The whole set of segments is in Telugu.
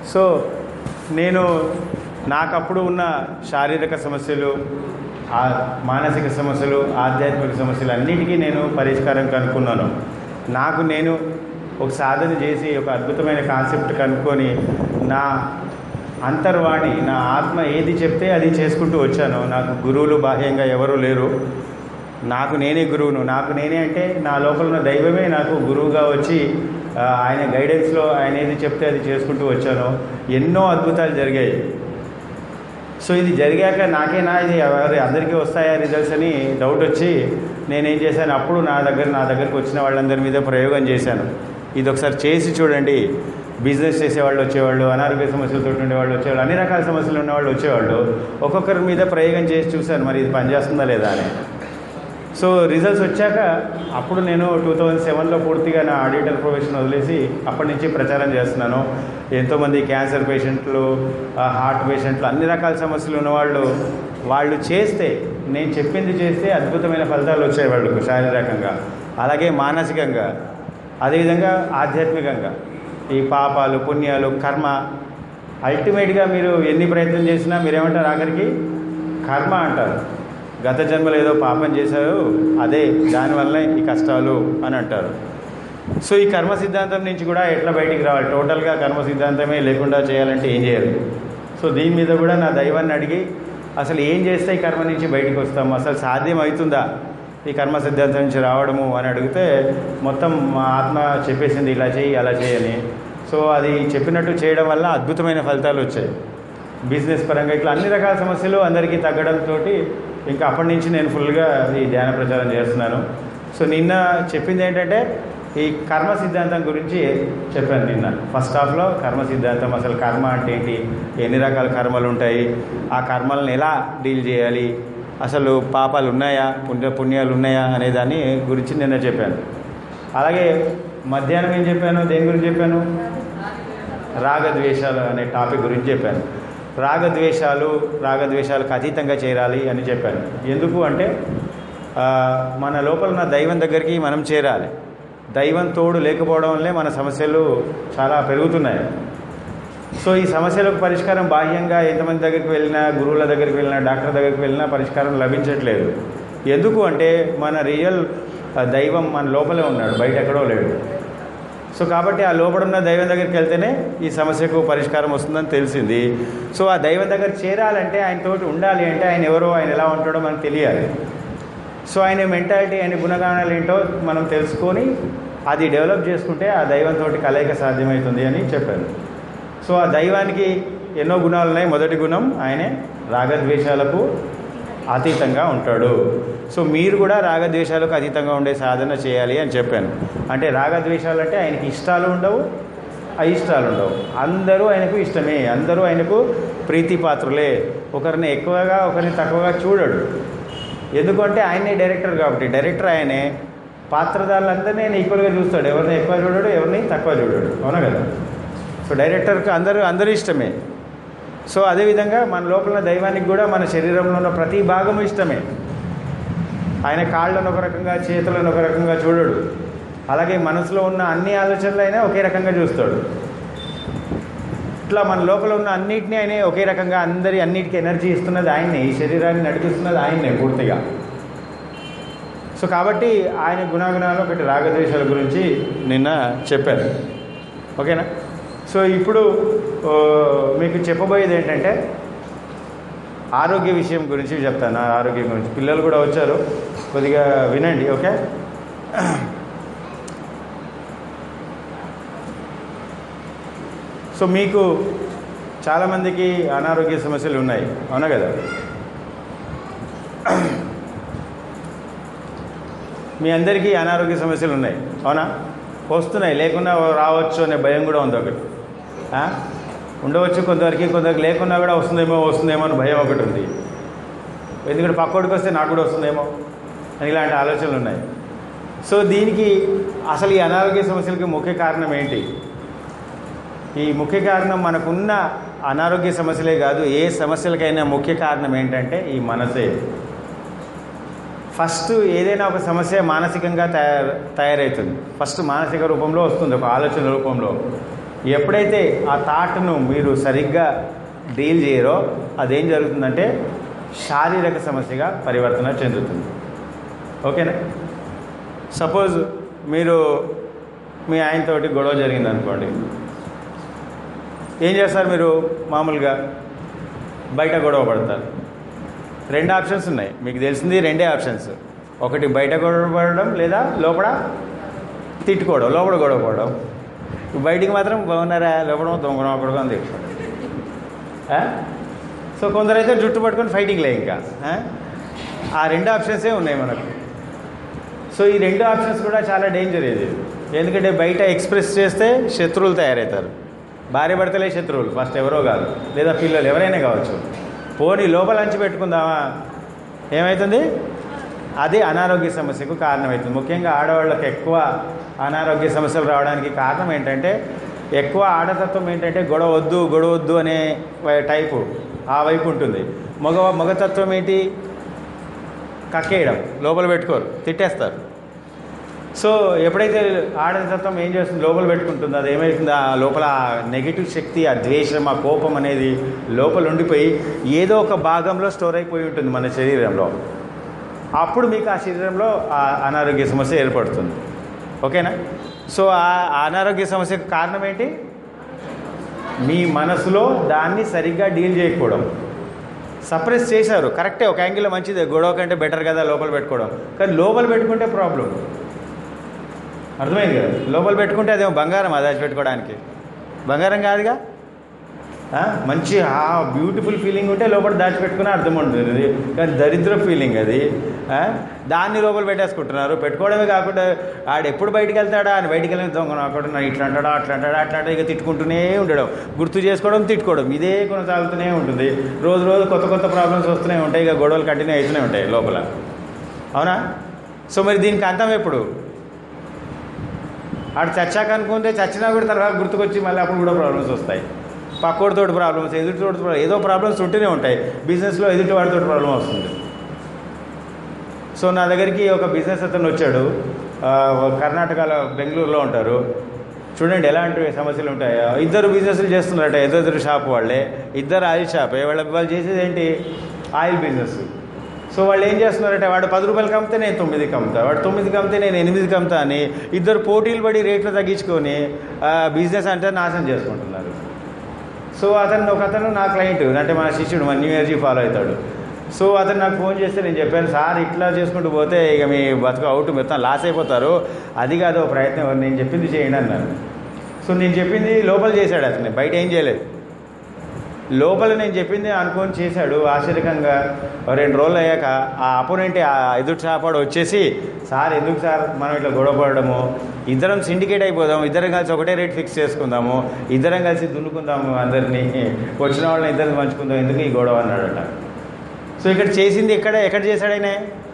సో నేను నాకప్పుడు ఉన్న శారీరక సమస్యలు ఆ మానసిక సమస్యలు ఆధ్యాత్మిక సమస్యలు అన్నిటికీ నేను పరిష్కారం కనుక్కున్నాను నాకు నేను ఒక సాధన చేసి ఒక అద్భుతమైన కాన్సెప్ట్ కనుక్కొని నా అంతర్వాణి నా ఆత్మ ఏది చెప్తే అది చేసుకుంటూ వచ్చాను నాకు గురువులు బాహ్యంగా ఎవరూ లేరు నాకు నేనే గురువును నాకు నేనే అంటే నా లోపల ఉన్న దైవమే నాకు గురువుగా వచ్చి ఆ, ఆయన గైడెన్స్లో ఆయన ఏది చెప్తే అది చేసుకుంటూ వచ్చాను ఎన్నో అద్భుతాలు జరిగాయి సో ఇది జరిగాక నాకేనా ఇది ఎవరి అందరికీ వస్తాయా రిజల్ట్స్ అని డౌట్ వచ్చి నేనేం చేశాను అప్పుడు నా దగ్గర నా దగ్గరకు వచ్చిన వాళ్ళందరి మీద ప్రయోగం చేశాను ఇది ఒకసారి చేసి చూడండి బిజినెస్ చేసేవాళ్ళు వచ్చేవాళ్ళు అనారోగ్య సమస్యలతో ఉండేవాళ్ళు వచ్చేవాళ్ళు అన్ని రకాల సమస్యలు ఉన్నవాళ్ళు వచ్చేవాళ్ళు ఒక్కొక్కరి మీద ప్రయోగం చేసి చూశాను మరి ఇది పనిచేస్తుందా లేదా అని సో రిజల్ట్స్ వచ్చాక అప్పుడు నేను టూ థౌజండ్ సెవెన్లో పూర్తిగా నా ఆడిటర్ ప్రొఫెషన్ వదిలేసి అప్పటి నుంచి ప్రచారం చేస్తున్నాను ఎంతోమంది క్యాన్సర్ పేషెంట్లు ఆ, హార్ట్ పేషెంట్లు అన్ని రకాల సమస్యలు ఉన్నవాళ్ళు వాళ్ళు చేస్తే నేను చెప్పింది చేస్తే అద్భుతమైన ఫలితాలు వచ్చాయి వాళ్ళకు శారీరకంగా అలాగే మానసికంగా అదేవిధంగా ఆధ్యాత్మికంగా ఈ పాపాలు పుణ్యాలు కర్మ అల్టిమేట్గా మీరు ఎన్ని ప్రయత్నం చేసినా మీరేమంటారు ఆఖరికి కర్మ అంటారు గత జన్మలో ఏదో పాపం చేశారు అదే దానివల్లనే ఈ కష్టాలు అని అంటారు సో ఈ కర్మ సిద్ధాంతం నుంచి కూడా ఎట్లా బయటికి రావాలి టోటల్గా కర్మ సిద్ధాంతమే లేకుండా చేయాలంటే ఏం చేయాలి సో దీని మీద కూడా నా దైవాన్ని అడిగి అసలు ఏం చేస్తే ఈ కర్మ నుంచి బయటికి వస్తాము అసలు సాధ్యం అవుతుందా ఈ కర్మ సిద్ధాంతం నుంచి రావడము అని అడిగితే మొత్తం మా ఆత్మ చెప్పేసింది ఇలా చేయి అలా చేయని సో అది చెప్పినట్టు చేయడం వల్ల అద్భుతమైన ఫలితాలు వచ్చాయి బిజినెస్ పరంగా ఇట్లా అన్ని రకాల సమస్యలు అందరికీ తగ్గడంతో ఇంకా అప్పటి నుంచి నేను ఫుల్గా ఈ ధ్యాన ప్రచారం చేస్తున్నాను సో నిన్న చెప్పింది ఏంటంటే ఈ కర్మ సిద్ధాంతం గురించి చెప్పాను నిన్న ఫస్ట్ హాఫ్లో కర్మ సిద్ధాంతం అసలు కర్మ అంటే ఏంటి ఎన్ని రకాల కర్మలు ఉంటాయి ఆ కర్మలను ఎలా డీల్ చేయాలి అసలు పాపాలు ఉన్నాయా పుణ్య పుణ్యాలు ఉన్నాయా అనే దాన్ని గురించి నిన్న చెప్పాను అలాగే మధ్యాహ్నం ఏం చెప్పాను దేని గురించి చెప్పాను రాగద్వేషాలు అనే టాపిక్ గురించి చెప్పాను రాగద్వేషాలు రాగద్వేషాలకు అతీతంగా చేరాలి అని చెప్పాను ఎందుకు అంటే ఆ, మన లోపల ఉన్న దైవం దగ్గరికి మనం చేరాలి దైవం తోడు లేకపోవడం వల్లే మన సమస్యలు చాలా పెరుగుతున్నాయి సో ఈ సమస్యలకు పరిష్కారం బాహ్యంగా ఎంతమంది దగ్గరికి వెళ్ళినా గురువుల దగ్గరికి వెళ్ళినా డాక్టర్ దగ్గరికి వెళ్ళినా పరిష్కారం లభించట్లేదు ఎందుకు అంటే మన రియల్ ఆ, దైవం మన లోపలే ఉన్నాడు బయట ఎక్కడో లేడు సో కాబట్టి ఆ లోపడున్న దైవం దగ్గరికి వెళ్తేనే ఈ సమస్యకు పరిష్కారం వస్తుందని తెలిసింది సో ఆ దైవం దగ్గర చేరాలంటే ఆయన తోటి ఉండాలి అంటే ఆయన ఎవరో ఆయన ఎలా ఉంటాడో మనకు తెలియాలి సో ఆయన మెంటాలిటీ ఆయన గుణగానాలు ఏంటో మనం తెలుసుకొని అది డెవలప్ చేసుకుంటే ఆ దైవంతో కలయిక సాధ్యమవుతుంది అని చెప్పారు సో ఆ దైవానికి ఎన్నో గుణాలు ఉన్నాయి మొదటి గుణం ఆయనే రాగద్వేషాలకు అతీతంగా ఉంటాడు సో మీరు కూడా రాగద్వేషాలకు అతీతంగా ఉండే సాధన చేయాలి అని చెప్పాను అంటే రాగద్వేషాలు అంటే ఆయనకి ఇష్టాలు ఉండవు అయిష్టాలు ఉండవు అందరూ ఆయనకు ఇష్టమే అందరూ ఆయనకు ప్రీతిపాత్రులే ఒకరిని ఎక్కువగా ఒకరిని తక్కువగా చూడడు ఎందుకంటే ఆయనే డైరెక్టర్ కాబట్టి డైరెక్టర్ ఆయనే పాత్రధారులందరినీ ఆయన ఈక్వల్గా చూస్తాడు ఎవరిని ఎక్కువ చూడడు ఎవరిని తక్కువ చూడడు అవునా కదా సో డైరెక్టర్కి అందరూ అందరూ ఇష్టమే సో అదేవిధంగా మన లోపల ఉన్న దైవానికి కూడా మన శరీరంలో ఉన్న ప్రతి భాగము ఇష్టమే ఆయన కాళ్ళను ఒక రకంగా చేతులను ఒక రకంగా చూడడు అలాగే మనసులో ఉన్న అన్ని ఆలోచనలు అయినా ఒకే రకంగా చూస్తాడు ఇట్లా మన లోపల ఉన్న అన్నిటినీ ఆయన ఒకే రకంగా అందరి అన్నిటికీ ఎనర్జీ ఇస్తున్నది ఆయన్నే ఈ శరీరాన్ని నడిపిస్తున్నది ఆయన్నే పూర్తిగా సో కాబట్టి ఆయన గుణాగుణాలు ఒకటి రాగద్వేషాల గురించి నిన్న చెప్పారు ఓకేనా సో ఇప్పుడు ఓ, మీకు చెప్పబోయేది ఏంటంటే ఆరోగ్య విషయం గురించి చెప్తాను ఆరోగ్యం గురించి పిల్లలు కూడా వచ్చారు కొద్దిగా వినండి ఓకే సో మీకు చాలామందికి అనారోగ్య సమస్యలు ఉన్నాయి అవునా కదా మీ అందరికీ అనారోగ్య సమస్యలు ఉన్నాయి అవునా వస్తున్నాయి లేకుండా రావచ్చు అనే భయం కూడా ఉంది ఒకటి ఆ? ఉండవచ్చు కొంతవరకు కొందరికి లేకున్నా కూడా వస్తుందేమో వస్తుందేమో అని భయం ఒకటి ఉంది ఎందుకంటే పక్కోడికి వస్తే నాకు కూడా వస్తుందేమో అని ఇలాంటి ఆలోచనలు ఉన్నాయి సో దీనికి అసలు ఈ అనారోగ్య సమస్యలకి ముఖ్య కారణం ఏంటి ఈ ముఖ్య కారణం మనకున్న అనారోగ్య సమస్యలే కాదు ఏ సమస్యలకైనా ముఖ్య కారణం ఏంటంటే ఈ మనసే ఫస్ట్ ఏదైనా ఒక సమస్య మానసికంగా తయారు తయారవుతుంది ఫస్ట్ మానసిక రూపంలో వస్తుంది ఒక ఆలోచన రూపంలో ఎప్పుడైతే ఆ థాట్ను మీరు సరిగ్గా డీల్ చేయరో అదేం జరుగుతుందంటే శారీరక సమస్యగా పరివర్తన చెందుతుంది ఓకేనా సపోజ్ మీరు మీ ఆయనతోటి గొడవ జరిగింది అనుకోండి ఏం చేస్తారు మీరు మామూలుగా బయట గొడవ పడతారు రెండు ఆప్షన్స్ ఉన్నాయి మీకు తెలిసింది రెండే ఆప్షన్స్ ఒకటి బయట గొడవ పడడం లేదా లోపల తిట్టుకోవడం లోపల గొడవ పడడం బయటికి మాత్రం బాగున్నారా లోపల దొంగ ఒకడుగా అని తిట్టుకోవడం ఆ? సో కొందరైతే జుట్టు పట్టుకొని ఫైటింగ్లే ఇంకా ఆ? ఆ రెండు ఆప్షన్సే ఉన్నాయి మనకు సో ఈ రెండు ఆప్షన్స్ కూడా చాలా డేంజర్ ఇది ఎందుకంటే బయట ఎక్స్ప్రెస్ చేస్తే శత్రువులు తయారవుతారు భార్య భర్తలే శత్రువులు ఫస్ట్ ఎవరో కాదు లేదా పిల్లలు ఎవరైనా కావచ్చు పోనీ లోపల అంచి పెట్టుకుందామా ఏమవుతుంది అది అనారోగ్య సమస్యకు కారణమవుతుంది ముఖ్యంగా ఆడవాళ్ళకి ఎక్కువ అనారోగ్య సమస్యలు రావడానికి కారణం ఏంటంటే ఎక్కువ ఆడతత్వం ఏంటంటే గొడవ వద్దు గొడవ వద్దు అనే వై- టైపు ఆ వైపు ఉంటుంది మగ మగతత్వం ఏంటి కక్కేయడం లోపల పెట్టుకోరు తిట్టేస్తారు సో ఎప్పుడైతే ఆడతత్వం ఏం చేస్తుంది లోపల పెట్టుకుంటుందో అది ఏమవుతుంది ఆ లోపల ఆ నెగిటివ్ శక్తి ఆ ద్వేషం ఆ కోపం అనేది లోపల ఉండిపోయి ఏదో ఒక భాగంలో స్టోర్ అయిపోయి ఉంటుంది మన శరీరంలో అప్పుడు మీకు ఆ శరీరంలో ఆ అనారోగ్య సమస్య ఏర్పడుతుంది ఓకేనా సో ఆ అనారోగ్య సమస్యకు కారణం ఏంటి మీ మనసులో దాన్ని సరిగ్గా డీల్ చేయకపోవడం సప్రెస్ చేశారు కరెక్టే ఒక యాంగిల్లో మంచిదే గొడవ కంటే బెటర్ కదా లోపల పెట్టుకోవడం కానీ లోపల పెట్టుకుంటే ప్రాబ్లం అర్థమైంది కదా లోపల పెట్టుకుంటే అదేమో బంగారం అది దాచి పెట్టుకోవడానికి బంగారం కాదుగా ఆ, మంచి ఆ బ్యూటిఫుల్ ఫీలింగ్ ఉంటే లోపల దాచిపెట్టుకుని అర్థం ఉంటుంది అది. కానీ దరిద్ర ఫీలింగ్ అది ఆ, దాన్ని లోపల పెట్టేసుకుంటున్నారు పెట్టుకోవడమే కాకుండా ఆడు ఎప్పుడు బయటికి వెళ్తాడా అని బయటికి వెళ్ళిన దొంగ అక్కడ నా ఇట్లా అంటాడా అట్లా అంటాడా అట్లా అంటాడా ఇక తిట్టుకుంటూనే ఉండడం గుర్తు చేసుకోవడం తిట్టుకోవడం ఇదే కొనసాగుతూనే ఉంటుంది రోజు రోజు కొత్త కొత్త ప్రాబ్లమ్స్ వస్తూనే ఉంటాయి ఇక గొడవలు కంటిన్యూ అవుతూనే ఉంటాయి లోపల అవునా సో మరి దీనికి అంతం ఎప్పుడు ఆడు చచ్చాక అనుకుంటే చచ్చినా కూడా తర్వాత గుర్తుకొచ్చి మళ్ళీ అప్పుడు కూడా ప్రాబ్లమ్స్ వస్తాయి పక్కోడితో ప్రాబ్లమ్స్ ఎదుటితోటి ప్రాబ్లమ్స్ ఏదో ప్రాబ్లమ్స్ ఉంటూనే ఉంటాయి బిజినెస్లో ఎదుటి వాడితో ప్రాబ్లం వస్తుంది సో నా దగ్గరికి ఒక బిజినెస్ అతను వచ్చాడు ఆ, కర్ణాటకలో బెంగళూరులో ఉంటారు చూడండి ఎలాంటి సమస్యలు ఉంటాయో ఇద్దరు బిజినెస్లు చేస్తున్నారట ఎదురు షాప్ వాళ్ళే ఇద్దరు ఆయిల్ షాపే వాళ్ళ వాళ్ళు చేసేది ఏంటి ఆయిల్ బిజినెస్ సో వాళ్ళు ఏం చేస్తున్నారంటే వాడు పది రూపాయలకి అమ్మితే నేను తొమ్మిదికి అమ్ముతా వాడు తొమ్మిదికి అమ్మితే నేను ఎనిమిదికి అమ్ముతా అని ఇద్దరు పోటీలు పడి రేట్లు తగ్గించుకొని ఆ, బిజినెస్ అంటే నాశనం చేసుకుంటున్నారు సో అతను ఒక అతను నా క్లయింట్ అంటే మన శిష్యుడు మన న్యూ ఎనర్జీ ఫాలో అవుతాడు సో అతను నాకు ఫోన్ చేస్తే నేను చెప్పాను సార్ ఇట్లా చేసుకుంటూ పోతే ఇక మీ బతుకు అవుట్ మొత్తం లాస్ అయిపోతారు అది కాదు ఓ ప్రయత్నం నేను చెప్పింది చేయండి అన్నాను సో నేను చెప్పింది లోపల చేశాడు అతను బయట ఏం చేయలేదు లోపల నేను చెప్పింది అనుకొని చేశాడు ఆశ్చర్యకంగా ఓ రెండు రోజులు అయ్యాక ఆ అపోనెంట్ ఆ ఎదుటి షాపాడు వచ్చేసి సార్ ఎందుకు సార్ మనం ఇట్లా గొడవ పడడము ఇద్దరం సిండికేట్ అయిపోదాం ఇద్దరం కలిసి ఒకటే రేట్ ఫిక్స్ చేసుకుందాము ఇద్దరం కలిసి దున్నుకుందాము అందరినీ వచ్చిన వాళ్ళని ఇద్దరిని పంచుకుందాం ఎందుకు ఈ గొడవ అన్నాడట సో ఇక్కడ చేసింది ఎక్కడ ఎక్కడ చేశాడు ఆయన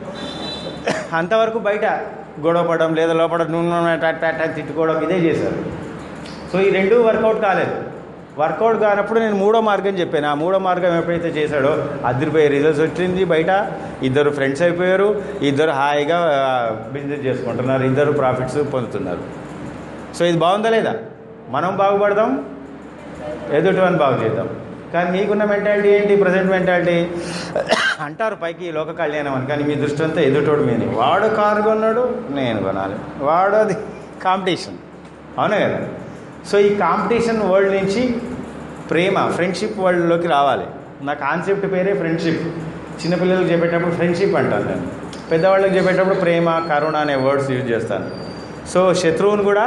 అంతవరకు బయట గొడవ పడడం లేదా లోపల నూనె టా టా టా తిట్టుకోవడం ఇదే చేశారు సో ఈ రెండు వర్కౌట్ కాలేదు వర్కౌట్ కానప్పుడు నేను మూడో మార్గం చెప్పాను ఆ మూడో మార్గం ఎప్పుడైతే చేశాడో అదిరిపోయే రిజల్ట్స్ వచ్చింది బయట ఇద్దరు ఫ్రెండ్స్ అయిపోయారు ఇద్దరు హాయిగా బిజినెస్ చేసుకుంటున్నారు ఇద్దరు ప్రాఫిట్స్ పొందుతున్నారు సో ఇది బాగుందా లేదా మనం బాగుపడదాం ఎదుటి వాడిని బాగు చేద్దాం కానీ మీకున్న మెంటాలిటీ ఏంటి ప్రజెంట్ మెంటాలిటీ అంటారు పైకి లోక కళ్యాణం అని కానీ మీ దృష్టి అంతా ఎదుటోడు మీని వాడు కారు కొన్నాడు నేను కొనాలి వాడు అది కాంపిటీషన్ అవునా కదా సో ఈ కాంపిటీషన్ వరల్డ్ నుంచి ప్రేమ ఫ్రెండ్షిప్ వరల్డ్లోకి రావాలి నా కాన్సెప్ట్ పేరే ఫ్రెండ్షిప్ చిన్నపిల్లలకు చెప్పేటప్పుడు ఫ్రెండ్షిప్ అంటాను నేను పెద్దవాళ్ళకి చెప్పేటప్పుడు ప్రేమ కరుణ అనే వర్డ్స్ యూజ్ చేస్తాను సో శత్రువును కూడా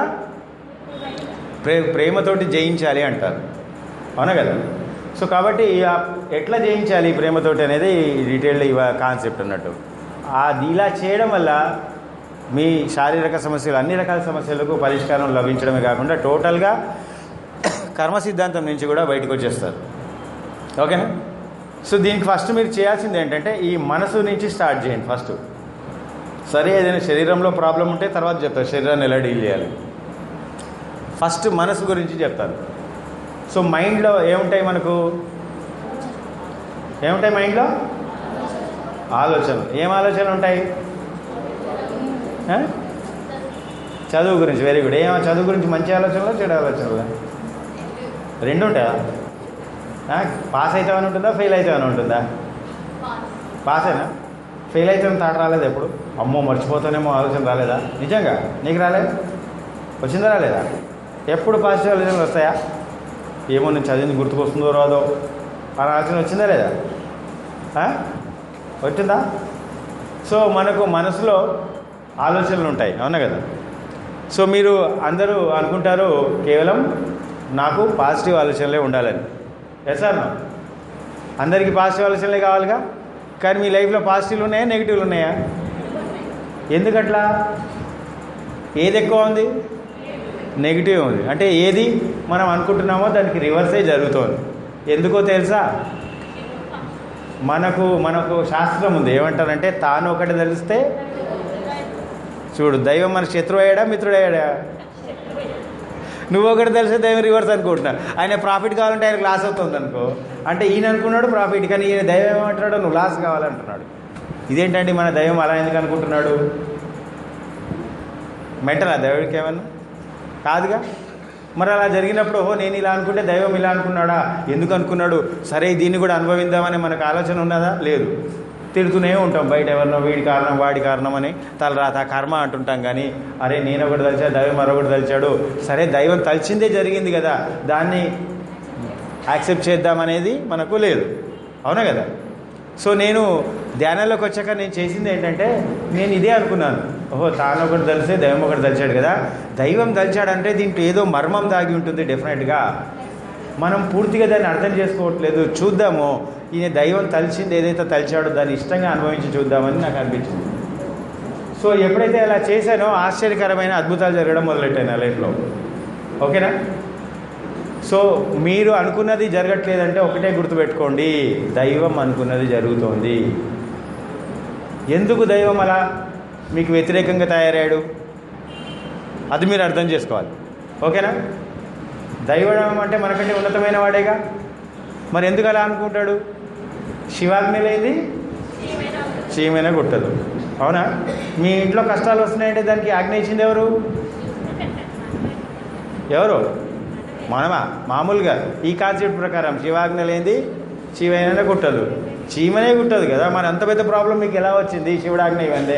ప్రే ప్రేమతోటి జయించాలి అంటారు అవునా కదా సో కాబట్టి ఆ ఎట్లా జయించాలి ప్రేమతోటి అనేది డీటెయిల్డ్ ఇవ కాన్సెప్ట్ అన్నట్టు అది ఇలా చేయడం వల్ల మీ శారీరక సమస్యలు అన్ని రకాల సమస్యలకు పరిష్కారం లభించడమే కాకుండా టోటల్గా కర్మ సిద్ధాంతం నుంచి కూడా బయటకు వచ్చేస్తారు ఓకేనా సో దీనికి ఫస్ట్ మీరు చేయాల్సింది ఏంటంటే ఈ మనసు నుంచి స్టార్ట్ చేయండి ఫస్ట్ సరే ఏదైనా శరీరంలో ప్రాబ్లం ఉంటే తర్వాత చెప్తారు శరీరాన్ని ఎలా డీల్ చేయాలి ఫస్ట్ మనసు గురించి చెప్తాను సో మైండ్లో ఏముంటాయి మనకు ఏముంటాయి మైండ్లో ఆలోచనలు ఏం ఆలోచనలు ఉంటాయి ఆ? చదువు గురించి వెరీ గుడ్ ఏం చదువు గురించి మంచి ఆలోచనలు చెడు ఆలోచనలు రెండు ఉంటాయా ఆ, పాస్ అవుతామని ఉంటుందా ఫెయిల్ అవుతామని ఉంటుందా పాసేనా ఫెయిల్ అవుతామని తాట రాలేదు ఎప్పుడు అమ్మో మర్చిపోతానేమో ఆలోచన రాలేదా నిజంగా నీకు రాలేదు వచ్చిందా రాలేదా ఎప్పుడు పాజిటివ్ ఆలోచనలు వస్తాయా ఏమో నేను చదివింది గుర్తుకొస్తుందో రాదో ఆ ఆలోచన వచ్చిందా లేదా ఆ? వచ్చిందా సో మనకు మనసులో ఆలోచనలు ఉంటాయి అవునా కదా సో మీరు అందరూ అనుకుంటారు కేవలం నాకు పాజిటివ్ ఆలోచనలే ఉండాలని ఎస్ సార్ అందరికీ పాజిటివ్ ఆలోచనలే కావాలిగా కానీ మీ లైఫ్లో పాజిటివ్లు ఉన్నాయా నెగిటివ్లు ఉన్నాయా ఎందుకట్లా ఏది ఎక్కువ ఉంది నెగిటివ్ ఉంది అంటే ఏది మనం అనుకుంటున్నామో దానికి రివర్సే జరుగుతోంది ఎందుకో తెలుసా మనకు మనకు శాస్త్రం ఉంది ఏమంటారంటే తాను ఒకటి తెలిస్తే చూడు దైవం మన శత్రువు అయ్యాడా మిత్రుడు అయ్యాడా నువ్వు ఒకటి తెలిసే దైవం రివర్స్ అనుకుంటున్నా ఆయన ప్రాఫిట్ కావాలంటే ఆయనకు లాస్ అవుతుంది అనుకో అంటే ఈయన అనుకున్నాడు ప్రాఫిట్ కానీ ఈయన దైవం ఏమంటున్నాడు నువ్వు లాస్ కావాలంటున్నాడు ఇదేంటండి మన దైవం అలా ఎందుకు అనుకుంటున్నాడు మెంటలా దైవుడికి ఏమన్నా కాదుగా మరి అలా జరిగినప్పుడు ఓహో నేను ఇలా అనుకుంటే దైవం ఇలా అనుకున్నాడా ఎందుకు అనుకున్నాడు సరే దీన్ని కూడా అనుభవిద్దామని మనకు ఆలోచన ఉన్నదా లేదు తిడుతూనే ఉంటాం బయట ఎవరినో వీడి కారణం వాడి కారణం అని తలరాత కర్మ అంటుంటాం కానీ అరే నేను ఒకటి తలిచా దైవం మరొకటి తలిచాడు సరే దైవం తలిచిందే జరిగింది కదా దాన్ని యాక్సెప్ట్ చేద్దామనేది మనకు లేదు అవునా కదా సో నేను ధ్యానంలోకి వచ్చాక నేను చేసింది ఏంటంటే నేను ఇదే అనుకున్నాను ఓహో తాను ఒకటి తెలిసే దైవం ఒకటి తలిచాడు కదా దైవం తలిచాడంటే దీంట్లో ఏదో మర్మం దాగి ఉంటుంది డెఫినెట్గా మనం పూర్తిగా దాన్ని అర్థం చేసుకోవట్లేదు చూద్దాము ఈయన దైవం తలిచింది ఏదైతే తలిచాడో దాన్ని ఇష్టంగా అనుభవించి చూద్దామని నాకు అనిపించింది సో ఎప్పుడైతే అలా చేశానో ఆశ్చర్యకరమైన అద్భుతాలు జరగడం మొదలెట్టాను నా లైఫ్లో ఓకేనా సో మీరు అనుకున్నది జరగట్లేదంటే ఒకటే గుర్తుపెట్టుకోండి దైవం అనుకున్నది జరుగుతోంది ఎందుకు దైవం అలా మీకు వ్యతిరేకంగా తయారయ్యాడు అది మీరు అర్థం చేసుకోవాలి ఓకేనా దైవం అంటే మనకంటే ఉన్నతమైన వాడేగా మరి ఎందుకు అలా అనుకుంటాడు శివాగ్ని లేని చీమైనా కుట్టదు అవునా మీ ఇంట్లో కష్టాలు వస్తున్నాయంటే దానికి ఆజ్ఞ ఇచ్చింది ఎవరు ఎవరు మనమా మామూలుగా ఈ కాన్సెప్ట్ ప్రకారం శివాజ్ఞ లేనిది శివైనా కుట్టదు చీమనే కుట్టదు కదా మరి అంత పెద్ద ప్రాబ్లం మీకు ఎలా వచ్చింది శివుడాజ్ఞ ఇవ్వండి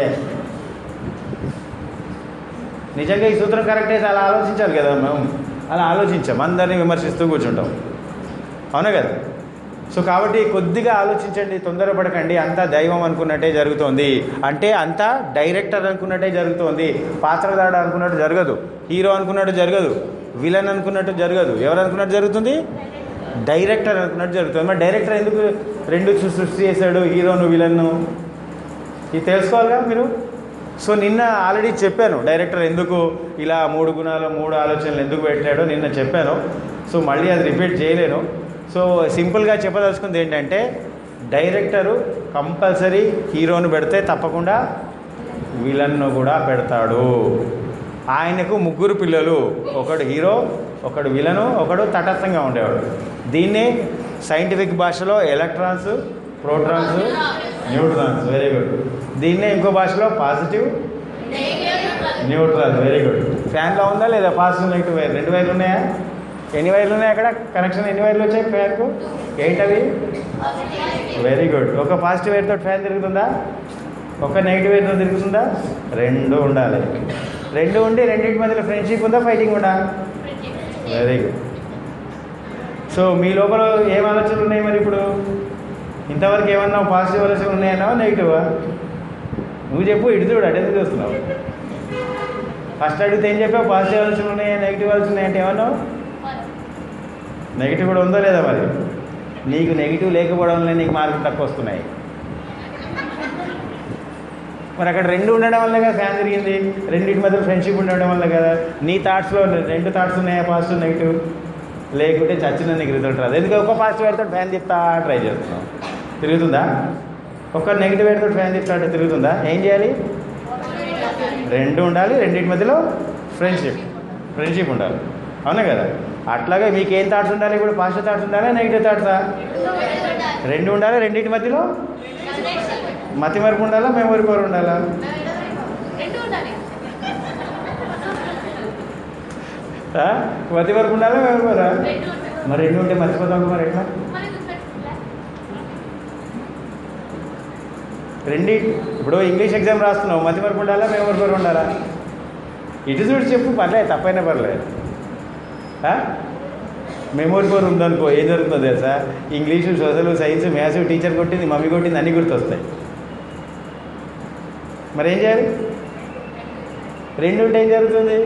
నిజంగా ఈ సూత్రం కరెక్ట్ అయితే అలా ఆలోచించాలి కదా మేము అలా ఆలోచించాం అందరినీ విమర్శిస్తూ కూర్చుంటాం అవునా కదా సో కాబట్టి కొద్దిగా ఆలోచించండి తొందరపడకండి అంతా దైవం అనుకున్నట్టే జరుగుతోంది అంటే అంతా డైరెక్టర్ అనుకున్నట్టే జరుగుతోంది పాత్రధారుడు అనుకున్నట్టు జరగదు హీరో అనుకున్నట్టు జరగదు విలన్ అనుకున్నట్టు జరగదు ఎవరు అనుకున్నట్టు జరుగుతుంది డైరెక్టర్ అనుకున్నట్టు జరుగుతుంది మరి డైరెక్టర్ ఎందుకు రెండు సృ- సృష్టి చేశాడు హీరోను విలన్ను ఇది తెలుసుకోవాలిగా మీరు సో నిన్న ఆల్రెడీ చెప్పాను డైరెక్టర్ ఎందుకు ఇలా మూడు గుణాలు మూడు ఆలోచనలు ఎందుకు పెట్టాడో నిన్న చెప్పాను సో మళ్ళీ అది రిపీట్ చేయలేను సో సింపుల్గా చెప్పదలుచుకుంది ఏంటంటే డైరెక్టరు కంపల్సరీ హీరోను పెడితే తప్పకుండా విలన్ను కూడా పెడతాడు ఆయనకు ముగ్గురు పిల్లలు ఒకడు హీరో ఒకడు విలను ఒకడు తటస్థంగా ఉండేవాడు దీన్ని సైంటిఫిక్ భాషలో electrons protons neutrons very good దీన్నే ఇంకో భాషలో పాజిటివ్ న్యూట్రల్ వెరీ గుడ్ ఫ్యాన్లో ఉందా లేదా పాజిటివ్ నెగిటివ్ వైర్ రెండు వైర్లు ఉన్నాయా ఎన్ని వైర్లు ఉన్నాయి అక్కడ కనెక్షన్ ఎన్ని వైర్లు వచ్చాయి ఫ్యాన్కు ఎయిట్ అవి వెరీ గుడ్ ఒక పాజిటివ్ వైర్తో ఫ్యాన్ తిరుగుతుందా ఒక నెగిటివ్ వైర్తో తిరుగుతుందా రెండు ఉండాలి రెండు ఉండి రెండింటి మధ్యలో ఫ్రెండ్షిప్ ఉందా ఫైటింగ్ ఉందా వెరీ గుడ్ సో మీ లోపల ఏం ఆలోచనలు ఉన్నాయి మరి ఇప్పుడు ఇంతవరకు ఏమన్నా పాజిటివ్ ఆలోచనలు ఉన్నాయన్నావా నెగిటివా నువ్వు చెప్పు ఇటు చూడు అటు ఎందుకు చూస్తున్నావు ఫస్ట్ అడిగితే ఏం చెప్పావు పాజిటివ్ ఆలోచనలు ఉన్నాయా నెగిటివ్ ఆలోచనలు ఉన్నాయంటే ఏమన్నావు నెగిటివ్ కూడా ఉందో లేదా మరి నీకు నెగిటివ్ లేకపోవడం వల్ల నీకు మార్కులు తక్కువ వస్తున్నాయి మరి అక్కడ రెండు ఉండడం వల్ల కదా ఫ్యాన్ తిరిగింది రెండింటి మధ్య ఫ్రెండ్షిప్ ఉండడం వల్ల కదా నీ థాట్స్లో రెండు థాట్స్ ఉన్నాయా పాజిటివ్ నెగిటివ్ లేకుంటే చచ్చిన నీకు రిజల్ట్ రాదు ఎందుకంటే ఒక పాజిటివ్ పెడితే ఫ్యాన్ తిప్తా ట్రై చేస్తున్నాం తిరుగుతుందా ఒక నెగిటివ్ పెడితే ఫ్యాన్ తిప్తా అంటే తిరుగుతుందా ఏం చేయాలి రెండు ఉండాలి రెండింటి మధ్యలో ఫ్రెండ్షిప్ ఫ్రెండ్షిప్ ఉండాలి అవునా కదా అట్లాగే మీకు ఏం థాట్స్ ఉండాలి ఇప్పుడు పాజిటివ్ థాట్స్ ఉండాలా నెగిటివ్ థాట్సా రెండు ఉండాలి రెండింటి మధ్యలో మతి మరుపు ఉండాలా మెమొరీ పవర్ ఉండాలా రెండు ఉండాలి ఆ? మతి వరకు ఉండాలా మెమొరీ పవరా రెండు ఉండాలి మరి రెండు ఉంటే మర్చిపోతాం మరి ఎట్లా మరి గుర్తుపెట్టుకుంటా రెండి ఇప్పుడు ఇంగ్లీష్ ఎగ్జామ్ రాస్తున్నావు మతి వరకు ఉండాలా మేము వరకు ఉండాలా ఇటు చూడు చెప్పు పర్లేదు తప్పైనా పర్లేదు మెమోరీ పవర్ ఉందనుకో ఏం జరుగుతుందో తెలుసా English social science maths teacher కొట్టింది మమ్మీ కొట్టింది అన్నీ గుర్తొస్తాయి మరి ఏం చేయాలి రెండు ఉంటే ఏం జరుగుతుంది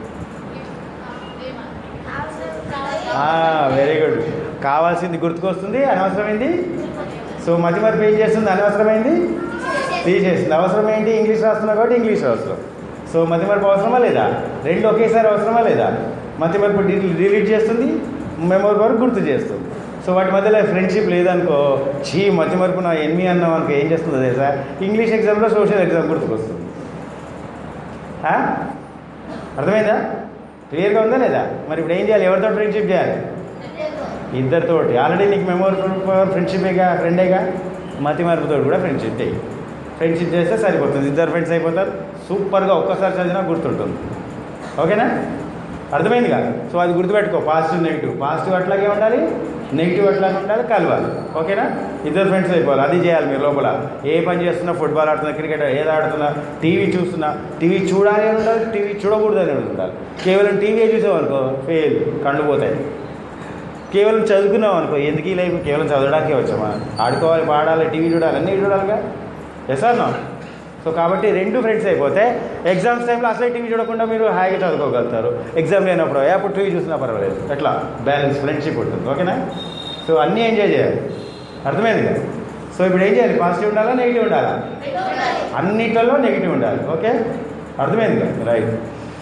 వెరీ గుడ్ కావాల్సింది గుర్తుకొస్తుంది అనవసరమైంది సో మతి మరపు ఏం చేస్తుంది అనవసరమైంది తీసేస్తుంది అవసరం ఏంటి ఇంగ్లీష్ రాస్తున్నావు కాబట్టి ఇంగ్లీష్ అవసరం సో మతి మరపు అవసరమా లేదా రెండు ఒకేసారి అవసరమా లేదా మతి మరపు డిలీట్ చేస్తుంది మెమోరీ వరకు గుర్తు చేస్తుంది సో వాటి మధ్యలో ఫ్రెండ్షిప్ లేదనుకో చీ మతి మరపు నా ఎనిమి అన్నాం అనుకో ఏం చేస్తుందో తెలుసా ఇంగ్లీష్ ఎగ్జామ్లో సోషల్ ఎగ్జామ్ గుర్తుకొస్తుంది ఆ? అర్థమైందా క్లియర్గా ఉందా లేదా మరి ఇప్పుడు ఏం చేయాలి ఎవరితో ఫ్రెండ్షిప్ చేయాలి ఇద్దరితోటి ఆల్రెడీ నీకు మెమోరీ ఫ్రెండ్షిపేగా ఫ్రెండేగా మతి మార్పుతో కూడా ఫ్రెండ్షిప్ చేయి ఫ్రెండ్షిప్ చేస్తే సరిపోతుంది ఇద్దరు ఫ్రెండ్స్ అయిపోతారు సూపర్గా ఒక్కసారి చదివినా గుర్తుంటుంది ఓకేనా అర్థమైందిగా సో అది గుర్తుపెట్టుకో పాజిటివ్ నెగిటివ్ పాజిటివ్ అట్లాగే ఉండాలి నెగిటివ్ అట్లాగే ఉండాలి కలవాలి ఓకేనా ఇద్దరు ఫ్రెండ్స్ అయిపోవాలి అది చేయాలి మీరు లోపల ఏ పని చేస్తున్నా ఫుట్బాల్ ఆడుతున్నా క్రికెట్ ఏది ఆడుతున్నా టీవీ చూస్తున్నా టీవీ చూడాలి అని ఉండాలి టీవీ చూడకూడదు అని ఉండాలి కేవలం టీవీ చూసామనుకో ఫెయిల్ కళ్ళు పోతాయి కేవలం చదువుకున్నాం అనుకో ఎందుకు ఈ లైఫ్ కేవలం చదవడానికే వచ్చామా ఆడుకోవాలి పాడాలి టీవీ చూడాలి అన్నీ చూడాలిగా ఎస్ అన్నా సో కాబట్టి రెండు ఫ్రెండ్స్ అయిపోతే ఎగ్జామ్స్ టైంలో అసలే టీవీ చూడకుండా మీరు హాయిగా చదువుకోగలుగుతారు ఎగ్జామ్ లేనప్పుడు ఏ అప్పుడు టీవీ చూసినా పర్వాలేదు ఎట్లా బ్యాలెన్స్ ఫ్రెండ్షిప్ ఉంటుంది ఓకేనా సో అన్నీ ఎంజాయ్ చేయాలి అర్థమైంది కదా సో ఇప్పుడు ఏం చేయాలి పాజిటివ్ ఉండాలా నెగిటివ్ ఉండాలా అన్నిట్లలో నెగిటివ్ ఉండాలి ఓకే అర్థమైంది కదా రైట్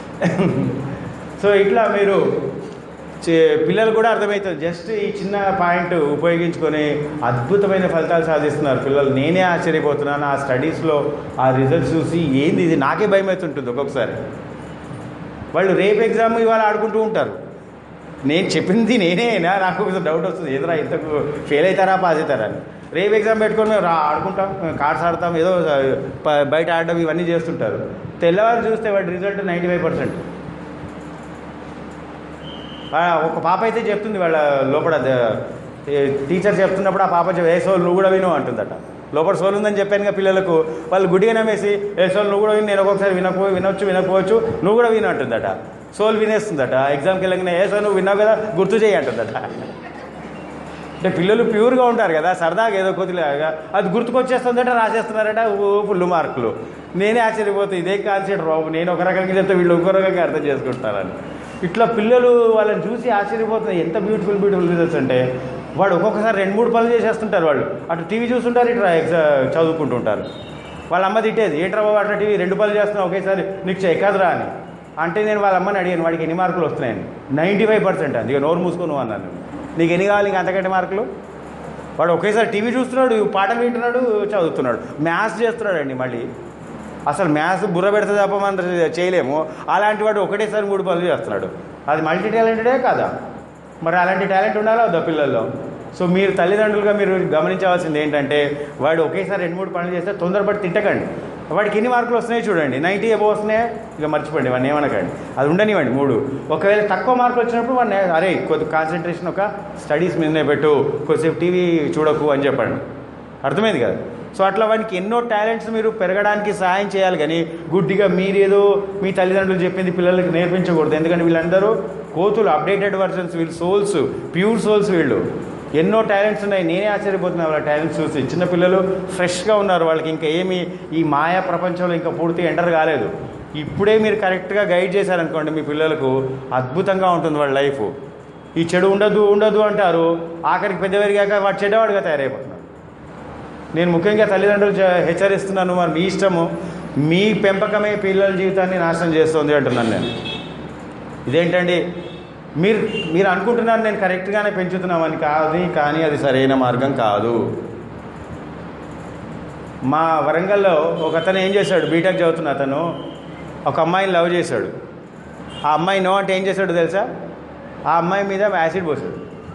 సో ఇట్లా మీరు చే- పిల్లలు కూడా అర్థమవుతుంది జస్ట్ ఈ చిన్న పాయింట్ ఉపయోగించుకొని అద్భుతమైన ఫలితాలు సాధిస్తున్నారు పిల్లలు నేనే ఆశ్చర్యపోతున్నాను ఆ స్టడీస్లో ఆ రిజల్ట్స్ చూసి ఏంది ఇది నాకే భయం అవుతుంటుంది ఒక్కొక్కసారి వాళ్ళు రేపు ఎగ్జామ్ ఇవాళ ఆడుకుంటూ ఉంటారు నేను చెప్పింది నేనేనా నాకు కొంచెం డౌట్ వస్తుంది ఏదైనా ఇంతకు ఫెయిల్ అవుతారా పాస్ అవుతారా అని రేపు ఎగ్జామ్ పెట్టుకొని మేము రా ఆడుకుంటాం కార్డ్స్ ఆడతాం ఏదో ప- బయట ఆడడం ఇవన్నీ చేస్తుంటారు తెల్లవారు చూస్తే వాడి రిజల్ట్ నైంటీ ఫైవ్ పర్సెంట్ ఒక పాప అయితే చెప్తుంది వాళ్ళ లోపల ద- ఏ టీచర్ చెప్తున్నప్పుడు ఆ పాప చెప్ ఏ సోల్ నువ్వు కూడా విను అంటుందట లోపల సోల్ ఉందని చెప్పాను కదా పిల్లలకు వాళ్ళు గుడ్డిగా నమ్మేసి ఏ సోల్ నువ్వు కూడా విను నేను ఒక్కొక్కసారి వినకపో వినొచ్చు వినకపోవచ్చు నువ్వు కూడా విను అంటుందట సోల్ వినేస్తుందట ఎగ్జామ్కి వెళ్ళగానే ఏ సోల్ నువ్వు విన్నావు కదా గుర్తు చేయి అంటుందట అంటే పిల్లలు ప్యూర్గా ఉంటారు కదా సరదాగా ఏదో కొద్దిగా అది గుర్తుకొచ్చేస్తుందట రాసేస్తున్నారట ఓ ఫుల్ మార్కులు నేనే ఆశ్చర్యపోతే ఇదే కాన్సెప్ట్ రావు నేను ఒక రకంగా చెప్తే వీళ్ళు ఇంకో రకంగా అర్థం చేసుకుంటారని ఇట్లా పిల్లలు వాళ్ళని చూసి ఆశ్చర్యపోతున్నారు ఎంత బ్యూటిఫుల్ బ్యూటిఫుల్ రిజల్ట్స్ అంటే వాడు ఒక్కొక్కసారి రెండు మూడు పనులు చేసేస్తుంటారు వాళ్ళు అటు టీవీ చూస్తుంటారు ఇట్లా ఎగ్జా చదువుకుంటుంటారు వాళ్ళ అమ్మ తిట్టేది ఏంట్రా బాబు అట్లా టీవీ రెండు పనులు చేస్తున్నావు ఒకేసారి నీకు చెక్కదురా అని అంటే నేను వాళ్ళ అమ్మని అడిగాను వాడికి ఎన్ని మార్కులు వస్తున్నాయని నైంటీ ఫైవ్ పర్సెంట్ అంది ఇక నోరు మూసుకొని నువ్వు అన్నాను నీకు ఎన్ని కావాలి ఇంకా అంతకంటే మార్కులు వాడు ఒకేసారి టీవీ చూస్తున్నాడు పాటలు వింటున్నాడు చదువుతున్నాడు మ్యాథ్స్ చేస్తున్నాడండి మళ్ళీ అసలు మ్యాథ్స్ బుర్ర పెడితే తప్ప మనం చేయలేము అలాంటి వాడు ఒకటేసారి మూడు పనులు చేస్తున్నాడు అది మల్టీ టాలెంటెడే కాదా మరి అలాంటి టాలెంట్ ఉండాలా వద్దా పిల్లల్లో సో మీరు తల్లిదండ్రులుగా మీరు గమనించవలసింది ఏంటంటే వాడు ఒకేసారి రెండు మూడు పనులు చేస్తే తొందరపడి తిట్టకండి వాడికి ఎన్ని మార్కులు వస్తున్నాయి చూడండి నైంటీ ఎబో వస్తున్నాయి ఇక మర్చిపోండి వాడిని ఏమనకండి అది ఉండనివ్వండి మూడు ఒకవేళ తక్కువ మార్కులు వచ్చినప్పుడు వాడిని అరే కొద్ది కాన్సన్ట్రేషన్ ఒక స్టడీస్ మీదనే పెట్టు కొద్దిసేపు టీవీ చూడకు అని చెప్పండి అర్థమైంది కదా సో అట్లా వానికి ఎన్నో టాలెంట్స్ మీరు పెరగడానికి సహాయం చేయాలి కానీ గుడ్డిగా మీరేదో మీ తల్లిదండ్రులు చెప్పింది పిల్లలకి నేర్పించకూడదు ఎందుకంటే వీళ్ళందరూ కోతులు అప్డేటెడ్ వర్షన్స్ వీళ్ళు సోల్స్ ప్యూర్ సోల్స్ వీళ్ళు ఎన్నో టాలెంట్స్ ఉన్నాయి నేనే ఆశ్చర్యపోతున్నా వాళ్ళ టాలెంట్స్ చూసి చిన్నపిల్లలు ఫ్రెష్గా ఉన్నారు వాళ్ళకి ఇంకా ఏమి ఈ మాయా ప్రపంచంలో ఇంకా పూర్తిగా ఎంటర్ కాలేదు ఇప్పుడే మీరు కరెక్ట్గా గైడ్ చేశారనుకోండి మీ పిల్లలకు అద్భుతంగా ఉంటుంది వాళ్ళ లైఫ్ ఈ చెడు ఉండదు ఉండదు అంటారు ఆఖరికి పెద్ద పెరిగాక వాడు చెడ్డవాడుగా తయారైపోతున్నాడు నేను ముఖ్యంగా తల్లిదండ్రులు చ- హెచ్చరిస్తున్నాను మరి మీ ఇష్టము మీ పెంపకమే పిల్లల జీవితాన్ని నాశనం చేస్తుంది అంటున్నాను నేను ఇదేంటండి మీరు మీరు అనుకుంటున్నారు నేను కరెక్ట్గానే పెంచుతున్నామని కాదు కానీ అది సరైన మార్గం కాదు మా వరంగల్లో ఒక అతను ఏం చేశాడు బీటెక్ చదువుతున్న అతను ఒక అమ్మాయిని లవ్ చేశాడు ఆ అమ్మాయి నో అంటే ఏం చేశాడు తెలుసా ఆ అమ్మాయి మీద యాసిడ్ పోసాడు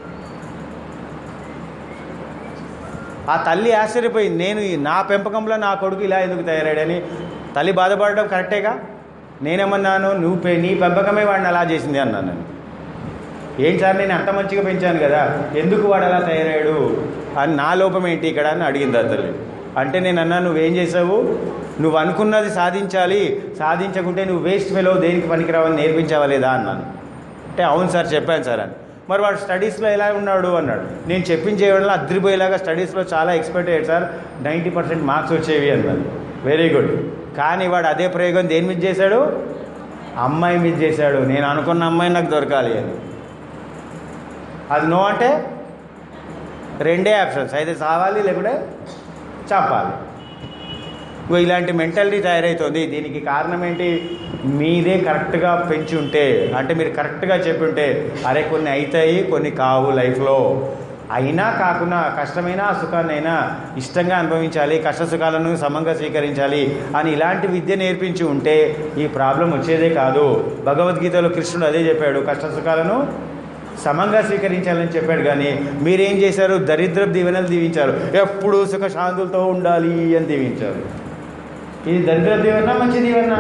ఆ తల్లి ఆశ్చర్యపోయింది నేను ఈ- నా పెంపకంలో నా కొడుకు ఇలా ఎందుకు తయారాడని తల్లి బాధపడడం కరెక్టేగా నేనేమన్నాను నువ్వు పె- నీ పెంపకమే వాడిని అలా చేసింది అన్నాను నేను ఏం సార్ నేను అంత మంచిగా పెంచాను కదా ఎందుకు వాడు అలా తయారయ్యాడు అని నా లోపం ఏంటి ఇక్కడ అని అడిగింది ఆ తల్లి అంటే నేను అన్నా నువ్వేం చేసావు నువ్వు అనుకున్నది సాధించాలి సాధించకుంటే నువ్వు వేస్ట్ ఫెలో దేనికి పనికిరావని నేర్పించావా లేదా అన్నాను అంటే అవును సార్ చెప్పాను సార్ అని మరి వాడు స్టడీస్లో ఎలా ఉన్నాడు అన్నాడు నేను చెప్పించే వల్ల అద్దరిపోయేలాగా స్టడీస్లో చాలా ఎక్స్పెక్ట్ అయ్యాడు సార్ నైంటీ పర్సెంట్ మార్క్స్ వచ్చేవి అన్నాడు వెరీ గుడ్ కానీ వాడు అదే ప్రయోగం దేని మీద చేశాడు అమ్మాయి మీద చేశాడు నేను అనుకున్న అమ్మాయి నాకు దొరకాలి అని అది నో అంటే రెండే ఆప్షన్స్ అయితే చావాలి లేకుంటే చెప్పాలి ఇగో ఇలాంటి మెంటాలిటీ తయారవుతుంది దీనికి కారణం ఏంటి మీదే కరెక్ట్గా పెంచి ఉంటే అంటే మీరు కరెక్ట్గా చెప్పి ఉంటే అరే కొన్ని అవుతాయి కొన్ని కావు లైఫ్లో అయినా కాకుండా కష్టమైనా సుఖాన్నైనా ఇష్టంగా అనుభవించాలి కష్ట సుఖాలను సమంగా స్వీకరించాలి అని ఇలాంటి విద్య నేర్పించి ఉంటే ఈ ప్రాబ్లం వచ్చేదే కాదు భగవద్గీతలో కృష్ణుడు అదే చెప్పాడు కష్ట సుఖాలను సమంగా స్వీకరించాలని చెప్పాడు కానీ మీరేం చేశారు దరిద్ర దీవెనలు దీవించారు ఎప్పుడు సుఖ శాంతులతో ఉండాలి అని దీవించారు ఇది దరిద్ర దీవెన మంచి దీవెన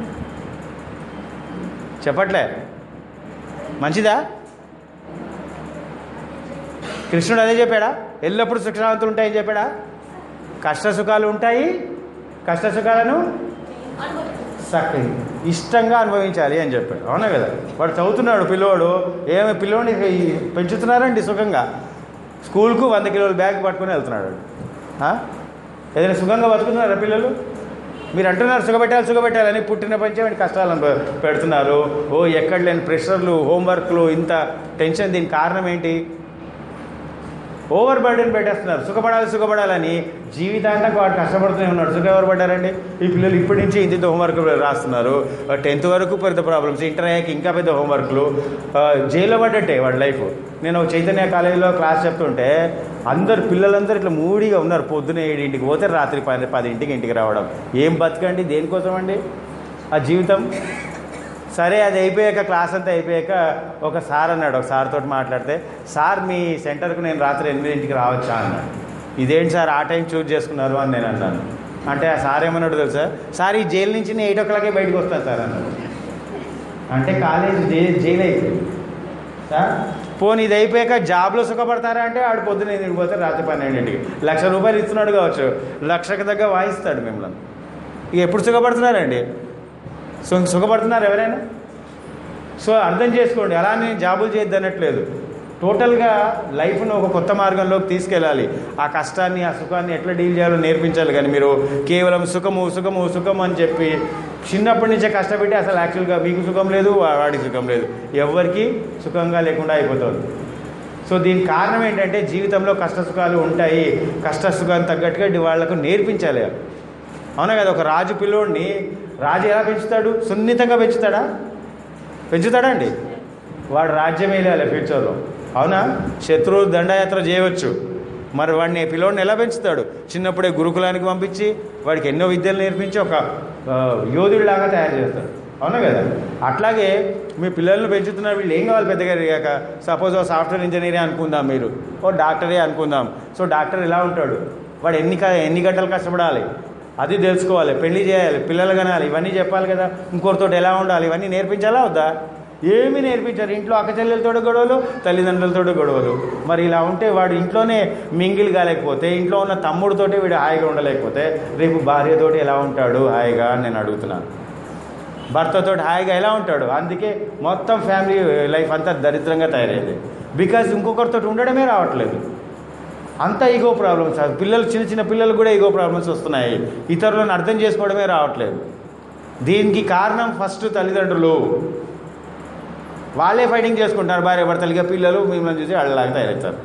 చెప్పట్లే మంచిదా కృష్ణుడు అదే చెప్పాడా ఎల్లప్పుడూ సుఖశాంతులు ఉంటాయని చెప్పాడా కష్ట సుఖాలు ఉంటాయి కష్ట సుఖాలను చక్కగా ఇష్టంగా అనుభవించాలి అని చెప్పాడు అవునా కదా వాడు చదువుతున్నాడు పిల్లోడు ఏమి పిల్లోని పెంచుతున్నారండి సుఖంగా స్కూల్కు వంద కిలోల బ్యాగ్ పట్టుకొని వెళ్తున్నాడు వాడు. ఆ? ఏదైనా సుఖంగా బతుకుతున్నారా పిల్లలు మీరు అంటున్నారు సుఖపెట్టాలి సుఖపెట్టాలని పుట్టిన పంచే కష్టాలను పె- పెడుతున్నారు ఓ ఎక్కడ లేని ప్రెషర్లు హోంవర్క్లు ఇంత టెన్షన్ దీనికి కారణం ఏంటి ఓవర్ బర్డెన్ పెట్టేస్తున్నారు సుఖపడాలి సుఖపడాలని జీవితాంతం వాడు కష్టపడుతూనే ఉన్నాడు సుఖం ఎవరు పడ్డారండి ఈ పిల్లలు ఇప్పటి నుంచి ఇంత ఇంత హోంవర్క్ రాస్తున్నారు టెన్త్ వరకు పెద్ద ప్రాబ్లమ్స్ ఇంటర్ అయ్యాక ఇంకా పెద్ద హోంవర్క్లు ఆ, జైల్లో పడ్డట్టే వాడి లైఫ్ నేను ఒక చైతన్య కాలేజీలో క్లాస్ చెప్తుంటే అందరు పిల్లలందరూ ఇట్లా మూడీగా ఉన్నారు పొద్దున ఏడింటికి పోతే రాత్రి పది పదింటికి ఇంటికి రావడం ఏం బతకండి దేనికోసం అండి ఆ జీవితం సరే అది అయిపోయాక క్లాస్ అంతా అయిపోయాక ఒక సార్ అన్నాడు ఒక సార్ తోటి మాట్లాడితే సార్ మీ సెంటర్కు నేను రాత్రి ఎనిమిదింటికి రావచ్చా అన్నాడు ఇదేంటి సార్ ఆ టైం చూజ్ చేసుకున్నారు అని నేను అన్నాను అంటే ఆ సార్ ఏమన్నాడు తెలుసా సార్ ఈ జైలు నుంచి నేను ఎయిట్ ఓ క్లాకే బయటకు వస్తాను సార్ అన్నాడు అంటే కాలేజ్ జై జైలు అయిపోయింది సార్ పోనీ ఇది అయిపోయాక జాబ్లో సుఖపడతారా అంటే ఆడు పొద్దున ఎనిమిదికి పోతే రాత్రి పన్నెండింటికి లక్ష రూపాయలు ఇస్తున్నాడు కావచ్చు లక్షకు దగ్గర వాయిస్తాడు మిమ్మల్ని ఇక ఎప్పుడు సుఖపడుతున్నారండి సు సుఖపడుతున్నారు ఎవరైనా సో అర్థం చేసుకోండి అలా నేను జాబులు చేయొద్దు అనట్లేదు టోటల్గా లైఫ్ను ఒక కొత్త మార్గంలోకి తీసుకెళ్ళాలి ఆ కష్టాన్ని ఆ సుఖాన్ని ఎట్లా డీల్ చేయాలో నేర్పించాలి కానీ మీరు కేవలం సుఖము సుఖము సుఖము అని చెప్పి చిన్నప్పటి నుంచే కష్టపెట్టి అసలు యాక్చువల్గా మీకు సుఖం లేదు వా- వాడికి సుఖం లేదు ఎవరికి సుఖంగా లేకుండా అయిపోతుంది సో దీనికి కారణం ఏంటంటే జీవితంలో కష్ట సుఖాలు ఉంటాయి కష్ట సుఖాన్ని తగ్గట్టుగా ఇది వాళ్ళకు నేర్పించాలి అవునా కదా ఒక రాజు పిల్లోడిని రాజు ఎలా పెంచుతాడు సున్నితంగా పెంచుతాడా పెంచుతాడా అండి వాడు రాజ్యం వేయాలి ఫ్యూచర్లో అవునా శత్రువు దండయాత్ర చేయవచ్చు మరి వాడిని పిల్లోడిని ఎలా పెంచుతాడు చిన్నప్పుడే గురుకులానికి పంపించి వాడికి ఎన్నో విద్యలు నేర్పించి ఒక ఆ, యోధుడిలాగా తయారు చేస్తాడు అవునా కదా అట్లాగే మీ పిల్లల్ని పెంచుతున్నారు వీళ్ళు ఏం కావాలి పెద్దగా ఎదిగాక సపోజ్ ఓ సాఫ్ట్వేర్ ఇంజనీరే అనుకుందాం మీరు ఓ డాక్టరే అనుకుందాం సో డాక్టర్ ఎలా ఉంటాడు వాడు ఎన్ని క- ఎన్ని గంటలు కష్టపడాలి అది తెలుసుకోవాలి పెళ్లి చేయాలి పిల్లలు కనాలి ఇవన్నీ చెప్పాలి కదా ఇంకొకరితో ఎలా ఉండాలి ఇవన్నీ నేర్పించాలా వద్దా ఏమీ నేర్పించారు ఇంట్లో అక్క చెల్లెలతో గొడవలు తల్లిదండ్రులతో గొడవలు మరి ఇలా ఉంటే వాడు ఇంట్లోనే మింగిల్ కాలేకపోతే ఇంట్లో ఉన్న తమ్ముడితోటి వీడు హాయిగా ఉండలేకపోతే రేపు భార్యతోటి ఎలా ఉంటాడు హాయిగా అని నేను అడుగుతున్నాను భర్తతో హాయిగా ఎలా ఉంటాడు అందుకే మొత్తం ఫ్యామిలీ లైఫ్ అంతా దరిద్రంగా తయారైంది బికాజ్ ఇంకొకరితో ఉండడమే రావట్లేదు అంత ఈగో ప్రాబ్లమ్స్ పిల్లలు చిన్న చిన్న పిల్లలు కూడా ఈగో ప్రాబ్లమ్స్ వస్తున్నాయి ఇతరులను అర్థం చేసుకోవడమే రావట్లేదు దీనికి కారణం ఫస్ట్ తల్లిదండ్రులు వాళ్ళే ఫైటింగ్ చేసుకుంటారు భార్య భర్తలుగా పిల్లలు మిమ్మల్ని చూసి వాళ్ళలాగా తయారవుతారు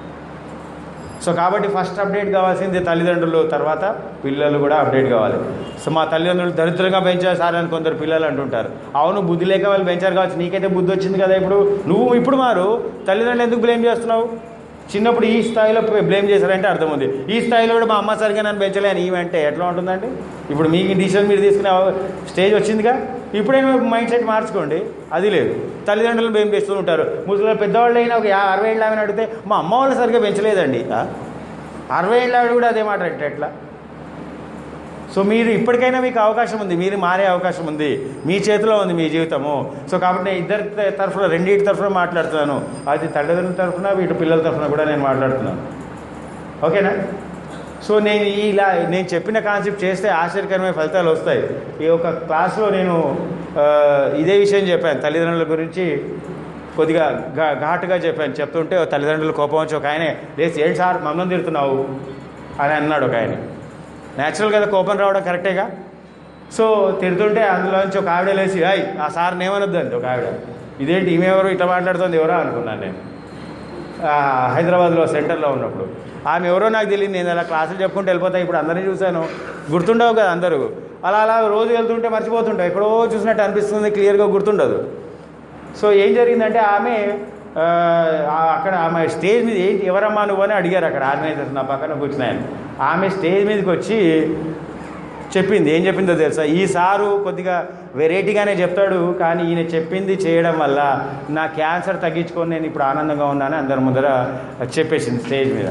సో కాబట్టి ఫస్ట్ అప్డేట్ కావాల్సింది తల్లిదండ్రులు తర్వాత పిల్లలు కూడా అప్డేట్ కావాలి సో మా తల్లిదండ్రులు దరిద్రంగా పెంచారు సార్ అని కొందరు పిల్లలు అంటుంటారు అవును బుద్ధి లేక వాళ్ళు పెంచారు కావచ్చు నీకైతే బుద్ధి వచ్చింది కదా ఇప్పుడు నువ్వు ఇప్పుడు మారు తల్లిదండ్రులు ఎందుకు బ్లేమ్ చేస్తున్నావు చిన్నప్పుడు ఈ స్థాయిలో బ్లేమ్ చేశారంటే అర్థం ఉంది ఈ స్థాయిలో కూడా మా అమ్మ సరిగా నన్ను పెంచలే అని ఈమెంటే ఎట్లా ఉంటుందండి ఇప్పుడు మీకు డిసిషన్ మీరు తీసుకునే స్టేజ్ వచ్చిందిగా ఇప్పుడైనా మైండ్ సెట్ మార్చుకోండి అది లేదు తల్లిదండ్రులు బ్లేమ్ చేస్తూ ఉంటారు ముసలి పెద్దవాళ్ళు అయినా ఒక యా- అరవై ఏళ్ళ ఆమెను అడిగితే మా అమ్మ వాళ్ళు సరిగ్గా పెంచలేదండి ఆ? అరవై ఏళ్ళ ఆవిడ కూడా అదే మాట అంటే ఎట్లా సో మీరు ఇప్పటికైనా మీకు అవకాశం ఉంది మీరు మారే అవకాశం ఉంది మీ చేతిలో ఉంది మీ జీవితము సో కాబట్టి నేను ఇద్దరి త- తరఫున రెండింటి తరఫున మాట్లాడుతున్నాను అది తల్లిదండ్రుల తరఫున వీటి పిల్లల తరఫున కూడా నేను మాట్లాడుతున్నాను ఓకేనా సో నేను ఈ ఇలా నేను చెప్పిన కాన్సెప్ట్ చేస్తే ఆశ్చర్యకరమైన ఫలితాలు వస్తాయి ఈ ఒక క్లాస్లో నేను ఆ, ఇదే విషయం చెప్పాను తల్లిదండ్రుల గురించి కొద్దిగా ఘా ఘాటుగా చెప్పాను చెప్తుంటే ఓ తల్లిదండ్రుల కోపం వచ్చి ఒక ఆయన లేచి ఏంటి సార్ మమ్మల్ని తిడుతున్నావు అని అన్నాడు ఒక ఆయన న్యాచురల్ కదా కోపం రావడం కరెక్టేగా సో తిడుతుంటే అందులోంచి ఒక ఆవిడ లేచి అయ్ ఆ సార్ని ఏమనొద్దు అండి ఒక ఆవిడ ఇదేంటి ఈమె ఎవరు ఇట్లా మాట్లాడుతుంది ఎవరో అనుకున్నాను నేను ఆ, హైదరాబాద్లో సెంటర్లో ఉన్నప్పుడు ఆమె ఎవరో నాకు తెలియదు నేను అలా క్లాసులు చెప్పుకుంటూ వెళ్ళిపోతా ఇప్పుడు అందరినీ చూశాను గుర్తుండవు కదా అందరూ అలా అలా రోజు వెళ్తుంటే మర్చిపోతుంటా ఎక్కడో చూసినట్టు అనిపిస్తుంది క్లియర్గా గుర్తుండదు సో ఏం జరిగిందంటే ఆమె ఆ, ఆ, అక్కడ ఆమె స్టేజ్ మీద ఏంటి ఎవరమ్మా నువ్వు అని అడిగారు అక్కడ ఆర్గనైజర్స్ నా పక్కన కూర్చున్నాయని ఆమె స్టేజ్ మీదకి వచ్చి చెప్పింది ఏం చెప్పిందో తెలుసా ఈ సారు కొద్దిగా వెరైటీగానే చెప్తాడు కానీ ఈయన చెప్పింది చేయడం వల్ల నా క్యాన్సర్ తగ్గించుకొని నేను ఇప్పుడు ఆనందంగా ఉన్నాను అందరి ముందర చెప్పేసింది స్టేజ్ మీద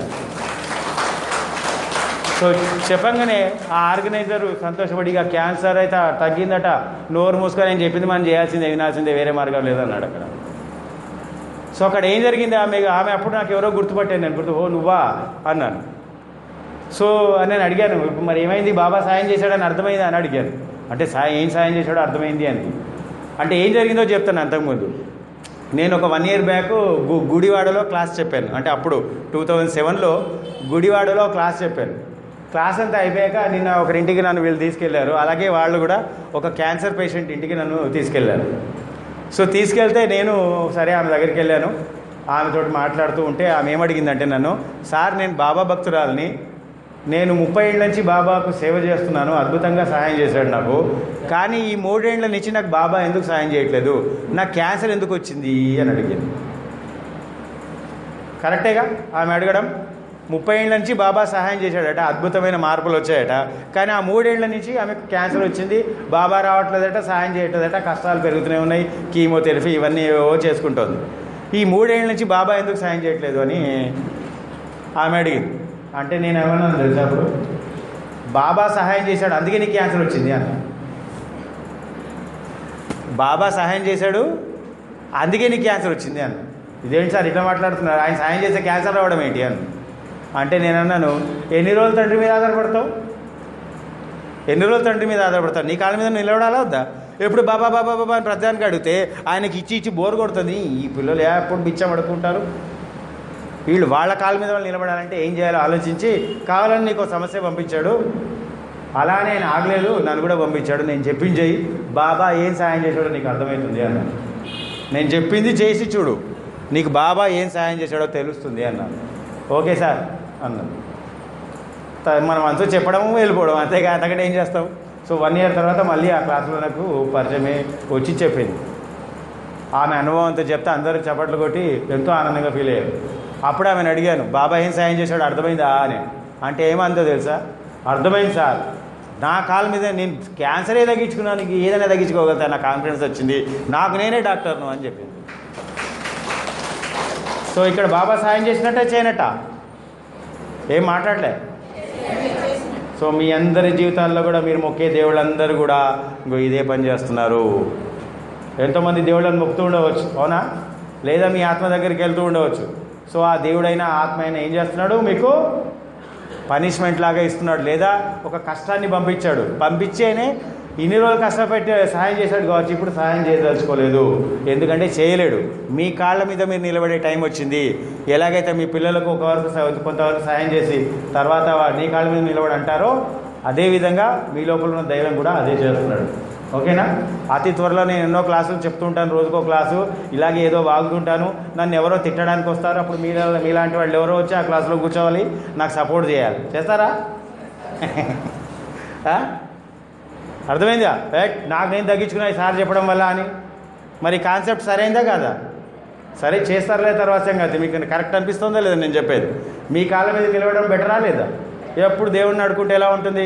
సో చెప్పంగానే ఆ ఆర్గనైజర్ సంతోషపడి ఇక క్యాన్సర్ అయితే తగ్గిందట నోరు మూసుకొని నేను చెప్పింది మనం చేయాల్సిందే వినాల్సిందే వేరే మార్గం లేదన్నాడు అక్కడ సో అక్కడ ఏం జరిగింది ఆమె ఆమె అప్పుడు నాకు ఎవరో గుర్తుపట్టాను నేను గుర్తు ఓ నువ్వా అన్నాను సో నేను అడిగాను ఇప్పుడు మరి ఏమైంది బాబా సాయం చేశాడని అర్థమైంది అని అడిగాను అంటే సాయం ఏం సాయం చేశాడో అర్థమైంది అని అంటే ఏం జరిగిందో చెప్తాను అంతకుముందు నేను ఒక వన్ ఇయర్ బ్యాక్ గు గుడివాడలో క్లాస్ చెప్పాను అంటే అప్పుడు టూ థౌజండ్ సెవెన్లో గుడివాడలో క్లాస్ చెప్పాను క్లాస్ అంతా అయిపోయాక నిన్న ఒకరింటికి నన్ను వీళ్ళు తీసుకెళ్లారు అలాగే వాళ్ళు కూడా ఒక క్యాన్సర్ పేషెంట్ ఇంటికి నన్ను తీసుకెళ్లారు సో తీసుకెళ్తే నేను సరే ఆమె దగ్గరికి వెళ్ళాను ఆమెతో మాట్లాడుతూ ఉంటే ఆమె ఏమడిగిందంటే నన్ను సార్ నేను బాబా భక్తురాలని నేను ముప్పై ఏళ్ళ నుంచి బాబాకు సేవ చేస్తున్నాను అద్భుతంగా సహాయం చేశాడు నాకు కానీ ఈ మూడేళ్ల నుంచి నాకు బాబా ఎందుకు సహాయం చేయట్లేదు నాకు క్యాన్సర్ ఎందుకు వచ్చింది అని అడిగింది కరెక్టేగా ఆమె అడగడం ముప్పై ఏళ్ళ నుంచి బాబా సహాయం చేశాడట అద్భుతమైన మార్పులు వచ్చాయట కానీ ఆ మూడేళ్ల నుంచి ఆమెకు క్యాన్సర్ వచ్చింది బాబా రావట్లేదట సహాయం చేయట్లేదట కష్టాలు పెరుగుతూనే ఉన్నాయి కీమోథెరపీ ఇవన్నీ ఏవో చేసుకుంటోంది ఈ మూడేళ్ల నుంచి బాబా ఎందుకు సహాయం చేయట్లేదు అని ఆమె అడిగింది అంటే నేను ఏమన్నాను తెలుసా అప్పుడు బాబా సహాయం చేశాడు అందుకే నీకు క్యాన్సర్ వచ్చింది అన్న బాబా సహాయం చేశాడు అందుకే నీకు క్యాన్సర్ వచ్చింది అన్న ఇదేంటి సార్ ఇట్లా మాట్లాడుతున్నారు ఆయన సహాయం చేస్తే క్యాన్సర్ రావడం ఏంటి అని అంటే నేను అన్నాను ఎన్ని రోజులు తండ్రి మీద ఆధారపడతావు ఎన్ని రోజులు తండ్రి మీద ఆధారపడతావు నీ కాళ్ళ మీద నిలబడాలా వద్దా ఎప్పుడు బాబా బాబా బాబా అని ప్రధానికి అడిగితే ఆయనకి ఇచ్చి ఇచ్చి బోర్ కొడుతుంది ఈ పిల్లలు ఎప్పుడు బిచ్చం అడుక్కుంటారు వీళ్ళు వాళ్ళ కాళ్ళ మీద వాళ్ళు నిలబడాలంటే ఏం చేయాలో ఆలోచించి కావాలని నీకు ఒక సమస్య పంపించాడు అలా నేను ఆగలేదు నన్ను కూడా పంపించాడు నేను చెప్పింది చెయ్యి బాబా ఏం సాయం చేశాడో నీకు అర్థమవుతుంది అన్నాను నేను చెప్పింది చేసి చూడు నీకు బాబా ఏం సాయం చేశాడో తెలుస్తుంది అన్నాను ఓకే సార్ అన్నాను త- మనం అంతా చెప్పడం వెళ్ళిపోవడం అంతేగా అంతకంటే ఏం చేస్తాం సో వన్ ఇయర్ తర్వాత మళ్ళీ ఆ క్లాస్లో నాకు పరిచయమే వచ్చి చెప్పింది ఆమె అనుభవంతో చెప్తే అందరూ చప్పట్లు కొట్టి ఎంతో ఆనందంగా ఫీల్ అయ్యారు అప్పుడు ఆమెను అడిగాను బాబా ఏం సాయం చేశాడు అర్థమైందా అని అంటే ఏమందో తెలుసా అర్థమైంది సార్ నా కాళ్ళ మీద నేను క్యాన్సరే తగ్గించుకున్నాను నీకు ఏదైనా తగ్గించుకోగలుగుతా నా కాన్ఫిడెన్స్ వచ్చింది నాకు నేనే డాక్టర్ను అని చెప్పింది సో ఇక్కడ బాబా సాయం చేసినట్టే చేయనట్ట ఏం మాట్లాడలే సో మీ అందరి జీవితాల్లో కూడా మీరు మొక్కే దేవుళ్ళందరూ కూడా ఇంకో ఇదే పని చేస్తున్నారు ఎంతోమంది దేవుళ్ళని మొక్కుతూ ఉండవచ్చు అవునా లేదా మీ ఆత్మ దగ్గరికి వెళ్తూ ఉండవచ్చు సో ఆ దేవుడైనా ఆత్మ అయినా ఏం చేస్తున్నాడు మీకు పనిష్మెంట్ లాగా ఇస్తున్నాడు లేదా ఒక కష్టాన్ని పంపించాడు పంపించేనే ఇన్ని రోజులు కష్టపెట్టి సహాయం చేశాడు కావచ్చు ఇప్పుడు సహాయం చేయదలుచుకోలేదు ఎందుకంటే చేయలేడు మీ కాళ్ళ మీద మీరు నిలబడే టైం వచ్చింది ఎలాగైతే మీ పిల్లలకు ఒక వరకు సహ- కొంతవరకు సహాయం చేసి తర్వాత వా- నీ కాళ్ళ మీద నిలబడి అంటారో అదేవిధంగా మీ లోపల ఉన్న దైవం కూడా అదే చేస్తున్నాడు ఓకేనా అతి త్వరలో నేను ఎన్నో క్లాసులు చెప్తుంటాను రోజుకో క్లాసు ఇలాగే ఏదో వాగుతుంటాను నన్ను ఎవరో తిట్టడానికి వస్తారు అప్పుడు మీ మీలాంటి వాళ్ళు ఎవరో వచ్చి ఆ క్లాసులో కూర్చోవాలి నాకు సపోర్ట్ చేయాలి చేస్తారా ఆ? అర్థమైందా రైట్ నాకు నేను తగ్గించుకున్నా సార్ చెప్పడం వల్ల అని మరి కాన్సెప్ట్ సరైందా కాదా సరే చేస్తారులే తర్వాత సంగతి మీకు కరెక్ట్ అనిపిస్తుందా లేదా నేను చెప్పేది మీ కాళ్ళ మీద నిలవడం బెటరా లేదా ఎప్పుడు దేవుడిని అడుకుంటే ఎలా ఉంటుంది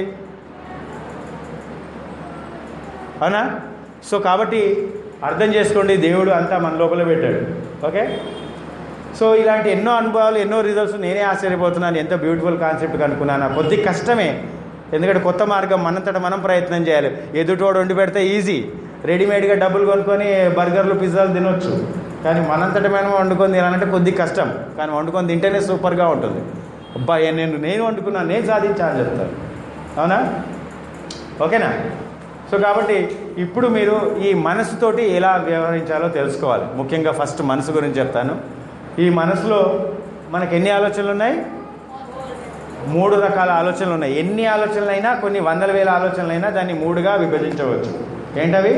అవునా సో కాబట్టి అర్థం చేసుకోండి దేవుడు అంతా మన లోపల పెట్టాడు ఓకే సో ఇలాంటి ఎన్నో అనుభవాలు ఎన్నో రిజల్ట్స్ నేనే ఆశ్చర్యపోతున్నాను ఎంత బ్యూటిఫుల్ కాన్సెప్ట్ కనుక్కున్నాను కొద్ది కష్టమే ఎందుకంటే కొత్త మార్గం మనంతట మనం ప్రయత్నం చేయాలి ఎదుటోడు వండి పెడితే ఈజీ రెడీమేడ్గా డబ్బులు కొనుక్కొని బర్గర్లు పిజ్జాలు తినొచ్చు కానీ మనంతట మనం వండుకొని తినాలంటే కొద్ది కష్టం కానీ వండుకొని తింటేనే సూపర్గా ఉంటుంది అబ్బా ఏ నేను నేను వండుకున్నా నేను సాధించాలని చెప్తాను అవునా ఓకేనా సో కాబట్టి ఇప్పుడు మీరు ఈ మనసుతోటి ఎలా వ్యవహరించాలో తెలుసుకోవాలి ముఖ్యంగా ఫస్ట్ మనసు గురించి చెప్తాను ఈ మనసులో మనకు ఎన్ని ఆలోచనలు ఉన్నాయి మూడు రకాల ఆలోచనలు ఉన్నాయి ఎన్ని ఆలోచనలైనా కొన్ని వందల వేల ఆలోచనలైనా దాన్ని మూడుగా విభజించవచ్చు ఏంటవి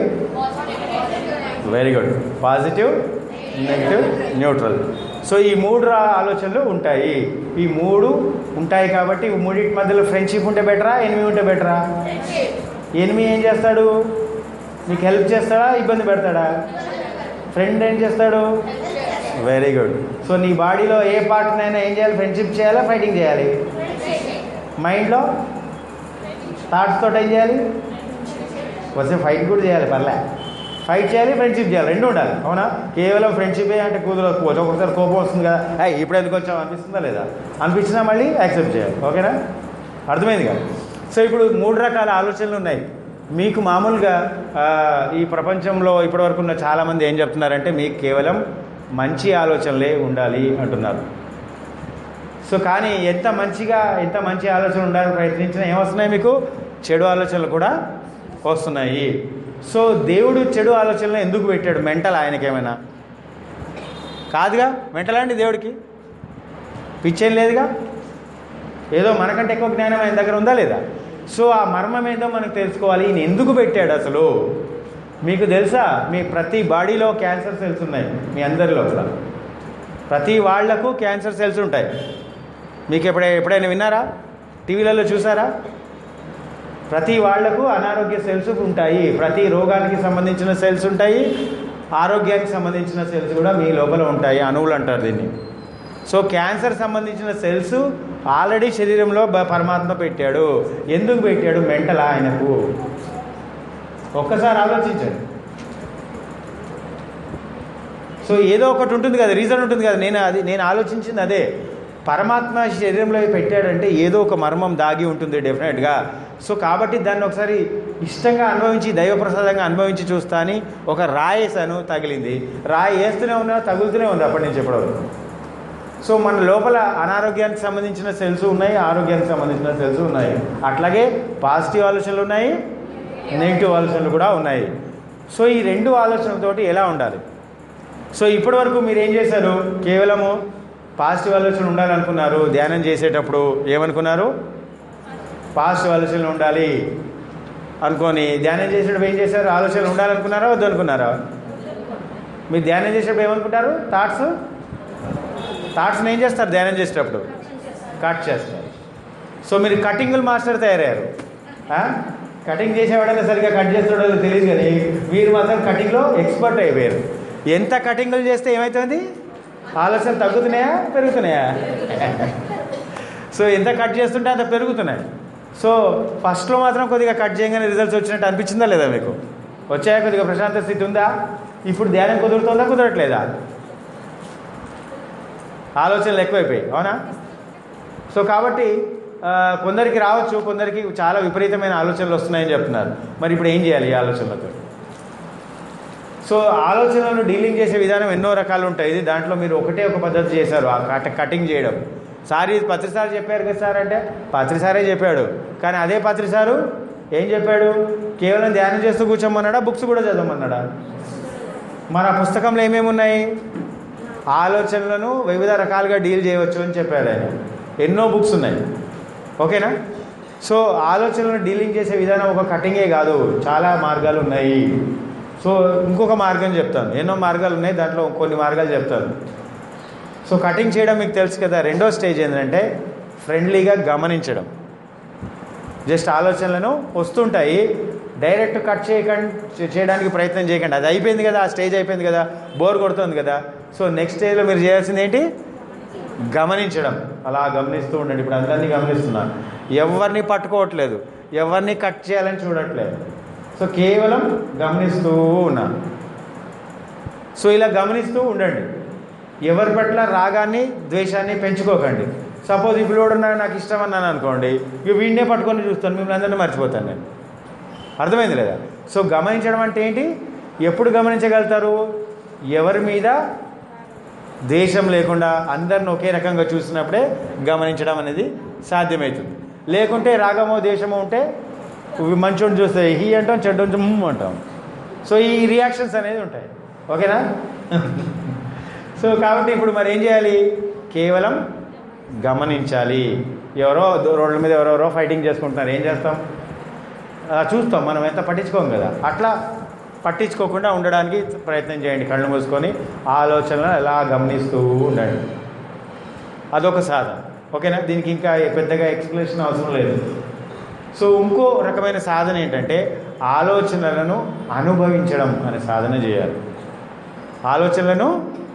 very good positive negative neutral so ఈ మూడు రా- ఆలోచనలు ఉంటాయి ఈ మూడు ఉంటాయి కాబట్టి ఈ మూడింటి మధ్యలో ఫ్రెండ్షిప్ ఉంటే బెటరా ఎనిమి ఉంటే బెటరా ఎనిమి ఏం చేస్తాడు నీకు హెల్ప్ చేస్తాడా ఇబ్బంది పెడతాడా ఫ్రెండ్ ఏం చేస్తాడు వెరీ గుడ్ సో నీ బాడీలో ఏ పార్ట్నైనా ఏం చేయాలి ఫ్రెండ్షిప్ చేయాలా ఫైటింగ్ చేయాలి మైండ్లో థాట్స్ తోటి ఏం చేయాలి వస్తే ఫైట్ కూడా చేయాలి పర్లే ఫైట్ చేయాలి ఫ్రెండ్షిప్ చేయాలి రెండు ఉండాలి అవునా కేవలం ఫ్రెండ్షిపే అంటే కుదరకపోవచ్చు ఒక్కొక్కసారి కోపం వస్తుంది కదా "ఏయ్, ఇప్పుడు ఎందుకు వచ్చావు అనిపిస్తుందా లేదా అనిపించినా మళ్ళీ యాక్సెప్ట్ చేయాలి ఓకేనా అర్థమైంది కదా సో ఇప్పుడు మూడు రకాల ఆలోచనలు ఉన్నాయి మీకు మామూలుగా ఆ, ఈ ప్రపంచంలో ఇప్పటివరకు ఉన్న చాలామంది ఏం చెప్తున్నారంటే మీకు కేవలం మంచి ఆలోచనలే ఉండాలి అంటున్నారు సో కానీ ఎంత మంచిగా ఎంత మంచి ఆలోచన ఉండాలని ప్రయత్నించినా ఏమొస్తున్నాయి మీకు చెడు ఆలోచనలు కూడా వస్తున్నాయి సో దేవుడు చెడు ఆలోచనలు ఎందుకు పెట్టాడు మెంటల్ ఆయనకేమైనా కాదుగా మెంటల్ అండి దేవుడికి పిచ్చేం లేదుగా ఏదో మనకంటే ఎక్కువ జ్ఞానం ఆయన దగ్గర ఉందా లేదా సో ఆ మర్మం ఏదో మనకు తెలుసుకోవాలి ఈయన ఎందుకు పెట్టాడు అసలు మీకు తెలుసా మీ ప్రతి బాడీలో క్యాన్సర్ సెల్స్ ఉన్నాయి మీ అందరి లోపల ప్రతి వాళ్లకు క్యాన్సర్ సెల్స్ ఉంటాయి మీకు ఎప్పుడై ఎప్పుడైనా విన్నారా టీవీలలో చూసారా ప్రతి వాళ్లకు అనారోగ్య సెల్స్ ఉంటాయి ప్రతి రోగానికి సంబంధించిన సెల్స్ ఉంటాయి ఆరోగ్యానికి సంబంధించిన సెల్స్ కూడా మీ లోపల ఉంటాయి అణువులు అంటారు దీన్ని సో క్యాన్సర్ సంబంధించిన సెల్స్ ఆల్రెడీ శరీరంలో బ- పరమాత్మ పెట్టాడు ఎందుకు పెట్టాడు మెంటల్ ఆయనకు ఒక్కసారి ఆలోచించండి సో ఏదో ఒకటి ఉంటుంది కదా రీజన్ ఉంటుంది కదా నేను అది నేను ఆలోచించింది అదే పరమాత్మ శరీరంలో పెట్టాడంటే ఏదో ఒక మర్మం దాగి ఉంటుంది డెఫినెట్గా సో కాబట్టి దాన్ని ఒకసారి ఇష్టంగా అనుభవించి దైవప్రసాదంగా అనుభవించి చూస్తా అని ఒక రాయేసాను తగిలింది రాయి వేస్తూనే ఉన్నా తగులుతూనే ఉంది అప్పటి నుంచి ఎప్పటివరకు సో మన లోపల అనారోగ్యానికి సంబంధించిన సెల్స్ ఉన్నాయి ఆరోగ్యానికి సంబంధించిన సెల్స్ ఉన్నాయి అట్లాగే పాజిటివ్ ఆలోచనలు ఉన్నాయి నెగిటివ్ ఆలోచనలు కూడా ఉన్నాయి సో ఈ రెండు ఆలోచనలతోటి ఎలా ఉండాలి సో ఇప్పటి వరకు మీరు ఏం చేశారు కేవలము పాజిటివ్ ఆలోచన ఉండాలనుకున్నారు ధ్యానం చేసేటప్పుడు ఏమనుకున్నారు పాజిటివ్ ఆలోచనలు ఉండాలి అనుకొని ధ్యానం చేసేటప్పుడు ఏం చేశారు ఆలోచనలు ఉండాలనుకున్నారా వద్దు అనుకున్నారా మీరు ధ్యానం చేసేటప్పుడు ఏమనుకుంటారు థాట్స్ థాట్స్ని ఏం చేస్తారు ధ్యానం చేసేటప్పుడు కట్ చేస్తారు సో మీరు కటింగులు మాస్టర్ తయారయ్యారు ఆ? కటింగ్ చేసేవాడైనా సరిగ్గా కట్ చేస్తాడో లేదో తెలియదు కానీ మీరు మాత్రం కటింగ్లో ఎక్స్పర్ట్ అయిపోయారు ఎంత కటింగులు చేస్తే ఏమవుతుంది ఆలోచన తగ్గుతున్నాయా పెరుగుతున్నాయా సో ఎంత కట్ చేస్తుంటే అంత పెరుగుతున్నాయి సో ఫస్ట్లో మాత్రం కొద్దిగా కట్ చేయగానే రిజల్ట్స్ వచ్చినట్టు అనిపించిందా లేదా మీకు వచ్చాయా కొద్దిగా ప్రశాంత స్థితి ఉందా ఇప్పుడు ధ్యానం కుదురుతుందా కుదరట్లేదా ఆలోచనలు ఎక్కువైపోయాయి అవునా సో కాబట్టి ఆ, కొందరికి రావచ్చు కొందరికి చాలా విపరీతమైన ఆలోచనలు వస్తున్నాయని చెప్తున్నారు మరి ఇప్పుడు ఏం చేయాలి ఈ ఆలోచనలతో సో ఆలోచనలను డీలింగ్ చేసే విధానం ఎన్నో రకాలు ఉంటాయి ఇది దాంట్లో మీరు ఒకటే ఒక పద్ధతి చేశారు ఆ కట్ కటింగ్ చేయడం సార్ ఇది పత్రిసారి చెప్పారు కదా సార్ అంటే పత్రిసారే చెప్పాడు కానీ అదే పత్రిసారు ఏం చెప్పాడు కేవలం ధ్యానం చేస్తూ కూర్చోమన్నాడా బుక్స్ కూడా చదవమన్నాడా మన పుస్తకంలో ఏమేమి ఉన్నాయి ఆలోచనలను వివిధ రకాలుగా డీల్ చేయవచ్చు అని చెప్పాడు ఆయన ఎన్నో బుక్స్ ఉన్నాయి ఓకేనా సో ఆలోచనలను డీలింగ్ చేసే విధానం ఒక కటింగే కాదు చాలా మార్గాలు ఉన్నాయి సో ఇంకొక మార్గం చెప్తాను ఎన్నో మార్గాలు ఉన్నాయి దాంట్లో కొన్ని మార్గాలు చెప్తాను సో కటింగ్ చేయడం మీకు తెలుసు కదా రెండో స్టేజ్ ఏంటంటే ఫ్రెండ్లీగా గమనించడం జస్ట్ ఆలోచనలను వస్తుంటాయి డైరెక్ట్ కట్ చేయకండి చేయడానికి ప్రయత్నం చేయకండి అది అయిపోయింది కదా ఆ స్టేజ్ అయిపోయింది కదా బోర్ కొడుతుంది కదా సో నెక్స్ట్ స్టేజ్లో మీరు చేయాల్సింది ఏంటి గమనించడం అలా గమనిస్తూ ఉండండి ఇప్పుడు అందరినీ గమనిస్తున్నాను ఎవరిని పట్టుకోవట్లేదు ఎవరిని కట్ చేయాలని చూడట్లేదు సో కేవలం గమనిస్తూ ఉన్నాను సో ఇలా గమనిస్తూ ఉండండి ఎవరి పట్ల రాగాన్ని ద్వేషాన్ని పెంచుకోకండి సపోజ్ ఇప్పుడు కూడా నా- నాకు ఇష్టం అన్నాను అనుకోండి ఇక వీడినే పట్టుకొని చూస్తాను మిమ్మల్ని అందరినీ మర్చిపోతాను నేను అర్థమైంది లేదా సో గమనించడం అంటే ఏంటి ఎప్పుడు గమనించగలుగుతారు ఎవరి మీద దేశం లేకుండా అందరిని ఒకే రకంగా చూసినప్పుడే గమనించడం అనేది సాధ్యమవుతుంది లేకుంటే రాగమో దేశమో ఉంటే ఇవి మంచోడిని చూస్తే హీ అంటాం చెడ్డోని ముమ్ అంటాం సో ఈ రియాక్షన్స్ అనేది ఉంటాయి ఓకేనా సో కాబట్టి ఇప్పుడు మరి ఏం చేయాలి కేవలం గమనించాలి ఎవరో రోడ్ల మీద ఎవరెవరో ఫైటింగ్ చేసుకుంటున్నారు ఏం చేస్తాం అలా చూస్తాం మనం ఎంత పట్టించుకోం కదా అట్లా పట్టించుకోకుండా ఉండడానికి ప్రయత్నం చేయండి కళ్ళు మూసుకొని ఆలోచనలు ఎలా గమనిస్తూ ఉండండి అదొక సాధన ఓకేనా దీనికి ఇంకా పెద్దగా ఎక్స్ప్లెనేషన్ అవసరం లేదు సో ఇంకో రకమైన సాధన ఏంటంటే ఆలోచనలను అనుభవించడం అనే సాధన చేయాలి ఆలోచనలను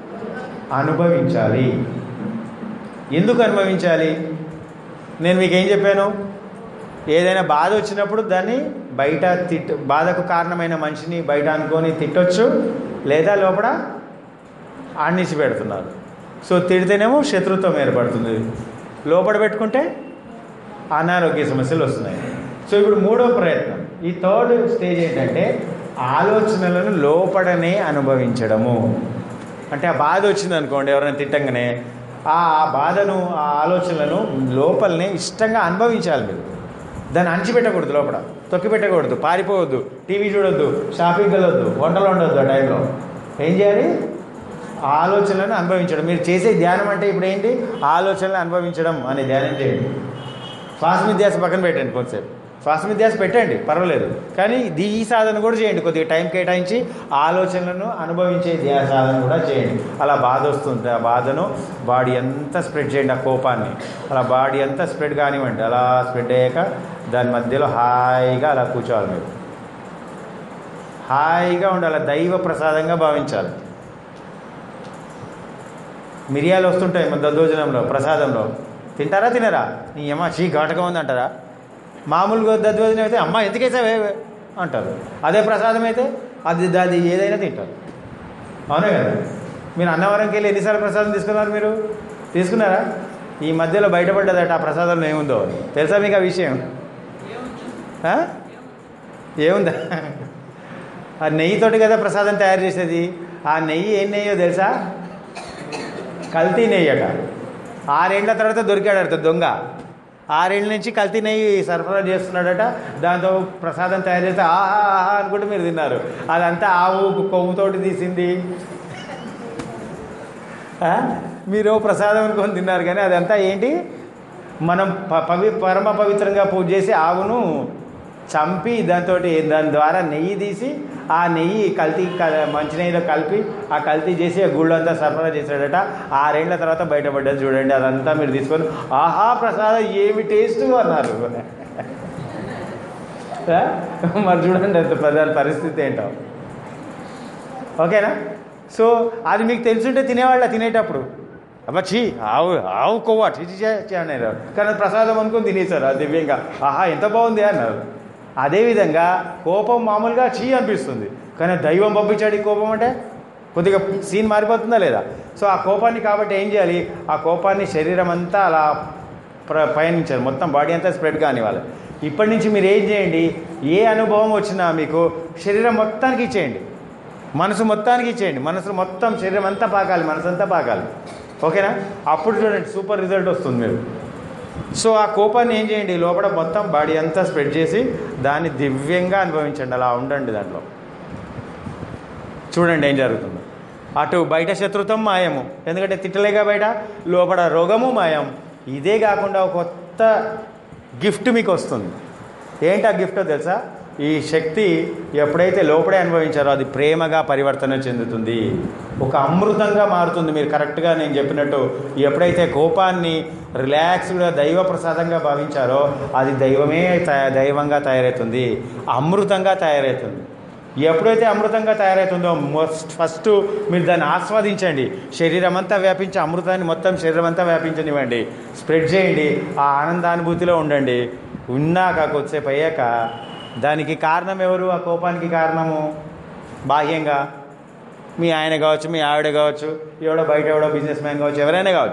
అనుభవించాలి ఎందుకు అనుభవించాలి నేను మీకు ఏం చెప్పాను ఏదైనా బాధ వచ్చినప్పుడు దాన్ని బయట తిట్ బాధకు కారణమైన మనిషిని బయట అనుకొని తిట్టొచ్చు లేదా లోపల ఆణించి పెడుతున్నారు సో తిడితేనేమో శత్రుత్వం ఏర్పడుతుంది లోపల పెట్టుకుంటే అనారోగ్య సమస్యలు వస్తున్నాయి సో ఇప్పుడు మూడో ప్రయత్నం ఈ థర్డ్ స్టేజ్ ఏంటంటే ఆలోచనలను లోపడనే అనుభవించడము అంటే ఆ బాధ వచ్చింది అనుకోండి ఎవరైనా తిట్టంగానే ఆ ఆ బాధను ఆ ఆలోచనలను లోపలనే ఇష్టంగా అనుభవించాలి మీరు దాన్ని అణిచిపెట్టకూడదు లోపల తొక్కి పెట్టకూడదు పారిపోవద్దు టీవీ చూడొద్దు షాపింగ్ వెళ్ళొద్దు వంటలు ఉండొద్దు ఆ టైంలో ఏం చేయాలి ఆ ఆలోచనలను అనుభవించడం మీరు చేసే ధ్యానం అంటే ఇప్పుడు ఏంటి ఆలోచనలు అనుభవించడం అనే ధ్యానం చేయండి శ్వాస విద్యాస పక్కన పెట్టండి కొంచెంసేపు శ్వాస విద్యాస పెట్టండి పర్వాలేదు కానీ ఇది ఈ సాధన కూడా చేయండి కొద్దిగా టైం కేటాయించి ఆలోచనలను అనుభవించే ధ్యాన సాధన కూడా చేయండి అలా బాధ వస్తుంది ఆ బాధను బాడీ అంతా స్ప్రెడ్ చేయండి ఆ కోపాన్ని అలా బాడీ అంతా స్ప్రెడ్ కానివ్వండి అలా స్ప్రెడ్ అయ్యాక దాని మధ్యలో హాయిగా అలా కూర్చోవాలి మీరు హాయిగా ఉండాలి దైవ ప్రసాదంగా భావించాలి మిరియాలు వస్తుంటాయి మన దద్దోజనంలో ప్రసాదంలో తింటారా తినరా నీ అమ్మ చీ ఘాటగా ఉంది అంటారా మామూలుగా దద్దోజనం అయితే అమ్మ ఎందుకేసావే అంటారు అదే ప్రసాదం అయితే అది అది ఏదైనా తింటారు అవునే కదా మీరు అన్నవరంకి వెళ్ళి ఎన్నిసార్లు ప్రసాదం తీసుకున్నారు మీరు తీసుకున్నారా ఈ మధ్యలో బయటపడ్డదట ఆ ప్రసాదంలో ఏముందో అని. తెలుసా మీకు ఆ విషయం ఆ? ఏముందా ఆ నెయ్యితోటి కదా ప్రసాదం తయారు చేసేది ఆ నెయ్యి ఏం నెయ్యో తెలుసా కల్తీ నెయ్యి అట ఆరేళ్ల తర్వాత దొరికాడట దొంగ ఆరేళ్ళ నుంచి కల్తీ నెయ్యి సరఫరా చేస్తున్నాడట దాంతో ప్రసాదం తయారు చేస్తే ఆహా ఆహా అనుకుంటే మీరు తిన్నారు అదంతా ఆవు కొవ్వుతోటి తీసింది ఆ? మీరు ప్రసాదం అనుకొని తిన్నారు కానీ అదంతా ఏంటి మనం ప- పవి పరమ పవిత్రంగా పూజ చేసి ఆవును చంపి దాంతో దాని ద్వారా నెయ్యి తీసి ఆ నెయ్యి కల్తీ క- మంచి నెయ్యిలో కలిపి ఆ కల్తీ చేసి ఆ గుళ్ళు అంతా సరఫరా చేశాడట ఆరేళ్ల తర్వాత బయటపడ్డది చూడండి అదంతా మీరు తీసుకొని ఆహా ప్రసాదం ఏమి టేస్ట్ అన్నారు ఆ? మరి చూడండి అంత ప్రధాన పరిస్థితి ఏంటో ఓకేనా సో అది మీకు తెలుసుంటే తినేవాళ్ళ తినేటప్పుడు అబ్బా చీ ఆవు ఆవు కొవ్వ చీ అన్నారు కానీ అది ప్రసాదం అనుకొని తినేశారు అది దివ్యంగా ఆహా ఎంత బాగుంది అన్నారు అదేవిధంగా కోపం మామూలుగా చీ అనిపిస్తుంది కానీ దైవం పంపించాడు ఈ కోపం అంటే కొద్దిగా సీన్ మారిపోతుందా లేదా సో ఆ కోపాన్ని కాబట్టి ఏం చేయాలి ఆ కోపాన్ని శరీరం అంతా అలా ప్ర పయనించాలి మొత్తం బాడీ అంతా స్ప్రెడ్ కానివ్వాలి ఇప్పటి నుంచి మీరు ఏం చేయండి ఏ అనుభవం వచ్చినా మీకు శరీరం మొత్తానికి ఇచ్చేయండి మనసు మొత్తానికి ఇచ్చేయండి మనసు మొత్తం శరీరం అంతా పాకాలి మనసు అంతా పాకాలి ఓకేనా అప్పుడు చూడండి సూపర్ రిజల్ట్ వస్తుంది మీరు సో ఆ కోపాన్ని ఏం చేయండి లోపల మొత్తం బాడీ అంతా స్ప్రెడ్ చేసి దాన్ని దివ్యంగా అనుభవించండి అలా ఉండండి దాంట్లో చూడండి ఏం జరుగుతుందో అటు బయట శత్రుత్వం మాయము ఎందుకంటే తిట్టలేగా బయట లోపల రోగము మాయం ఇదే కాకుండా ఒక కొత్త గిఫ్ట్ మీకు వస్తుంది ఏంటి ఆ గిఫ్టో తెలుసా ఈ శక్తి ఎప్పుడైతే లోపడే అనుభవించారో అది ప్రేమగా పరివర్తన చెందుతుంది ఒక అమృతంగా మారుతుంది మీరు కరెక్ట్గా నేను చెప్పినట్టు ఎప్పుడైతే కోపాన్ని రిలాక్స్డ్గా దైవ ప్రసాదంగా భావించారో అది దైవమే తయ- దైవంగా తయారవుతుంది అమృతంగా తయారవుతుంది ఎప్పుడైతే అమృతంగా తయారవుతుందో మోస్ట్ ఫస్ట్ మీరు దాన్ని ఆస్వాదించండి శరీరం అంతా వ్యాపించి అమృతాన్ని మొత్తం శరీరం అంతా వ్యాపించనివ్వండి స్ప్రెడ్ చేయండి ఆ ఆనందానుభూతిలో ఉండండి ఉన్నాక కొద్దిసేపు అయ్యాక దానికి కారణం ఎవరు ఆ కోపానికి కారణము బాహ్యంగా మీ ఆయన కావచ్చు మీ ఆవిడ కావచ్చు ఎవడో బయట ఎవడో బిజినెస్ మ్యాన్ కావచ్చు ఎవరైనా కావచ్చు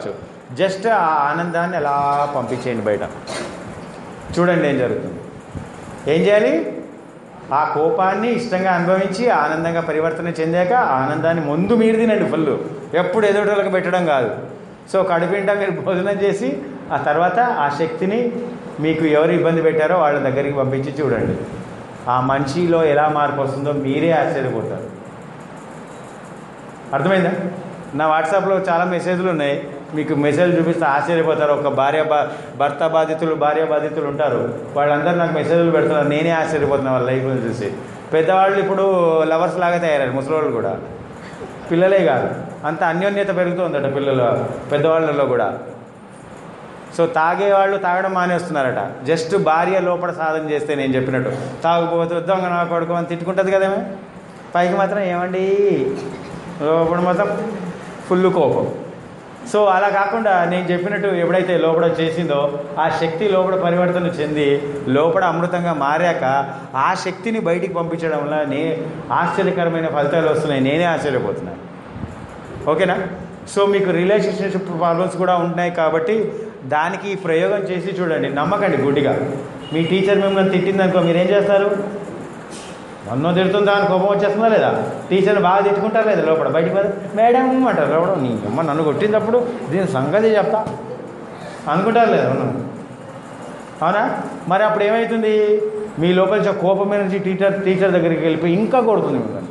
జస్ట్ ఆ ఆనందాన్ని అలా పంపించేయండి బయట చూడండి ఏం జరుగుతుంది ఏం చేయాలి ఆ కోపాన్ని ఇష్టంగా అనుభవించి ఆనందంగా పరివర్తన చెందాక ఆ ఆనందాన్ని ముందు మీరు తినండి ఫుల్ ఎప్పుడు ఎదుటోళ్ళకి పెట్టడం కాదు సో కడుపింటా మీరు భోజనం చేసి ఆ తర్వాత ఆ శక్తిని మీకు ఎవరు ఇబ్బంది పెట్టారో వాళ్ళ దగ్గరికి పంపించి చూడండి ఆ మనిషిలో ఎలా మార్పు వస్తుందో మీరే ఆశ్చర్యపోతారు అర్థమైందా నా వాట్సాప్లో చాలా మెసేజ్లు ఉన్నాయి మీకు మెసేజ్ చూపిస్తే ఆశ్చర్యపోతారు ఒక భార్య బా- భర్త బాధితులు భార్య బాధితులు ఉంటారు వాళ్ళందరూ నాకు మెసేజ్లు పెడుతున్నారు నేనే ఆశ్చర్యపోతున్నాను వాళ్ళ లైఫ్ని చూసి పెద్దవాళ్ళు ఇప్పుడు లవర్స్ లాగా తయారయ్యారు ముసలోళ్ళు కూడా పిల్లలే కాదు అంత అన్యోన్యత పెరుగుతుందట పిల్లల పెద్దవాళ్ళలో కూడా సో తాగేవాళ్ళు తాగడం మానేస్తున్నారట జస్ట్ భార్య లోపల సాధన చేస్తే నేను చెప్పినట్టు తాగుపోతే దొంగ నా కొడుకు అని తిట్టుకుంటుంది కదేమే పైకి మాత్రం ఏమండి లోపల మాత్రం ఫుల్ కోపం సో అలా కాకుండా నేను చెప్పినట్టు ఎప్పుడైతే లోపల చేసిందో ఆ శక్తి లోపల పరివర్తన చెంది లోపల అమృతంగా మారాక ఆ శక్తిని బయటికి పంపించడం వల్ల నే ఆశ్చర్యకరమైన ఫలితాలు వస్తున్నాయి నేనే ఆశ్చర్యపోతున్నాను ఓకేనా సో మీకు రిలేషన్షిప్ ప్రాబ్లమ్స్ కూడా ఉంటున్నాయి కాబట్టి దానికి ఈ ప్రయోగం చేసి చూడండి నమ్మకండి గుడ్డిగా మీ టీచర్ మిమ్మల్ని తిట్టిందనుకో మీరేం చేస్తారు నన్ను తిడుతుందా అని కోపం వచ్చేస్తుందా లేదా టీచర్ని బాగా తిట్టుకుంటారు లేదా లోపల బయటికి పోతే మేడం అంటారు లోపల నీ అమ్మ నన్ను కొట్టినప్పుడు దీని సంగతి చెప్తా అనుకుంటారు లేదా మనం అవునా మరి అప్పుడు ఏమవుతుంది మీ లోపల నుంచి కోపం నుంచి టీచర్ టీచర్ దగ్గరికి వెళ్ళిపోయి ఇంకా కొడుతుంది మిమ్మల్ని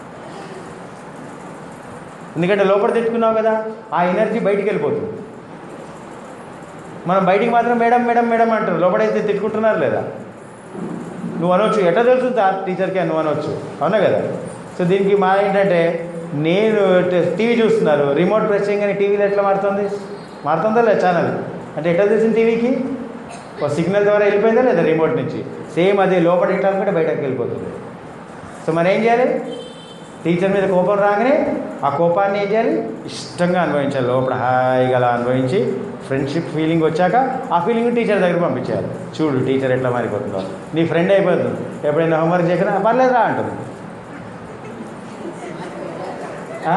ఎందుకంటే లోపల తిట్టుకున్నావు కదా ఆ ఎనర్జీ బయటికి వెళ్ళిపోతుంది మనం బయటికి మాత్రం మేడం మేడం మేడం అంటారు లోపలైతే తిట్టుకుంటున్నారు లేదా నువ్వు అనొచ్చు ఎట్లా తెలుస్తుంది సార్ టీచర్కి నువ్వు అనొచ్చు అవునా కదా సో దీనికి మా ఏంటంటే నేను టీవీ చూస్తున్నారు రిమోట్ ప్రెస్ చేయగానే టీవీలో ఎట్లా మారుతుంది మారుతుందా లేదా ఛానల్ అంటే ఎట్లా తెలిసింది టీవీకి ఒక సిగ్నల్ ద్వారా వెళ్ళిపోయిందా లేదా రిమోట్ నుంచి సేమ్ అదే లోపల ఇట్లా అనుకుంటే బయటకు వెళ్ళిపోతుంది సో మరి ఏం చేయాలి టీచర్ మీద కోపం రాగానే ఆ కోపాన్ని ఏం చేయాలి ఇష్టంగా అనుభవించాలి లోపల హాయిగా అలా అనుభవించి ఫ్రెండ్షిప్ ఫీలింగ్ వచ్చాక ఆ ఫీలింగ్ టీచర్ దగ్గర పంపించాలి చూడు టీచర్ ఎట్లా మారిపోతుందో నీ ఫ్రెండ్ అయిపోతుంది ఎప్పుడైనా హోంవర్క్ చేయకుండా పర్లేదు రా అంటుంది ఆ?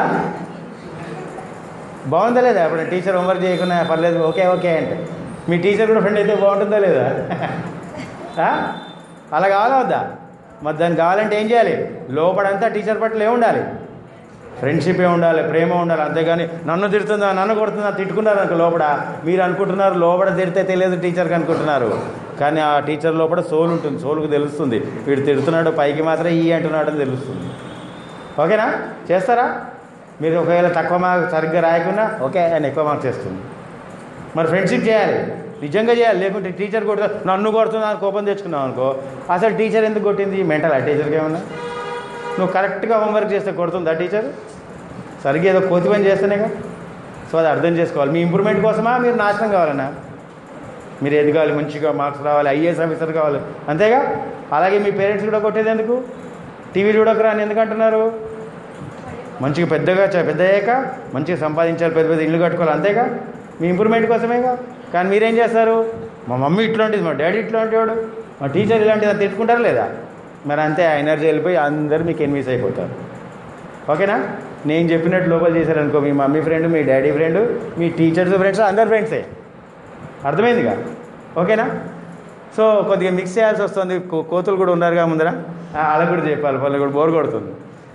బాగుందా లేదా ఎప్పుడైనా టీచర్ హోంవర్క్ చేయకుండా పర్లేదు ఓకే ఓకే అంటే మీ టీచర్ కూడా ఫ్రెండ్ అయితే బాగుంటుందా లేదా ఆ? అలా కావాలా వద్దా మరి దానికి కావాలంటే ఏం చేయాలి లోపడంతా టీచర్ పట్ల ఏముండాలి ఫ్రెండ్షిప్ ఏ ఉండాలి ప్రేమ ఉండాలి అంతేగాని నన్ను తిడుతుందా నన్ను కొడుతుందా తిట్టుకున్నారు అనుకో లోపల మీరు అనుకుంటున్నారు లోపల తిడితే తెలియదు టీచర్కి అనుకుంటున్నారు కానీ ఆ టీచర్ లోపల సోల్ ఉంటుంది సోల్కి తెలుస్తుంది వీడు తిడుతున్నాడు పైకి మాత్రం ఈ అంటున్నాడు అని తెలుస్తుంది ఓకేనా చేస్తారా మీరు ఒకవేళ తక్కువ మార్క్ సరిగ్గా రాయకుండా ఓకే ఆయన ఎక్కువ మార్క్స్ చేస్తుంది మరి ఫ్రెండ్షిప్ చేయాలి నిజంగా చేయాలి లేకుంటే టీచర్ కొడుతా నన్ను కొడుతున్నా అని కోపం తెచ్చుకున్నావు అనుకో అసలు టీచర్ ఎందుకు కొట్టింది మెంటల్ ఆ టీచర్కి ఏమన్నా నువ్వు కరెక్ట్గా హోంవర్క్ చేస్తే కొడుతుందా టీచర్ సరిగ్గా ఏదో కోతి పని చేస్తేనేగా సో అది అర్థం చేసుకోవాలి మీ ఇంప్రూవ్మెంట్ కోసమా మీరు నాశనం కావాలన్నా మీరు ఎదగాలి మంచిగా మార్క్స్ రావాలి ఐఏఎస్ ఆఫీసర్ కావాలి అంతేగా అలాగే మీ పేరెంట్స్ కూడా కొట్టేది ఎందుకు టీవీ చూడకరా అని ఎందుకు అంటున్నారు మంచిగా పెద్దగా చ- పెద్ద అయ్యాక మంచిగా సంపాదించాలి పెద్ద పెద్ద ఇల్లు కట్టుకోవాలి అంతేగా మీ ఇంప్రూవ్మెంట్ కోసమేగా కానీ మీరేం చేస్తారు మా మమ్మీ ఇట్లాంటిది మా డాడీ ఇట్లాంటి వాడు మా టీచర్ ఇలాంటిది అని తిట్టుకుంటారా లేదా మరి అంతే ఆ ఎనర్జీ వెళ్ళిపోయి అందరూ మీకు ఎన్వీస్ అయిపోతారు ఓకేనా నేను చెప్పినట్టు లోపల చేశారనుకో మీ మమ్మీ ఫ్రెండ్ మీ డాడీ ఫ్రెండ్ మీ టీచర్స్ ఫ్రెండ్స్ అందరు ఫ్రెండ్సే అర్థమైందిగా ఓకేనా సో కొద్దిగా మిక్స్ చేయాల్సి వస్తుంది కో- కోతులు కూడా ఉన్నారుగా ముందర ఆ, అలా కూడా చెప్పాలి వాళ్ళు కూడా బోర్ కొడుతుంది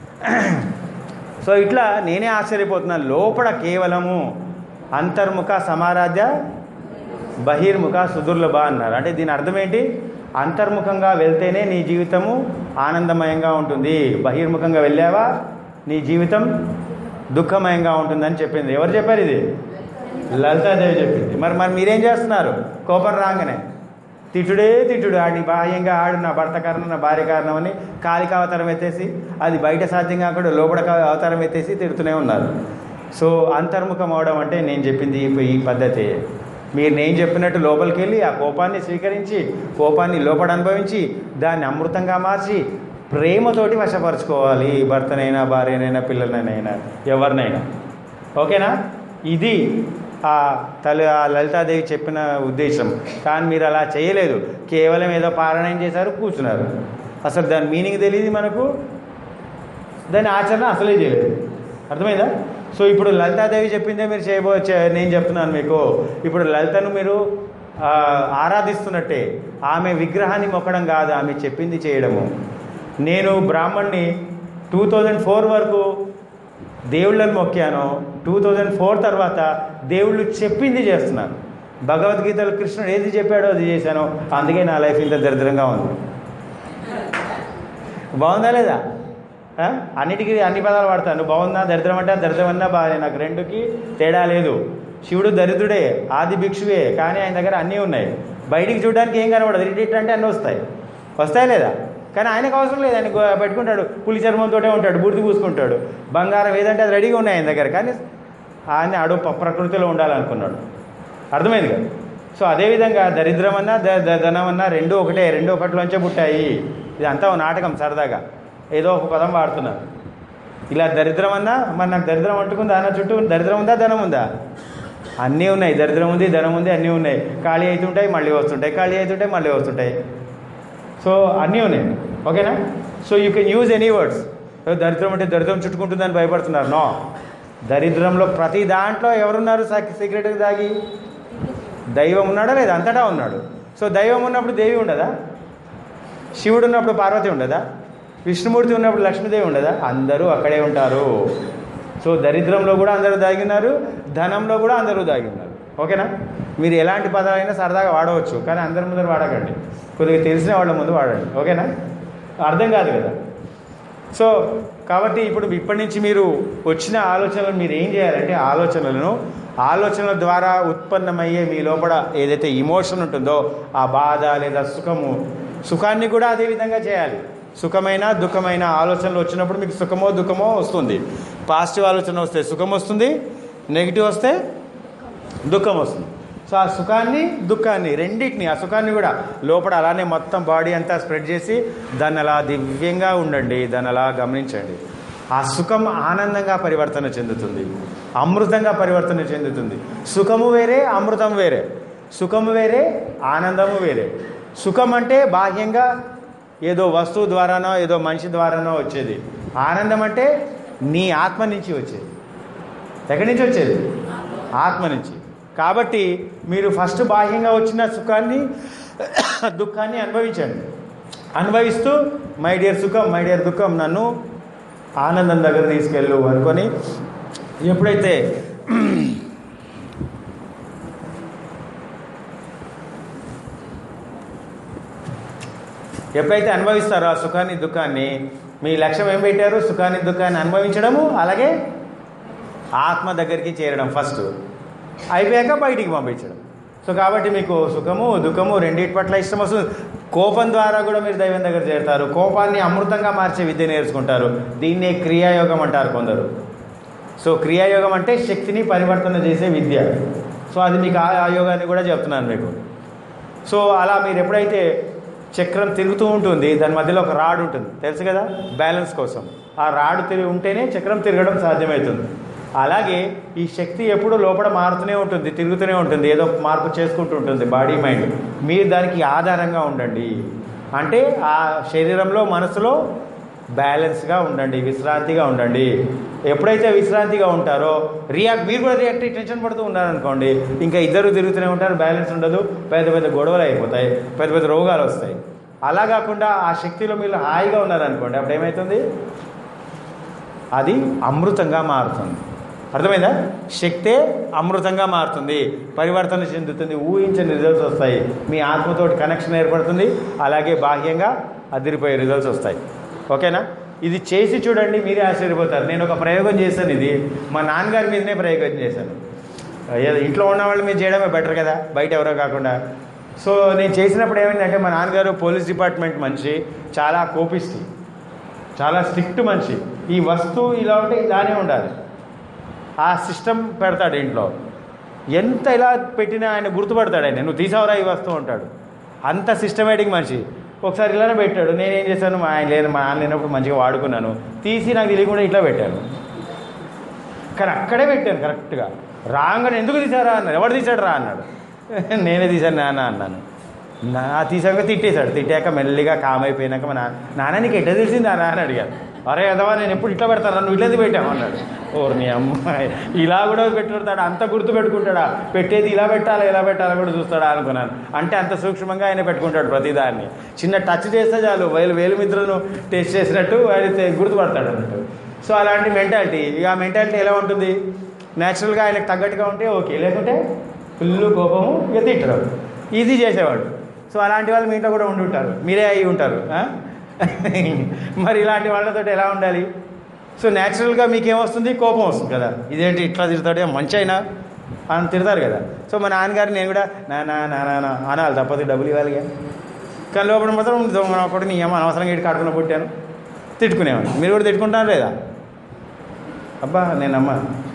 సో ఇట్లా నేనే ఆశ్చర్యపోతున్నాను లోపల కేవలము అంతర్ముఖ సమారాధ్య బహిర్ముఖ సుదుర్లభ అన్నారు అంటే దీని అర్థం ఏంటి అంతర్ముఖంగా వెళ్తేనే నీ జీవితము ఆనందమయంగా ఉంటుంది బహిర్ముఖంగా వెళ్ళావా నీ జీవితం దుఃఖమయంగా ఉంటుందని చెప్పింది ఎవరు చెప్పారు ఇది లలితాదేవి చెప్పింది మరి మరి మీరేం చేస్తున్నారు కోపం రాగానే తిట్టుడే తిట్టుడు ఆడిని బాహ్యంగా ఆడు నా భర్త కారణం నా భార్య కారణం అని కాలిక అవతారం ఎత్తేసి అది బయట సాధ్యం కాకుండా లోపల కా- అవతారం ఎత్తేసి తిడుతూనే ఉన్నారు సో అంతర్ముఖం అవడం అంటే నేను చెప్పింది ఈ- ఈ పద్ధతి మీరు నేను చెప్పినట్టు లోపలికి వెళ్ళి ఆ కోపాన్ని స్వీకరించి కోపాన్ని లోపల అనుభవించి దాన్ని అమృతంగా మార్చి ప్రేమతోటి వశపరచుకోవాలి భర్తనైనా భార్యనైనా పిల్లలనైనా ఎవరినైనా ఓకేనా ఇది ఆ తల్లి ఆ లలితాదేవి చెప్పిన ఉద్దేశం కానీ మీరు అలా చేయలేదు కేవలం ఏదో పారాయణం చేశారు కూర్చున్నారు అసలు దాని మీనింగ్ తెలియదు మనకు దాని ఆచరణ అసలే చేయలేదు అర్థమైందా సో ఇప్పుడు లలితాదేవి చెప్పిందే మీరు చేయబో చే- నేను చెప్తున్నాను మీకు ఇప్పుడు లలితను మీరు ఆ, ఆరాధిస్తున్నట్టే ఆమె విగ్రహాన్ని మొక్కడం కాదు ఆమె చెప్పింది చేయడము నేను బ్రాహ్మణ్ణి టూ థౌజండ్ ఫోర్ వరకు దేవుళ్ళని మొక్కాను టూ థౌజండ్ ఫోర్ తర్వాత దేవుళ్ళు చెప్పింది చేస్తున్నాను భగవద్గీతలో కృష్ణుడు ఏది చెప్పాడో అది చేశాను అందుకే నా లైఫ్ ఇంత దరిద్రంగా ఉంది బాగుందా లేదా ఆ? అన్నిటికీ అన్ని పదాలు వాడతాను బాగుందా దరిద్రం అంటే దరిద్రం అన్నా బాగా నాకు రెండుకి తేడా లేదు శివుడు దరిద్రుడే ఆది భిక్షువే కానీ ఆయన దగ్గర అన్నీ ఉన్నాయి బయటికి చూడడానికి ఏం కనబడదు ఇటు అంటే అన్నీ వస్తాయి వస్తాయా లేదా కానీ ఆయనకు అవసరం లేదు ఆయన గో- పెట్టుకుంటాడు పులి చర్మంతో ఉంటాడు బూడిది పూసుకుంటాడు బంగారం ఏదంటే అది రెడీగా ఉన్నాయి ఆయన దగ్గర కానీ ఆయన అడు ప్రకృతిలో ఉండాలనుకున్నాడు అర్థమైంది కదా సో అదేవిధంగా దరిద్రం అన్నా ద- ద- ధనం అన్నా రెండు ఒకటే రెండు ఒకటిలోంచే పుట్టాయి ఇదంతా ఒక నాటకం సరదాగా ఏదో ఒక పదం వాడుతున్నారు ఇలా దరిద్రం అన్నా మరి నాకు దరిద్రం అంటుకుందా అన్న చుట్టూ దరిద్రం ఉందా ధనం ఉందా అన్నీ ఉన్నాయి దరిద్రం ఉంది ధనం ఉంది అన్నీ ఉన్నాయి ఖాళీ అవుతుంటాయి మళ్ళీ వస్తుంటాయి ఖాళీ అవుతుంటాయి మళ్ళీ వస్తుంటాయి సో అన్నీ ఉన్నాయి ఓకేనా so you can use any words దరిద్రం అంటే దరిద్రం చుట్టుకుంటుందని భయపడుతున్నారు నో దరిద్రంలో ప్రతి దాంట్లో ఎవరున్నారు సీక్రెట్గా దాగి దైవం ఉన్నాడా లేదా అంతటా ఉన్నాడు సో దైవం ఉన్నప్పుడు దేవి ఉండదా శివుడు ఉన్నప్పుడు పార్వతి ఉండదా విష్ణుమూర్తి ఉన్నప్పుడు లక్ష్మీదేవి ఉండదా అందరూ అక్కడే ఉంటారు సో దరిద్రంలో కూడా అందరూ దాగి ఉన్నారు ధనంలో కూడా అందరూ దాగి ఉన్నారు ఓకేనా మీరు ఎలాంటి పదాలైనా సరదాగా వాడవచ్చు కానీ అందరి ముందర వాడకండి కొద్దిగా తెలిసిన వాళ్ళ ముందు వాడండి ఓకేనా అర్థం కాదు కదా సో కాబట్టి ఇప్పుడు ఇప్పటి నుంచి మీరు వచ్చిన ఆలోచనలు మీరు ఏం చేయాలంటే ఆలోచనలను ఆలోచనల ద్వారా ఉత్పన్నమయ్యే మీ లోపల ఏదైతే ఇమోషన్ ఉంటుందో ఆ బాధ లేదా సుఖము సుఖాన్ని కూడా అదే విధంగా చేయాలి సుఖమైన దుఃఖమైన ఆలోచనలు వచ్చినప్పుడు మీకు సుఖమో దుఃఖమో వస్తుంది పాజిటివ్ ఆలోచన వస్తే సుఖం వస్తుంది నెగిటివ్ వస్తే దుఃఖం వస్తుంది సో ఆ సుఖాన్ని దుఃఖాన్ని రెండింటిని ఆ సుఖాన్ని కూడా లోపల అలానే మొత్తం బాడీ అంతా స్ప్రెడ్ చేసి దాన్ని అలా దివ్యంగా ఉండండి దాన్ని అలా గమనించండి ఆ సుఖం ఆనందంగా పరివర్తన చెందుతుంది అమృతంగా పరివర్తన చెందుతుంది సుఖము వేరే అమృతం వేరే సుఖము వేరే ఆనందము వేరే సుఖం అంటే బాహ్యంగా ఏదో వస్తువు ద్వారానో ఏదో మనిషి ద్వారానో వచ్చేది ఆనందం అంటే నీ ఆత్మ నుంచి వచ్చేది ఎక్కడి నుంచి వచ్చేది ఆత్మ నుంచి కాబట్టి మీరు ఫస్ట్ బాహ్యంగా వచ్చిన సుఖాన్ని దుఃఖాన్ని అనుభవించండి అనుభవిస్తూ మై డియర్ సుఖం మై డియర్ దుఃఖం నన్ను ఆనందం దగ్గర తీసుకెళ్ళు అనుకొని ఎప్పుడైతే ఎప్పుడైతే అనుభవిస్తారో ఆ సుఖాన్ని దుఃఖాన్ని మీ లక్ష్యం ఏం పెట్టారు సుఖాన్ని దుఃఖాన్ని అనుభవించడము అలాగే ఆత్మ దగ్గరికి చేరడం ఫస్ట్ అయిపోయాక బయటికి పంపించడం సో కాబట్టి మీకు సుఖము దుఃఖము రెండింటి పట్ల ఇష్టం వస్తుంది కోపం ద్వారా కూడా మీరు దైవం దగ్గర చేరుతారు కోపాన్ని అమృతంగా మార్చే విద్య నేర్చుకుంటారు దీన్నే క్రియాయోగం అంటారు కొందరు సో క్రియాయోగం అంటే శక్తిని పరివర్తన చేసే విద్య సో అది మీకు ఆ ఆ యోగాన్ని కూడా చెప్తున్నాను మీకు సో అలా మీరు ఎప్పుడైతే చక్రం తిరుగుతూ ఉంటుంది దాని మధ్యలో ఒక రాడ్ ఉంటుంది తెలుసు కదా బ్యాలెన్స్ కోసం ఆ రాడ్ తిరిగి ఉంటేనే చక్రం తిరగడం సాధ్యమవుతుంది అలాగే ఈ శక్తి ఎప్పుడు లోపల మారుతూనే ఉంటుంది తిరుగుతూనే ఉంటుంది ఏదో మార్పు చేసుకుంటూ ఉంటుంది బాడీ మైండ్ మీరు దానికి ఆధారంగా ఉండండి అంటే ఆ శరీరంలో మనసులో బ్యాలెన్స్గా ఉండండి విశ్రాంతిగా ఉండండి ఎప్పుడైతే విశ్రాంతిగా ఉంటారో రియాక్ట్ మీరు కూడా రియాక్ట్ అయ్యి టెన్షన్ పడుతూ ఉన్నారనుకోండి ఇంకా ఇద్దరు తిరుగుతూనే ఉంటారు బ్యాలెన్స్ ఉండదు పెద్ద పెద్ద గొడవలు అయిపోతాయి పెద్ద పెద్ద రోగాలు వస్తాయి అలా కాకుండా ఆ శక్తిలో మీరు హాయిగా ఉన్నారనుకోండి అప్పుడు ఏమవుతుంది అది అమృతంగా మారుతుంది అర్థమైందా శక్తే అమృతంగా మారుతుంది పరివర్తన చెందుతుంది ఊహించని రిజల్ట్స్ వస్తాయి మీ ఆత్మతోటి కనెక్షన్ ఏర్పడుతుంది అలాగే బాహ్యంగా అదిరిపోయే రిజల్ట్స్ వస్తాయి ఓకేనా ఇది చేసి చూడండి మీరే ఆశ్చర్యపోతారు నేను ఒక ప్రయోగం చేశాను ఇది మా నాన్నగారి మీదనే ప్రయోగం చేశాను ఏదో ఇంట్లో ఉన్న వాళ్ళ మీద చేయడమే బెటర్ కదా బయట ఎవరో కాకుండా సో నేను చేసినప్పుడు ఏమైందంటే మా నాన్నగారు పోలీస్ డిపార్ట్మెంట్ మనిషి చాలా కోపిస్టి చాలా స్ట్రిక్ట్ మనిషి ఈ వస్తువు ఇలా ఉంటే ఇలానే ఉండాలి ఆ సిస్టమ్ పెడతాడు ఇంట్లో ఎంత ఇలా పెట్టినా ఆయన గుర్తుపడతాడు ఆయన నువ్వు తీసావరా ఈ వస్తువు అంటాడు అంత సిస్టమేటిక్ మనిషి ఒకసారి ఇలానే పెట్టాడు నేనేం చేశాను మా ఆయన లేదు మా నాన్న లేనప్పుడు మంచిగా వాడుకున్నాను తీసి నాకు తెలియకుండా ఇట్లా పెట్టాను కానీ అక్కడే పెట్టాను కరెక్ట్గా రాగానే ఎందుకు తీసారా అన్నాడు ఎవడు తీసాడు రా అన్నాడు నేనే తీశాను నాన్న అన్నాను నా తీసాక తిట్టేశాడు తిట్టాక మెల్లిగా కామ్ అయిపోయినాక మా నాన్న నాన్న నీకు ఎట్ట తెలిసింది నాన్న అని అడిగాను అరే అదవా నేను ఎప్పుడు ఇట్లా పెడతాను నువ్వు ఇట్లది పెట్టావు అన్నాడు ఓర్ నీ అమ్మాయి ఇలా కూడా పెట్టుకుంటాడు అంత గుర్తు పెట్టుకుంటాడా పెట్టేది ఇలా పెట్టాలా ఇలా పెట్టాలా కూడా చూస్తాడా అనుకున్నాను అంటే అంత సూక్ష్మంగా ఆయన పెట్టుకుంటాడు ప్రతిదాన్ని చిన్న టచ్ చేస్తే చాలు వేలు వేలు మిత్రులను టెస్ట్ చేసినట్టు అయితే గుర్తుపడతాడు అన్నట్టు సో అలాంటి మెంటాలిటీ ఇక ఆ మెంటాలిటీ ఎలా ఉంటుంది న్యాచురల్గా ఆయనకు తగ్గట్టుగా ఉంటే ఓకే లేకుంటే ఫుల్ కోపము ఇక తిట్టడం ఇది చేసేవాడు సో అలాంటి వాళ్ళు మీ ఇంట్లో కూడా ఉండి ఉంటారు మీరే అయి ఉంటారు ఆ? మరి ఇలాంటి వాళ్ళతో ఎలా ఉండాలి సో న్యాచురల్గా మీకు ఏమొస్తుంది కోపం వస్తుంది కదా ఇదేంటి ఇట్లా తిడతాడే మంచి అయినా అని తిడతారు కదా సో మా నాన్నగారు నేను కూడా నా నా నా నా నా అనాలి తప్పదు డబ్బులు ఇవ్వాలి కానీ కానీ లోపల మాత్రం మన ఒకటి నీ ఏమో అనవసరంగా ఇటు కడుపున పుట్టాను తిట్టుకునేవాడిని మీరు కూడా తిట్టుకుంటారు లేదా అబ్బా నేనమ్మా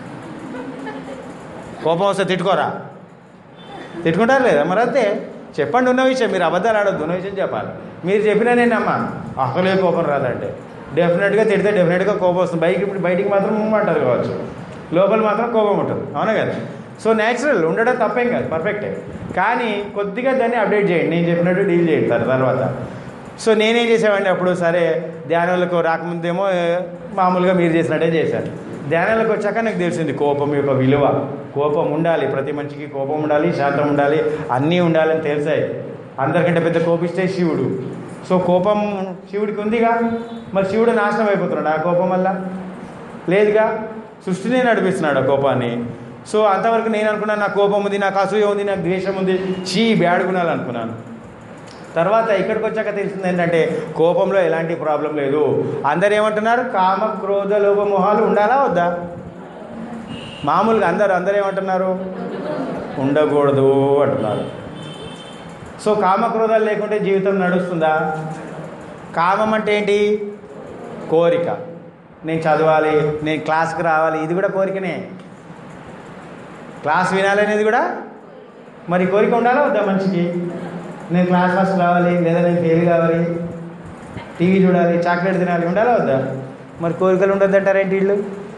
కోపం వస్తే తిట్టుకోరా తిట్టుకుంటారు లేదా మరి అంతే చెప్పండి ఉన్న విషయం మీరు అబద్ధాలు ఆడొద్దు ఉన్న విషయం చెప్పాలి మీరు చెప్పినా నేను అమ్మా అసలే కోపం రాదంటే డెఫినెట్గా తిడితే డెఫినెట్గా కోపం వస్తుంది బయటికి ఇప్పుడు బయటికి మాత్రం ఉంటుంది కావచ్చు లోపల మాత్రం కోపం ఉంటుంది అవునా కదా సో న్యాచురల్ ఉండడం తప్పేం కాదు పర్ఫెక్టే కానీ కొద్దిగా దాన్ని అప్డేట్ చేయండి నేను చెప్పినట్టు డీల్ చేయండి సార్ తర్వాత సో నేనేం చేసేవాడిని అప్పుడు సరే ధ్యానాలకు రాకముందేమో ఏ, మామూలుగా మీరు చేసినట్టే చేశాను ధ్యానాలకు వచ్చాక నాకు తెలిసింది కోపం యొక్క విలువ కోపం ఉండాలి ప్రతి మనిషికి కోపం ఉండాలి శాంతం ఉండాలి అన్నీ ఉండాలని తెలిసాయి అందరికంటే పెద్ద కోపిస్తే శివుడు సో కోపం శివుడికి ఉందిగా మరి శివుడు నాశనం అయిపోతున్నాడు ఆ కోపం వల్ల లేదుగా సృష్టినే నడిపిస్తున్నాడు ఆ కోపాన్ని సో అంతవరకు నేను అనుకున్నాను నాకు కోపం ఉంది నాకు అసూయ ఉంది నాకు ద్వేషం ఉంది చీ బ్యాడ్ గుణాలు అనుకున్నాను తర్వాత ఇక్కడికి వచ్చాక తెలిసింది ఏంటంటే కోపంలో ఎలాంటి ప్రాబ్లం లేదు అందరు ఏమంటున్నారు కామ క్రోధ లోభ మొహాలు ఉండాలా వద్దా మామూలుగా అందరు అందరు ఏమంటున్నారు ఉండకూడదు అంటున్నారు సో కామక్రోధాలు లేకుంటే జీవితం నడుస్తుందా కామం అంటే ఏంటి కోరిక నేను చదవాలి నేను క్లాస్కి రావాలి ఇది కూడా కోరికనే క్లాస్ వినాలి అనేది కూడా మరి కోరిక ఉండాలా వద్దా మనిషికి నేను క్లాస్ ఫస్ట్ రావాలి లేదా నేను ఫెయిల్ కావాలి టీవీ చూడాలి చాక్లెట్ తినాలి ఉండాలా వద్దా మరి కోరికలు ఉండొద్దంటారేంటి వీళ్ళు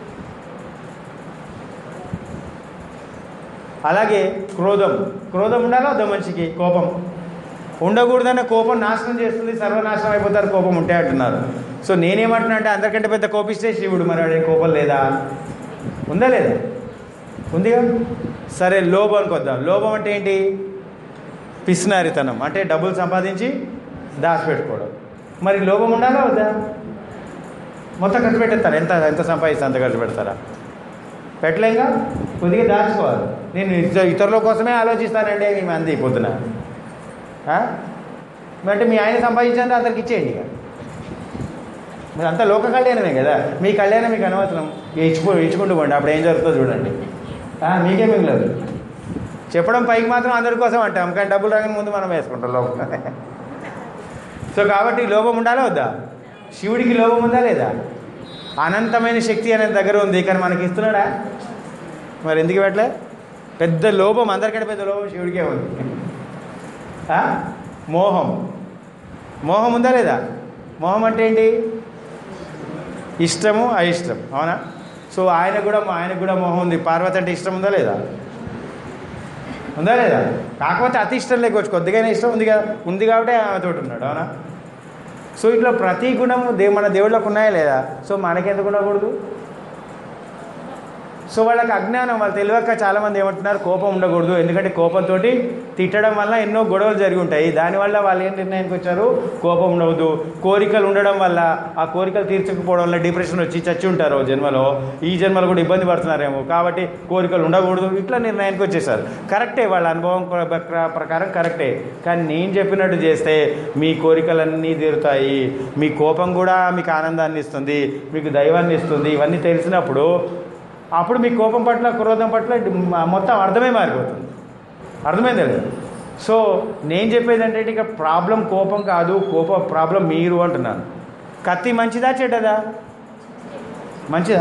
అలాగే క్రోధం క్రోధం ఉండాలా వద్దా మనిషికి కోపం ఉండకూడదన్న కోపం నాశనం చేస్తుంది సర్వనాశనం అయిపోతారు కోపం ఉంటే అంటున్నారు సో నేనేమంటున్నా అంటే అందరికంటే పెద్ద కోపిస్తే శివుడు మరి వాడే కోపం లేదా ఉందా లేదా ఉందిగా సరే లోభానికి వద్దాం లోభం అంటే ఏంటి పిసినారితనం అంటే డబ్బులు సంపాదించి దాచిపెట్టుకోవడం మరి లోభం ఉండాలా వద్దా మొత్తం ఖర్చు పెట్టేస్తారు ఎంత ఎంత సంపాదిస్తే అంత ఖర్చు పెడతారా పెట్టలేంగా కొద్దిగా దాచుకోవాలి నేను ఇత- ఇతరుల కోసమే ఆలోచిస్తానండి మీ మంది పొద్దున ఆ? మరి అంటే మీ ఆయన సంపాదించండి అందరికి ఇచ్చేయండి ఇక మీరు అంతా లోక కళ్యాణమే కదా మీ కళ్యాణం మీకు అనవసరం ఇచ్చుకో ఇచ్చుకుంటూ పోండి అప్పుడు ఏం జరుగుతుందో చూడండి ఆ, మీకే మిగలదు చెప్పడం పైకి మాత్రం అందరి కోసం అంటాం కానీ డబ్బులు రాగానే ముందు మనం వేసుకుంటాం లోపల సో కాబట్టి లోభం ఉండాలా వద్దా శివుడికి లోభం ఉందా లేదా అనంతమైన శక్తి అనేది దగ్గర ఉంది కానీ మనకి ఇస్తున్నాడా మరి ఎందుకు పెట్టలే పెద్ద లోభం అందరికంటే పెద్ద లోభం శివుడికే ఉంది ఆ? మోహం మోహం ఉందా లేదా మోహం అంటే ఏంటి ఇష్టము అయిష్టం అవునా సో ఆయన కూడా ఆయనకు కూడా మోహం ఉంది పార్వతి అంటే ఇష్టం ఉందా లేదా ఉందా లేదా కాకపోతే అతి ఇష్టం లేకపోవచ్చు కొద్దిగానే ఇష్టం ఉంది కదా ఉంది కాబట్టి ఆమెతో ఉన్నాడు అవునా సో ఇట్లా ప్రతి గుణము దే మన దేవుళ్ళకు ఉన్నాయా లేదా సో మనకెందుకు ఉండకూడదు సో వాళ్ళకి అజ్ఞానం వాళ్ళు తెలియక చాలామంది ఏమంటున్నారు కోపం ఉండకూడదు ఎందుకంటే కోపంతో తిట్టడం వల్ల ఎన్నో గొడవలు జరిగి ఉంటాయి దానివల్ల వాళ్ళు ఏం నిర్ణయానికి వచ్చారు కోపం ఉండవద్దు కోరికలు ఉండడం వల్ల ఆ కోరికలు తీర్చకపోవడం వల్ల డిప్రెషన్ వచ్చి చచ్చి ఉంటారు ఓ జన్మలో ఈ జన్మలో కూడా ఇబ్బంది పడుతున్నారేమో కాబట్టి కోరికలు ఉండకూడదు ఇట్లా నిర్ణయానికి వచ్చేసారు కరెక్టే వాళ్ళ అనుభవం ప్ర- ప్ర- ప్రకారం కరెక్టే కానీ నేను చెప్పినట్టు చేస్తే మీ కోరికలన్నీ తీరుతాయి మీ కోపం కూడా మీకు ఆనందాన్ని ఇస్తుంది మీకు దైవాన్ని ఇస్తుంది ఇవన్నీ తెలిసినప్పుడు అప్పుడు మీ కోపం పట్ల క్రోధం పట్ల మ- మొత్తం అర్థమే మారిపోతుంది అర్థమైంది కదా సో నేను చెప్పేది అంటే ఇక ప్రాబ్లం కోపం కాదు కోపం ప్రాబ్లం మీరు అంటున్నాను కత్తి మంచిదా చెడ్డదా మంచిదా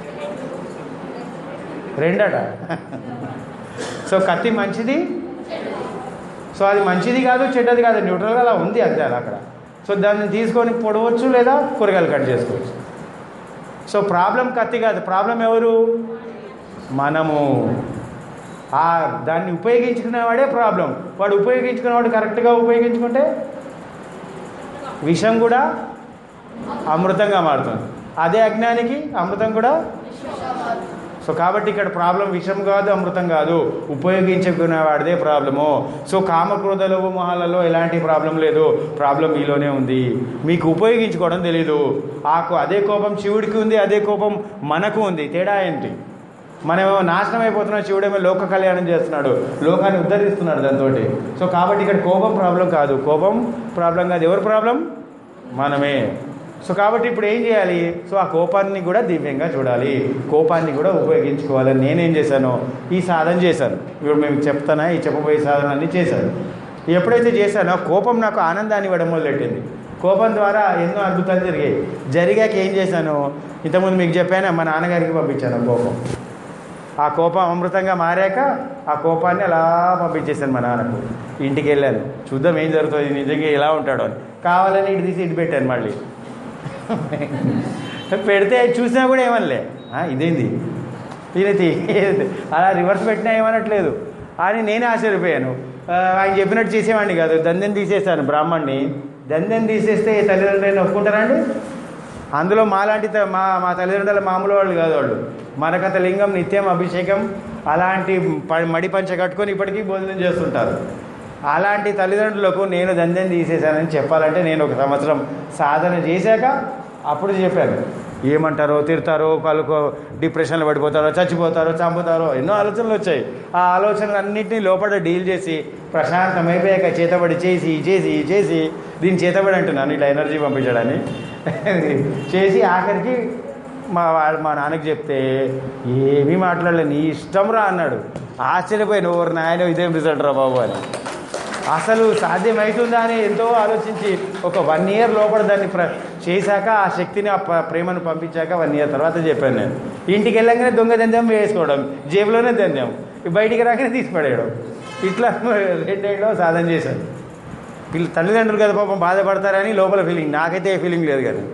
రెండట సో కత్తి మంచిది సో అది మంచిది కాదు చెడ్డది కాదు న్యూట్రల్గా అలా ఉంది అంతే అలా అక్కడ సో దాన్ని తీసుకొని పొడవచ్చు లేదా కూరగాయలు కట్ చేసుకోవచ్చు సో ప్రాబ్లం కత్తి కాదు ప్రాబ్లం ఎవరు మనము ఆ దాన్ని ఉపయోగించుకునేవాడే ప్రాబ్లం వాడు ఉపయోగించుకునేవాడు కరెక్ట్గా ఉపయోగించుకుంటే విషం కూడా అమృతంగా మారుతుంది అదే అజ్ఞానికి అమృతం కూడా సో కాబట్టి ఇక్కడ ప్రాబ్లం విషం కాదు అమృతం కాదు ఉపయోగించుకునేవాడిదే ప్రాబ్లము సో కామక్రోధ లోభ మొహాలలో ఎలాంటి ప్రాబ్లం లేదు ప్రాబ్లం మీలోనే ఉంది మీకు ఉపయోగించుకోవడం తెలీదు ఆ కో- అదే కోపం శివుడికి ఉంది అదే కోపం మనకు ఉంది తేడా ఏంటి మనమేమో నాశనం అయిపోతున్నాం శివుడేమో లోక కళ్యాణం చేస్తున్నాడు లోకాన్ని ఉద్ధరిస్తున్నాడు దాంతో సో కాబట్టి ఇక్కడ కోపం ప్రాబ్లం కాదు కోపం ప్రాబ్లం కాదు ఎవరు ప్రాబ్లం మనమే సో కాబట్టి ఇప్పుడు ఏం చేయాలి సో ఆ కోపాన్ని కూడా దివ్యంగా చూడాలి కోపాన్ని కూడా ఉపయోగించుకోవాలని నేనేం చేశాను ఈ సాధన చేశాను ఇప్పుడు మేము చెప్తానా ఈ చెప్పబోయే సాధన అన్ని చేశాను ఎప్పుడైతే చేశానో కోపం నాకు ఆనందాన్ని ఇవ్వడం మొదలెట్టింది కోపం ద్వారా ఎన్నో అద్భుతాలు జరిగాయి జరిగాక ఏం చేశాను ఇంతకుముందు మీకు చెప్పాను మా నాన్నగారికి పంపించాను ఆ కోపం ఆ కోపం అమృతంగా మారాక ఆ కోపాన్ని అలా పంపించేశాను మా నాన్నకు ఇంటికి వెళ్ళాను చూద్దాం ఏం జరుగుతుంది నిజంగా ఎలా ఉంటాడో అని కావాలని ఇటు తీసి ఇటు పెట్టాను మళ్ళీ పెడితే చూసినా కూడా ఏమనలే "ఆ, ఇదేంది ఈయనది అలా రివర్స్ పెట్టినా ఏమనట్లేదు అని నేనే ఆశ్చర్యపోయాను ఆ, ఆయన చెప్పినట్టు చేసేవాడిని కాదు దందెం తీసేస్తాను బ్రాహ్మణ్ణి దందెం తీసేస్తే తల్లిదండ్రులు ఒప్పుకుంటారా అండి అందులో మాలాంటి త- మా మా తల్లిదండ్రుల మామూలు వాళ్ళు కాదు వాళ్ళు మరకత లింగం నిత్యం అభిషేకం అలాంటి ప- మడి పంచ కట్టుకొని ఇప్పటికీ భోజనం చేస్తుంటారు అలాంటి తల్లిదండ్రులకు నేను దందెం తీసేశానని చెప్పాలంటే నేను ఒక సంవత్సరం సాధన చేశాక అప్పుడు చెప్పాను ఏమంటారో తిడతారో వాళ్ళకు డిప్రెషన్లో పడిపోతారో చచ్చిపోతారో చంపుతారో ఎన్నో ఆలోచనలు వచ్చాయి ఆ ఆలోచనలన్నింటినీ లోపల డీల్ చేసి ప్రశాంతమైపోయాక చేతబడి చేసి ఈ చేసి ఈ చేసి దీన్ని చేతబడి అంటున్నాను ఇట్లా ఎనర్జీ పంపించడాన్ని చేసి ఆఖరికి మా వాడు మా నాన్నకి చెప్తే ఏమీ మాట్లాడలే నీ ఇష్టం రా అన్నాడు ఆశ్చర్యపోయాను ఓరు నాయన ఇదేం రిజల్ట్ రా బాబు అని అసలు సాధ్యమవుతుందా అని ఎంతో ఆలోచించి ఒక వన్ ఇయర్ లోపల దాన్ని ప్ర చేశాక ఆ శక్తిని ఆ ప- ప్రేమను పంపించాక వన్ ఇయర్ తర్వాత చెప్పాను నేను ఇంటికి వెళ్ళగానే దొంగ దందెం వేసుకోవడం జేబులోనే దందెం బయటికి రాగానే తీసి పడేయడం ఇట్లా రెండేళ్ళు సాధన చేశాను వీళ్ళు తల్లిదండ్రులు కదా పాపం బాధపడతారని లోపల ఫీలింగ్ నాకైతే ఏ ఫీలింగ్ లేదు కదా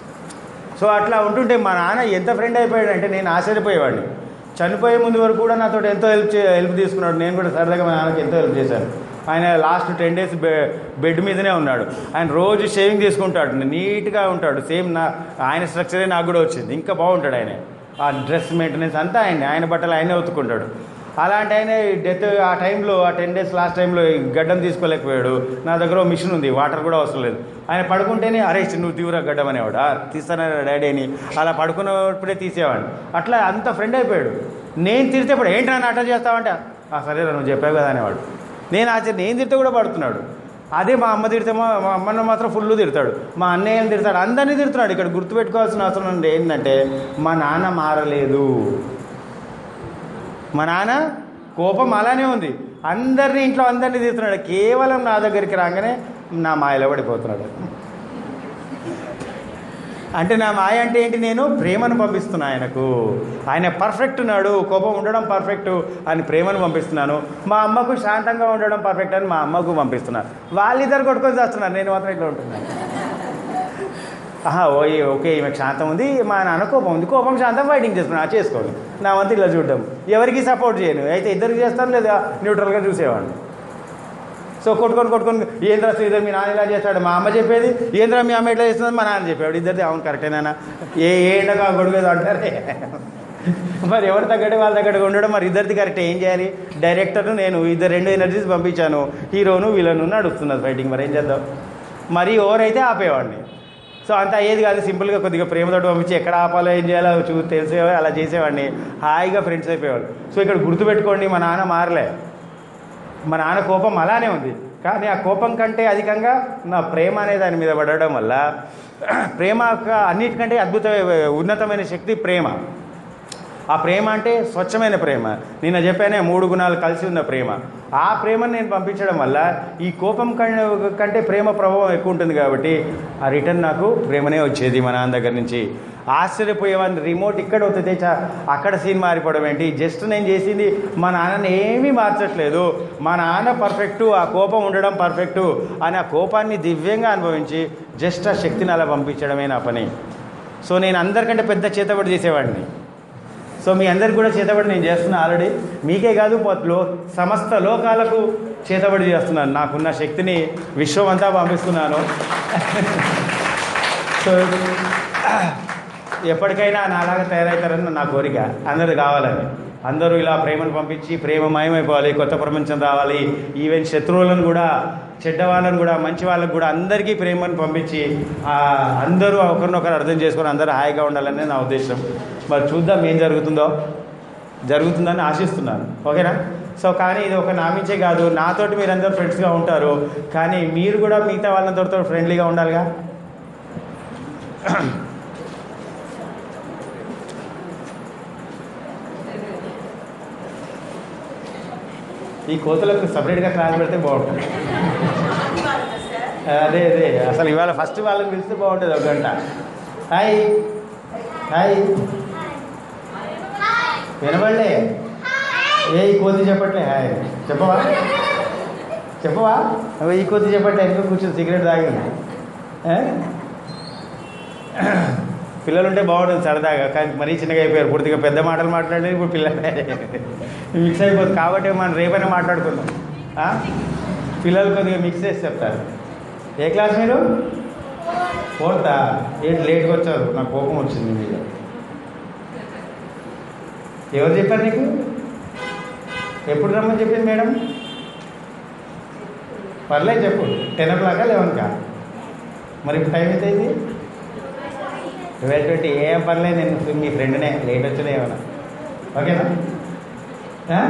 సో అట్లా ఉంటుంటే మా నాన్న ఎంత ఫ్రెండ్ అయిపోయాడంటే నేను ఆశ్చర్యపోయేవాడిని చనిపోయే ముందు వరకు కూడా నాతో ఎంతో హెల్ప్ చే హెల్ప్ తీసుకున్నాడు నేను కూడా సరదాగా మా నాన్నకి ఎంతో హెల్ప్ చేశాను ఆయన లాస్ట్ టెన్ డేస్ బె బెడ్ మీదనే ఉన్నాడు ఆయన రోజు షేవింగ్ చేసుకుంటాడు నీట్గా ఉంటాడు సేమ్ నా ఆయన స్ట్రక్చరే నాకు కూడా వచ్చింది ఇంకా బాగుంటాడు ఆయన ఆ డ్రెస్ మెయింటెనెన్స్ అంతా ఆయన ఆయన బట్టలు ఆయనే ఉతుక్కుంటాడు అలాంటి ఆయన డెత్ ఆ టైంలో ఆ టెన్ డేస్ లాస్ట్ టైంలో ఈ గడ్డం తీసుకోలేకపోయాడు నా దగ్గర ఓ మిషన్ ఉంది వాటర్ కూడా అవసరం లేదు ఆయన పడుకుంటేనే అరే నువ్వు తీవ్ర గడ్డం అనేవాడు "ఆ, తీస్తానా డాడీ అని అలా పడుకున్నప్పుడే తీసేవాడిని అట్లా అంత ఫ్రెండ్ అయిపోయాడు నేను తిడితే ఇప్పుడు ఏంటి నన్ను అట్లా చేస్తావంటే "ఆ, సరేరా నువ్వు చెప్పావు కదా అనేవాడు నేను ఆశ్చర్య నేను తిడితే కూడా పడుతున్నాడు అదే మా అమ్మ తిడితే మా మా అమ్మను మాత్రం ఫుల్ తిడతాడు మా అన్నయ్యని తిడతాడు అందరినీ తిడుతున్నాడు ఇక్కడ గుర్తుపెట్టుకోవాల్సిన అవసరం ఉంది ఏంటంటే మా నాన్న మారలేదు మా నాన్న కోపం అలానే ఉంది అందరినీ ఇంట్లో అందరినీ తిడుతున్నాడు కేవలం నా దగ్గరికి రాగానే నా మాయలో పడిపోతున్నాడు అంటే నా మాయ అంటే ఏంటి నేను ప్రేమను పంపిస్తున్నా ఆయనకు ఆయన పర్ఫెక్ట్ ఉన్నాడు కోపం ఉండడం పర్ఫెక్ట్ అని ప్రేమను పంపిస్తున్నాను మా అమ్మకు శాంతంగా ఉండడం పర్ఫెక్ట్ అని మా అమ్మకు పంపిస్తున్నాను వాళ్ళిద్దరు కొట్టుకొని చేస్తున్నారు నేను మాత్రం ఇట్లా ఉంటున్నాను ఆహా ఓ ఓకే ఈమెకు శాంతం ఉంది మా నాన్న కోపం ఉంది కోపం శాంతం ఫైటింగ్ చేసుకున్నా చేసుకోండి నా వంతు ఇలా చూడడం ఎవరికి సపోర్ట్ చేయను అయితే ఇద్దరికి చేస్తాను లేదా న్యూట్రల్గా చూసేవాడిని సో కొట్టుకొని కొట్టుకొని ఏంద్రా శ్రీధర్ మీ నాన్న ఇలా చేస్తాడు మా అమ్మ చెప్పేది ఏంద్రా మీ అమ్మ ఇట్లా చేస్తుంది మా నాన్న చెప్పాడు ఇద్దరిది అవును కరెక్టేనా ఏ ఏ ఎండగా గొడుగేది అంటారే మరి ఎవరి తగ్గట్టు వాళ్ళ తగ్గట్టుగా ఉండడం మరి ఇద్దరిది కరెక్ట్ ఏం చేయాలి డైరెక్టర్ను నేను ఇద్దరు రెండు ఎనర్జీస్ పంపించాను హీరోను వీళ్ళను నడుస్తున్నది ఫైటింగ్ మరి ఏం చేద్దాం మరి ఎవరైతే ఆపేవాడిని సో అంత అయ్యేది కాదు సింపుల్గా కొద్దిగా ప్రేమతో పంపించి ఎక్కడ ఆపాలో ఏం చేయాలో చూ తెలిసేవాడు అలా చేసేవాడిని హాయిగా ఫ్రెండ్స్ అయిపోయేవాళ్ళు సో ఇక్కడ గుర్తుపెట్టుకోండి మా నాన్న మారలే మా నాన్న కోపం అలానే ఉంది కానీ ఆ కోపం కంటే అధికంగా నా ప్రేమ అనే దాని మీద పడడం వల్ల ప్రేమ యొక్క అన్నిటికంటే అద్భుత ఉన్నతమైన శక్తి ప్రేమ ఆ ప్రేమ అంటే స్వచ్ఛమైన ప్రేమ నిన్న చెప్పానే మూడు గుణాలు కలిసి ఉన్న ప్రేమ ఆ ప్రేమను నేను పంపించడం వల్ల ఈ కోపం కం- కంటే ప్రేమ ప్రభావం ఎక్కువ ఉంటుంది కాబట్టి ఆ రిటర్న్ నాకు ప్రేమనే వచ్చేది మా నాన్న దగ్గర నుంచి ఆశ్చర్యపోయేవాడిని రిమోట్ ఇక్కడ వస్తే చా అక్కడ సీన్ మారిపోవడం ఏంటి జస్ట్ నేను చేసింది మా నాన్నని ఏమీ మార్చట్లేదు మా నాన్న పర్ఫెక్టు ఆ కోపం ఉండడం పర్ఫెక్టు అని ఆ కోపాన్ని దివ్యంగా అనుభవించి జస్ట్ ఆ శక్తిని అలా పంపించడమే నా పని సో నేను అందరికంటే పెద్ద చేతబడి చేసేవాడిని సో మీ అందరికి కూడా చేతబడి నేను చేస్తున్నా ఆల్రెడీ మీకే కాదు పో- లో సమస్త లోకాలకు చేతబడి చేస్తున్నాను నాకున్న శక్తిని విశ్వం అంతా పంపిస్తున్నాను సో ఎప్పటికైనా నాలాగా తయారవుతారని నా కోరిక అందరు కావాలని అందరూ ఇలా ప్రేమను పంపించి ప్రేమమయమైపోవాలి కొత్త ప్రపంచం రావాలి ఈవెన్ శత్రువులను కూడా చెడ్డ వాళ్ళని కూడా మంచి వాళ్ళకు కూడా అందరికీ ప్రేమను పంపించి ఆ, అందరూ ఒకరినొకరు అర్థం చేసుకొని అందరూ హాయిగా ఉండాలని నా ఉద్దేశం మరి చూద్దాం ఏం జరుగుతుందో జరుగుతుందని ఆశిస్తున్నాను ఓకేనా సో కానీ ఇది ఒక నామించే కాదు నాతోటి మీరు అందరూ ఫ్రెండ్స్గా ఉంటారు కానీ మీరు కూడా మిగతా వాళ్ళందరితో ఫ్రెండ్లీగా ఉండాలిగా ఈ కోతులకు సపరేట్గా క్లాస్ పెడితే బాగుంటుంది అదే అదే అసలు ఇవాళ ఫస్ట్ వాళ్ళని పిలిస్తే బాగుంటుంది ఒక గంట హాయ్ హాయ్ వినబడలే ఏ ఈ కోతి చెప్పట్లే హాయ్ చెప్పవా చెప్పవా అవి ఈ కోతి చెప్పట్లే ఎందుకు కూర్చొని సిగరెట్ తాగింది ఏ? పిల్లలు ఉంటే బాగుంటుంది సరదాగా కానీ మరీ చిన్నగా అయిపోయారు పూర్తిగా పెద్ద మాటలు మాట్లాడేది ఇప్పుడు పిల్లలే మిక్స్ అయిపోతుంది కాబట్టి మనం రేపైనా మాట్లాడుకుందాం ఆ? పిల్లలు కొద్దిగా మిక్స్ చేసి చెప్తారు ఏ క్లాస్ మీరు ఫోర్తా ఏంటి లేట్గా వచ్చారు నాకు కోపం వచ్చింది మీద ఎవరు చెప్పారు నీకు ఎప్పుడు రమ్మని చెప్పింది మేడం పర్లేదు చెప్పు టెన్ ఓ క్లాకా లెవెన్కా మరి ఇప్పుడు టైం ఎంత అయింది ట్వెల్వ్ ట్వంటీ ఏం పర్లేదు నేను మీ ఫ్రెండ్నే లేట్ వచ్చినా ఏమన్నా ఓకేనా ఆ?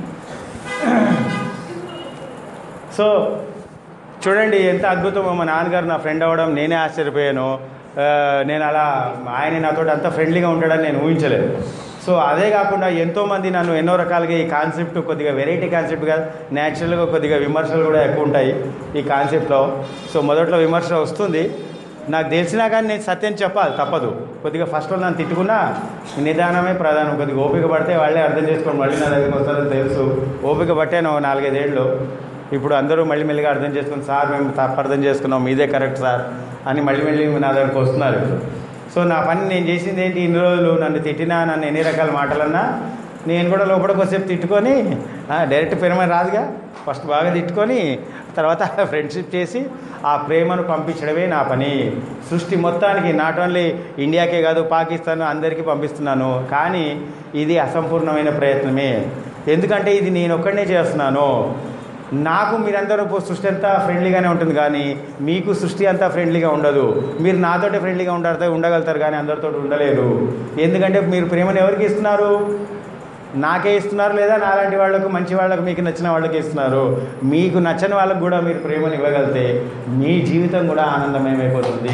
సో చూడండి ఎంత అద్భుతమో మా నాన్నగారు నా ఫ్రెండ్ అవ్వడం నేనే ఆశ్చర్యపోయాను ఆ, నేను అలా ఆయన నాతో అంత ఫ్రెండ్లీగా ఉంటాడని నేను ఊహించలేదు సో అదే కాకుండా ఎంతోమంది నన్ను ఎన్నో రకాలుగా ఈ కాన్సెప్ట్ కొద్దిగా వెరైటీ కాన్సెప్ట్గా న్యాచురల్గా కొద్దిగా విమర్శలు కూడా ఎక్కువ ఉంటాయి ఈ కాన్సెప్ట్లో సో మొదట్లో విమర్శ వస్తుంది నాకు తెలిసినా కానీ నేను సత్యం చెప్పాలి తప్పదు కొద్దిగా ఫస్ట్ నన్ను తిట్టుకున్నా నిదానమే ప్రధానం కొద్దిగా ఓపిక పడితే వాళ్ళే అర్థం చేసుకొని మళ్ళీ నా దగ్గరికి వస్తారని తెలుసు ఓపిక పట్టాను ఓ నాలుగైదేళ్ళు ఇప్పుడు అందరూ మళ్ళీ మెల్లిగా అర్థం చేసుకుని సార్ మేము తప్పు అర్థం చేసుకున్నాం మీదే కరెక్ట్ సార్ అని మళ్ళీ మళ్ళీ నా దగ్గరకు వస్తున్నారు ఇప్పుడు సో నా పని నేను చేసింది ఏంటి ఇన్ని రోజులు నన్ను తిట్టినా నన్ను ఎన్ని రకాల మాటలన్నా నేను కూడా లోపల కొద్దిసేపు తిట్టుకొని ఆ, డైరెక్ట్ ప్రేమ రాదుగా ఫస్ట్ బాగా తిట్టుకొని తర్వాత ఫ్రెండ్షిప్ చేసి ఆ ప్రేమను పంపించడమే నా పని సృష్టి మొత్తానికి నాట్ ఓన్లీ ఇండియాకే కాదు పాకిస్తాన్ అందరికీ పంపిస్తున్నాను కానీ ఇది అసంపూర్ణమైన ప్రయత్నమే ఎందుకంటే ఇది నేను ఒక్కడనే చేస్తున్నాను నాకు మీరందరూ పో- సృష్టి అంతా ఫ్రెండ్లీగానే ఉంటుంది కానీ మీకు సృష్టి అంతా ఫ్రెండ్లీగా ఉండదు మీరు నాతోటే ఫ్రెండ్లీగా ఉంటారు ఉండగలుగుతారు కానీ అందరితో ఉండలేరు ఎందుకంటే మీరు ప్రేమను ఎవరికి ఇస్తున్నారు నాకే ఇస్తున్నారు లేదా నాలాంటి వాళ్ళకు మంచి వాళ్ళకు మీకు నచ్చిన వాళ్ళకి ఇస్తున్నారు మీకు నచ్చని వాళ్ళకు కూడా మీరు ప్రేమను ఇవ్వగలిగితే మీ జీవితం కూడా ఆనందమయమైపోతుంది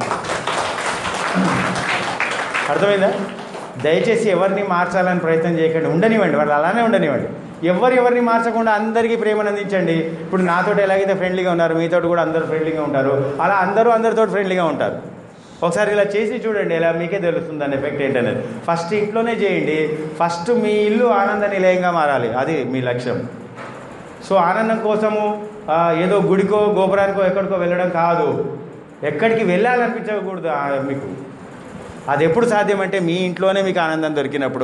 అర్థమైందా దయచేసి ఎవరిని మార్చాలని ప్రయత్నం చేయకండి ఉండనివ్వండి వాళ్ళు అలానే ఉండనివ్వండి ఎవరు ఎవరిని మార్చకుండా అందరికీ ప్రేమను అందించండి ఇప్పుడు నాతో ఎలాగైతే ఫ్రెండ్లీగా ఉన్నారు మీతో కూడా అందరూ ఫ్రెండ్లీగా ఉంటారు అలా అందరూ అందరితో ఫ్రెండ్లీగా ఉంటారు ఒకసారి ఇలా చేసి చూడండి ఇలా మీకే తెలుస్తుంది దాని ఎఫెక్ట్ ఏంటనేది ఫస్ట్ ఇంట్లోనే చేయండి ఫస్ట్ మీ ఇల్లు ఆనంద నిలయంగా మారాలి అది మీ లక్ష్యం సో ఆనందం కోసము ఆ, ఏదో గుడికో గోపురానికో ఎక్కడికో వెళ్ళడం కాదు ఎక్కడికి వెళ్ళాలనిపించకూడదు ఆ, మీకు అది ఎప్పుడు సాధ్యమంటే మీ ఇంట్లోనే మీకు ఆనందం దొరికినప్పుడు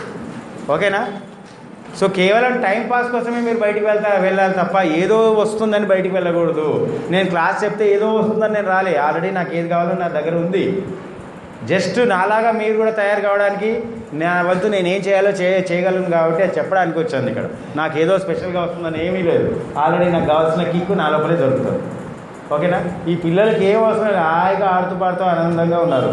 ఓకేనా సో కేవలం టైం పాస్ కోసమే మీరు బయటికి వెళ్తా వెళ్ళాలి తప్ప ఏదో వస్తుందని బయటికి వెళ్ళకూడదు నేను క్లాస్ చెప్తే ఏదో వస్తుందని నేను రాలే ఆల్రెడీ నాకు ఏది కావాలో నా దగ్గర ఉంది జస్ట్ నాలాగా మీరు కూడా తయారు కావడానికి నా వంతు నేను ఏం చేయాలో చే చేయగలను కాబట్టి అది చెప్పడానికి వచ్చాను ఇక్కడ నాకు ఏదో స్పెషల్గా వస్తుందని ఏమీ లేదు ఆల్రెడీ నాకు కావాల్సిన కిక్కు నా లోపలే దొరుకుతుంది ఓకేనా ఈ పిల్లలకి ఏం అవసరం లేదు హాయిగా ఆడుతూ పాడుతూ ఆనందంగా ఉన్నారు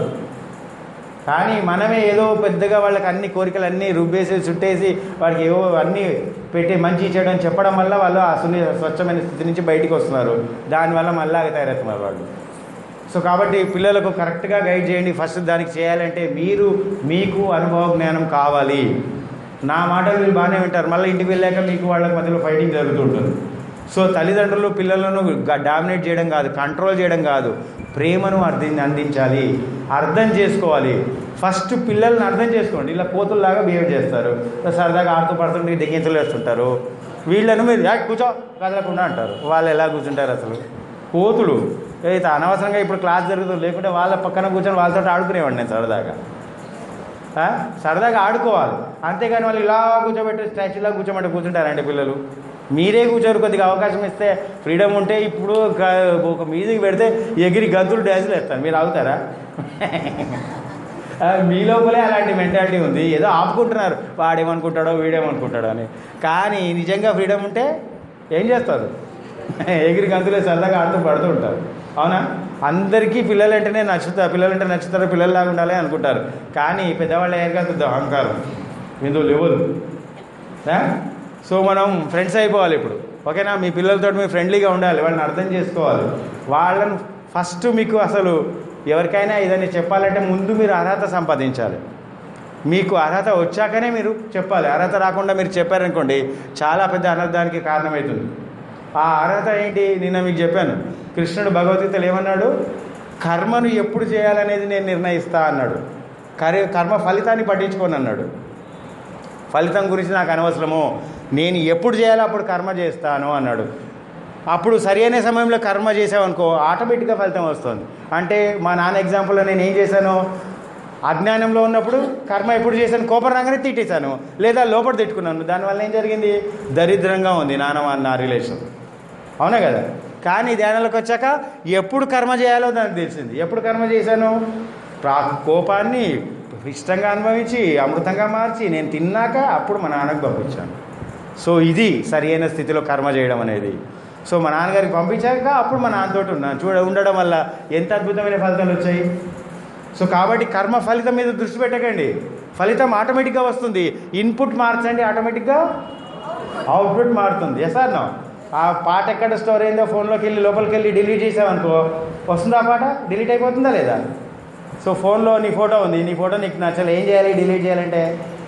కానీ మనమే ఏదో పెద్దగా వాళ్ళకి అన్ని కోరికలు అన్నీ రుబ్బేసి చుట్టేసి వాడికి ఏవో అన్నీ పెట్టి మంచి చేయడం చెప్పడం వల్ల వాళ్ళు ఆ సున్ని స్వచ్ఛమైన స్థితి నుంచి బయటికి వస్తున్నారు దానివల్ల మళ్ళీ తయారవుతున్నారు వాళ్ళు సో కాబట్టి పిల్లలకు కరెక్ట్గా గైడ్ చేయండి ఫస్ట్ దానికి చేయాలంటే మీరు మీకు అనుభవ జ్ఞానం కావాలి నా మాటలు మీరు బాగానే వింటారు మళ్ళీ ఇంటికి వెళ్ళాక మీకు వాళ్ళకి మధ్యలో ఫైటింగ్ జరుగుతుంటుంది సో తల్లిదండ్రులు పిల్లలను డామినేట్ చేయడం కాదు కంట్రోల్ చేయడం కాదు ప్రేమను అర్థం అందించాలి అర్థం చేసుకోవాలి ఫస్ట్ పిల్లల్ని అర్థం చేసుకోండి ఇలా కోతుల్లాగా బిహేవ్ చేస్తారు సరదాగా ఆడుతూ పడుతుంటే దిగింతలు వేస్తుంటారు వీళ్ళను మీరు "ఏయ్, కూర్చో కదలకుండా అంటారు వాళ్ళు ఎలా కూర్చుంటారు అసలు కోతులు అయితే అనవసరంగా ఇప్పుడు క్లాస్ జరుగుతుంది లేకుంటే వాళ్ళ పక్కన కూర్చొని వాళ్ళతో ఆడుకునేవాడిని నేను సరదాగా ఆ? సరదాగా ఆడుకోవాలి అంతేగాని వాళ్ళు ఇలా కూర్చోబెట్టి స్టాచ్యూలా కూర్చోమంటే కూర్చుంటారండి పిల్లలు మీరే కూర్చోరు కొద్దిగా అవకాశం ఇస్తే ఫ్రీడమ్ ఉంటే ఇప్పుడు గ- ఒక మ్యూజిక్ పెడితే ఎగిరి గంతులు డ్యాన్సులు వేస్తారు మీరు ఆగుతారా ఆ, మీ లోపలే అలాంటి మెంటాలిటీ ఉంది ఏదో ఆపుకుంటున్నారు వాడేమనుకుంటాడో వీడేమనుకుంటాడో అని కానీ నిజంగా ఫ్రీడమ్ ఉంటే ఏం చేస్తారు ఎగిరి గంతులే సరదాగా ఆడుతూ పడుతూ ఉంటారు అవునా అందరికీ పిల్లలంటేనే నచ్చుతారు పిల్లలంటే నచ్చుతారు పిల్లల్లాగా ఉండాలి అనుకుంటారు కానీ పెద్దవాళ్ళు అయ్యాక పెద్ద అహంకారం ఇందులో లేవదు ఆ? సో మనం ఫ్రెండ్స్ అయిపోవాలి ఇప్పుడు ఓకేనా మీ పిల్లలతో మీరు ఫ్రెండ్లీగా ఉండాలి వాళ్ళని అర్థం చేసుకోవాలి వాళ్ళను ఫస్ట్ మీకు అసలు ఎవరికైనా ఏదైనా చెప్పాలంటే ముందు మీరు అర్హత సంపాదించాలి మీకు అర్హత వచ్చాకనే మీరు చెప్పాలి అర్హత రాకుండా మీరు చెప్పారనుకోండి చాలా పెద్ద అనర్థానికి కారణమవుతుంది ఆ అర్హత ఏంటి నిన్న మీకు చెప్పాను కృష్ణుడు భగవద్గీతలు ఏమన్నాడు కర్మను ఎప్పుడు చేయాలనేది నేను నిర్ణయిస్తా అన్నాడు కరి కర్మ ఫలితాన్ని పట్టించుకోను అన్నాడు ఫలితం గురించి నాకు అనవసరము నేను ఎప్పుడు చేయాలో అప్పుడు కర్మ చేస్తాను అన్నాడు అప్పుడు సరైన సమయంలో కర్మ చేసావనుకో ఆటోమేటిక్గా ఫలితం వస్తుంది అంటే మా నాన్న ఎగ్జాంపుల్లో నేను ఏం చేశాను అజ్ఞానంలో ఉన్నప్పుడు కర్మ ఎప్పుడు చేశాను కోపం రాగానే తిట్టేశాను లేదా లోపల తిట్టుకున్నాను దానివల్ల ఏం జరిగింది దరిద్రంగా ఉంది నాన్న నా రిలేషన్ అవునా కదా కానీ ధ్యానంలోకి వచ్చాక ఎప్పుడు కర్మ చేయాలో దానికి తెలిసింది ఎప్పుడు కర్మ చేశాను ప్రా కోపాన్ని ఇష్టంగా అనుభవించి అమృతంగా మార్చి నేను తిన్నాక అప్పుడు మా నాన్నకు పంపించాను సో ఇది సరైన స్థితిలో కర్మ చేయడం అనేది సో మా నాన్నగారికి పంపించాక అప్పుడు మా నాన్నతోటి ఉన్నాను చూడ ఉండడం వల్ల ఎంత అద్భుతమైన ఫలితాలు వచ్చాయి సో కాబట్టి కర్మ ఫలితం మీద దృష్టి పెట్టకండి ఫలితం ఆటోమేటిక్గా వస్తుంది ఇన్పుట్ మార్చండి ఆటోమేటిక్గా అవుట్పుట్ మారుతుంది ఎస్ ఆర్ నో ఆ పాట ఎక్కడ స్టోర్ అయిందో ఫోన్లోకి వెళ్ళి లోపలికి వెళ్ళి డిలీట్ చేసావనుకో వస్తుందా ఆ పాట డిలీట్ అయిపోతుందా లేదా సో ఫోన్లో నీ ఫోటో ఉంది నీ ఫోటో నీకు నచ్చలే ఏం చేయాలి డిలీట్ చేయాలంటే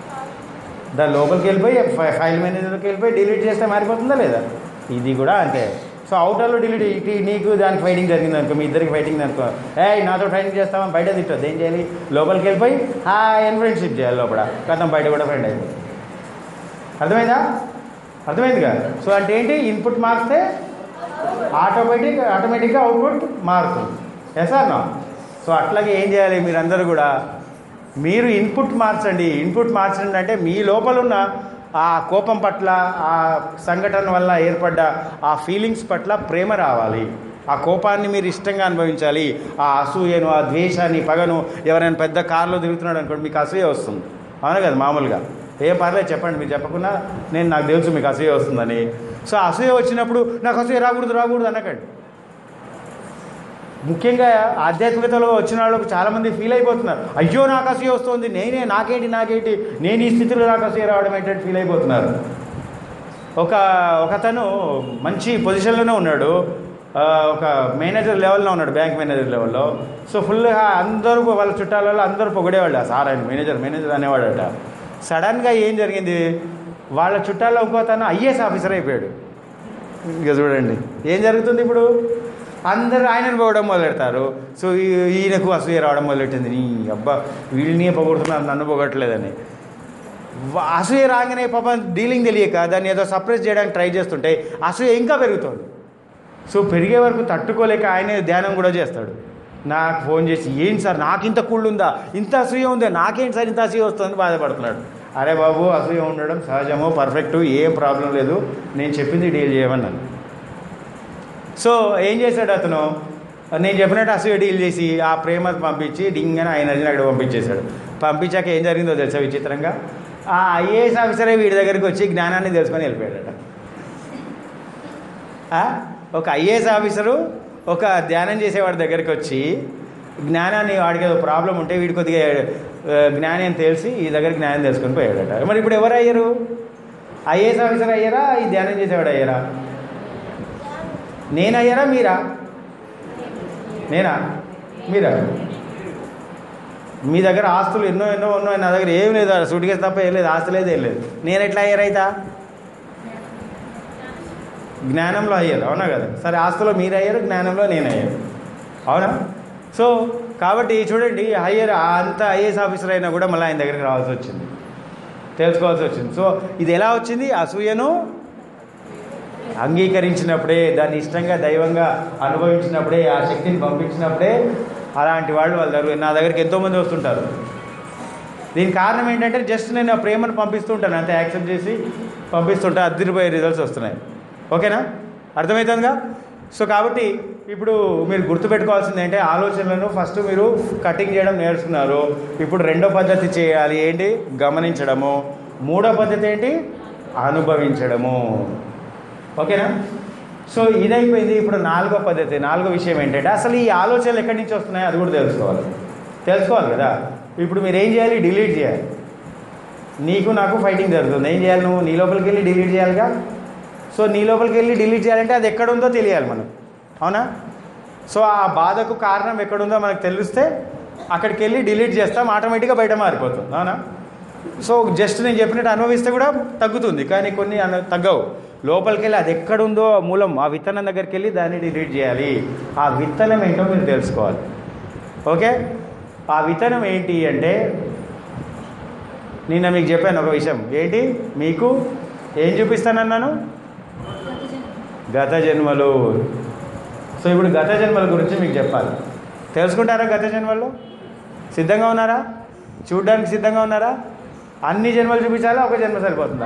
దాని లోపలికి వెళ్ళిపోయి ఫై- ఫైల్ మేనేజర్కి వెళ్ళిపోయి డిలీట్ చేస్తే మారిపోతుందా లేదా ఇది కూడా అంతే సో అవుటర్లో డిలీట్ ఇటు నీకు దానికి ఫైటింగ్ జరిగింది అనుకో మీ ఇద్దరికి ఫైటింగ్ అనుకో ఏ నాతో ఫైటింగ్ చేస్తామని బయట తిట్టొద్దు ఏం చేయాలి లోపలికి వెళ్ళిపోయి హాయ్ అని ఫ్రెండ్షిప్ చేయాలి లోపల కథం బయట కూడా ఫ్రెండ్ అయిపోయి అర్థమైందా అర్థమైందిగా సో అంటే ఏంటి ఇన్పుట్ మారిస్తే ఆటోమేటిక్ ఆటోమేటిక్గా అవుట్పుట్ మారుతుంది ఎస్ ఆర్ నో సో అట్లాగే ఏం చేయాలి మీరందరూ కూడా మీరు ఇన్పుట్ మార్చండి ఇన్పుట్ మార్చండి అంటే మీ లోపల ఉన్న ఆ కోపం పట్ల ఆ సంఘటన వల్ల ఏర్పడ్డ ఆ ఫీలింగ్స్ పట్ల ప్రేమ రావాలి ఆ కోపాన్ని మీరు ఇష్టంగా అనుభవించాలి ఆ అసూయను ఆ ద్వేషాన్ని పగను ఎవరైనా పెద్ద కారులో తిరుగుతున్నాడు అనుకోండి మీకు అసూయ వస్తుంది అవును కదా మామూలుగా ఏం పర్లేదు చెప్పండి మీరు చెప్పకుండా నేను నాకు తెలుసు మీకు అసూయ వస్తుందని సో అసూయ వచ్చినప్పుడు నాకు అసూయ రాకూడదు రాకూడదు అనకండి ముఖ్యంగా ఆధ్యాత్మికతలో వచ్చిన వాళ్ళకు చాలామంది ఫీల్ అయిపోతున్నారు అయ్యో నాకు అసూయ వస్తుంది నేనే నాకేంటి నాకేంటి నేను ఈ స్థితిలో నాకు అసూయ రావడం ఏంటంటే ఫీల్ అయిపోతున్నారు ఒక ఒకతను మంచి పొజిషన్లోనే ఉన్నాడు ఆ, ఒక మేనేజర్ లెవెల్లో ఉన్నాడు బ్యాంక్ మేనేజర్ లెవెల్లో సో ఫుల్గా అందరూ వాళ్ళ చుట్టాలలో అందరూ పొగిడేవాళ్ళు ఆ సార్ ఆయన మేనేజర్ మేనేజర్ అనేవాడట సడన్గా ఏం జరిగింది వాళ్ళ చుట్టాల్లో ఇంకో తను ఐఏఎస్ ఆఫీసర్ అయిపోయాడు ఇక చూడండి ఏం జరుగుతుంది ఇప్పుడు అందరూ ఆయనను పొగడం మొదలెడతారు సో ఈ- ఈయనకు అసూయ రావడం మొదలెట్టింది నీ అబ్బా వీళ్ళని పొగుడుతున్నారు నన్ను పొగట్లేదని వా- అసూయ రాగానే పాపం డీలింగ్ తెలియక దాన్ని ఏదో సప్రెస్ చేయడానికి ట్రై చేస్తుంటే అసూయ ఇంకా పెరుగుతుంది సో పెరిగే వరకు తట్టుకోలేక ఆయనే ధ్యానం కూడా చేస్తాడు నాకు ఫోన్ చేసి ఏంటి సార్ నాకు ఇంత కుళ్ళు ఉందా ఇంత అసూయ ఉందా నాకేంటి సార్ ఇంత అసూయ వస్తుంది బాధపడుతున్నాడు అరే బాబు అసూయ ఉండడం సహజము పర్ఫెక్ట్ ఏం ప్రాబ్లం లేదు నేను చెప్పింది డీల్ చేయమన్నాను సో ఏం చేశాడు అతను నేను చెప్పినట్టు అసూయ డీల్ చేసి ఆ ప్రేమ పంపించి డింగన ఆయన అక్కడ పంపించేశాడు పంపించాక ఏం జరిగిందో తెలుసా విచిత్రంగా ఆ ఐఏఎస్ ఆఫీసరే వీడి దగ్గరికి వచ్చి జ్ఞానాన్ని తెలుసుకొని వెళ్ళిపోయాడట ఆ? ఒక ఐఏఎస్ ఆఫీసరు ఒక ధ్యానం చేసేవాడి దగ్గరికి వచ్చి జ్ఞానాన్ని వాడికి ఏదో ప్రాబ్లం ఉంటే వీడి కొద్దిగా ఆ, జ్ఞాని అని తెలిసి ఈ దగ్గర జ్ఞానం తెలుసుకొని పోయాడట మరి ఇప్పుడు ఎవరు అయ్యారు ఐఏఎస్ ఆఫీసర్ అయ్యారా ఈ ధ్యానం చేసేవాడు అయ్యారా నేను అయ్యారా మీరా నేనా మీరా మీ దగ్గర ఆస్తులు ఎన్నో ఎన్నో ఉన్నాయి నా దగ్గర ఏం లేదు సూటికేసి తప్ప ఏం లేదు ఆస్తి లేదు ఏం లేదు నేను ఎట్లా అయ్యారైతా జ్ఞానంలో అయ్యారు అవునా కదా సరే ఆస్తిలో మీరు అయ్యారు జ్ఞానంలో నేను అయ్యాను అవునా సో కాబట్టి చూడండి హయ్యర్ అంత ఐఏఎస్ ఆఫీసర్ అయినా కూడా మళ్ళీ ఆయన దగ్గరికి రావాల్సి వచ్చింది తెలుసుకోవాల్సి వచ్చింది సో ఇది ఎలా వచ్చింది అసూయను అంగీకరించినప్పుడే దాన్ని ఇష్టంగా దైవంగా అనుభవించినప్పుడే ఆ శక్తిని పంపించినప్పుడే అలాంటి వాళ్ళు వాళ్ళ దగ్గర నా దగ్గరికి ఎంతోమంది వస్తుంటారు దీనికి కారణం ఏంటంటే జస్ట్ నేను ఆ ప్రేమను పంపిస్తూ ఉంటాను అంతే యాక్సెప్ట్ చేసి పంపిస్తుంటే అద్దరిపోయే రిజల్ట్స్ వస్తున్నాయి ఓకేనా అర్థమవుతుందిగా సో కాబట్టి ఇప్పుడు మీరు గుర్తుపెట్టుకోవాల్సింది ఏంటంటే ఆలోచనలను ఫస్ట్ మీరు కటింగ్ చేయడం నేర్చుకున్నారు ఇప్పుడు రెండో పద్ధతి చేయాలి ఏంటి గమనించడము మూడో పద్ధతి ఏంటి అనుభవించడము ఓకేనా సో ఇదైపోయింది ఇప్పుడు నాలుగో పద్ధతి నాలుగో విషయం ఏంటంటే అసలు ఈ ఆలోచనలు ఎక్కడి నుంచి వస్తున్నాయో అది కూడా తెలుసుకోవాలి తెలుసుకోవాలి కదా ఇప్పుడు మీరు ఏం చేయాలి డిలీట్ చేయాలి నీకు నాకు ఫైటింగ్ జరుగుతుంది ఏం చేయాలి నువ్వు నీ లోపలికి వెళ్ళి డిలీట్ చేయాలిగా సో నీ లోపలికి వెళ్ళి డిలీట్ చేయాలంటే అది ఎక్కడ ఉందో తెలియాలి మనం అవునా సో ఆ బాధకు కారణం ఎక్కడుందో మనకు తెలిస్తే అక్కడికి వెళ్ళి డిలీట్ చేస్తాం ఆటోమేటిక్గా బయట మారిపోతుంది అవునా సో జస్ట్ నేను చెప్పినట్టు అనుభవిస్తే కూడా తగ్గుతుంది కానీ కొన్ని అన తగ్గవు లోపలికి వెళ్ళి అది ఎక్కడుందో ఆ మూలం ఆ విత్తనం దగ్గరికి వెళ్ళి దాన్ని డిలీట్ చేయాలి ఆ విత్తనం ఏంటో మీరు తెలుసుకోవాలి ఓకే ఆ విత్తనం ఏంటి అంటే నిన్న మీకు చెప్పాను ఒక విషయం ఏంటి మీకు ఏం చూపిస్తానన్నాను గత జన్మలు సో ఇప్పుడు గత జన్మల గురించి మీకు చెప్పాలి తెలుసుకుంటారా గత జన్మల్లో సిద్ధంగా ఉన్నారా చూడడానికి సిద్ధంగా ఉన్నారా అన్ని జన్మలు చూపించాలా ఒక జన్మ సరిపోతుందా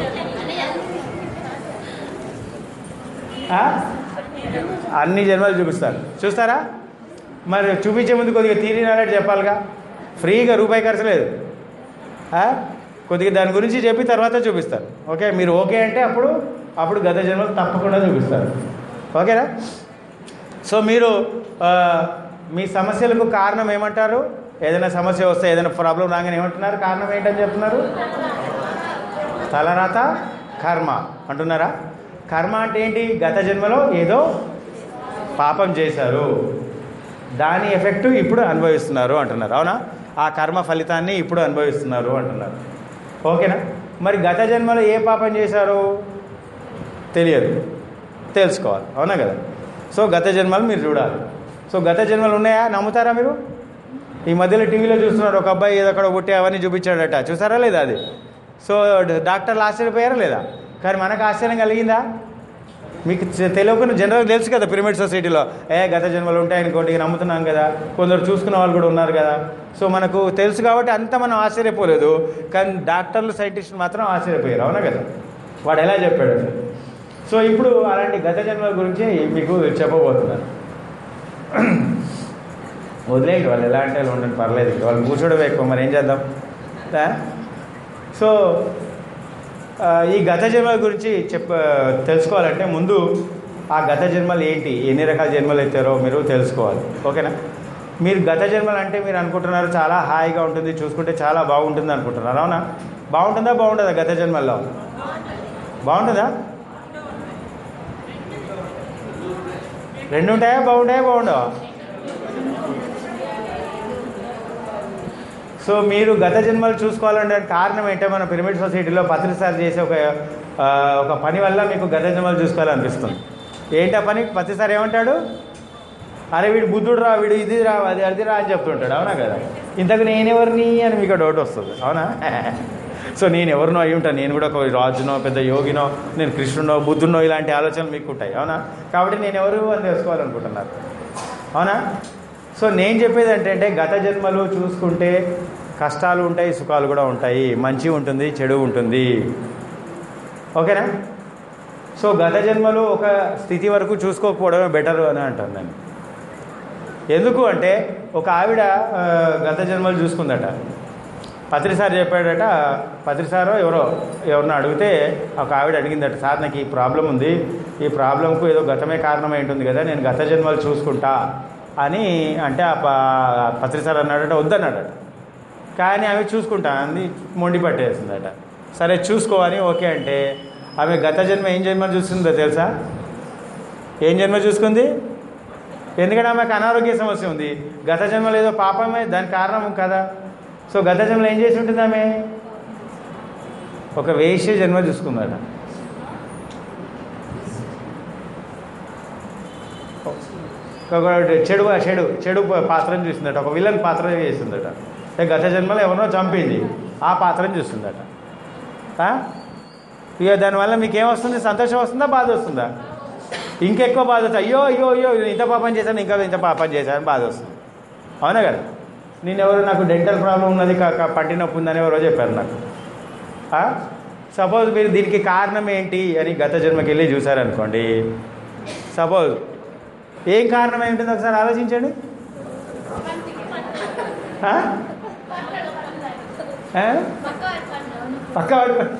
ఆ? అన్ని జన్మలు చూపిస్తారు చూస్తారా మరి చూపించే ముందు కొద్దిగా తీరి నాలెడ్జ్ చెప్పాలిగా ఫ్రీగా రూపాయి ఖర్చు లేదు ఆ? కొద్దిగా దాని గురించి చెప్పి తర్వాత చూపిస్తారు ఓకే మీరు ఓకే అంటే అప్పుడు అప్పుడు గత జన్మలు తప్పకుండా చూపిస్తారు ఓకేనా సో మీరు ఆ, మీ సమస్యలకు కారణం ఏమంటారు ఏదైనా సమస్య వస్తే ఏదైనా ప్రాబ్లం రాగానే ఏమంటున్నారు కారణం ఏంటని చెప్తున్నారు తలరాత కర్మ అంటున్నారా కర్మ అంటే ఏంటి గత జన్మలో ఏదో పాపం చేశారు దాని ఎఫెక్ట్ ఇప్పుడు అనుభవిస్తున్నారు అంటున్నారు అవునా ఆ కర్మ ఫలితాన్ని ఇప్పుడు అనుభవిస్తున్నారు అంటున్నారు ఓకేనా మరి గత జన్మలో ఏ పాపం చేశారు తెలియదు తెలుసుకోవాలి అవునా కదా సో గత జన్మలు మీరు చూడాలి సో గత జన్మలు ఉన్నాయా నమ్ముతారా మీరు ఈ మధ్యలో టీవీలో చూస్తున్నారు ఒక అబ్బాయి ఏదో అక్కడ పుట్టి అవన్నీ చూపించాడట చూసారా లేదా అది సో డాక్టర్లు ఆశ్చర్యపోయారా లేదా కానీ మనకు ఆశ్చర్యం కలిగిందా మీకు తె- తెలియకుండా జనరల్ తెలుసు కదా పిరమిడ్ సొసైటీలో ఏ గత జన్మలు ఉంటాయని కోటి నమ్ముతున్నాం కదా కొందరు చూసుకున్న వాళ్ళు కూడా ఉన్నారు కదా సో మనకు తెలుసు కాబట్టి అంత మనం ఆశ్చర్యపోలేదు కానీ డాక్టర్లు సైంటిస్టులు మాత్రం ఆశ్చర్యపోయారు అవునా కదా వాడు ఎలా చెప్పాడు అసలు సో ఇప్పుడు అలాంటి గత జన్మల గురించి మీకు చెప్పబోతున్నాను వదిలేయండి వాళ్ళు ఎలా అంటే వాళ్ళు ఉండండి పర్లేదు వాళ్ళు కూర్చోవడం ఎక్కువ మరి ఏం చేద్దాం ఆ? సో ఆ, ఈ గత జన్మల గురించి చెప్ప తెలుసుకోవాలంటే ముందు ఆ గత జన్మలు ఏంటి ఎన్ని రకాల జన్మలు ఎత్తారో మీరు తెలుసుకోవాలి ఓకేనా మీరు గత జన్మలు అంటే మీరు అనుకుంటున్నారు చాలా హాయిగా ఉంటుంది చూసుకుంటే చాలా బాగుంటుంది అనుకుంటున్నారు అవునా బాగుంటుందా బాగుంటుందా గత జన్మల్లో బాగుంటుందా రెండు ఉంటాయా బాగుంటాయా బాగుండవా సో మీరు గత జన్మలు చూసుకోవాలంటే కారణం ఏంటో మన పిరమిడ్ సొసైటీలో పత్రిసారి చేసే ఒక ఆ, ఒక పని వల్ల మీకు గత జన్మలు చూసుకోవాలనిపిస్తుంది ఏంటా పని పత్రిసారి ఏమంటాడు అరే వీడు బుద్ధుడు రా వీడు ఇది రా అది అది రా అని చెప్తుంటాడు అవునా కదా ఇంతకు నేనెవరిని అని మీకు డౌట్ వస్తుంది అవునా సో నేను ఎవరినో అయి ఉంటాను నేను కూడా ఒక రాజునో పెద్ద యోగినో నేను కృష్ణునో బుద్ధునో ఇలాంటి ఆలోచనలు మీకు ఉంటాయి అవునా కాబట్టి నేను ఎవరు అని తెలుసుకోవాలనుకుంటున్నారు అవునా సో నేను చెప్పేది ఏంటంటే గత జన్మలు చూసుకుంటే కష్టాలు ఉంటాయి సుఖాలు కూడా ఉంటాయి మంచి ఉంటుంది చెడు ఉంటుంది ఓకేనా సో గత జన్మలు ఒక స్థితి వరకు చూసుకోకపోవడమే బెటర్ అని అంటాను నేను ఎందుకు అంటే ఒక ఆవిడ ఆ, గత జన్మలు చూసుకుందట పత్రిసారి చెప్పాడట పత్రిసారో ఎవరో ఎవరినో అడిగితే ఒక ఆవిడ అడిగిందట సార్ నాకు ఈ ప్రాబ్లం ఉంది ఈ ప్రాబ్లంకు ఏదో గతమే కారణమై ఉంటుంది కదా నేను గత జన్మలు చూసుకుంటా అని అంటే ఆ ప- పత్రిసారి అన్నాడట వద్దన్నాడట కానీ ఆమె చూసుకుంటా అంది మొండి పట్టేసిందట సరే చూసుకో అని ఓకే అంటే ఆమె గత జన్మ ఏం జన్మ చూస్తుందో తెలుసా ఏం జన్మ చూసుకుంది ఎందుకంటే ఆమెకు అనారోగ్య సమస్య ఉంది గత జన్మలో ఏదో పాపమే దానికి కారణం కదా సో గత జన్మలో ఏం చేసి ఉంటుంది ఆమె ఒక వేశ్య జన్మ చూసుకుందట ఒక చెడు చెడు చెడు పాత్రను చూస్తుందట ఒక విలన్ పాత్ర చేస్తుందట అంటే గత జన్మలో ఎవరినో చంపింది ఆ పాత్రను చూస్తుందట ఆ? ఇక దానివల్ల మీకు ఏమొస్తుంది సంతోషం వస్తుందా బాధ వస్తుందా ఇంకెక్కువ బాధ వస్తుంది అయ్యో అయ్యో అయ్యో నేను ఇంత పాపం చేశాను ఇంకా ఇంత పాపం చేశాను బాధ వస్తుంది అవునా కదా నేను ఎవరు నాకు డెంటల్ ప్రాబ్లం ఉన్నది కాక పంటి నొప్పి ఉందని ఎవరో చెప్పారు నాకు సపోజ్ మీరు దీనికి కారణం ఏంటి అని గత జన్మకి వెళ్ళి చూసారనుకోండి సపోజ్ ఏం కారణమై ఉంటుంది ఒకసారి ఆలోచించండి పంటికి పండు. ఆ? పంటడు పండు. ఆ? పక్కవాడి పండు. పక్కవాడి పని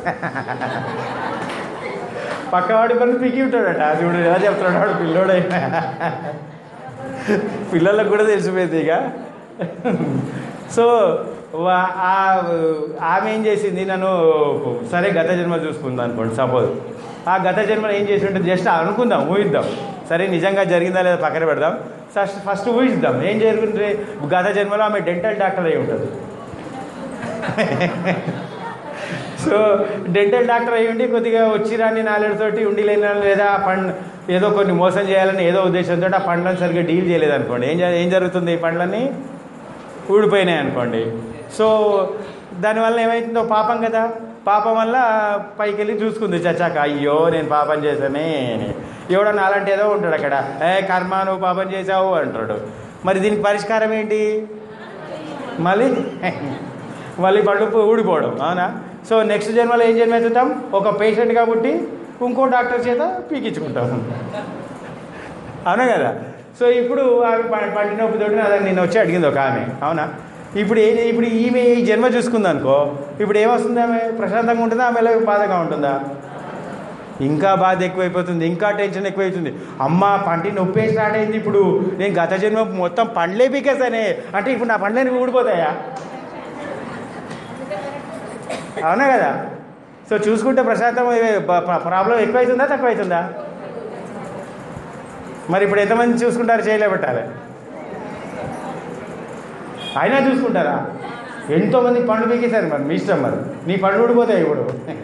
పక్కవాడి పని పికి ఉంటాడట చూడు ఎలా చెప్తున్నాడు వాడు పిల్లోడైనా పిల్లలకు కూడా తెలిసిపోయింది ఇక సో వా- ఆ ఆమె ఏం చేసింది నన్ను సరే గత జన్మ చూసుకుందాం అనుకోండి సపోజ్ ఆ గత జన్మలో ఏం చేసి ఉంటుంది జస్ట్ అనుకుందాం ఊహిద్దాం సరే నిజంగా జరిగిందా లేదా పక్కన పెడదాం ఫస్ట్ ఫస్ట్ ఊహిద్దాం ఏం జరుగుతుంది గత జన్మలో ఆమె డెంటల్ డాక్టర్ అయి ఉంటుంది సో డెంటల్ డాక్టర్ అయ్యి ఉండి కొద్దిగా వచ్చి రాని నాలుగుతోటి ఉండి లేని వాళ్ళు లేదా ఆ పండ్ ఏదో కొన్ని మోసం చేయాలని ఏదో ఉద్దేశంతో ఆ పండ్లను సరిగ్గా డీల్ చేయలేదు అనుకోండి ఏం జ- ఏం జరుగుతుంది ఈ పండ్లన్నీ ఊడిపోయినాయి అనుకోండి సో దానివల్ల ఏమవుతుందో పాపం కదా పాపం వల్ల పైకి వెళ్ళి చూసుకుంది చచ్చాక అయ్యో నేను పాపం చేశానే అని. ఎవడన్నా అలాంటి ఏదో ఉంటాడు అక్కడ ఏ కర్మ నువ్వు పాపం చేసావు అంటాడు మరి దీనికి పరిష్కారం ఏంటి మళ్ళీ మళ్ళీ పళ్ళు ఊడిపోవడం అవునా సో నెక్స్ట్ జన్మలో ఏం జన్మ ఎత్తుతాం ఒక పేషెంట్ కాబట్టి ఇంకో డాక్టర్ చేత పీకించుకుంటాం అవునా కదా సో ఇప్పుడు ఆమె ప- పంటి నొప్పితోటి అదే నేను వచ్చి అడిగింది ఒక ఆమె అవునా ఇప్పుడు ఏ ఇప్పుడు ఈమె ఈ జన్మ చూసుకుంది అనుకో ఇప్పుడు ఏమొస్తుంది ఆమె ప్రశాంతంగా ఉంటుందా ఆమె బాధగా ఉంటుందా ఇంకా బాధ ఎక్కువైపోతుంది ఇంకా టెన్షన్ ఎక్కువైతుంది అమ్మ పంటి నొప్పి స్టార్ట్ అయింది ఇప్పుడు నేను గత జన్మ మొత్తం పండ్లే పీకేసానే అంటే ఇప్పుడు నా పండ్లేని ఊడిపోతాయా అవునా కదా సో చూసుకుంటే ప్రశాంతం ప్రాబ్లం ఎక్కువైతుందా తక్కువైతుందా మరి ఇప్పుడు ఎంతమంది చూసుకుంటారు చేయలేబట్టాలి అయినా చూసుకుంటారా ఎంతోమంది పండు పీకేశారు మరి మీ ఇష్టం మరి నీ పండు ఊడిపోతాయి ఇప్పుడు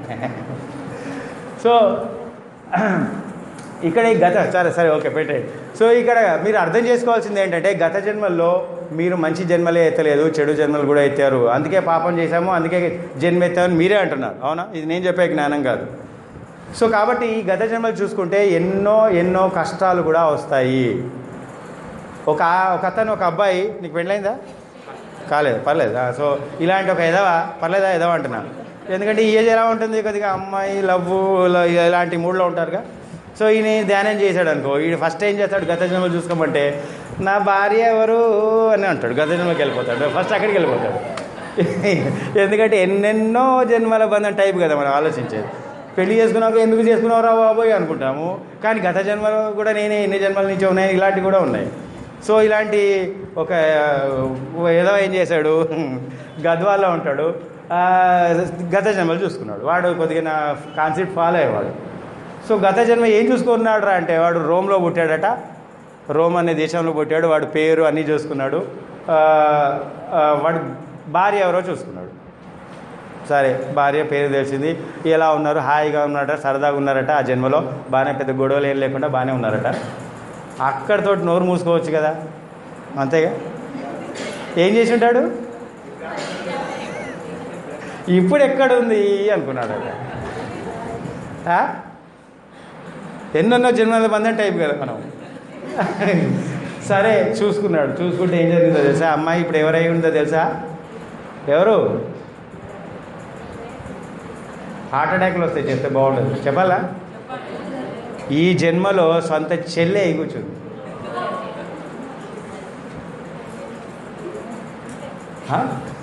సో ఇక్కడ ఈ గత సరే సరే ఓకే పెట్టేయండి సో ఇక్కడ మీరు అర్థం చేసుకోవాల్సింది ఏంటంటే గత జన్మల్లో మీరు మంచి జన్మలే ఎత్తలేదు చెడు జన్మలు కూడా ఎత్తారు అందుకే పాపం చేశాము అందుకే జన్మ ఎత్తామని మీరే అంటున్నారు అవునా ఇది నేను చెప్పే జ్ఞానం కాదు సో కాబట్టి ఈ గత జన్మలు చూసుకుంటే ఎన్నో ఎన్నో కష్టాలు కూడా వస్తాయి ఒక ఒక అతను ఒక అబ్బాయి నీకు పెళ్ళైందా కాలేదు పర్లేదు ఆ, సో ఇలాంటి ఒక ఎదవా పర్లేదా ఎదవ అంటున్నాను ఎందుకంటే ఈ ఏజ్ ఎలా ఉంటుంది కొద్దిగా అమ్మాయి లవ్ ఇలాంటి మూడ్లో ఉంటారుగా సో ఈయన ధ్యానం చేశాడు అనుకో ఈయన ఫస్ట్ ఏం చేస్తాడు గత జన్మలు చూసుకోమంటే నా భార్య ఎవరు అని అంటాడు గత జన్మకి వెళ్ళిపోతాడు ఫస్ట్ అక్కడికి వెళ్ళిపోతాడు ఎందుకంటే ఎన్నెన్నో జన్మల బంధం టైప్ కదా మనం ఆలోచించేది పెళ్లి చేసుకున్నాక ఎందుకు చేసుకున్నావురా బాబోయ్ అనుకుంటాము కానీ గత జన్మలో కూడా నేనే ఎన్ని జన్మల నుంచి ఉన్నాయి ఇలాంటివి కూడా ఉన్నాయి సో ఇలాంటి ఒక ఏదో ఏం చేశాడు గద్వాల్లో ఉంటాడు ఆ, గత జన్మలు చూసుకున్నాడు వాడు కొద్దిగా నా కాన్సెప్ట్ ఫాలో అయ్యేవాడు సో గత జన్మ ఏం చూసుకున్నాడు రా అంటే వాడు రోమ్లో పుట్టాడట రోమ్ అనే దేశంలో పుట్టాడు వాడు పేరు అన్నీ చూసుకున్నాడు ఆ, ఆ, వాడు భార్య ఎవరో చూసుకున్నాడు సరే భార్య పేరు తెలిసింది ఎలా ఉన్నారు హాయిగా ఉన్నారట సరదాగా ఉన్నారట ఆ జన్మలో బాగానే పెద్ద గొడవలు ఏం లేకుండా బాగానే ఉన్నారట అక్కడితో నోరు మూసుకోవచ్చు కదా అంతేగా ఏం చేసి ఉంటాడు ఇప్పుడు ఎక్కడ ఉంది అనుకున్నాడు ఆ? ఎన్నెన్నో జన్మల బంధం టైప్ కదా మనం సరే చూసుకున్నాడు చూసుకుంటే ఏం జరిగిందో తెలుసా అమ్మాయి ఇప్పుడు ఎవరై ఉందో తెలుసా ఎవరు హార్ట్ అటాక్లు వస్తాయి చెప్తే బాగుండదు చెప్పాలా ఈ జన్మలో సొంత చెల్లె అయి కూర్చుంది ఆ?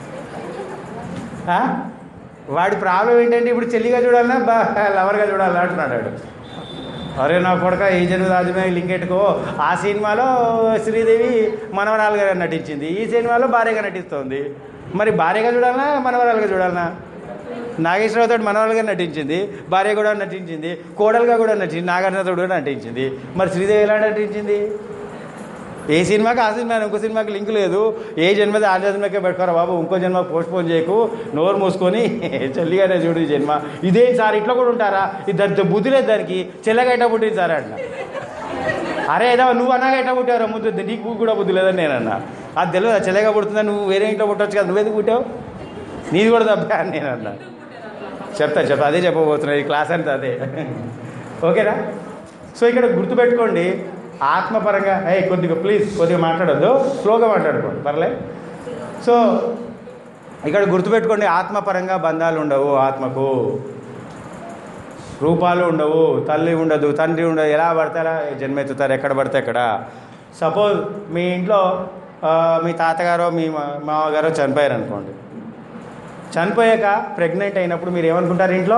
ఆ? వాడి ప్రాబ్లం ఏంటంటే ఇప్పుడు చెల్లిగా చూడాలన్నా బా లవర్గా చూడాలా అంటున్నాడు వాడు అరే నా కొడక ఈ జన్మ రాజమే లింక్ ఎట్టుకో ఆ సినిమాలో శ్రీదేవి మనవరాలుగా నటించింది ఈ సినిమాలో భార్యగా నటిస్తోంది మరి భార్యగా చూడాలన్నా మనవరాలుగా చూడాలన్నా నాగేశ్వరరావుతో మనవరాలుగా నటించింది భార్య కూడా నటించింది కోడలుగా కూడా నటించింది నాగార్జునతో కూడా నటించింది మరి శ్రీదేవి ఎలా నటించింది ఏ సినిమాకి ఆ సినిమా ఇంకో సినిమాకి లింక్ లేదు ఏ జన్మది ఆ జన్మకే పెట్టుకోరా బాబు ఇంకో జన్మ పోస్ట్ పోన్ చేయకు నోరు మూసుకొని చెల్లిగానే చూడు ఈ జన్మ ఇదే సార్ ఇట్లా కూడా ఉంటారా ఇద్దరు బుద్ధి లేదు దానికి చెల్లగా ఎట్లా పుట్టింది సార్ అంట అరే ఏదో నువ్వు అన్నాగా ఎట్లా పుట్టావు ముందు నీకు కూడా బుద్ధి లేదని నేను అన్నా అది తెలియదు చెల్లగా పుడుతుందా నువ్వు వేరే ఇంట్లో పుట్టవచ్చు కదా నువ్వేది పుట్టావు నీది కూడా తప్పా అని నేను అన్నా చెప్తా చెప్తా అదే చెప్పబోతున్నా ఈ క్లాస్ అంతా అదే ఓకేనా సో ఇక్కడ గుర్తుపెట్టుకోండి ఆత్మపరంగా ఏ కొద్దిగా ప్లీజ్ కొద్దిగా మాట్లాడొద్దు స్లోగా మాట్లాడుకోండి పర్లే సో ఇక్కడ గుర్తుపెట్టుకోండి ఆత్మపరంగా బంధాలు ఉండవు ఆత్మకు రూపాలు ఉండవు తల్లి ఉండదు తండ్రి ఉండదు ఎలా పడతారా జన్మెత్తుతారు ఎక్కడ పడితే అక్కడ సపోజ్ మీ ఇంట్లో ఆ, మీ తాతగారో మీ మా- మామగారో చనిపోయారు అనుకోండి చనిపోయాక ప్రెగ్నెంట్ అయినప్పుడు మీరు ఏమనుకుంటారు ఇంట్లో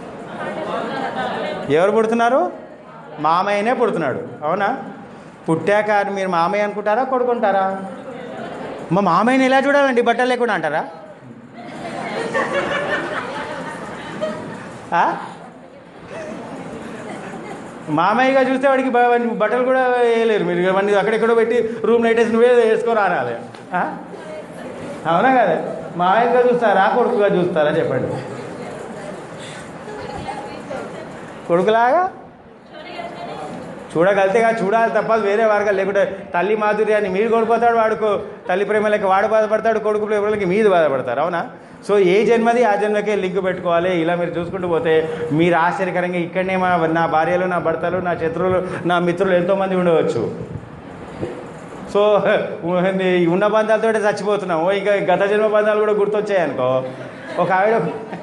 ఎవరు పుడుతున్నారు మామయ్యనే పుడుతున్నాడు అవునా పుట్టాక మీరు మామయ్య అనుకుంటారా కొడుకుంటారా మా మామయ్యని ఎలా చూడాలండి బట్టలు లేకుండా అంటారా ఆ? మామయ్యగా చూస్తే వాడికి బ- వాడికి బట్టలు కూడా వేయలేరు మీరు ఇవన్నీ అక్కడెక్కడో పెట్టి రూమ్ లైట్ వేసి నువ్వే వేసుకొని రానాలి ఆ? అవునా కదా మామయ్యగా చూస్తారా కొడుకుగా చూస్తారా చెప్పండి కొడుకులాగా చూడగలితేగా చూడాలి తప్ప వేరే మార్గాలు లేకుంటే తల్లి మాధుర్యాన్ని మీరు కోల్పోతాడు వాడుకో తల్లి ప్రేమలకి వాడు బాధపడతాడు కొడుకు ప్రేమలకి మీరు బాధపడతారు అవునా సో ఏ జన్మది ఆ జన్మకే లింక్ పెట్టుకోవాలి ఇలా మీరు చూసుకుంటూ పోతే మీరు ఆశ్చర్యకరంగా ఇక్కడనే మా నా భార్యలు నా భర్తలు నా శత్రువులు నా మిత్రులు ఎంతోమంది ఉండవచ్చు సో ఈ ఉన్న బంధాలతో చచ్చిపోతున్నాము ఇంకా గత జన్మ బంధాలు కూడా గుర్తొచ్చాయి అనుకో ఒక ఆవిడ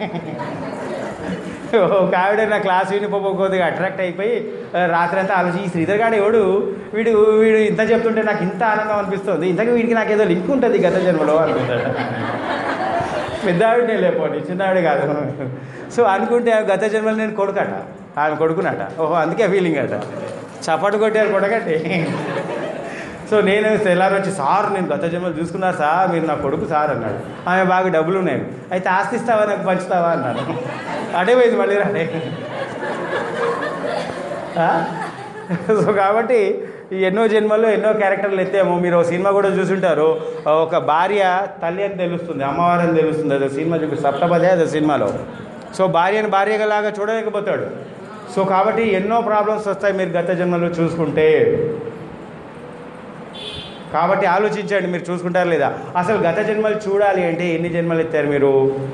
ఒక ఆవిడ నా క్లాస్ యూనిఫామ్ కొద్దిగా అట్రాక్ట్ అయిపోయి ఆ, రాత్రి అంతా ఆలోచించి ఈ శ్రీధర్ గాడు ఎవడు వీడు వీడు ఇంత చెప్తుంటే నాకు ఇంత ఆనందం అనిపిస్తుంది ఇంతకు వీడికి నాకు ఏదో లింక్ ఉంటుంది గత జన్మలో అనుకుంటాడు పెద్ద ఆవిడనే లేకపోండి చిన్న ఆవిడ కాదు సో అనుకుంటే ఆ గత జన్మలో నేను కొడుకట ఆమె కొడుకునట ఓహో అందుకే ఫీలింగ్ అట చపాటు కొట్టారు కొడగట్టి సో నేను తెల్లారి వచ్చి సార్ నేను గత జన్మలు చూసుకున్నారు సార్ మీరు నా కొడుకు సార్ అన్నాడు ఆమె బాగా డబ్బులు ఉన్నాయి అయితే ఆస్తి ఇస్తావా నాకు పంచుతావా అన్నాడు అడే పోయింది మళ్ళీ రాడే ఆ? సో కాబట్టి ఈ ఎన్నో జన్మల్లో ఎన్నో క్యారెక్టర్లు ఎత్తాము మీరు ఒక సినిమా కూడా చూసుంటారు ఒక భార్య తల్లి అని తెలుస్తుంది అమ్మవారు అని తెలుస్తుంది అదో సినిమా చూపి సప్తపదే అదో సినిమాలో సో భార్యను భార్యలాగా చూడలేకపోతాడు సో కాబట్టి ఎన్నో ప్రాబ్లమ్స్ వస్తాయి మీరు గత జన్మలో చూసుకుంటే కాబట్టి ఆలోచించండి మీరు చూసుకుంటారు లేదా అసలు గత జన్మలు చూడాలి అంటే ఎన్ని జన్మలు ఎత్తారు మీరు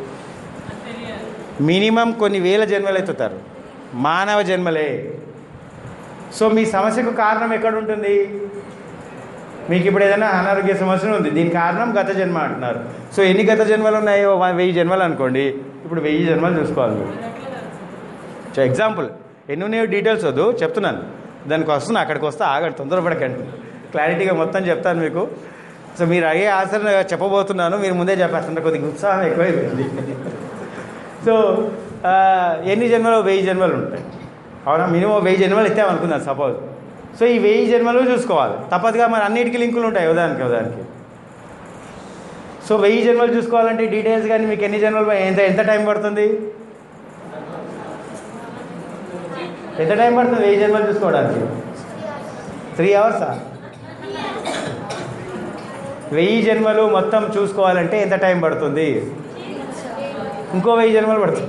మినిమం కొన్ని వేల జన్మలు ఎత్తుతారు మానవ జన్మలే సో మీ సమస్యకు కారణం ఎక్కడ ఉంటుంది మీకు ఇప్పుడు ఏదైనా అనారోగ్య సమస్య ఉంది దీని కారణం గత జన్మ అంటున్నారు సో ఎన్ని గత జన్మలు ఉన్నాయో వ- వెయ్యి జన్మలు అనుకోండి ఇప్పుడు వెయ్యి జన్మలు చూసుకోవాలి మీరు సో ఎగ్జాంపుల్ ఎన్ని ఉన్నాయో డీటెయిల్స్ వద్దు చెప్తున్నాను దానికి వస్తున్నా అక్కడికి వస్తే ఆగండి తొందరపడకండి క్లారిటీగా మొత్తం చెప్తాను మీకు సో మీరు అయ్యే ఆన్సర్ చెప్పబోతున్నాను మీరు ముందే చెప్పేస్తున్నారు కొద్దిగా ఉత్సాహం ఎక్కువైపోయింది సో ఆ, ఎన్ని జన్మలు వెయ్యి జన్మలు ఉంటాయి అవునా మినిమం వెయ్యి జన్మలు ఎత్తామనుకుందాం సపోజ్ సో ఈ వెయ్యి జన్మలు చూసుకోవాలి తప్పదుగా మరి అన్నిటికీ లింకులు ఉంటాయి ఉదానికి ఉదానికి సో వెయ్యి జన్మలు చూసుకోవాలంటే డీటెయిల్స్ కానీ మీకు ఎన్ని జన్మలు ఎంత ఎంత టైం పడుతుంది ఎంత టైం పడుతుంది వెయ్యి జన్మలు చూసుకోవడానికి త్రీ అవర్సా వెయ్యి జన్మలు మొత్తం చూసుకోవాలంటే ఎంత టైం పడుతుంది ఇంకో వెయ్యి జన్మలు పడుతుంది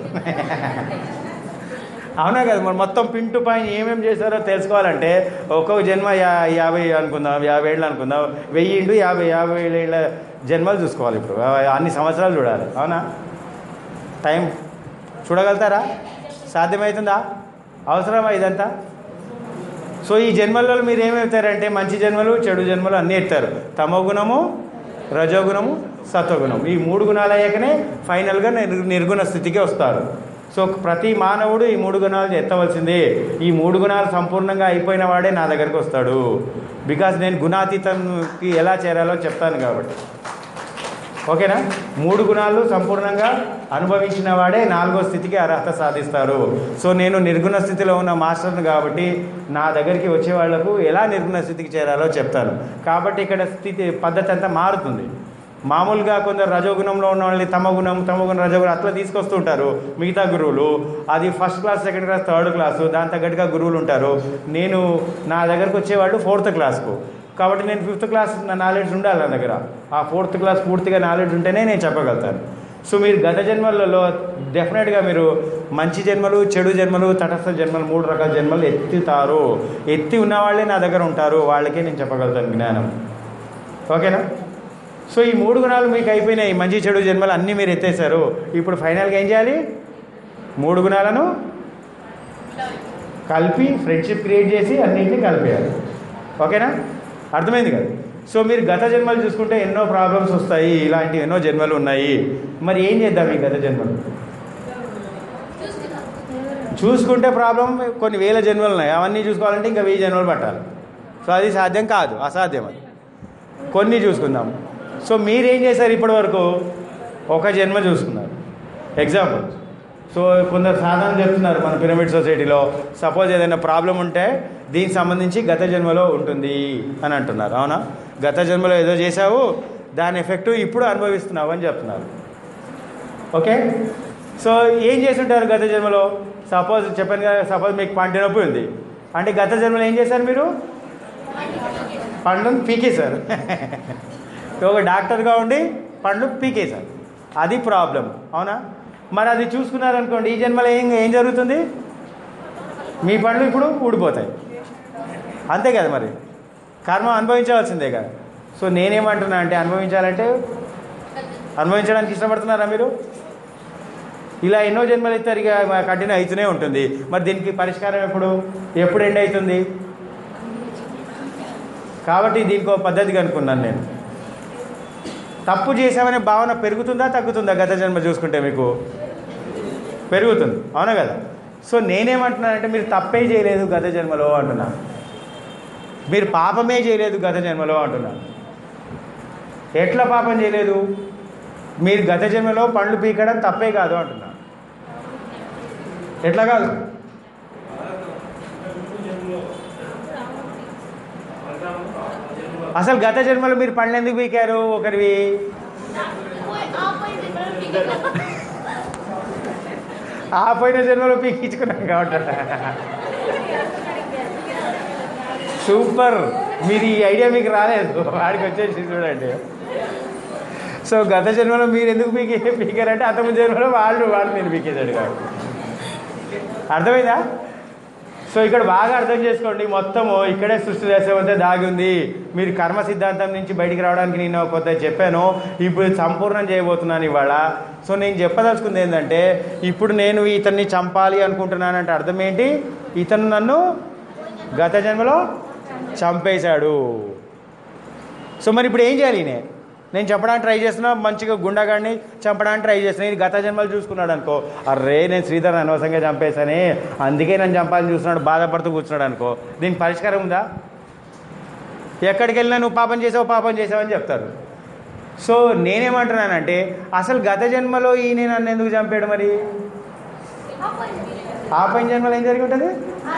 అవునా కదా మరి మొత్తం పిన్ టు పాయింట్ ఏమేమి చేశారో తెలుసుకోవాలంటే ఒక్కొక్క జన్మ యా యాభై అనుకుందాం యాభై ఏళ్ళు అనుకుందాం వెయ్యి ఇంటూ యాభై యాభై ఏళ్ళ జన్మలు చూసుకోవాలి ఇప్పుడు ఆ, అన్ని సంవత్సరాలు చూడాలి అవునా టైం చూడగలుగుతారా సాధ్యమవుతుందా అవసరమా ఇదంతా సో ఈ జన్మల్లో మీరు ఏమవుతారంటే మంచి జన్మలు చెడు జన్మలు అన్నీ ఎత్తారు తమో గుణము రజోగుణము సత్వగుణం ఈ మూడు గుణాలు అయ్యాకనే ఫైనల్గా నిర్ నిర్గుణ స్థితికి వస్తారు సో ప్రతి మానవుడు ఈ మూడు గుణాలు ఎత్తవలసిందే ఈ మూడు గుణాలు సంపూర్ణంగా అయిపోయిన వాడే నా దగ్గరికి వస్తాడు బికాజ్ నేను గుణాతీతంకి ఎలా చేరాలో చెప్తాను కాబట్టి ఓకేనా మూడు గుణాలు సంపూర్ణంగా అనుభవించిన వాడే నాలుగో స్థితికి అర్హత సాధిస్తారు సో నేను నిర్గుణ స్థితిలో ఉన్న మాస్టర్ని కాబట్టి నా దగ్గరికి వచ్చే వాళ్లకు ఎలా నిర్గుణ స్థితికి చేరాలో చెప్తాను కాబట్టి ఇక్కడ స్థితి పద్ధతి అంతా మారుతుంది మామూలుగా కొందరు రజోగుణంలో ఉన్న వాళ్ళని తమ గుణం తమ గుణం రజోగుణం అట్లా తీసుకొస్తుంటారు మిగతా గురువులు అది first class second class third class దాని తగ్గట్టుగా గురువులు ఉంటారు నేను నా దగ్గరకు వచ్చేవాళ్ళు ఫోర్త్ క్లాస్కు కాబట్టి నేను ఫిఫ్త్ క్లాస్ నా నాలెడ్జ్ ఉండాలి నా దగ్గర ఆ ఫోర్త్ క్లాస్ పూర్తిగా నాలెడ్జ్ ఉంటేనే నేను చెప్పగలుగుతాను సో మీరు గత జన్మలలో డెఫినెట్గా మీరు మంచి జన్మలు చెడు జన్మలు తటస్థ జన్మలు మూడు రకాల జన్మలు ఎత్తుతారు ఎత్తి ఉన్న వాళ్ళే నా దగ్గర ఉంటారు వాళ్ళకే నేను చెప్పగలుగుతాను జ్ఞానం ఓకేనా సో ఈ మూడు గుణాలు మీకు అయిపోయినాయి మంచి చెడు జన్మలు అన్నీ మీరు ఎత్తేసారు ఇప్పుడు ఫైనల్గా ఏం చేయాలి మూడు గుణాలను కలిపి ఫ్రెండ్షిప్ క్రియేట్ చేసి అన్నింటినీ కలిపేయాలి ఓకేనా అర్థమైంది కదా సో మీరు గత జన్మలు చూసుకుంటే ఎన్నో ప్రాబ్లమ్స్ వస్తాయి ఇలాంటి ఎన్నో జన్మలు ఉన్నాయి మరి ఏం చేద్దాం ఈ గత జన్మలు చూసుకుంటే ప్రాబ్లం కొన్ని వేల జన్మలు ఉన్నాయి అవన్నీ చూసుకోవాలంటే ఇంకా వెయ్యి జన్మలు పట్టాలి సో అది సాధ్యం కాదు అసాధ్యం అది కొన్ని చూసుకుందాం సో మీరేం చేశారు ఇప్పటి వరకు ఒక జన్మ చూసుకున్నారు ఎగ్జాంపుల్ సో కొందరు సాధన చెప్తున్నారు మన పిరమిడ్ సొసైటీలో సపోజ్ ఏదైనా ప్రాబ్లం ఉంటే దీనికి సంబంధించి గత జన్మలో ఉంటుంది అని అంటున్నారు అవునా గత జన్మలో ఏదో చేశావు దాని ఎఫెక్ట్ ఇప్పుడు అనుభవిస్తున్నావు అని చెప్తున్నారు ఓకే సో ఏం చేసి ఉంటారు గత జన్మలో సపోజ్ చెప్పాను కదా సపోజ్ మీకు పంట నొప్పి ఉంది అంటే గత జన్మలో ఏం చేశారు మీరు పండ్లను పీకేశారు ఒక డాక్టర్గా ఉండి పండ్లు పీకేశారు అది ప్రాబ్లం అవునా మరి అది చూసుకున్నారనుకోండి ఈ జన్మలో ఏం ఏం జరుగుతుంది మీ పండ్లు ఇప్పుడు ఊడిపోతాయి అంతే కదా మరి కర్మ అనుభవించవలసిందే కదా సో నేనేమంటున్నా అంటే అనుభవించాలంటే అనుభవించడానికి ఇష్టపడుతున్నారా మీరు ఇలా ఎన్నో జన్మలు ఇస్తారు ఇక కంటిన్యూ అవుతూనే ఉంటుంది మరి దీనికి పరిష్కారం ఎప్పుడు ఎప్పుడు ఎండ్ అవుతుంది కాబట్టి దీనికి ఒక పద్ధతి కనుక్కున్నాను నేను తప్పు చేసామనే భావన పెరుగుతుందా తగ్గుతుందా గత జన్మ చూసుకుంటే మీకు పెరుగుతుంది అవునా కదా సో నేనేమంటున్నానంటే మీరు తప్పే చేయలేదు గత జన్మలో అంటున్నా మీరు పాపమే చేయలేదు గత జన్మలో అంటున్నా ఎట్లా పాపం చేయలేదు మీరు గత జన్మలో పండ్లు పీకడం తప్పే కాదు అంటున్నా ఎట్లా కాదు అసలు గత జన్మలో మీరు పండ్లు ఎందుకు పీకారు ఒకరివి ఆ పోయిన జన్మలో పీకించుకున్నాం కాబట్టి సూపర్ మీరు ఈ ఐడియా మీకు రాలేదు వాడికి వచ్చేసి చూడండి సో గత జన్మలో మీరు ఎందుకు పీకే పీకారంటే అతమ జన్మలో వాళ్ళు వాళ్ళు నేను పీకేశాడు కాబట్టి అర్థమైందా సో ఇక్కడ బాగా అర్థం చేసుకోండి మొత్తము ఇక్కడే సృష్టి రహస్యమంతా దాగి ఉంది మీరు కర్మ సిద్ధాంతం నుంచి బయటికి రావడానికి నేను కొత్త చెప్పాను ఇప్పుడు సంపూర్ణం చేయబోతున్నాను ఇవాళ సో నేను చెప్పదలుచుకుంది ఏంటంటే ఇప్పుడు నేను ఇతన్ని చంపాలి అనుకుంటున్నానంటే అర్థం ఏంటి ఇతను నన్ను గత జన్మలో చంపేశాడు సో మరి ఇప్పుడు ఏం చేయాలి నేను నేను చెప్పడానికి ట్రై చేస్తున్నా మంచిగా గుండగాడిని చంపడానికి ట్రై చేస్తున్నా ఇది గత జన్మలు చూసుకున్నాడు అనుకో అర్రే నేను శ్రీధర్ అనవసరంగా చంపేశానే అందుకే నన్ను చంపాలని చూస్తున్నాడు బాధపడుతూ కూర్చున్నాడు అనుకో దీనికి పరిష్కారం ఉందా ఎక్కడికి వెళ్ళినా నువ్వు పాపం చేసావు పాపం చేసావని చెప్తారు సో నేనేమంటున్నానంటే అసలు గత జన్మలో ఈయన నన్ను ఎందుకు చంపాడు మరి ఆ పైన జన్మలో ఏం జరిగి ఉంటుంది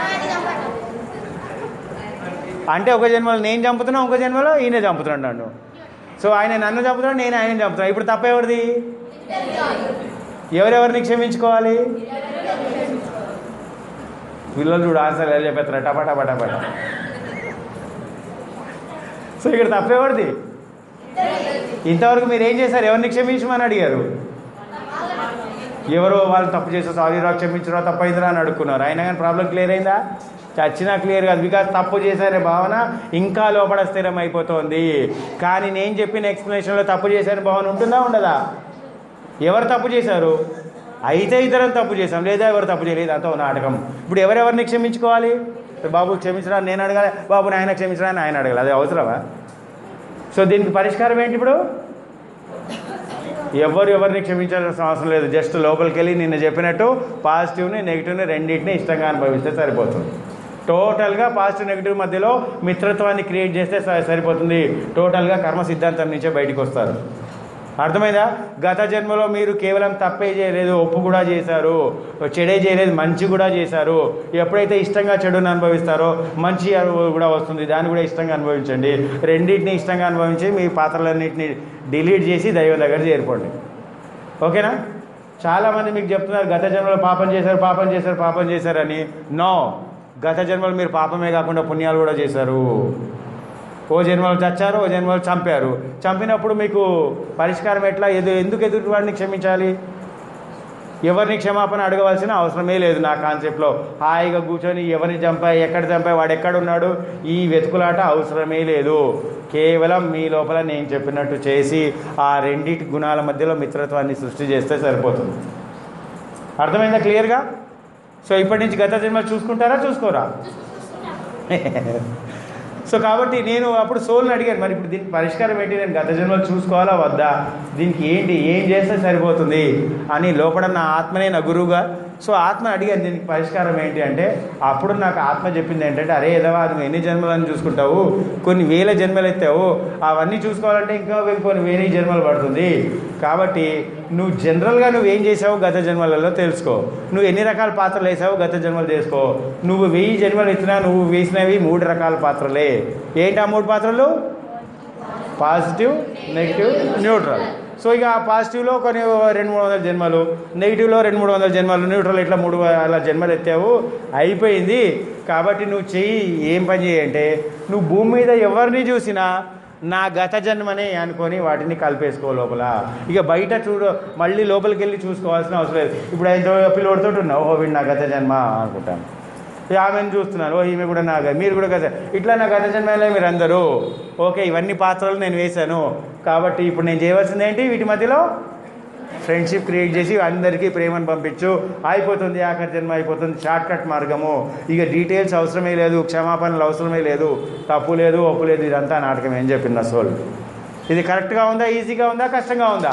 అంటే ఒక జన్మలో నేను చంపుతున్నా ఒక జన్మలో ఈయన చంపుతున్నాడు నన్ను సో ఆయన నన్ను చంపుతున్నాడు నేను ఆయన చంపుతున్నాను ఇప్పుడు తప్ప ఎవరిది ఎవరెవరిని క్షమించుకోవాలి పిల్లలు చూడు ఆన్సర్ ఎలా చెప్పేస్తారు టపా టపా టపా టపా. సో ఇక్కడ తప్పేవాడిది ఇంతవరకు మీరు ఏం చేశారు ఎవరిని క్షమించమని అడిగారు ఎవరో వాళ్ళు తప్పు చేస్తే సారీ రా క్షమించరా తప్పైందిరా అని అడుక్కున్నారు అయినా కానీ ప్రాబ్లం క్లియర్ అయిందా చచ్చినా క్లియర్ కాదు బికాజ్ తప్పు చేశారే భావన ఇంకా లోపల స్థిరం అయిపోతుంది కానీ నేను చెప్పిన ఎక్స్ప్లెనేషన్లో తప్పు చేశారని భావన ఉంటుందా ఉండదా ఎవరు తప్పు చేశారు అయితే ఇద్దరం తప్పు చేశాం లేదా ఎవరు తప్పు చేయలేదు అంత నాటకం ఇప్పుడు ఎవరెవరిని క్షమించుకోవాలి బాబు క్షమించరా అని నేను అడగాలి బాబు నాయన క్షమించరా అని ఆయన అడగాలి అది అవసరమా సో దీనికి పరిష్కారం ఏంటి ఇప్పుడు ఎవరు ఎవరిని క్షమించాల్సిన అవసరం లేదు జస్ట్ లోపలికి వెళ్ళి నిన్న చెప్పినట్టు పాజిటివ్ని నెగిటివ్ని రెండింటిని ఇష్టంగా అనుభవిస్తే సరిపోతుంది టోటల్గా పాజిటివ్ నెగిటివ్ మధ్యలో మిత్రత్వాన్ని క్రియేట్ చేస్తే స- సరిపోతుంది టోటల్గా కర్మ సిద్ధాంతం నుంచే బయటికి వస్తారు అర్థమైందా గత జన్మలో మీరు కేవలం తప్పే చేయలేదు ఒప్పు కూడా చేశారు చెడే చేయలేదు మంచి కూడా చేశారు ఎప్పుడైతే ఇష్టంగా చెడుని అనుభవిస్తారో మంచి అనుభవం కూడా వస్తుంది దాన్ని కూడా ఇష్టంగా అనుభవించండి రెండింటిని ఇష్టంగా అనుభవించి మీ పాత్రలన్నింటినీ డిలీట్ చేసి దైవం దగ్గర చేరుకోండి ఓకేనా చాలామంది మీకు చెప్తున్నారు గత జన్మలో పాపం చేశారు పాపం చేశారు పాపం చేశారని నో గత జన్మలో మీరు పాపమే కాకుండా పుణ్యాలు కూడా చేశారు ఓ జన్మలు చచ్చారు ఓ జన్మలు చంపారు చంపినప్పుడు మీకు పరిష్కారం ఎట్లా ఎదు ఎందుకు ఎదుటి వాడిని క్షమించాలి ఎవరిని క్షమాపణ అడగవలసిన అవసరమే లేదు నా కాన్సెప్ట్లో హాయిగా కూర్చొని ఎవరిని చంపా ఎక్కడ చంపా వాడు ఎక్కడున్నాడు ఈ వెతుకులాట అవసరమే లేదు కేవలం మీ లోపల నేను చెప్పినట్టు చేసి ఆ రెండింటి గుణాల మధ్యలో మిత్రత్వాన్ని సృష్టి చేస్తే సరిపోతుంది అర్థమైందా క్లియర్గా సో ఇప్పటి నుంచి గత జన్మలు చూసుకుంటారా చూసుకోరా సో కాబట్టి నేను అప్పుడు సోల్ని అడిగాను మరి ఇప్పుడు దీనికి పరిష్కారం ఏంటి నేను గత జన్మలు చూసుకోవాలా వద్దా దీనికి ఏంటి ఏం చేస్తే సరిపోతుంది అని లోపల నా ఆత్మనే నా గురువుగా సో ఆత్మ అడిగాను దీనికి పరిష్కారం ఏంటి అంటే అప్పుడు నాకు ఆత్మ చెప్పింది ఏంటంటే అరే ఏదవా నువ్వు ఎన్ని జన్మలని చూసుకుంటావు కొన్ని వేల జన్మలు ఎత్తావు అవన్నీ చూసుకోవాలంటే ఇంకా కొన్ని వేరే జన్మలు పడుతుంది కాబట్టి నువ్వు జనరల్గా నువ్వు ఏం చేసావు గత జన్మలలో తెలుసుకో నువ్వు ఎన్ని రకాల పాత్రలు వేసావు గత జన్మలు చేసుకో నువ్వు వెయ్యి జన్మలు ఎత్తినా నువ్వు వేసినవి మూడు రకాల పాత్రలే ఏంటి ఆ మూడు పాత్రలు పాజిటివ్ నెగిటివ్ న్యూట్రల్ సో ఇక ఆ పాజిటివ్లో కొన్ని రెండు మూడు వందల జన్మలు నెగిటివ్లో రెండు మూడు వందల జన్మలు న్యూట్రల్ ఇట్లా మూడు అలా జన్మలు ఎత్తావు అయిపోయింది కాబట్టి నువ్వు చెయ్యి ఏం పని చేయంటే నువ్వు భూమి మీద ఎవరిని చూసినా నా గత జన్మనే అనుకొని వాటిని కలిపేసుకో లోపల ఇక బయట చూడ మళ్ళీ లోపలికి వెళ్ళి చూసుకోవాల్సిన అవసరం లేదు ఇప్పుడు ఆయన పిల్లోడితో ఉన్నావు ఓ వీడు నా గత జన్మ అనుకుంటాను ఇక ఆమెను చూస్తున్నాను ఓ ఈమె కూడా నా గ- మీరు కూడా గత ఇట్లా నా గత జన్మలే మీరు అందరూ ఓకే ఇవన్నీ పాత్రలు నేను వేశాను కాబట్టి ఇప్పుడు నేను చేయవలసింది ఏంటి వీటి మధ్యలో ఫ్రెండ్షిప్ క్రియేట్ చేసి అందరికీ ప్రేమను పంపించు అయిపోతుంది ఆఖరి జన్మ అయిపోతుంది షార్ట్ కట్ మార్గము ఇక డీటెయిల్స్ అవసరమే లేదు క్షమాపణలు అవసరమే లేదు తప్పు లేదు ఒప్పు లేదు ఇదంతా నాటకం ఏం చెప్పింది సోల్ ఇది కరెక్ట్గా ఉందా ఈజీగా ఉందా కష్టంగా ఉందా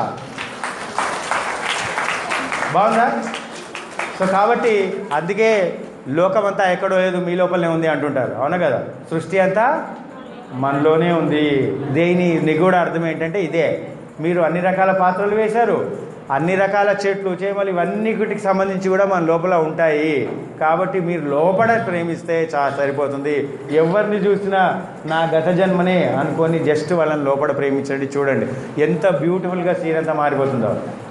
బాగుందా సో కాబట్టి అందుకే లోకమంతా ఎక్కడో లేదు మీ లోపలనే ఉంది అంటుంటారు అవునా కదా సృష్టి అంతా మనలోనే ఉంది దేని నిగూఢ అర్థం ఏంటంటే ఇదే మీరు అన్ని రకాల పాత్రలు వేశారు అన్ని రకాల చెట్లు చేమలు ఇవన్నిటికి సంబంధించి కూడా మన లోపల ఉంటాయి కాబట్టి మీరు లోపల ప్రేమిస్తే చా సరిపోతుంది ఎవరిని చూసినా నా గత జన్మనే అనుకొని జస్ట్ వాళ్ళని లోపల ప్రేమించండి చూడండి ఎంత బ్యూటిఫుల్గా సీన్ అంతా మారిపోతుందో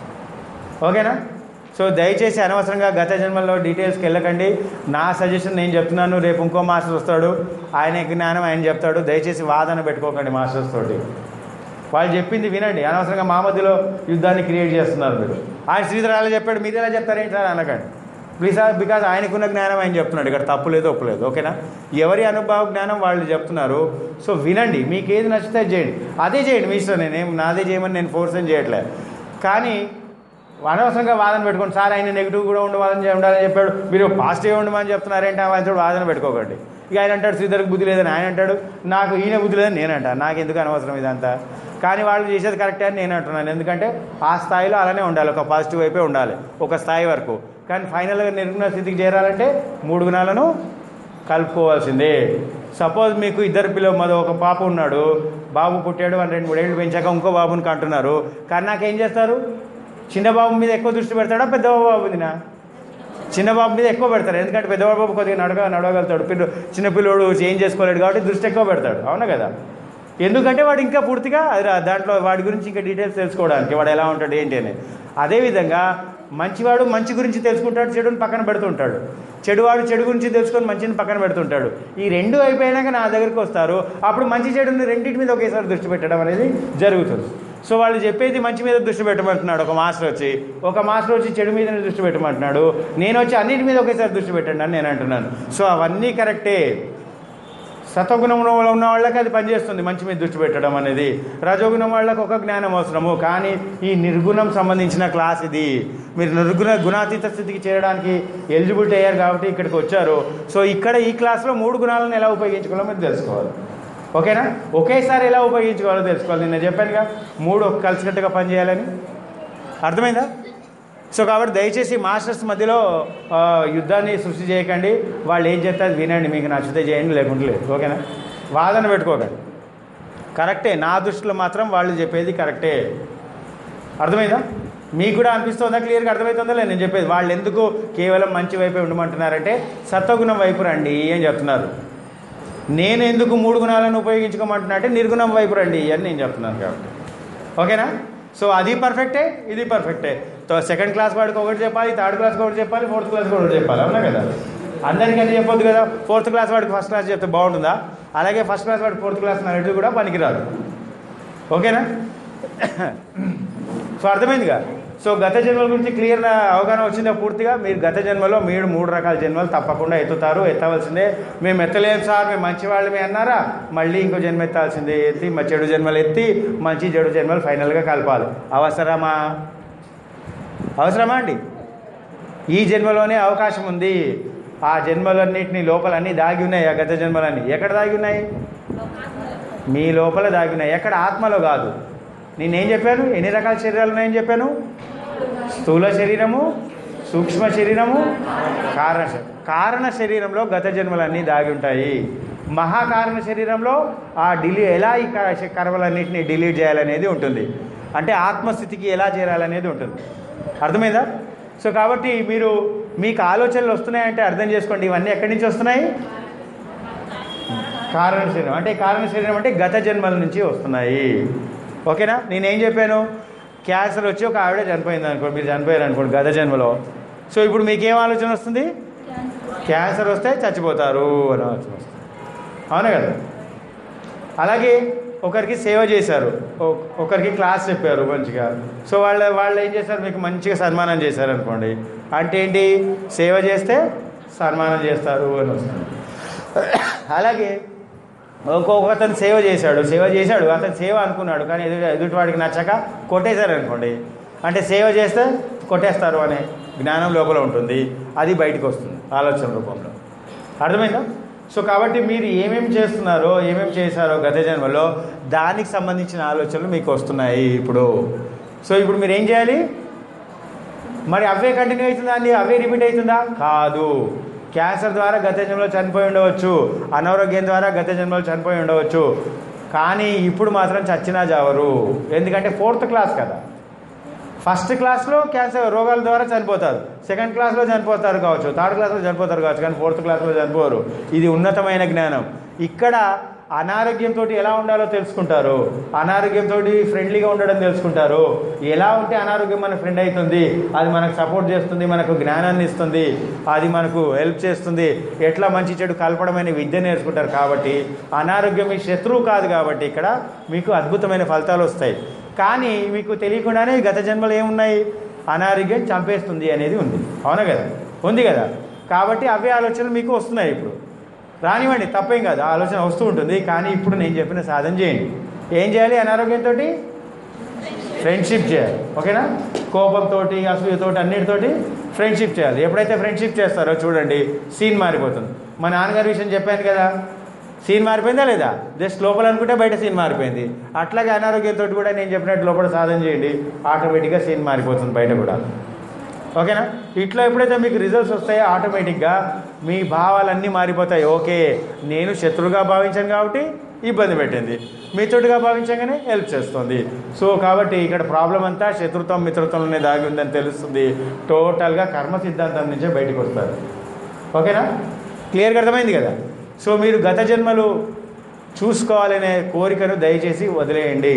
ఓకేనా సో దయచేసి అనవసరంగా గత జన్మల్లో డీటెయిల్స్కి వెళ్ళకండి నా సజెషన్ నేను చెప్తున్నాను రేపు ఇంకో మాస్టర్ వస్తాడు ఆయన జ్ఞానం ఆయన చెప్తాడు దయచేసి వాదన పెట్టుకోకండి మాస్టర్స్ తోటి వాళ్ళు చెప్పింది వినండి అనవసరంగా మా మధ్యలో యుద్ధాన్ని క్రియేట్ చేస్తున్నారు మీరు ఆయన శ్రీధర్ అలా చెప్పాడు మీరు ఎలా చెప్తారేంటి సార్ అనకండి ప్లీజ్ సార్ బికాజ్ ఆయనకున్న జ్ఞానం ఆయన చెప్తున్నాడు ఇక్కడ తప్పు లేదు ఒప్పు లేదు ఓకేనా ఎవరి అనుభవ జ్ఞానం వాళ్ళు చెప్తున్నారు సో వినండి మీకు ఏది నచ్చితే అది చేయండి అదే చేయండి మీ ఇష్టం నేనేం నాదే చేయమని నేను ఫోర్స్ ఏం చేయట్లే కానీ అనవసరంగా వాదన పెట్టుకోండి సార్ ఆయన నెగిటివ్ కూడా ఉండి వాదన చేయ- ఉండాలని చెప్పాడు మీరు పాజిటివ్ ఉండమని చెప్తున్నారేంటి ఆయన వాదన పెట్టుకోకండి ఇక ఆయన అంటాడు శ్రీధర్కి బుద్ధి లేదని ఆయన అంటాడు నాకు ఈయన బుద్ధి లేదని నేను అంటాను నాకు ఎందుకు అనవసరం ఇదంతా కానీ వాళ్ళు చేసేది కరెక్టే అని నేను అంటున్నాను ఎందుకంటే ఆ స్థాయిలో అలానే ఉండాలి ఒక పాజిటివ్ వైపే ఉండాలి ఒక స్థాయి వరకు కానీ ఫైనల్గా నిర్గుణ స్థితికి చేరాలంటే మూడు గుణాలను కలుపుకోవాల్సిందే సపోజ్ మీకు ఇద్దరు పిల్లలు మరో ఒక పాప ఉన్నాడు బాబు పుట్టాడు అని రెండు మూడేళ్ళు పెంచాక ఇంకో బాబుని కంటున్నారు కానీ నాకేం చేస్తారు చిన్న బాబు మీద ఎక్కువ దృష్టి పెడతాడా పెద్ద బాబు మీదనా చిన్న బాబు మీద ఎక్కువ పెడతారు ఎందుకంటే పెద్ద బాబు కొద్దిగా నడగ నడవగలుగుతాడు పిల్ల చిన్న పిల్లోడు చేంజ్ చేసుకోలేడు కాబట్టి దృష్టి ఎక్కువ పెడతాడు అవునా కదా ఎందుకంటే వాడు ఇంకా పూర్తిగా అది రా- దాంట్లో వాడి గురించి ఇంకా డీటెయిల్స్ తెలుసుకోవడానికి వాడు ఎలా ఉంటాడు ఏంటి అని అదేవిధంగా మంచివాడు మంచి గురించి తెలుసుకుంటాడు చెడుని పక్కన పెడుతుంటాడు చెడువాడు చెడు గురించి తెలుసుకొని మంచిని పక్కన పెడుతుంటాడు ఈ రెండు అయిపోయినాక నా దగ్గరికి వస్తారు అప్పుడు మంచి చెడుని రెండింటి మీద ఒకేసారి దృష్టి పెట్టడం అనేది జరుగుతుంది సో వాళ్ళు చెప్పేది మంచి మీద దృష్టి పెట్టమంటున్నాడు ఒక మాస్టర్ వచ్చి ఒక మాస్టర్ వచ్చి చెడు మీద దృష్టి పెట్టమంటున్నాడు నేను వచ్చి అన్నిటి మీద ఒకేసారి దృష్టి పెట్టండి అని నేను అంటున్నాను సో అవన్నీ కరెక్టే సతగుణంలో ఉన్న వాళ్ళకి అది పనిచేస్తుంది మంచి మీద దృష్టి పెట్టడం అనేది రజోగుణం వాళ్ళకి ఒక జ్ఞానం అవసరము కానీ ఈ నిర్గుణం సంబంధించిన క్లాస్ ఇది మీరు నిర్గుణ గుణాతీత స్థితికి చేరడానికి ఎలిజిబిలిటీ అయ్యారు కాబట్టి ఇక్కడికి వచ్చారు సో ఇక్కడ ఈ క్లాస్లో మూడు గుణాలను ఎలా ఉపయోగించుకోవాలో మీరు తెలుసుకోవాలి ఓకేనా ఒకేసారి ఎలా ఉపయోగించుకోవాలో తెలుసుకోవాలి నిన్న చెప్పానుగా మూడు కలిసికట్టుగా పనిచేయాలని అర్థమైందా సో కాబట్టి దయచేసి మాస్టర్స్ మధ్యలో ఆ, యుద్ధాన్ని సృష్టి చేయకండి వాళ్ళు ఏం చేస్తే అది వినండి మీకు నచ్చితే చేయండి లేకుంటే లేదు ఓకేనా వాదన పెట్టుకోకండి కరెక్టే నా దృష్టిలో మాత్రం వాళ్ళు చెప్పేది కరెక్టే అర్థమైందా మీకు కూడా అనిపిస్తుందా క్లియర్గా అర్థమవుతుందా లేదు నేను చెప్పేది వాళ్ళు ఎందుకు కేవలం మంచి వైపే ఉండమంటున్నారంటే సత్వగుణం వైపు రండి అని చెప్తున్నారు నేను ఎందుకు మూడు గుణాలను ఉపయోగించుకోమంటున్నా అంటే నిర్గుణం వైపు రండి అని నేను చెప్తున్నాను కాబట్టి ఓకేనా సో అది పర్ఫెక్టే ఇది పర్ఫెక్టే తో సెకండ్ క్లాస్ వాడికి ఒకటి చెప్పాలి థర్డ్ క్లాస్కి ఒకటి చెప్పాలి ఫోర్త్ క్లాస్కి ఒకటి చెప్పాలి అవునా కదా అందరికీ అని చెప్పొద్దు కదా ఫోర్త్ క్లాస్ వాడికి ఫస్ట్ క్లాస్ చెప్తే బాగుంటుందా అలాగే ఫస్ట్ క్లాస్ వాడికి ఫోర్త్ క్లాస్ నడిచి కూడా పనికిరాదు ఓకేనా సో అర్థమైందిగా సో గత జన్మల గురించి క్లియర్ అవగాహన వచ్చిందా పూర్తిగా మీరు గత జన్మలో మీరు మూడు రకాల జన్మలు తప్పకుండా ఎత్తుతారు ఎత్తవలసిందే మేము ఎత్తలేం సార్ మేము మంచి వాళ్ళమే అన్నారా మళ్ళీ ఇంకో జన్మ ఎత్తాల్సిందే ఎత్తి మా చెడు జన్మలు ఎత్తి మంచి చెడు జన్మలు ఫైనల్గా కలపాలి అవసరమా అవసరమా అండి ఈ జన్మలోనే అవకాశం ఉంది ఆ జన్మలన్నింటినీ లోపలన్నీ దాగి ఉన్నాయి ఆ గత జన్మలన్నీ ఎక్కడ దాగి ఉన్నాయి మీ లోపల దాగి ఉన్నాయి ఎక్కడ ఆత్మలో కాదు నేనేం చెప్పాను ఎన్ని రకాల శరీరాలు ఉన్నాయని చెప్పాను స్థూల శరీరము సూక్ష్మ శరీరము కారణ శరీరం కారణ శరీరంలో గత జన్మలన్నీ దాగి ఉంటాయి మహాకారణ శరీరంలో ఆ డిలీ ఎలా ఈ క- కర్మలన్నింటినీ డిలీట్ చేయాలనేది ఉంటుంది అంటే ఆత్మస్థితికి ఎలా చేరాలనేది ఉంటుంది అర్థమైందా సో కాబట్టి మీరు మీకు ఆలోచనలు వస్తున్నాయంటే అర్థం చేసుకోండి ఇవన్నీ ఎక్కడి నుంచి వస్తున్నాయి కారణ శరీరం అంటే కారణ శరీరం అంటే గత జన్మల నుంచి వస్తున్నాయి ఓకేనా నేనేం చెప్పాను క్యాన్సర్ వచ్చి ఒక ఆవిడ చనిపోయింది అనుకోండి మీరు చనిపోయారు అనుకోండి గత జన్మలో సో ఇప్పుడు మీకేం ఆలోచన వస్తుంది క్యాన్సర్ వస్తే చచ్చిపోతారు అని ఆలోచన వస్తుంది అవునా కదా అలాగే ఒకరికి సేవ చేశారు ఒ- ఒకరికి క్లాస్ చెప్పారు మంచిగా సో వాళ్ళ వాళ్ళు ఏం చేశారు మీకు మంచిగా సన్మానం చేశారు అనుకోండి అంటే ఏంటి సేవ చేస్తే సన్మానం చేస్తారు అని వస్తుంది అలాగే ఇంకొక అతను సేవ చేశాడు సేవ చేశాడు అతను సేవ అనుకున్నాడు కానీ ఎదుటి ఎదుటివాడికి నచ్చక కొట్టేశారు అనుకోండి అంటే సేవ చేస్తే కొట్టేస్తారు అనే జ్ఞానం లోపల ఉంటుంది అది బయటకు వస్తుంది ఆలోచన రూపంలో అర్థమైందా సో కాబట్టి మీరు ఏమేమి చేస్తున్నారో ఏమేమి చేశారో గత జన్మలో దానికి సంబంధించిన ఆలోచనలు మీకు వస్తున్నాయి ఇప్పుడు సో ఇప్పుడు మీరు ఏం చేయాలి మరి అవే కంటిన్యూ అవుతుందా అండి అవే రిపీట్ అవుతుందా కాదు క్యాన్సర్ ద్వారా గత జన్మలో చనిపోయి ఉండవచ్చు అనారోగ్యం ద్వారా గత జన్మలో చనిపోయి ఉండవచ్చు కానీ ఇప్పుడు మాత్రం చచ్చినా జావరు ఎందుకంటే ఫోర్త్ క్లాస్ కదా ఫస్ట్ క్లాస్లో క్యాన్సర్ రోగాల ద్వారా చనిపోతారు సెకండ్ క్లాస్లో చనిపోతారు కావచ్చు థర్డ్ క్లాస్లో చనిపోతారు కావచ్చు కానీ ఫోర్త్ క్లాస్లో చనిపోరు ఇది ఉన్నతమైన జ్ఞానం ఇక్కడ అనారోగ్యంతో ఎలా ఉండాలో తెలుసుకుంటారు అనారోగ్యంతో ఫ్రెండ్లీగా ఉండడం తెలుసుకుంటారు ఎలా ఉంటే అనారోగ్యం మన ఫ్రెండ్ అవుతుంది అది మనకు సపోర్ట్ చేస్తుంది మనకు జ్ఞానాన్ని ఇస్తుంది అది మనకు హెల్ప్ చేస్తుంది ఎట్లా మంచి చెడు కలపడమైన విద్య నేర్చుకుంటారు కాబట్టి అనారోగ్యం మీ శత్రువు కాదు కాబట్టి ఇక్కడ మీకు అద్భుతమైన ఫలితాలు వస్తాయి కానీ మీకు తెలియకుండానే గత జన్మలు ఏమున్నాయి అనారోగ్యం చంపేస్తుంది అనేది ఉంది అవునా కదా ఉంది కదా కాబట్టి అవే ఆలోచనలు మీకు వస్తున్నాయి ఇప్పుడు రానివ్వండి తప్పేం కాదు ఆ ఆలోచన వస్తూ ఉంటుంది కానీ ఇప్పుడు నేను చెప్పిన సాధన చేయండి ఏం చేయాలి అనారోగ్యంతో ఫ్రెండ్షిప్ చేయాలి ఓకేనా కోపంతో అసూయతోటి అన్నిటితోటి ఫ్రెండ్షిప్ చేయాలి ఎప్పుడైతే ఫ్రెండ్షిప్ చేస్తారో చూడండి సీన్ మారిపోతుంది మా నాన్నగారి విషయం చెప్పాను కదా సీన్ మారిపోయిందా లేదా జస్ట్ లోపల అనుకుంటే బయట సీన్ మారిపోయింది అట్లాగే అనారోగ్యంతో కూడా నేను చెప్పినట్టు లోపల సాధన చేయండి ఆటోమేటిక్గా సీన్ మారిపోతుంది బయట కూడా ఓకేనా ఇట్లా ఎప్పుడైతే మీకు రిజల్ట్స్ వస్తాయో ఆటోమేటిక్గా మీ భావాలన్నీ మారిపోతాయి ఓకే నేను శత్రువుగా భావించాను కాబట్టి ఇబ్బంది పెట్టింది మిత్రుడిగా భావించగానే హెల్ప్ చేస్తుంది సో కాబట్టి ఇక్కడ ప్రాబ్లం అంతా శత్రుత్వం మిత్రత్వంలోనే దాగి ఉందని తెలుస్తుంది టోటల్గా కర్మ సిద్ధాంతం నుంచే బయటకు వస్తారు ఓకేనా క్లియర్గా అర్థమైంది కదా సో మీరు గత జన్మలు చూసుకోవాలనే కోరికను దయచేసి వదిలేయండి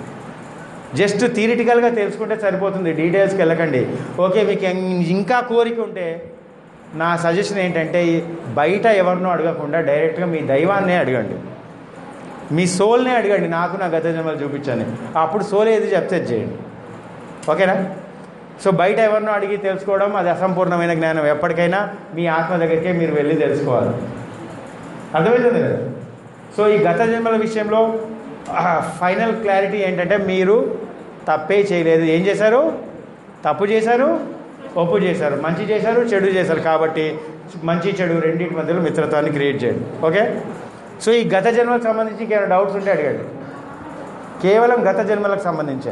జస్ట్ థియరిటికల్గా తెలుసుకుంటే సరిపోతుంది డీటెయిల్స్కి వెళ్ళకండి ఓకే మీకు ఇం- ఇంకా కోరిక ఉంటే నా సజెషన్ ఏంటంటే ఈ బయట ఎవరినో అడగకుండా డైరెక్ట్గా మీ దైవాన్నే అడగండి మీ సోల్నే అడగండి నాకు నా గత జన్మలు చూపించండి అప్పుడు సోల్ ఏది చెప్తే అది చేయండి ఓకేనా సో బయట ఎవరినో అడిగి తెలుసుకోవడం అది అసంపూర్ణమైన జ్ఞానం ఎప్పటికైనా మీ ఆత్మ దగ్గరికే మీరు వెళ్ళి తెలుసుకోవాలి అర్థమవుతుంది కదా సో ఈ గత జన్మల విషయంలో ఫైనల్ క్లారిటీ ఏంటంటే మీరు తప్పే చేయలేదు ఏం చేశారు తప్పు చేశారు ఒప్పు చేశారు మంచి చేశారు చెడు చేశారు కాబట్టి మంచి చెడు రెండింటి మధ్యలో మిత్రత్వాన్ని క్రియేట్ చేయండి ఓకే సో ఈ గత జన్మలకు సంబంధించి ఇంకేమైనా డౌట్స్ ఉంటే అడగండి కేవలం గత జన్మలకు సంబంధించే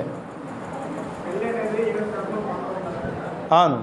అవును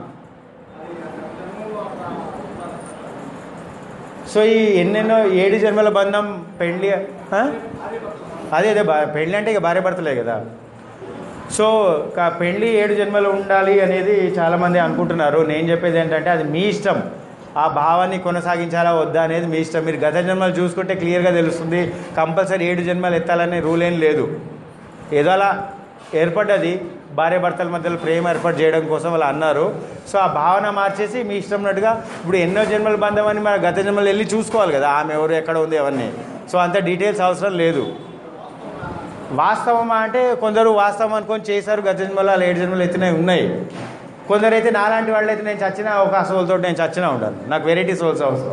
సో ఈ ఎన్నెన్నో ఏడు జన్మల బంధం పెళ్ళి ఆ? అదే అదే బా పెళ్ళి అంటే ఇక భార్య భర్తలే కదా సో కా- పెళ్ళి ఏడు జన్మలు ఉండాలి అనేది చాలామంది అనుకుంటున్నారు నేను చెప్పేది ఏంటంటే అది మీ ఇష్టం ఆ భావాన్ని కొనసాగించాలా వద్దా అనేది మీ ఇష్టం మీరు గత జన్మలు చూసుకుంటే క్లియర్గా తెలుస్తుంది కంపల్సరీ ఏడు జన్మలు ఎత్తాలనే రూల్ ఏం లేదు ఏదో అలా ఏర్పడ్డది భార్య భర్తల మధ్యలో ప్రేమ ఏర్పాటు చేయడం కోసం వాళ్ళు అన్నారు సో ఆ భావన మార్చేసి మీ ఇష్టం ఉన్నట్టుగా ఇప్పుడు ఎన్నో జన్మల బంధం అని మన గత జన్మలు వెళ్ళి చూసుకోవాలి కదా ఆమె ఎవరు ఎక్కడ ఉంది ఎవరిని సో అంత డీటెయిల్స్ అవసరం లేదు వాస్తవమా అంటే కొందరు వాస్తవం అనుకొని చేశారు గత జన్మలో అలా ఏడు జన్మలు ఎత్తినవి ఉన్నాయి కొందరైతే నాలాంటి వాళ్ళు అయితే నేను చచ్చినా ఒక సోల్తో నేను చచ్చినా ఉండాలి నాకు వెరైటీ సోల్స్ అవసరం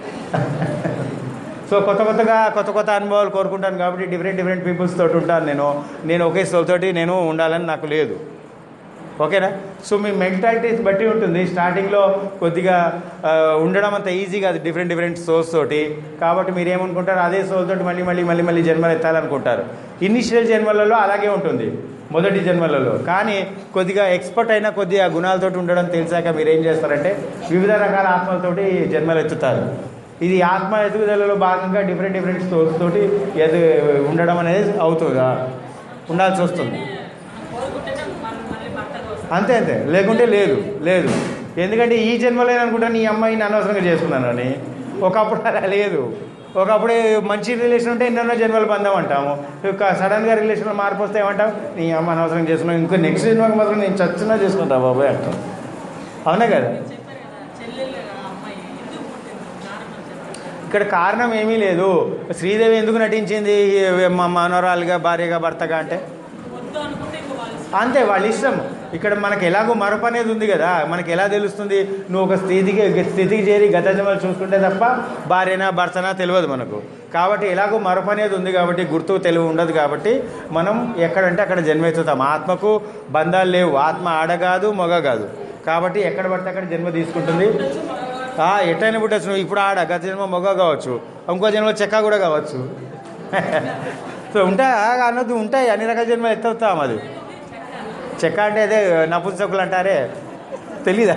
సో కొత్త కొత్తగా కొత్త కొత్త అనుభవాలు కోరుకుంటాను కాబట్టి డిఫరెంట్ డిఫరెంట్ పీపుల్స్ తోటి ఉంటాను నేను నేను ఒకే సోల్ తోటి నేను ఉండాలని నాకు లేదు ఓకేనా సో మీ మెంటాలిటీస్ బట్టి ఉంటుంది స్టార్టింగ్లో కొద్దిగా ఆ, ఉండడం అంత ఈజీ కాదు డిఫరెంట్ డిఫరెంట్ సోర్స్ తోటి కాబట్టి మీరు ఏమనుకుంటారు అదే సోల్ తోటి మళ్ళీ మళ్ళీ మళ్ళీ మళ్ళీ జన్మలు ఎత్తాలనుకుంటారు ఇనిషియల్ జన్మలలో అలాగే ఉంటుంది మొదటి జన్మలలో కానీ కొద్దిగా ఎక్స్పర్ట్ అయినా కొద్దిగా గుణాలతోటి ఉండడం తెలిసాక మీరు ఏం చేస్తారంటే వివిధ రకాల ఆత్మలతోటి జన్మలు ఎత్తుతారు ఇది ఆత్మ ఎదుగుదలలో భాగంగా డిఫరెంట్ డిఫరెంట్ సోర్స్ తోటి ఎదు ఉండడం అనేది అవుతుంది ఉండాల్సి వస్తుంది కోరుకుంటేనే మళ్ళీ మళ్ళీ భర్త కోసం అంతే అంతే లేకుంటే లేదు లేదు ఎందుకంటే ఈ జన్మలేని అనుకుంటా నీ అమ్మాయిని అనవసరంగా చేసుకున్నాను అని ఒకప్పుడు అలా లేదు ఒకప్పుడు మంచి రిలేషన్ ఉంటే ఎన్నెన్నో జన్మలు బంధం అంటాము ఇక సడన్గా రిలేషన్లో మార్పు వస్తే ఏమంటాం నీ అమ్మ అనవసరం చేసుకున్నావు ఇంకో నెక్స్ట్ జన్మకి మాత్రం నేను చచ్చినా చేసుకుంటా బాబాయ్ అంటాం అవునా కదా మీరు చెప్పారు కదా చెల్లెలు అమ్మాయి ఎందుకు పుట్టింది కారణం చెప్పారు ఇక్కడ కారణం ఏమీ లేదు శ్రీదేవి ఎందుకు నటించింది మా మనోరాలుగా భార్యగా భర్తగా అంటే వద్దు అనుకుంటే ఇంకో వాళ్ళు అంతే వాళ్ళ ఇష్టం ఇక్కడ మనకి ఎలాగో మరపు అనేది ఉంది కదా మనకి ఎలా తెలుస్తుంది నువ్వు ఒక స్థితికి స్థితికి చేరి గత జన్మలు చూసుకుంటే తప్ప భార్యనా భర్తనా తెలియదు మనకు కాబట్టి ఎలాగో మరపు అనేది ఉంది కాబట్టి గుర్తు తెలివి ఉండదు కాబట్టి మనం ఎక్కడంటే అక్కడ జన్మెత్తుతాం ఆత్మకు బంధాలు లేవు ఆత్మ ఆడ కాదు మగ కాదు కాబట్టి ఎక్కడ పడితే అక్కడ జన్మ తీసుకుంటుంది ఆ, ఎట్టైనా పుట్టచ్చు నువ్వు ఇప్పుడు ఆడ గత జన్మ మొగ కావచ్చు ఇంకో జన్మ చెక్క కూడా కావచ్చు సో ఉంటాయి అన్నది ఉంటాయి అన్ని రకాల జన్మలు ఎత్తుతాం అది చెక్క అంటే అదే నపుంసకులు అంటారే తెలీదా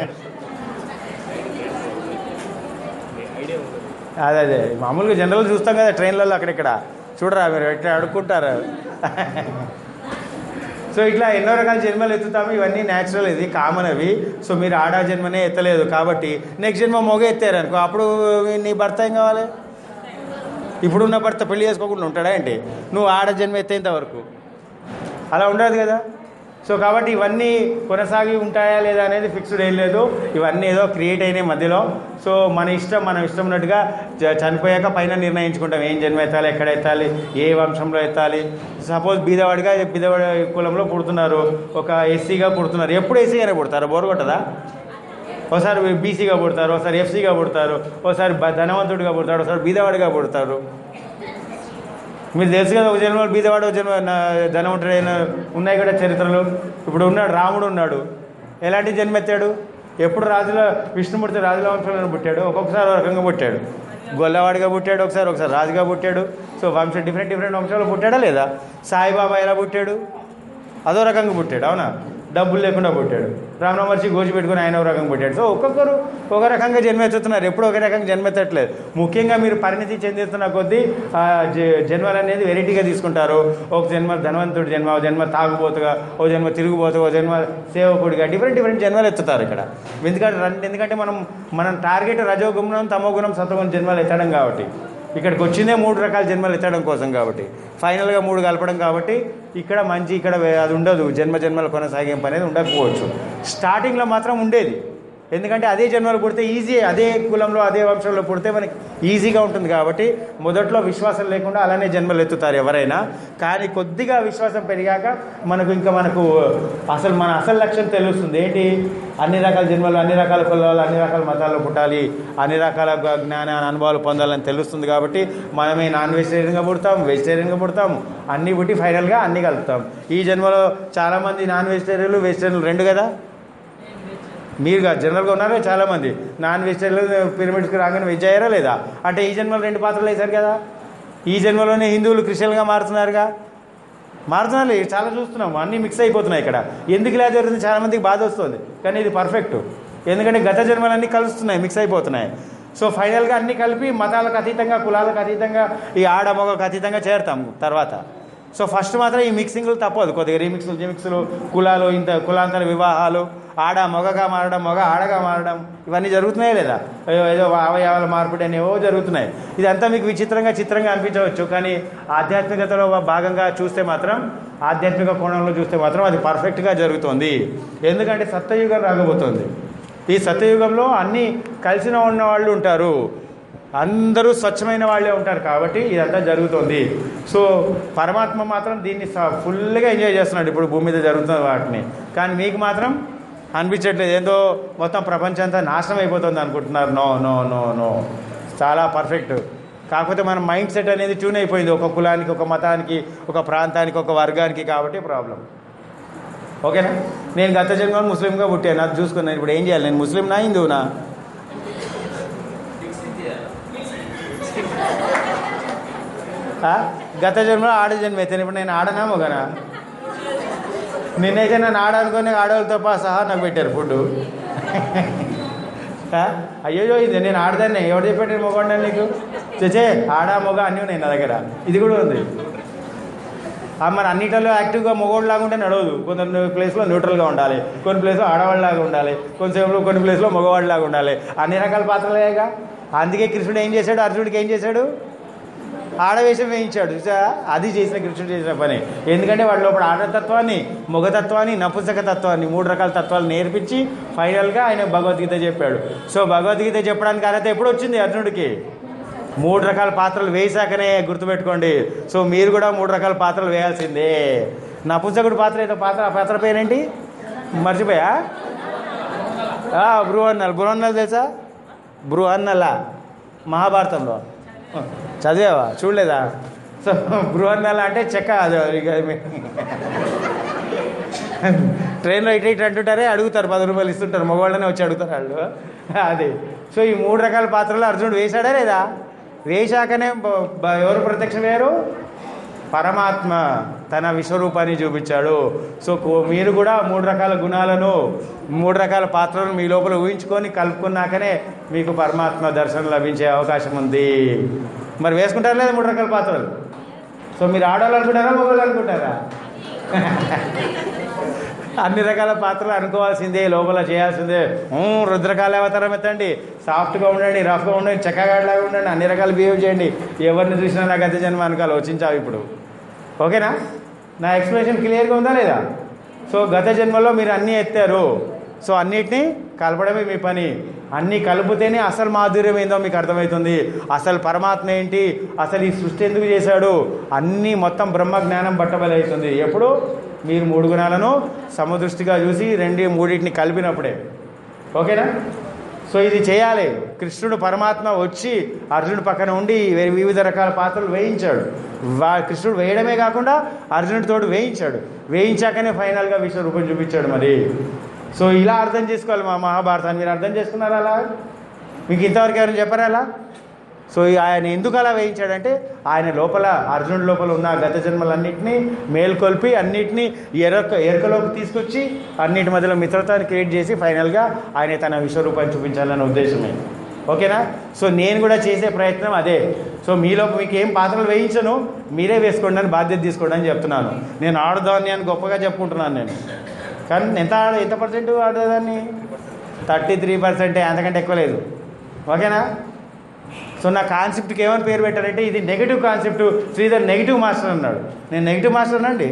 అదే అదే మామూలుగా జనరల్ చూస్తాం కదా ట్రైన్లలో అక్కడిక్కడ చూడరా మీరు ఎట్లా అడుక్కుంటారు సో ఇట్లా ఎన్నో రకాల జన్మలు ఎత్తుతాము ఇవన్నీ న్యాచురల్ ఇది కామన్ అవి సో మీరు ఆడ జన్మనే ఎత్తలేదు కాబట్టి నెక్స్ట్ జన్మ మొగ ఎత్తారు అనుకో అప్పుడు నీ భర్త ఏం కావాలి ఇప్పుడున్న భర్త పెళ్లి చేసుకోకుండా ఉంటాడా ఏంటి నువ్వు ఆడ జన్మ ఎత్తేంత వరకు అలా ఉండదు కదా సో కాబట్టి ఇవన్నీ కొనసాగి ఉంటాయా లేదా అనేది ఫిక్స్డ్ ఏం లేదు ఇవన్నీ ఏదో క్రియేట్ అయినాయి మధ్యలో సో మన ఇష్టం మనం ఇష్టం ఉన్నట్టుగా చ- చనిపోయాక పైన నిర్ణయించుకుంటాం ఏం జన్మ ఎత్తాలి ఎక్కడ ఎత్తాలి ఏ వంశంలో ఎత్తాలి సపోజ్ బీదవాడిగా బీదవాడి కులంలో పుడుతున్నారు ఒక ఎస్సీగా పుడుతున్నారు ఎప్పుడు ఎస్సీగానే పుడతారు బోరు కొట్టదా ఒకసారి బీసీగా పుడతారు ఒకసారి ఎఫ్సీగా పుడతారు ఒకసారి బ- ధనవంతుడిగా పుడతారు ఒకసారి బీదవాడిగా పుడతారు మీరు తెలుసు కదా ఒక జన్మ బీదవాడు ఒక జన్మ నా- ధనవంతుడు అయిన ఉన్నాయి కూడా చరిత్రలు ఇప్పుడు ఉన్నాడు రాముడు ఉన్నాడు ఎలాంటి జన్మెత్తాడు ఎప్పుడు రాజుల విష్ణుమూర్తి రాజుల వంశంలో పుట్టాడు ఒక్కొక్కసారి ఒక రకంగా పుట్టాడు గొల్లవాడిగా పుట్టాడు ఒకసారి ఒకసారి రాజుగా పుట్టాడు సో వంశం డిఫరెంట్ డిఫరెంట్ వంశాలు పుట్టాడా లేదా సాయిబాబా ఎలా పుట్టాడు అదో రకంగా పుట్టాడు అవునా డబ్బులు లేకుండా పుట్టాడు రమణ మహర్షి గోచి పెట్టుకుని ఆయన ఒక రకంగా పుట్టాడు సో ఒక్కొక్కరు ఒక రకంగా జన్మెత్తుతున్నారు ఎప్పుడు ఒక రకంగా జన్మెత్తట్లేదు ముఖ్యంగా మీరు పరిణితి చెందుతున్న కొద్దీ ఆ జ- జన్మలు అనేది వెరైటీగా తీసుకుంటారు ఒక జన్మ ధనవంతుడి జన్మ ఒక జన్మ తాగుబోతుగా ఓ జన్మ తిరుగుబోతుగా ఓ జన్మ సేవకుడిగా డిఫరెంట్ డిఫరెంట్ జన్మలు ఎత్తుతారు ఇక్కడ ఎందుకంటే రన్- ఎందుకంటే మనం మనం టార్గెట్ రజోగుణం తమోగుణం సత్వగుణం జన్మలు ఎత్తడం కాబట్టి ఇక్కడికి వచ్చిందే మూడు రకాల జన్మలు ఎత్తడం కోసం కాబట్టి ఫైనల్గా మూడు కలపడం కాబట్టి ఇక్కడ మంచి ఇక్కడ వే- అది ఉండదు జన్మ జన్మల కొనసాగింపు అనేది ఉండకపోవచ్చు స్టార్టింగ్లో మాత్రం ఉండేది ఎందుకంటే అదే జన్మలు పుడితే ఈజీ అదే కులంలో అదే వంశంలో పుడితే మనకి ఈజీగా ఉంటుంది కాబట్టి మొదట్లో విశ్వాసం లేకుండా అలానే జన్మలు ఎత్తుతారు ఎవరైనా కానీ కొద్దిగా విశ్వాసం పెరిగాక మనకు ఇంకా మనకు అసలు మన అసలు లక్ష్యం తెలుస్తుంది ఏంటి అన్ని రకాల జన్మలు అన్ని రకాల కులాలు అన్ని రకాల మతాల్లో పుట్టాలి అన్ని రకాల గ- జ్ఞాన అనుభవాలు పొందాలని తెలుస్తుంది కాబట్టి మనమే నాన్ వెజిటేరియన్గా పుడతాం వెజిటేరియన్గా పుడతాం అన్నీ పుట్టి ఫైనల్గా అన్నీ కలుపుతాం ఈ జన్మలో చాలామంది నాన్ వెజిటేరియన్లు వెజిటేరియన్లు రెండు కదా మీరు కాదు జనరల్గా ఉన్నారు చాలామంది నాన్ వెజిటేరియన్ పిరమిడ్స్కి రాగానే వెజ్ అయ్యారా లేదా అంటే ఈ జన్మలో రెండు పాత్రలు వేశారు కదా ఈ జన్మలోనే హిందువులు క్రిస్టియన్గా మారుతున్నారుగా మారుతున్నారు చాలా చూస్తున్నాం అన్నీ మిక్స్ అయిపోతున్నాయి ఇక్కడ ఎందుకు ఇలా జరుగుతుంది చాలా మందికి బాధ వస్తుంది కానీ ఇది పర్ఫెక్ట్ ఎందుకంటే గత జన్మలన్నీ కలుస్తున్నాయి మిక్స్ అయిపోతున్నాయి సో ఫైనల్గా అన్నీ కలిపి మతాలకు అతీతంగా కులాలకు అతీతంగా ఈ ఆడ మగకు అతీతంగా చేరుతాం తర్వాత సో ఫస్ట్ మాత్రం ఈ మిక్సింగ్లు తప్పదు కొద్దిగా రీమిక్స్లు జిమిక్స్లు కులాలు ఇంత కులాంతర వివాహాలు ఆడ మొగగా మారడం మొగ ఆడగా మారడం ఇవన్నీ జరుగుతున్నాయా లేదా ఏదో ఏదో అవయవాల మార్పిడి అనేవో జరుగుతున్నాయి ఇదంతా మీకు విచిత్రంగా చిత్రంగా అనిపించవచ్చు కానీ ఆధ్యాత్మికతలో భాగంగా చూస్తే మాత్రం ఆధ్యాత్మిక కోణంలో చూస్తే మాత్రం అది పర్ఫెక్ట్గా జరుగుతుంది ఎందుకంటే సత్యయుగం రాగబోతోంది ఈ సత్యయుగంలో అన్నీ కలిసిన ఉన్న వాళ్ళు ఉంటారు అందరూ స్వచ్ఛమైన వాళ్ళే ఉంటారు కాబట్టి ఇదంతా జరుగుతుంది సో పరమాత్మ మాత్రం దీన్ని స- ఫుల్గా ఎంజాయ్ చేస్తున్నాడు ఇప్పుడు భూమి మీద జరుగుతున్న వాటిని కానీ మీకు మాత్రం అనిపించట్లేదు ఏందో మొత్తం ప్రపంచం అంతా నాశనం అయిపోతుంది అనుకుంటున్నారు నో నో నో నో చాలా పర్ఫెక్ట్ కాకపోతే మన మైండ్ సెట్ అనేది ట్యూన్ అయిపోయింది ఒక కులానికి ఒక మతానికి ఒక ప్రాంతానికి ఒక వర్గానికి కాబట్టి ప్రాబ్లం ఓకేనా నేను గత జన్మలో ముస్లింగా పుట్టాను అది చూసుకున్నాను ఇప్పుడు ఏం చేయాలి నేను ముస్లింనా హిందువునా ఆ? గత జన్మలో ఆడ జన్మ అయితే ఇప్పుడు నేను ఆడనా మొగనా నిన్నైతే నన్ను ఆడానుకొని ఆడవాళ్ళతో పా సహా నాకు పెట్టారు ఫుడ్ అయ్యో ఇది నేను ఆడదాన్ని ఎవరు చెప్పాడు నేను మొగండి నీకు చచ్చే ఆడ మొగ అన్నీ ఉన్నాయి నా దగ్గర ఇది కూడా ఉంది ఆ మరి అన్నిటిలో యాక్టివ్గా మగవాళ్ళలాగా ఉంటే నడవదు కొంత ప్లేస్లో న్యూట్రల్గా ఉండాలి కొన్ని ప్లేస్లో ఆడవాళ్ళలాగా ఉండాలి కొంచెంసేపు కొన్ని ప్లేస్లో మగవాళ్ళలాగా ఉండాలి అన్ని రకాల పాత్రలేగా అందుకే కృష్ణుడు ఏం చేశాడు అర్జునుడికి ఏం చేశాడు ఆడవేషం వేయించాడు చూసారా అది చేసిన కృష్ణుడు చేసిన పని ఎందుకంటే వాడి లోపల ఆడతత్వాన్ని మొగతత్వాన్ని నపుంసక తత్వాన్ని మూడు రకాల తత్వాలు నేర్పించి ఫైనల్గా ఆయన భగవద్గీత చెప్పాడు సో భగవద్గీత చెప్పడానికి అర్హత ఎప్పుడు వచ్చింది అర్జునుడికి మూడు రకాల పాత్రలు వేసాకనే గుర్తుపెట్టుకోండి సో మీరు కూడా మూడు రకాల పాత్రలు వేయాల్సిందే నపుంసకుడు పాత్ర ఏదో పాత్ర ఆ పాత్ర పేరేంటి మర్చిపోయా ఆ, బృహన్నల్ బృహన్నల్ తెలుసా బృహన్నల మహాభారతంలో చదివావా చూడలేదా సో బృహన్నల అంటే చెక్క అది ఇక మీ- ట్రైన్లో ఇటు ఇటు అంటుంటారే అడుగుతారు పది రూపాయలు ఇస్తుంటారు మగవాళ్ళనే వచ్చి అడుగుతారు వాళ్ళు అది సో ఈ మూడు రకాల పాత్రలు అర్జునుడు వేశాడా లేదా వేశాకనే బ- బ- ఎవరు ప్రత్యక్షమయ్యారు పరమాత్మ తన విశ్వరూపాన్ని చూపించాడు సో కో- మీరు కూడా మూడు రకాల గుణాలను మూడు రకాల పాత్రలను మీ లోపల ఊహించుకొని కలుపుకున్నాకనే మీకు పరమాత్మ దర్శనం లభించే అవకాశం ఉంది మరి వేసుకుంటారా లేదా మూడు రకాల పాత్రలు సో మీరు ఆడవాళ్ళు అనుకుంటారా మగవాళ్ళు అనుకుంటారా అన్ని రకాల పాత్రలు అనుకోవాల్సిందే లోపల చేయాల్సిందే ఊ, రుద్రకాల అవతారం ఎత్తండి సాఫ్ట్గా ఉండండి రఫ్గా ఉండండి చక్కగాడిలాగా ఉండండి అన్ని రకాలు బిహేవ్ చేయండి ఎవరిని చూసినా నాకు గత జన్మ అనుకో ఆలోచించావు ఇప్పుడు ఓకేనా నా ఎక్స్ప్లెనేషన్ క్లియర్గా ఉందా లేదా సో గత జన్మలో మీరు అన్నీ ఎత్తారు సో అన్నిటినీ కలపడమే మీ పని అన్నీ కలిపితేనే అసలు మాధుర్యం ఏందో మీకు అర్థమవుతుంది అసలు పరమాత్మ ఏంటి అసలు ఈ సృష్టి ఎందుకు చేశాడు అన్నీ మొత్తం బ్రహ్మ జ్ఞానం బట్టబలి అవుతుంది ఎప్పుడు మీరు మూడు గుణాలను సమదృష్టిగా చూసి రెండు మూడింటిని కలిపినప్పుడే ఓకేనా సో ఇది చేయాలి కృష్ణుడు పరమాత్మ వచ్చి అర్జునుడు పక్కన ఉండి వే- వివిధ రకాల పాత్రలు వేయించాడు వా కృష్ణుడు వేయడమే కాకుండా అర్జునుడితోడు వేయించాడు వేయించాకనే ఫైనల్గా విశ్వరూపం చూపించాడు మరి సో ఇలా అర్థం చేసుకోవాలి మా మహాభారతాన్ని మీరు అర్థం చేసుకున్నారా అలా మీకు ఇంతవరకు ఎవరైనా చెప్పారా అలా సో ఈ ఆయన ఎందుకు అలా వేయించాడంటే ఆయన లోపల అర్జునుడి లోపల ఉన్న గత జన్మలన్నింటినీ మేల్కొల్పి అన్నిటినీ ఎరక ఎరకలోకి తీసుకొచ్చి అన్నిటి మధ్యలో మిత్రతాన్ని క్రియేట్ చేసి ఫైనల్గా ఆయన తన విశ్వరూపాన్ని చూపించాలన్న ఉద్దేశమే ఓకేనా సో నేను కూడా చేసే ప్రయత్నం అదే సో మీలో మీకు ఏం పాత్రలు వేయించను మీరే వేసుకోండి అని బాధ్యత తీసుకోండి అని చెప్తున్నాను నేను ఆడదాన్ని అని గొప్పగా చెప్పుకుంటున్నాను నేను కానీ ఎంత ఆడ ఎంత పర్సెంట్ ఆడేదాన్ని థర్టీ త్రీ పర్సెంటే అంతకంటే ఎక్కువ లేదు ఓకేనా సో నా కాన్సెప్ట్కి ఏమని పేరు పెట్టారంటే ఇది negative concept Sridhar negative master అన్నాడు నేను నెగిటివ్ మాస్టర్ అండి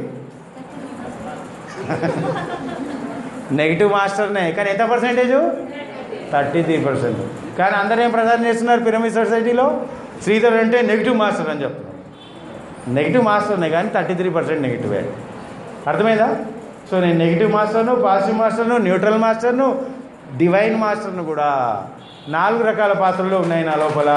నెగిటివ్ మాస్టర్నే కానీ ఎంత పర్సెంటేజు థర్టీ త్రీ పర్సెంట్ కానీ అందరూ ఏం ప్రచారం చేస్తున్నారు పిరమిడ్ సొసైటీలో శ్రీధర్ అంటే నెగిటివ్ మాస్టర్ అని చెప్తున్నారు నెగిటివ్ మాస్టర్నే కానీ థర్టీ త్రీ పర్సెంట్ నెగిటివే అర్థమైందా సో నేను నెగిటివ్ మాస్టర్ను పాజిటివ్ మాస్టర్ను న్యూట్రల్ మాస్టర్ను డివైన్ మాస్టర్ను కూడా నాలుగు రకాల పాత్రలు ఉన్నాయి నా లోపల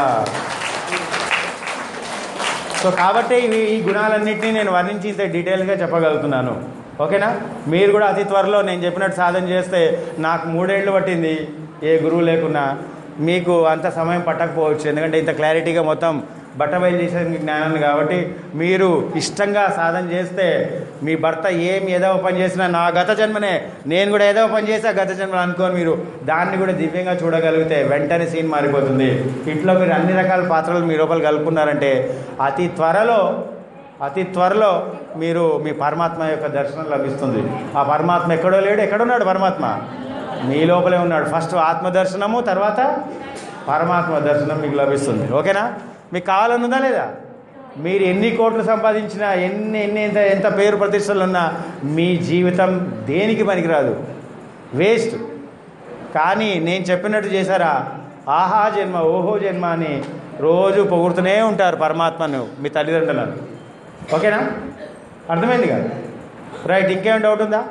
సో కాబట్టి ఇవి ఈ గుణాలన్నింటినీ నేను వర్ణించి ఇంత డీటెయిల్గా చెప్పగలుగుతున్నాను ఓకేనా మీరు కూడా అతి త్వరలో నేను చెప్పినట్టు సాధన చేస్తే నాకు మూడేళ్ళు పట్టింది ఏ గురువు లేకున్నా మీకు అంత సమయం పట్టకపోవచ్చు ఎందుకంటే ఇంత క్లారిటీగా మొత్తం బట్టబయలు చేసే జ్ఞానాన్ని కాబట్టి మీరు ఇష్టంగా సాధన చేస్తే మీ భర్త ఏం ఏదో పని చేసినా నా గత జన్మనే నేను కూడా ఏదో పని చేసా గత జన్మలు అనుకోని మీరు దాన్ని కూడా దివ్యంగా చూడగలిగితే వెంటనే సీన్ మారిపోతుంది ఇంట్లో మీరు అన్ని రకాల పాత్రలు మీ లోపల కలుపుకున్నారంటే అతి త్వరలో అతి త్వరలో మీరు మీ పరమాత్మ యొక్క దర్శనం లభిస్తుంది ఆ పరమాత్మ ఎక్కడో లేడు ఎక్కడున్నాడు పరమాత్మ మీ లోపలే ఉన్నాడు ఫస్ట్ ఆత్మ దర్శనము తర్వాత పరమాత్మ దర్శనం మీకు లభిస్తుంది ఓకేనా మీకు కావాలనుందా లేదా మీరు ఎన్ని కోట్లు సంపాదించినా ఎన్ని ఎన్ని ఎంత ఎంత పేరు ప్రతిష్టలు ఉన్నా మీ జీవితం దేనికి పనికిరాదు వేస్ట్ కానీ నేను చెప్పినట్టు చేశారా ఆహా జన్మ ఓహో జన్మ అని రోజు పొగుడుతూనే ఉంటారు పరమాత్మను మీ తల్లిదండ్రులను ఓకేనా అర్థమైంది కదా రైట్ ఇంకేం డౌట్ ఉందా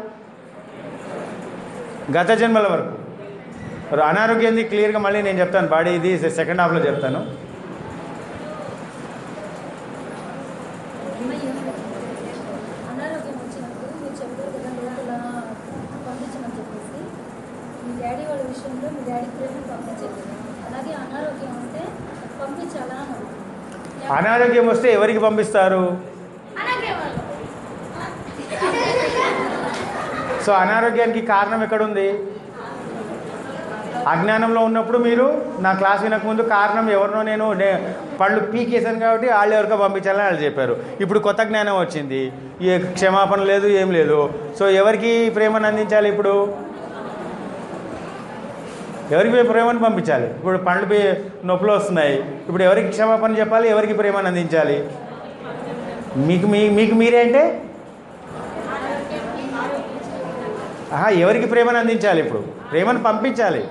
గత జన్మల వరకు మరి అనారోగ్యంది క్లియర్గా మళ్ళీ నేను చెప్తాను బాడీ ఇది సెకండ్ హాఫ్లో చెప్తాను అనారోగ్యం వచ్చినప్పుడు మీరు చెప్పారు కదా లోపల పంపించమని చెప్పేసి మీ డాడీ వాళ్ళ విషయంలో మీ డాడీ ప్రేమ పంపించలేదు అలాగే అనారోగ్యం వస్తే పంపించాలా అని అడుగుతున్నాను. అనారోగ్యం వస్తే ఎవరికి పంపిస్తారు అలాగే వాళ్ళు సో అనారోగ్యానికి కారణం ఎక్కడుంది అజ్ఞానంలో ఉన్నప్పుడు మీరు నా క్లాస్ వినకముందు కారణం ఎవరినో నేను నే- పళ్ళు పీకేశాను కాబట్టి వాళ్ళు ఎవరికో పంపించాలని వాళ్ళు చెప్పారు ఇప్పుడు కొత్త జ్ఞానం వచ్చింది ఏ క్షమాపణ లేదు ఏం లేదు సో ఎవరికి ప్రేమను అందించాలి ఇప్పుడు ఎవరికి ప్రేమను పంపించాలి ఇప్పుడు పండ్లు పే- నొప్పులు వస్తున్నాయి ఇప్పుడు ఎవరికి క్షమాపణ చెప్పాలి ఎవరికి ప్రేమను అందించాలి మీకు మీ మీకు మీరే అంటే ఆహా, ఎవరికి ప్రేమను అందించాలి ఇప్పుడు ప్రేమను పంపించాలి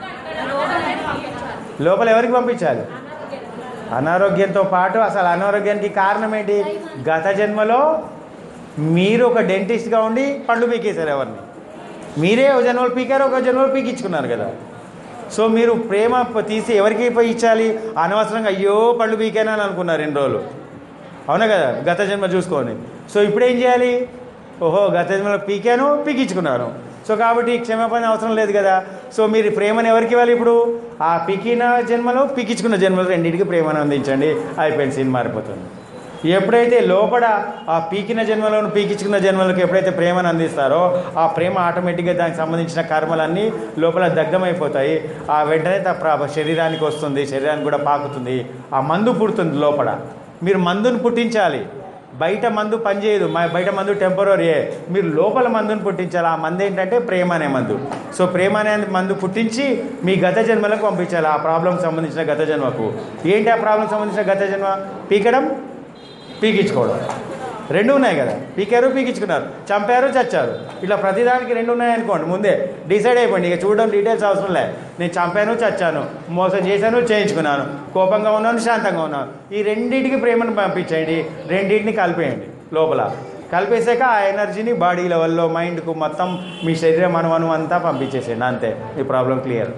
లోపల ఎవరికి పంపించాలి అనారోగ్యంతో పాటు అసలు అనారోగ్యానికి కారణం ఏంటి గత జన్మలో మీరు ఒక డెంటిస్ట్గా ఉండి పళ్ళు పీకేశారు ఎవరిని మీరే ఒక జన్మలు పీకారు ఒక జన్మలు పీకించుకున్నారు కదా సో మీరు ప్రేమ ప- తీసి ఎవరికి పోయి ఇచ్చాలి అనవసరంగా అయ్యో పళ్ళు పీకాను అని అనుకున్నారు రెండు రోజులు అవునా కదా గత జన్మ చూసుకోండి సో ఇప్పుడు ఏం చేయాలి ఓహో గత జన్మలో పీకాను పీకించుకున్నాను సో కాబట్టి క్షమాపణ అవసరం లేదు కదా సో మీరు ప్రేమను ఎవరికి ఇవ్వాలి ఇప్పుడు ఆ పీకిన జన్మలో పీకించుకున్న జన్మలో రెండింటికి ప్రేమను అందించండి అయిపోయింది సీన్ మారిపోతుంది ఎప్పుడైతే లోపల ఆ పీకిన జన్మలను పీకించుకున్న జన్మలకు ఎప్పుడైతే ప్రేమను అందిస్తారో ఆ ప్రేమ ఆటోమేటిక్గా దానికి సంబంధించిన కర్మలన్నీ లోపల దగ్ధమైపోతాయి ఆ వెంటనే త- ప్ర- శరీరానికి వస్తుంది శరీరానికి కూడా పాకుతుంది ఆ మందు పుడుతుంది లోపల మీరు మందును పుట్టించాలి బయట మందు పనిచేయదు మా బయట మందు టెంపరీయే మీరు లోపల మందును పుట్టించాలి ఆ మందు ఏంటంటే ప్రేమ అనే మందు సో ప్రేమ అనే మందు పుట్టించి మీ గత జన్మలకు పంపించాలి ఆ ప్రాబ్లం సంబంధించిన గత జన్మకు ఏంటి ఆ ప్రాబ్లం సంబంధించిన గత జన్మ పీకడం పీకించుకోవడం రెండు ఉన్నాయి కదా పీకారు పీకించుకున్నారు చంపారు చచ్చారు ఇట్లా ప్రతిదానికి రెండు ఉన్నాయి అనుకోండి ముందే డిసైడ్ అయిపోయింది ఇక చూడడం డీటెయిల్స్ అవసరం లే నేను చంపాను చచ్చాను మోసం చేశాను చేయించుకున్నాను కోపంగా ఉన్నాను శాంతంగా ఉన్నాను ఈ రెండింటికి ప్రేమను పంపించేయండి రెండింటిని కలిపేయండి లోపల కలిపేసాక ఆ ఎనర్జీని బాడీ లెవెల్లో మైండ్కు మొత్తం మీ శరీరం అనువను అంతా పంపించేసేయండి అంతే ఈ ప్రాబ్లం క్లియర్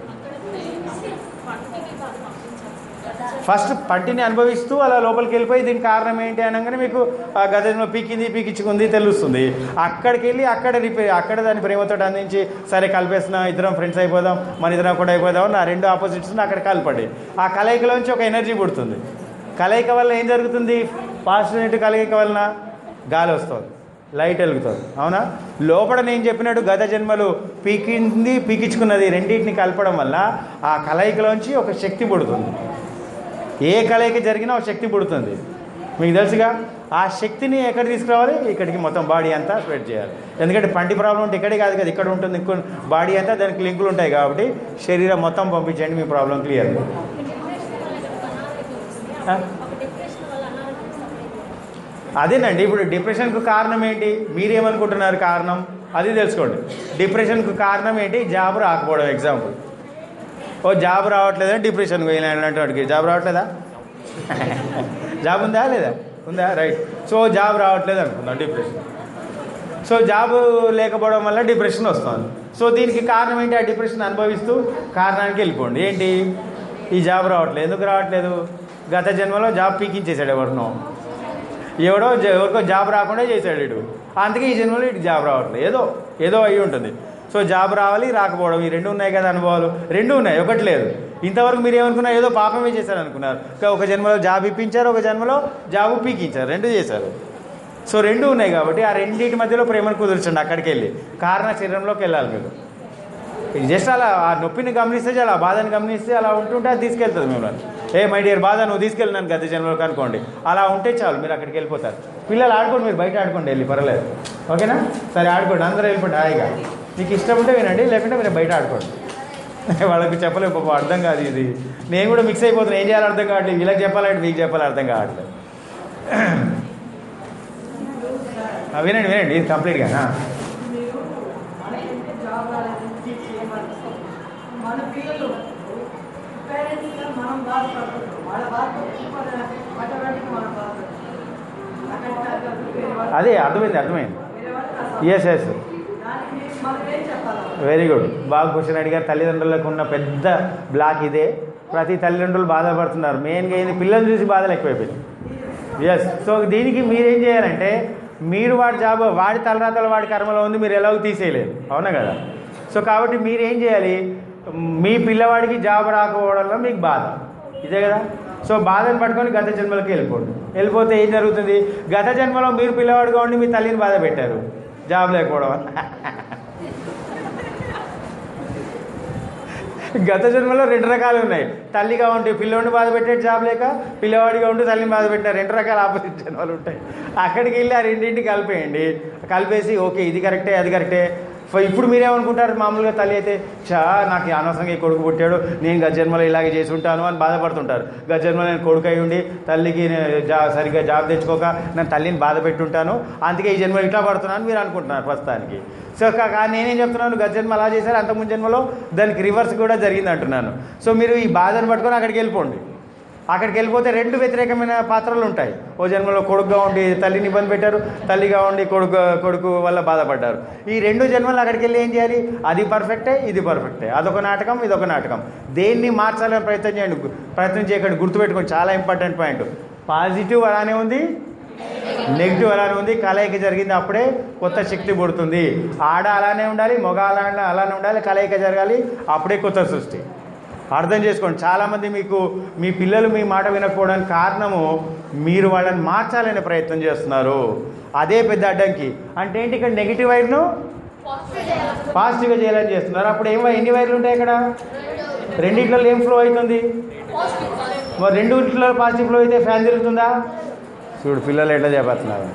ఫస్ట్ పంటిని అనుభవిస్తూ అలా లోపలికి వెళ్ళిపోయి దీనికి కారణం ఏంటి అనగానే మీకు ఆ గతంలో పీకింది పీకించుకుంది తెలుస్తుంది అక్కడికి వెళ్ళి అక్కడ రిపేర్ అక్కడ దాని ప్రేమతో అందించి సరే కలిపేస్తున్నాం ఇద్దరం ఫ్రెండ్స్ అయిపోదాం మన ఇద్దరం కూడా అయిపోదాం నా రెండు ఆపోజిట్స్ అక్కడ కలపండి ఆ కలయికలోంచి ఒక ఎనర్జీ పుడుతుంది కలయిక వల్ల ఏం జరుగుతుంది పాజిటివ్ కలయిక వలన గాలి వస్తుంది లైట్ వెలుగుతుంది అవునా లోపల నేను చెప్పినట్టు గత జన్మలు పీకింది పీకించుకున్నది రెండింటిని కలపడం వల్ల ఆ కలయికలోంచి ఒక శక్తి పుడుతుంది ఏ కలయిక జరిగినా ఒక శక్తి పుడుతుంది మీకు తెలుసుగా ఆ శక్తిని ఎక్కడ తీసుకురావాలి ఇక్కడికి మొత్తం బాడీ అంతా స్ప్రెడ్ చేయాలి ఎందుకంటే పంటి ప్రాబ్లం ఉంటే ఇక్కడే కాదు కదా ఇక్కడ ఉంటుంది ఇంకో బాడీ అంతా దానికి లింకులు ఉంటాయి కాబట్టి శరీరం మొత్తం పంపించండి మీ ప్రాబ్లం క్లియర్ అదేనండి ఇప్పుడు డిప్రెషన్కు కారణం ఏంటి మీరేమనుకుంటున్నారు కారణం అది తెలుసుకోండి డిప్రెషన్కు కారణం ఏంటి జాబ్ రాకపోవడం ఎగ్జాంపుల్ ఓ జాబ్ రావట్లేదని డిప్రెషన్ పోయినటువంటి వాడికి జాబ్ రావట్లేదా జాబ్ ఉందా లేదా ఉందా రైట్ సో జాబ్ రావట్లేదు అనుకుందాం డిప్రెషన్ సో జాబ్ లేకపోవడం వల్ల డిప్రెషన్ వస్తుంది సో దీనికి కారణం ఏంటి ఆ డిప్రెషన్ అనుభవిస్తూ కారణానికి వెళ్ళిపోండి ఏంటి ఈ జాబ్ రావట్లేదు ఎందుకు రావట్లేదు గత జన్మలో జాబ్ పీకించేశాడు ఎవరినో ఎవడో జ- ఎవరికో జాబ్ రాకుండా చేశాడు ఇటు అందుకే ఈ జన్మలో ఇటు జాబ్ రావట్లేదు ఏదో ఏదో అయి ఉంటుంది సో జాబ్ రావాలి రాకపోవడం ఈ రెండు ఉన్నాయి కదా అనుభవాలు రెండు ఉన్నాయి ఒకటి లేదు ఇంతవరకు మీరు ఏమనుకున్నారు ఏదో పాపమే చేశారు అనుకున్నారు ఇంకా ఒక జన్మలో జాబ్ ఇప్పించారు ఒక జన్మలో జాబ్ పీకించారు రెండు చేశారు సో రెండు ఉన్నాయి కాబట్టి ఆ రెండింటి మధ్యలో ప్రేమను కుదిర్చండి అక్కడికి వెళ్ళి కారణ శరీరంలోకి వెళ్ళాలి మీరు ఇది జస్ట్ అలా ఆ నొప్పిని గమనిస్తే చాలా ఆ బాధని గమనిస్తే అలా ఉంటుంటే అది తీసుకెళ్తుంది మిమ్మల్ని ఏ మై డియర్ బాధ నువ్వు తీసుకెళ్ళినాను గత జన్మలోకి అనుకోండి అలా ఉంటే చాలు మీరు అక్కడికి వెళ్ళిపోతారు పిల్లలు ఆడుకోండి మీరు బయట ఆడుకోండి వెళ్ళి పర్వాలేదు ఓకేనా సరే ఆడుకోండి అందరూ వెళ్ళిపోండి హాయిగా మీకు ఇష్టం ఉంటే వినండి లేకుంటే మీరు బయట ఆడుకోండి వాళ్ళకి చెప్పలేము పాపం అర్థం కాదు ఇది నేను కూడా మిక్స్ అయిపోతున్నాను ఏం చేయాలో అర్థం కావట్లేదు వీళ్ళకి చెప్పాలంటే మీకు చెప్పాలి అర్థం కావట్లేదు ఆ, వినండి వినండి ఇది కంప్లీట్గా మీరు మనకంటే జాబ్ రాలేదని చేయమని మన పిల్లలు పేరెంట్స్గా మనం బాధపడుతున్నాం వాళ్ళ బాధపడుతున్నారు ఆటోమేటిక్గా మనం బాధపడుతున్నాం అక్కడ వేరే వాళ్ళు అదే అర్థమైంది అర్థమైంది వేరే వాళ్ళకి అసలు ఎస్ ఎస్ దానికి మనం ఏం చెప్పాలి వెరీ గుడ్ బాగా క్వశ్చన్ అడిగారు తల్లిదండ్రులకు ఉన్న పెద్ద బ్లాక్ ఇదే ప్రతి తల్లిదండ్రులు బాధపడుతున్నారు మెయిన్గా ఏంది పిల్లలు చూసి బాధలు ఎక్కువైపోయినాయి ఎస్ సో దీనికి మీరేం చేయాలంటే మీరు వాడి జాబ్ వాడి తలరాతల వాడి కర్మలో ఉంది మీరు ఎలాగో తీసేయలేరు అవునా కదా సో కాబట్టి మీరు ఏం చేయాలి మీ పిల్లవాడికి జాబ్ రాకపోవడంలో మీకు బాధ ఇదే కదా సో బాధను పట్టుకొని గత జన్మలకి వెళ్ళిపోండి వెళ్ళిపోతే ఏం జరుగుతుంది గత జన్మలో మీరు పిల్లవాడిగా ఉండి మీ తల్లిని బాధ పెట్టారు జాబ్ లేకపోవడం వల్ల గత జన్మలో రెండు రకాలు ఉన్నాయి తల్లిగా ఉంటే పిల్లవాడిని బాధ పెట్టే జాబ్ లేక పిల్లవాడిగా ఉంటే తల్లిని బాధ పెట్టిన రెండు రకాల ఆపోజిట్ జన్మలు ఉంటాయి అక్కడికి వెళ్ళి ఆ రెండింటిని కలిపేయండి కలిపేసి ఓకే ఇది కరెక్టే అది కరెక్టే ఫ- ఇప్పుడు మీరేమనుకుంటారు మామూలుగా తల్లి అయితే చా నాకు ఈ అనవసరంగా ఈ కొడుకు పుట్టాడు నేను గత జన్మలో ఇలాగే చేసి ఉంటాను అని బాధపడుతుంటారు గత జన్మలో నేను కొడుకు అయి ఉండి తల్లికి నేను జా సరిగ్గా జాబ్ తెచ్చుకోక నేను తల్లిని బాధ పెట్టుంటాను అందుకే ఈ జన్మలో ఇట్లా పడుతున్నాను మీరు అనుకుంటున్నారు ప్రస్తుతానికి సో కా- కానీ నేనేం చెప్తున్నాను గత జన్మ అలా చేశారు అంత ముందు జన్మలో దానికి రివర్స్ కూడా జరిగింది అంటున్నాను సో మీరు ఈ బాధను పట్టుకొని అక్కడికి వెళ్ళిపోండి అక్కడికి వెళ్ళిపోతే రెండు వ్యతిరేకమైన పాత్రలు ఉంటాయి ఓ జన్మలో కొడుకుగా ఉండి తల్లిని ఇబ్బంది పెట్టారు తల్లిగా ఉండి కొడుకు కొడుకు వల్ల బాధపడ్డారు ఈ రెండు జన్మలు అక్కడికి వెళ్ళి ఏం చేయాలి అది పర్ఫెక్టే ఇది పర్ఫెక్టే అదొక నాటకం ఇదొక నాటకం దేన్ని మార్చాలని ప్రయత్నం చేయండి ప్రయత్నం చేయకండి గుర్తుపెట్టుకోండి చాలా ఇంపార్టెంట్ పాయింట్ పాజిటివ్ అలానే ఉంది నెగిటివ్ అలానే ఉంది కలయిక జరిగింది అప్పుడే కొత్త శక్తి పుడుతుంది ఆడ అలానే ఉండాలి మగ అలానే అలానే ఉండాలి కలయిక జరగాలి అప్పుడే కొత్త సృష్టి అర్థం చేసుకోండి చాలామంది మీకు మీ పిల్లలు మీ మాట వినకపోవడానికి కారణము మీరు వాళ్ళని మార్చాలనే ప్రయత్నం చేస్తున్నారు అదే పెద్ద అడ్డంకి అంటే ఏంటి ఇక్కడ నెగిటివ్ వైర్ను పాజిటివ్గా చేయాలని చేస్తున్నారు అప్పుడు ఏం ఎన్ని వైర్లు ఉంటాయి ఇక్కడ రెండిట్లో ఏం ఫ్లో అవుతుంది మరి రెండిట్లో పాజిటివ్ ఫ్లో అయితే ఫ్యాన్ తిరుగుతుందా చూడు పిల్లలు ఎట్లా చేపడుతున్నారు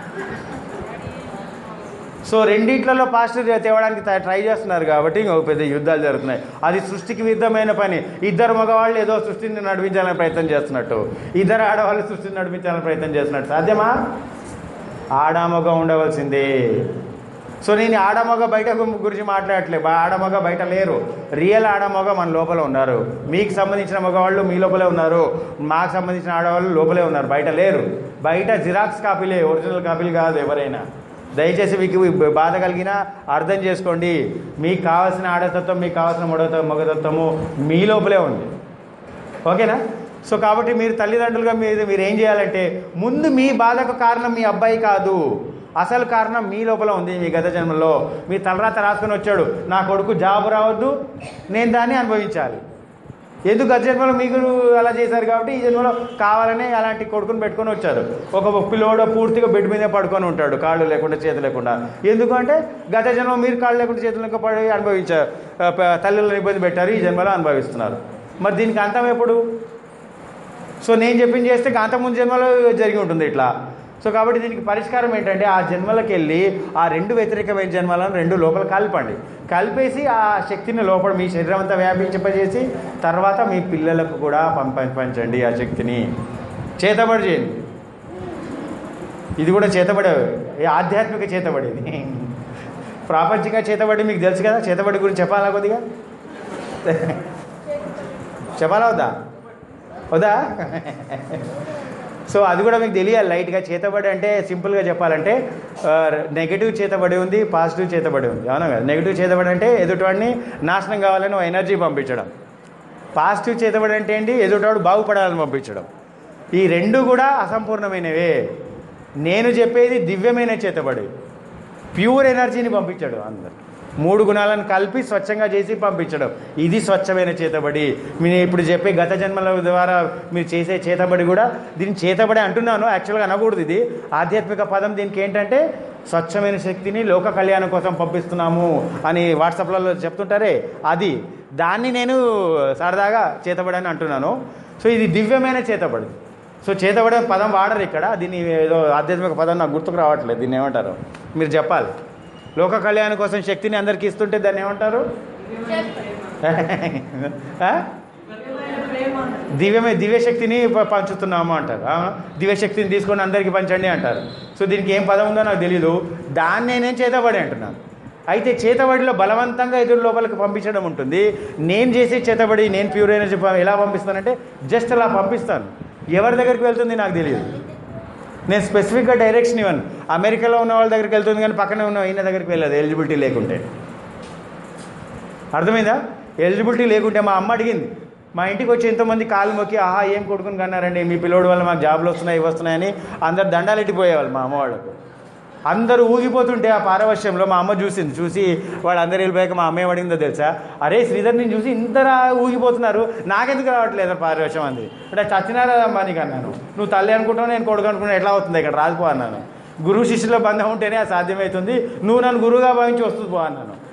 సో రెండిట్లలో పాజిటివ్ తేవడానికి త- ట్రై చేస్తున్నారు కాబట్టి ఇంకో పెద్ద యుద్ధాలు జరుగుతున్నాయి అది సృష్టికి విరుద్ధమైన పని ఇద్దరు మగవాళ్ళు ఏదో సృష్టిని నడిపించాలని ప్రయత్నం చేస్తున్నట్టు ఇద్దరు ఆడవాళ్ళు సృష్టిని నడిపించాలని ప్రయత్నం చేస్తున్నట్టు సాధ్యమా ఆడామగ ఉండవలసిందే సో నేను ఆడమగ బయట గు- గురించి మాట్లాడట్లేదు ఆడమగ బయట లేరు రియల్ ఆడమగ మన లోపల ఉన్నారు మీకు సంబంధించిన మగవాళ్ళు మీ లోపలే ఉన్నారు మాకు సంబంధించిన ఆడవాళ్ళు లోపలే ఉన్నారు బయట లేరు బయట జిరాక్స్ కాపీలే ఒరిజినల్ కాపీలు కాదు ఎవరైనా దయచేసి మీకు ఈ బాధ కలిగినా అర్థం చేసుకోండి మీకు కావాల్సిన ఆడతత్వం మీకు కావాల్సిన మొడత మగతత్వము మీ లోపలే ఉంది ఓకేనా సో కాబట్టి మీరు తల్లిదండ్రులుగా మీరు మీరు ఏం చేయాలంటే ముందు మీ బాధకు కారణం మీ అబ్బాయి కాదు అసలు కారణం మీ లోపల ఉంది మీ గత జన్మలో మీ తలరాత రాసుకొని వచ్చాడు నా కొడుకు జాబ్ రావద్దు నేను దాన్ని అనుభవించాలి ఎందుకు గత జన్మలో మీకు అలా చేశారు కాబట్టి ఈ జన్మలో కావాలనే అలాంటి కొడుకుని పెట్టుకొని వచ్చారు ఒక పిల్లోడు పూర్తిగా బెడ్ మీదే పడుకొని ఉంటాడు కాళ్ళు లేకుండా చేతులు లేకుండా ఎందుకంటే గత జన్మ మీరు కాళ్ళు లేకుండా చేతులు లేకుండా పడి అనుభవించారు ఆ, ప- తల్లులను ఇబ్బంది పెట్టారు ఈ జన్మలో అనుభవిస్తున్నారు మరి దీనికి అంతం ఎప్పుడు సో నేను చెప్పింది చేస్తే అంత ముందు జన్మలో జరిగి ఉంటుంది ఇట్లా సో కాబట్టి దీనికి పరిష్కారం ఏంటంటే ఆ జన్మలకు వెళ్ళి ఆ రెండు వ్యతిరేకమైన జన్మలను రెండు లోపల కలపండి కలిపేసి ఆ శక్తిని లోపల మీ శరీరం అంతా వ్యాపించపజేసి తర్వాత మీ పిల్లలకు కూడా పంప పంచండి ఆ శక్తిని చేతబడి చేయండి ఇది కూడా చేతబడే ఏ ఆధ్యాత్మిక చేతబడిది ప్రాపంచిక చేతబడి మీకు తెలుసు కదా చేతబడి గురించి చెప్పాలా కొద్దిగా చెప్పాలా వద్దా వద్దా సో అది కూడా మీకు తెలియాలి లైట్గా చేతబడి అంటే సింపుల్గా చెప్పాలంటే నెగిటివ్ చేతబడి ఉంది పాజిటివ్ చేతబడి ఉంది అవునా కదా నెగిటివ్ చేతబడి అంటే ఎదుటివాడిని నాశనం కావాలని ఓ ఎనర్జీ పంపించడం పాజిటివ్ చేతబడి అంటే ఏంటి ఎదుటివాడు బాగుపడాలని పంపించడం ఈ రెండు కూడా అసంపూర్ణమైనవే నేను చెప్పేది దివ్యమైన చేతబడి ప్యూర్ ఎనర్జీని పంపించడం అందరు మూడు గుణాలను కలిపి స్వచ్ఛంగా చేసి పంపించడం ఇది స్వచ్ఛమైన చేతబడి మీరు ఇప్పుడు చెప్పే గత జన్మల ద్వారా మీరు చేసే చేతబడి కూడా దీన్ని చేతబడి అంటున్నాను యాక్చువల్గా అనకూడదు ఇది ఆధ్యాత్మిక పదం దీనికి ఏంటంటే స్వచ్ఛమైన శక్తిని లోక కళ్యాణం కోసం పంపిస్తున్నాము అని వాట్సాప్లలో చెప్తుంటారే అది దాన్ని నేను సరదాగా చేతబడి అని అంటున్నాను సో ఇది దివ్యమైన చేతబడి సో చేతబడే పదం వాడరు ఇక్కడ దీన్ని ఏదో ఆధ్యాత్మిక పదం నాకు గుర్తుకు రావట్లేదు దీన్ని ఏమంటారు మీరు చెప్పాలి లోక కళ్యాణం కోసం శక్తిని అందరికీ ఇస్తుంటే దాన్ని ఏమంటారు ఆ? దివ్యమే దివ్యశక్తిని ప- పంచుతున్నాము అంటారు ఆ? దివ్యశక్తిని తీసుకొని అందరికీ పంచండి అంటారు సో దీనికి ఏం పదం ఉందో నాకు తెలియదు దాన్ని నేను చేతబడి అంటున్నాను అయితే చేతబడిలో బలవంతంగా ఎదురు లోపలికి పంపించడం ఉంటుంది నేను చేసే చేతబడి నేను ప్యూర్ ఎనర్జీ ప- ఎలా పంపిస్తానంటే జస్ట్ అలా పంపిస్తాను ఎవరి దగ్గరికి వెళ్తుంది నాకు తెలియదు నేను స్పెసిఫిక్గా డైరెక్షన్ ఇవ్వను అమెరికాలో ఉన్న వాళ్ళ దగ్గరికి వెళ్తుంది కానీ పక్కనే ఉన్న ఈయన దగ్గరికి వెళ్ళదు ఎలిజిబిలిటీ లేకుంటే అర్థమైందా ఎలిజిబిలిటీ లేకుంటే మా అమ్మ అడిగింది మా ఇంటికి వచ్చి ఎంతోమంది కాలు మొక్కి ఆహా ఏం కొడుకుని కన్నారండి మీ పిల్లోడి వల్ల మాకు జాబ్లు వస్తున్నాయి ఇవి వస్తున్నాయని అందరు దండాలు ఎట్టిపోయేవాళ్ళు మా అమ్మ వాళ్ళకు అందరూ ఊగిపోతుంటే ఆ పారవశ్యంలో మా అమ్మ చూసింది చూసి వాళ్ళందరూ వెళ్ళిపోయాక మా అమ్మ ఏమడిగిందో తెలుసా అరే శ్రీధర్ నేను చూసి ఇంతరా ఊగిపోతున్నారు నాకెందుకు రావట్లేదు పారవశ్యం అంది అంటే చచ్చినారమ్మా నీకు అన్నాను నువ్వు తల్లి అనుకుంటావు నేను కొడుకు అనుకుంటా ఎట్లా అవుతుంది ఇక్కడ రాజుపో అన్నాను గురువు శిష్యుల బంధం ఉంటేనే అది సాధ్యమవుతుంది నువ్వు నన్ను గురువుగా భావించి వస్తుంది పో అన్నాను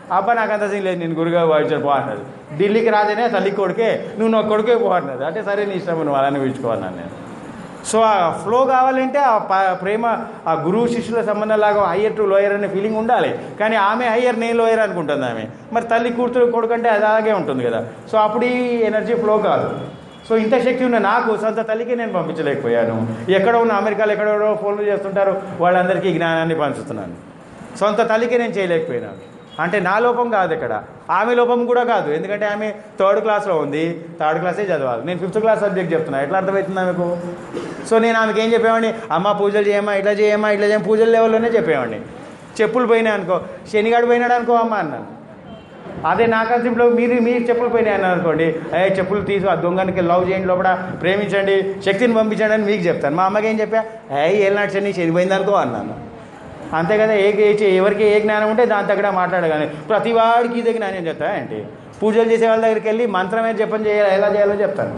అబ్బా నాకు అంత సీన్ లేదు నేను గురుగా వాయించాను పో అన్నది ఢిల్లీకి రాజనే తల్లి కొడుకే నువ్వు నా కొడుకే పో అన్నది అంటే సరే నీ ఇష్టం నువ్వు అలానే పిలుచుకోవాలన్నాను నేను సో ఆ ఫ్లో కావాలంటే ఆ ప- ప్రేమ ఆ గురువు శిష్యుల సంబంధం లాగా హయ్యర్ టు లోయర్ అనే ఫీలింగ్ ఉండాలి కానీ ఆమె హయ్యర్ నేను లోయర్ అనుకుంటుంది ఆమె మరి తల్లి కూతురు కొడుకంటే అది అలాగే ఉంటుంది కదా సో అప్పుడు ఈ ఎనర్జీ ఫ్లో కాదు సో ఇంత శక్తి ఉన్న నాకు సొంత తల్లికి నేను పంపించలేకపోయాను ఎక్కడ ఉన్న అమెరికాలో ఎక్కడెక్కడో ఫోన్లు చేస్తుంటారు వాళ్ళందరికీ ఈ జ్ఞానాన్ని పంచుతున్నాను సొంత తల్లికి నేను చేయలేకపోయినాను అంటే నా లోపం కాదు ఇక్కడ ఆమె లోపం కూడా కాదు ఎందుకంటే ఆమె థర్డ్ క్లాస్లో ఉంది థర్డ్ క్లాసే చదవాలి నేను ఫిఫ్త్ క్లాస్ సబ్జెక్ట్ చెప్తున్నా ఎట్లా అర్థమవుతుంది ఆమెకు సో నేను ఆమెకి ఏం చెప్పేవాడిని అమ్మ పూజలు చేయమ్మా ఇట్లా చేయమ్మా ఇట్లా చేయమ్మా పూజల లెవెల్లోనే చెప్పేవాడిని చెప్పులు పోయినాయి అనుకో శనిగాడు పోయినాడు అనుకో అమ్మ అన్నాను అదే నా కాన్సెప్ట్లో మీరు మీరు చెప్పులు పోయినాయి అన్నారు అనుకోండి ఏ చెప్పులు తీసు ఆ దొంగనికి లవ్ చేయండి లోపల ప్రేమించండి శక్తిని పంపించండి అని మీకు చెప్తాను మా అమ్మకి ఏం చెప్పా ఏ ఏళ్ళనాడు శని చనిపోయింది అనుకో అన్నాను అంతే కదా ఏ ఏ- ఎవరికి ఏ జ్ఞానం ఉంటే దాని తగ్గడ మాట్లాడగానే ప్రతి వాడికి ఇదే జ్ఞానం చెప్తా ఏంటి పూజలు చేసే వాళ్ళ దగ్గరికి వెళ్ళి మంత్రమే జపం చేయాలి ఎలా చేయాలో చెప్తాను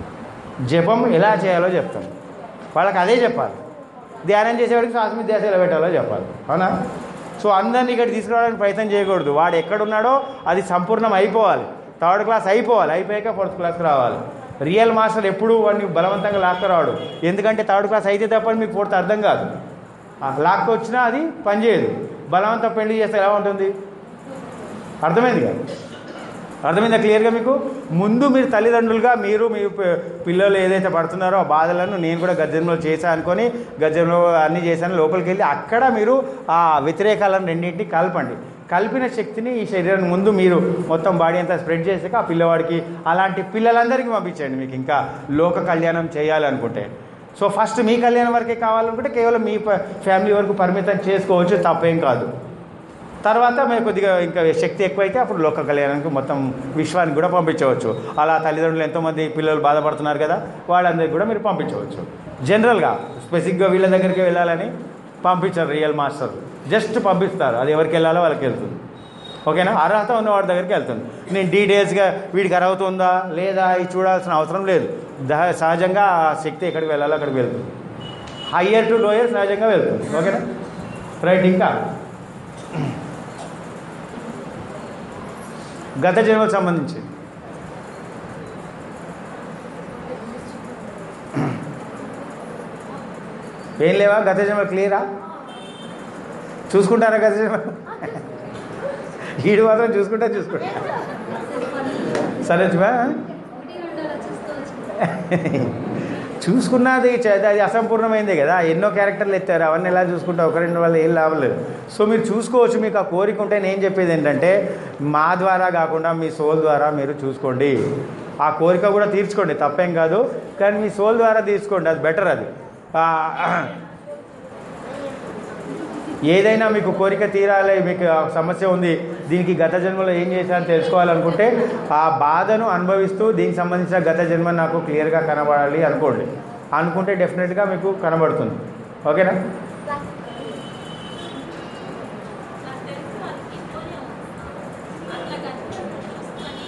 జపం ఎలా చేయాలో చెప్తాను వాళ్ళకి అదే చెప్పాలి ధ్యానం చేసేవాడికి శ్వాస మీద ధ్యాస ఎలా పెట్టాలో చెప్పాలి అవునా సో అందరినీ ఇక్కడ తీసుకురావడానికి ప్రయత్నం చేయకూడదు వాడు ఎక్కడున్నాడో అది సంపూర్ణం అయిపోవాలి థర్డ్ క్లాస్ అయిపోవాలి అయిపోయాక ఫోర్త్ క్లాస్కి రావాలి రియల్ మాస్టర్ ఎప్పుడూ వాడిని బలవంతంగా లాక్కరాడు ఎందుకంటే థర్డ్ క్లాస్ అయితే తప్ప మీకు ఫోర్త్ అర్థం కాదు ఆ లాక్కొచ్చినా అది పనిచేయదు బలవంతం పెళ్లి చేస్తే ఎలా ఉంటుంది అర్థమైంది కదా అర్థమైందా క్లియర్గా మీకు ముందు మీరు తల్లిదండ్రులుగా మీరు మీ పి- పిల్లలు ఏదైతే పడుతున్నారో ఆ బాధలను నేను కూడా గద్యంలో చేశా అనుకొని గద్యంలో అన్నీ చేశాను లోపలికి వెళ్ళి అక్కడ మీరు ఆ వ్యతిరేకాలను రెండింటిని కలపండి కలిపిన శక్తిని ఈ శరీరాన్ని ముందు మీరు మొత్తం బాడీ అంతా స్ప్రెడ్ చేసాక ఆ పిల్లవాడికి అలాంటి పిల్లలందరికీ పంపించండి మీకు ఇంకా లోక కళ్యాణం చేయాలనుకుంటే సో ఫస్ట్ మీ కళ్యాణం వరకే కావాలనుకుంటే కేవలం మీ ప- ఫ్యామిలీ వరకు పరిమితం చేసుకోవచ్చు తప్పేం కాదు తర్వాత మేము కొద్దిగా ఇంకా శక్తి ఎక్కువైతే అప్పుడు లోక కళ్యాణానికి మొత్తం విశ్వానికి కూడా పంపించవచ్చు అలా తల్లిదండ్రులు ఎంతోమంది పిల్లలు బాధపడుతున్నారు కదా వాళ్ళందరికీ కూడా మీరు పంపించవచ్చు జనరల్గా స్పెసిఫిక్గా వీళ్ళ దగ్గరికి వెళ్ళాలని పంపించారు రియల్ మాస్టర్ జస్ట్ పంపిస్తారు అది ఎవరికి వెళ్ళాలో వాళ్ళకి వెళ్తుంది ఓకేనా అర్హత ఉన్న వాడి దగ్గరికి వెళ్తుంది నేను డీటెయిల్స్గా వీడికి అర్హత ఉందా లేదా ఇది చూడాల్సిన అవసరం లేదు ద- సహజంగా ఆ శక్తి ఎక్కడికి వెళ్ళాలో అక్కడికి వెళ్తుంది హయ్యర్ టు లోయర్ సహజంగా వెళ్తుంది ఓకేనా రైట్ ఇంకా గత జన్మకు సంబంధించి ఏం లేవా గత జన్మ క్లియరా చూసుకుంటారా గత జన్మ ఈడు మాత్రం చూసుకుంటా చూసుకుంటా సరే చూవా ఒకటి రెండు అలా చూసుకోవచ్చు చూసుకున్నది చ- అది అసంపూర్ణమైందే కదా ఎన్నో క్యారెక్టర్లు ఎత్తారు అవన్నీ ఎలా చూసుకుంటే ఒక రెండు వల్ల ఏం లాభం లేదు సో మీరు చూసుకోవచ్చు మీకు ఆ కోరిక ఉంటే నేను చెప్పేది ఏంటంటే మా ద్వారా కాకుండా మీ సోల్ ద్వారా మీరు చూసుకోండి ఆ కోరిక కూడా తీర్చుకోండి తప్పేం కాదు కానీ మీ సోల్ ద్వారా తీర్చుకోండి అది బెటర్ అది ఆ, ఏదైనా మీకు కోరిక తీరాలి మీకు ఆ సమస్య ఉంది దీనికి గత జన్మలో ఏం చేశాను తెలుసుకోవాలనుకుంటే ఆ బాధను అనుభవిస్తూ దీనికి సంబంధించిన గత జన్మ నాకు క్లియర్గా కనబడాలి అనుకోండి అనుకుంటే డెఫినెట్గా మీకు కనబడుతుంది ఓకేనా నాకు తెలిసి వాళ్ళకి ఇంట్లోనే ఉంది. అట్లా కనుక చూసుకొని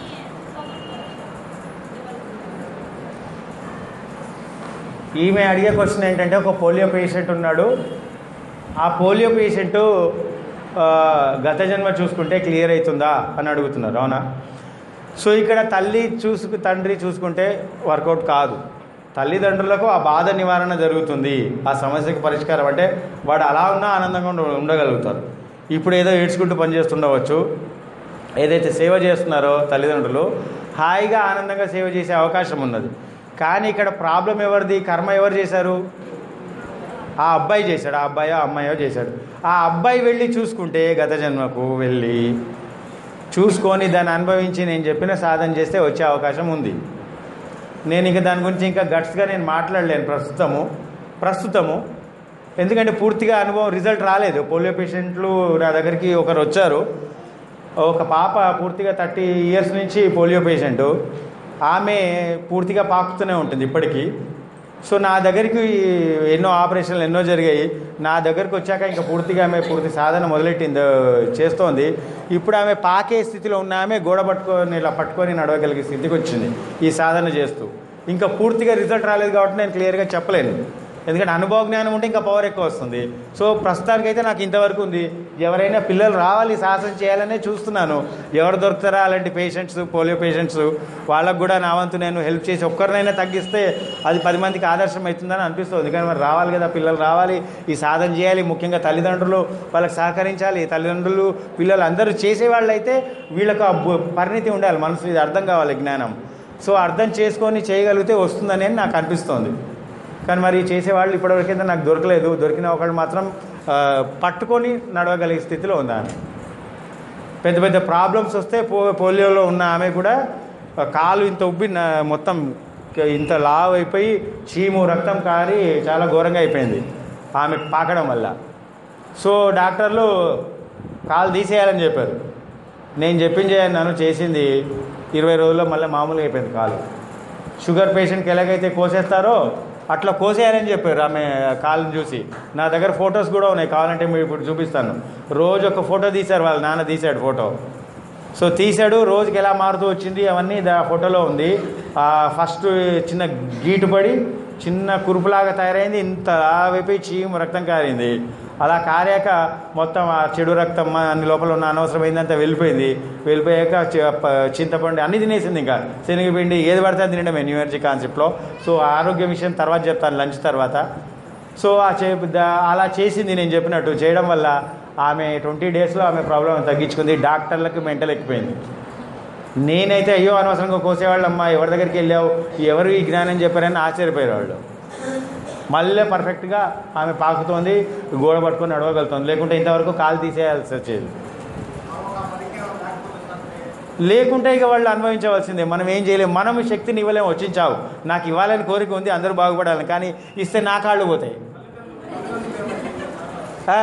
ఈమె అడిగే క్వశ్చన్ ఏంటంటే ఒక పోలియో పేషెంట్ ఉన్నాడు ఆ పోలియో పేషెంట్ గత జన్మ చూసుకుంటే క్లియర్ అవుతుందా అని అడుగుతున్నారు అవునా సో ఇక్కడ తల్లి చూసుకు తండ్రి చూసుకుంటే వర్కౌట్ కాదు తల్లిదండ్రులకు ఆ బాధ నివారణ జరుగుతుంది ఆ సమస్యకి పరిష్కారం అంటే వాడు అలా ఉన్నా ఆనందంగా ఉండ ఉండగలుగుతారు ఇప్పుడు ఏదో ఏడ్చుకుంటూ పనిచేస్తుండవచ్చు ఏదైతే సేవ చేస్తున్నారో తల్లిదండ్రులు హాయిగా ఆనందంగా సేవ చేసే అవకాశం ఉన్నది కానీ ఇక్కడ ప్రాబ్లం ఎవరిది కర్మ ఎవరు చేశారు ఆ అబ్బాయి చేశాడు ఆ అబ్బాయో అమ్మాయో చేశాడు ఆ అబ్బాయి వెళ్ళి చూసుకుంటే గత జన్మకు వెళ్ళి చూసుకొని దాన్ని అనుభవించి నేను చెప్పిన సాధన చేస్తే వచ్చే అవకాశం ఉంది నేను ఇంకా దాని గురించి ఇంకా గట్స్గా నేను మాట్లాడలేను ప్రస్తుతము ప్రస్తుతము ఎందుకంటే పూర్తిగా అనుభవం రిజల్ట్ రాలేదు పోలియో పేషెంట్లు నా దగ్గరికి ఒకరు వచ్చారు ఒక పాప పూర్తిగా థర్టీ ఇయర్స్ నుంచి పోలియో పేషెంట్ ఆమె పూర్తిగా పాకుతూనే ఉంటుంది ఇప్పటికీ సో నా దగ్గరికి ఎన్నో ఆపరేషన్లు ఎన్నో జరిగాయి నా దగ్గరికి వచ్చాక ఇంకా పూర్తిగా ఆమె పూర్తి సాధన మొదలెట్టింది చేస్తోంది ఇప్పుడు ఆమె పాకే స్థితిలో ఉన్న ఆమె గోడ పట్టుకొని ఇలా పట్టుకొని నడవగలిగే స్థితికి వచ్చింది ఈ సాధన చేస్తూ ఇంకా పూర్తిగా రిజల్ట్ రాలేదు కాబట్టి నేను క్లియర్గా చెప్పలేను ఎందుకంటే అనుభవ జ్ఞానం ఉంటే ఇంకా పవర్ ఎక్కువ వస్తుంది సో ప్రస్తుతానికైతే నాకు ఇంతవరకు ఉంది ఎవరైనా పిల్లలు రావాలి సాహసం చేయాలనే చూస్తున్నాను ఎవరు దొరుకుతారా అలాంటి పేషెంట్స్ పోలియో పేషెంట్స్ వాళ్ళకు కూడా నా వంతు నేను హెల్ప్ చేసి ఒక్కరినైనా తగ్గిస్తే అది పది మందికి ఆదర్శం అవుతుందని అనిపిస్తుంది కానీ మరి రావాలి కదా పిల్లలు రావాలి ఈ సాధన చేయాలి ముఖ్యంగా తల్లిదండ్రులు వాళ్ళకి సహకరించాలి తల్లిదండ్రులు పిల్లలు అందరూ చేసేవాళ్ళు అయితే వీళ్ళకు ఆ బు- పరిణితి ఉండాలి మనసు ఇది అర్థం కావాలి జ్ఞానం సో అర్థం చేసుకొని చేయగలిగితే వస్తుందని నాకు అనిపిస్తోంది కానీ మరి చేసేవాళ్ళు ఇప్పటివరకైతే నాకు దొరకలేదు దొరికిన ఒకళ్ళు మాత్రం ఆ, పట్టుకొని నడవగలిగే స్థితిలో ఉంది ఆమె పెద్ద పెద్ద ప్రాబ్లమ్స్ వస్తే పో పోలియోలో ఉన్న ఆమె కూడా ఆ, కాలు ఇంత ఉబ్బి నా- మొత్తం క- ఇంత లావ్ అయిపోయి చీము రక్తం కారి చాలా ఘోరంగా అయిపోయింది ఆమె పాకడం వల్ల సో డాక్టర్లు కాలు తీసేయాలని చెప్పారు నేను చెప్పింది నన్ను చేసింది ఇరవై రోజుల్లో మళ్ళీ మామూలుగా అయిపోయింది కాలు షుగర్ పేషెంట్కి ఎలాగైతే కోసేస్తారో అట్లా కోసేయాలని చెప్పారు ఆమె కాళ్ళని చూసి నా దగ్గర ఫొటోస్ కూడా ఉన్నాయి కావాలంటే మీరు ఇప్పుడు చూపిస్తాను రోజు ఒక ఫోటో తీశారు వాళ్ళ నాన్న తీశాడు ఫోటో సో తీశాడు రోజుకి ఎలా మారుతూ వచ్చింది అవన్నీ దా ఫోటోలో ఉంది ఆ ఫస్ట్ చిన్న గీటు పడి చిన్న కురుపులాగా తయారైంది ఇంత వైపోయి చీము రక్తం కారింది అలా కారాక మొత్తం ఆ చెడు రక్తం అన్ని లోపల ఉన్న అనవసరమైందంతా వెళ్ళిపోయింది వెళ్ళిపోయాక చి- ప- చింతపండు అన్ని తినేసింది ఇంకా శనగపిండి ఏది పడితే అది తినడమే న్యూ ఎనర్జీ కాన్సెప్ట్లో సో ఆరోగ్య విషయం తర్వాత చెప్తాను లంచ్ తర్వాత సో ఆ చే ద- అలా చేసింది నేను చెప్పినట్టు చేయడం వల్ల ఆమె ట్వంటీ డేస్లో ఆమె ప్రాబ్లం తగ్గించుకుంది డాక్టర్లకు మెంటల్ ఎక్కిపోయింది నేనైతే అయ్యో అనవసరంగా కోసేవాళ్ళు అమ్మా ఎవరి దగ్గరికి వెళ్ళావు ఎవరు ఈ జ్ఞానం చెప్పారని ఆశ్చర్యపోయారు వాళ్ళు మళ్ళీ పర్ఫెక్ట్గా ఆమె పాకుతోంది గోడ పట్టుకొని నడవగలుగుతుంది లేకుంటే ఇంతవరకు కాలు తీసేయాల్సి వచ్చేది లేకుంటే ఇక వాళ్ళు అనుభవించవలసిందే మనం ఏం చేయలేము మనం ఈ శక్తిని ఇవ్వలేము వచ్చించావు నాకు ఇవ్వాలని కోరిక ఉంది అందరూ బాగుపడాలని కానీ ఇస్తే నా కాళ్ళు పోతాయి ఆ?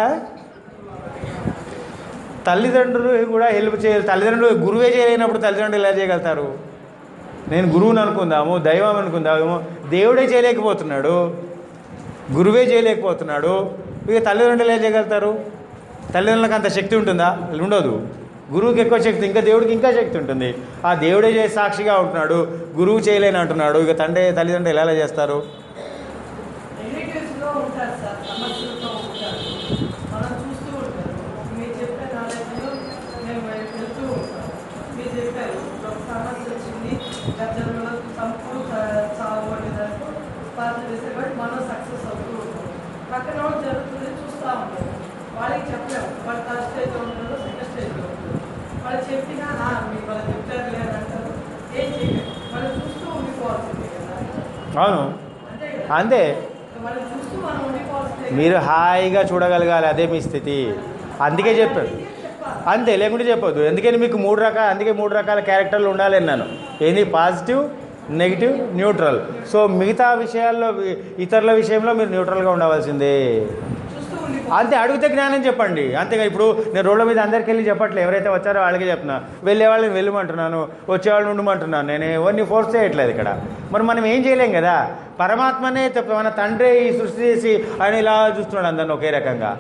తల్లిదండ్రులు కూడా హెల్ప్ చేయాలి తల్లిదండ్రులు గురువే చేయలేనప్పుడు తల్లిదండ్రులు ఎలా చేయగలుగుతారు నేను గురువుని అనుకుందాము దైవం అనుకుందాము దేవుడే చేయలేకపోతున్నాడు గురువే చేయలేకపోతున్నాడు ఇక తల్లిదండ్రులు ఏం చేయగలుగుతారు తల్లిదండ్రులకు అంత శక్తి ఉంటుందా ఉండదు గురువుకి ఎక్కువ శక్తి ఇంకా దేవుడికి ఇంకా శక్తి ఉంటుంది ఆ దేవుడే చేసి సాక్షిగా ఉంటున్నాడు గురువు చేయలేని అంటున్నాడు ఇక తండ్రి తల్లిదండ్రులు ఎలా చేస్తారు నెగిటివ్స్లో ఉంటారు సార్ సమస్యలతో ఉంటారు మనం చూస్తూ ఉంటారు మీరు చెప్పే నాలెడ్జ్లో మేము వెళ్తూ ఉంటాం మీరు చెప్పారు ఒక సమస్య వచ్చింది గతంలో సంపూర్ణ చావు అనేదానికి పాత్ర చేసే బట్టి మనం సక్సెస్ అవుతూ ఉంటాం పక్కన వాళ్ళు జరుగుతుంది చూస్తూ ఉంటాం వాళ్ళకి చెప్పాము వాళ్ళు థర్డ్ స్టేజ్లో ఉంటారు సెకండ్ స్టేజ్లో ఉంటారు వాళ్ళు చెప్పినా "ఆ, మీకు వాళ్ళు చెప్పారు లేదని అంటారు ఏం చేయలేదు వాళ్ళు చూస్తూ ఉండిపోవాల్సిందే కదా అవును అంతే కదా అంతే వాళ్ళు చూస్తూ మనం ఉండిపోవాల్సిందే మీరు హాయిగా చూడగలగాలి అదే మీ స్థితి అందుకే చెప్పాడు అంతే లేకుంటే చెప్పొద్దు ఎందుకని మీకు మూడు రకాల అందుకే మూడు రకాల క్యారెక్టర్లు ఉండాలి అన్నాను ఏంది పాజిటివ్ నెగిటివ్ న్యూట్రల్ సో మిగతా విషయాల్లో వి- ఇతరుల విషయంలో మీరు న్యూట్రల్గా ఉండవలసిందే చూస్తూ ఉండిపో అంతే అడిగితే జ్ఞానం చెప్పండి అంతేగా ఇప్పుడు నేను రోడ్ల మీద అందరికి వెళ్ళి చెప్పట్లే ఎవరైతే వచ్చారో వాళ్ళకి చెప్తున్నా వెళ్ళే వాళ్ళని వెళ్ళమంటున్నాను వచ్చేవాళ్ళని ఉండమంటున్నాను నేను ఎవరిని ఫోర్స్ చేయట్లేదు ఇక్కడ మరి మనం ఏం చేయలేం కదా పరమాత్మనే తప్ప మన తండ్రి ఈ సృష్టి చేసి ఆయన ఇలా చూస్తున్నాడు అందరిని ఒకే రకంగా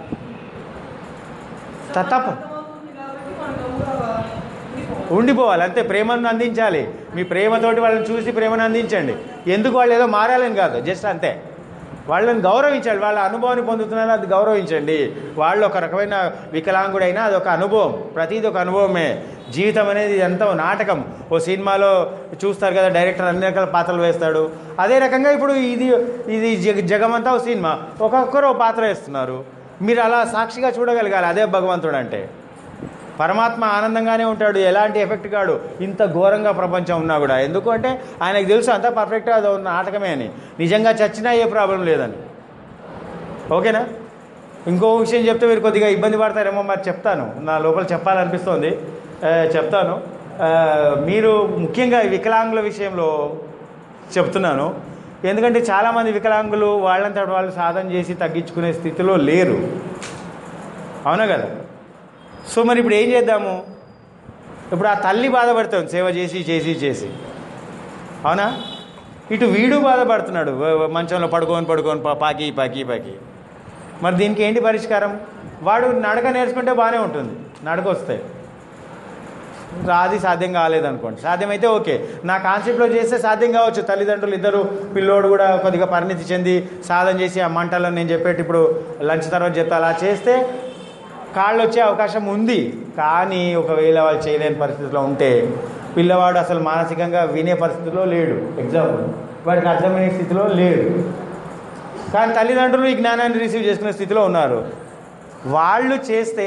త- తప్ప అర్థమవుతుంది కాబట్టి మనం గమ్ముగా ఉండిపో ఉండిపోవాలి అంతే ప్రేమను అందించాలి మీ ప్రేమతోటి వాళ్ళని చూసి ప్రేమను అందించండి ఎందుకు వాళ్ళు ఏదో మారాలని కాదు జస్ట్ అంతే వాళ్ళని గౌరవించాలి వాళ్ళ అనుభవాన్ని పొందుతున్నారో అది గౌరవించండి వాళ్ళు ఒక రకమైన వికలాంగుడైనా అది ఒక అనుభవం ప్రతిది ఒక అనుభవమే జీవితం అనేది ఎంతో నాటకం ఓ సినిమాలో చూస్తారు కదా డైరెక్టర్ అన్ని రకాల పాత్రలు వేస్తాడు అదే రకంగా ఇప్పుడు ఇది ఇది జగ జగమంతా ఓ సినిమా ఒక్కొక్కరు ఓ పాత్ర వేస్తున్నారు మీరు అలా సాక్షిగా చూడగలగాలి అదే భగవంతుడు అంటే పరమాత్మ ఆనందంగానే ఉంటాడు ఎలాంటి ఎఫెక్ట్ కాడు ఇంత ఘోరంగా ప్రపంచం ఉన్నా కూడా ఎందుకు అంటే ఆయనకు తెలుసు అంతా పర్ఫెక్ట్గా అది ఉన్న నాటకమే అని నిజంగా చచ్చినా ఏ ప్రాబ్లం లేదని ఓకేనా ఇంకో విషయం చెప్తే మీరు కొద్దిగా ఇబ్బంది పడతారేమో మరి చెప్తాను నా లోపల చెప్పాలనిపిస్తోంది ఆ, చెప్తాను ఆ, మీరు ముఖ్యంగా ఈ వికలాంగుల విషయంలో చెప్తున్నాను ఎందుకంటే చాలామంది వికలాంగులు వాళ్ళంతా వాళ్ళు సాధన చేసి తగ్గించుకునే స్థితిలో లేరు అవునా కదా సో మరి ఇప్పుడు ఏం చేద్దాము ఇప్పుడు ఆ తల్లి బాధపడుతుంది సేవ చేసి చేసి చేసి అవునా ఇటు వీడు బాధపడుతున్నాడు వ- వ- మంచంలో పడుకొని పడుకొని పా- పాకి పాకి పాకి మరి దీనికి ఏంటి పరిష్కారం వాడు నడక నేర్చుకుంటే బాగానే ఉంటుంది నడక వస్తే అది సాధ్యం కాలేదనుకోండి సాధ్యమైతే ఓకే నా కాన్సెప్ట్లో చేస్తే సాధ్యం కావచ్చు తల్లిదండ్రులు ఇద్దరు పిల్లోడు కూడా కొద్దిగా పరిణితి చెంది సాధన చేసి ఆ మంటలో నేను చెప్పేటి ఇప్పుడు లంచ్ తర్వాత చెప్తా అలా చేస్తే కాళ్ళు వచ్చే అవకాశం ఉంది కానీ ఒకవేళ వాళ్ళు చేయలేని పరిస్థితిలో ఉంటే పిల్లవాడు అసలు మానసికంగా వినే పరిస్థితిలో లేడు ఎగ్జాంపుల్ వాడికి అర్థమయ్యే స్థితిలో లేడు కానీ తల్లిదండ్రులు ఈ జ్ఞానాన్ని రిసీవ్ చేసుకునే స్థితిలో ఉన్నారు వాళ్ళు చేస్తే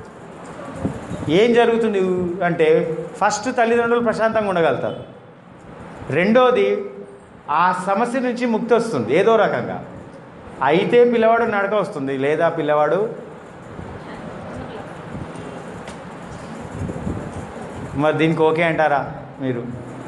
ఏం జరుగుతుంది అంటే ఫస్ట్ తల్లిదండ్రులు ప్రశాంతంగా ఉండగలుగుతారు రెండోది ఆ సమస్య నుంచి ముక్తి వస్తుంది ఏదో రకంగా అయితే పిల్లవాడు నడక వస్తుంది లేదా పిల్లవాడు మరి దీనికి ఓకే అంటారా మీరు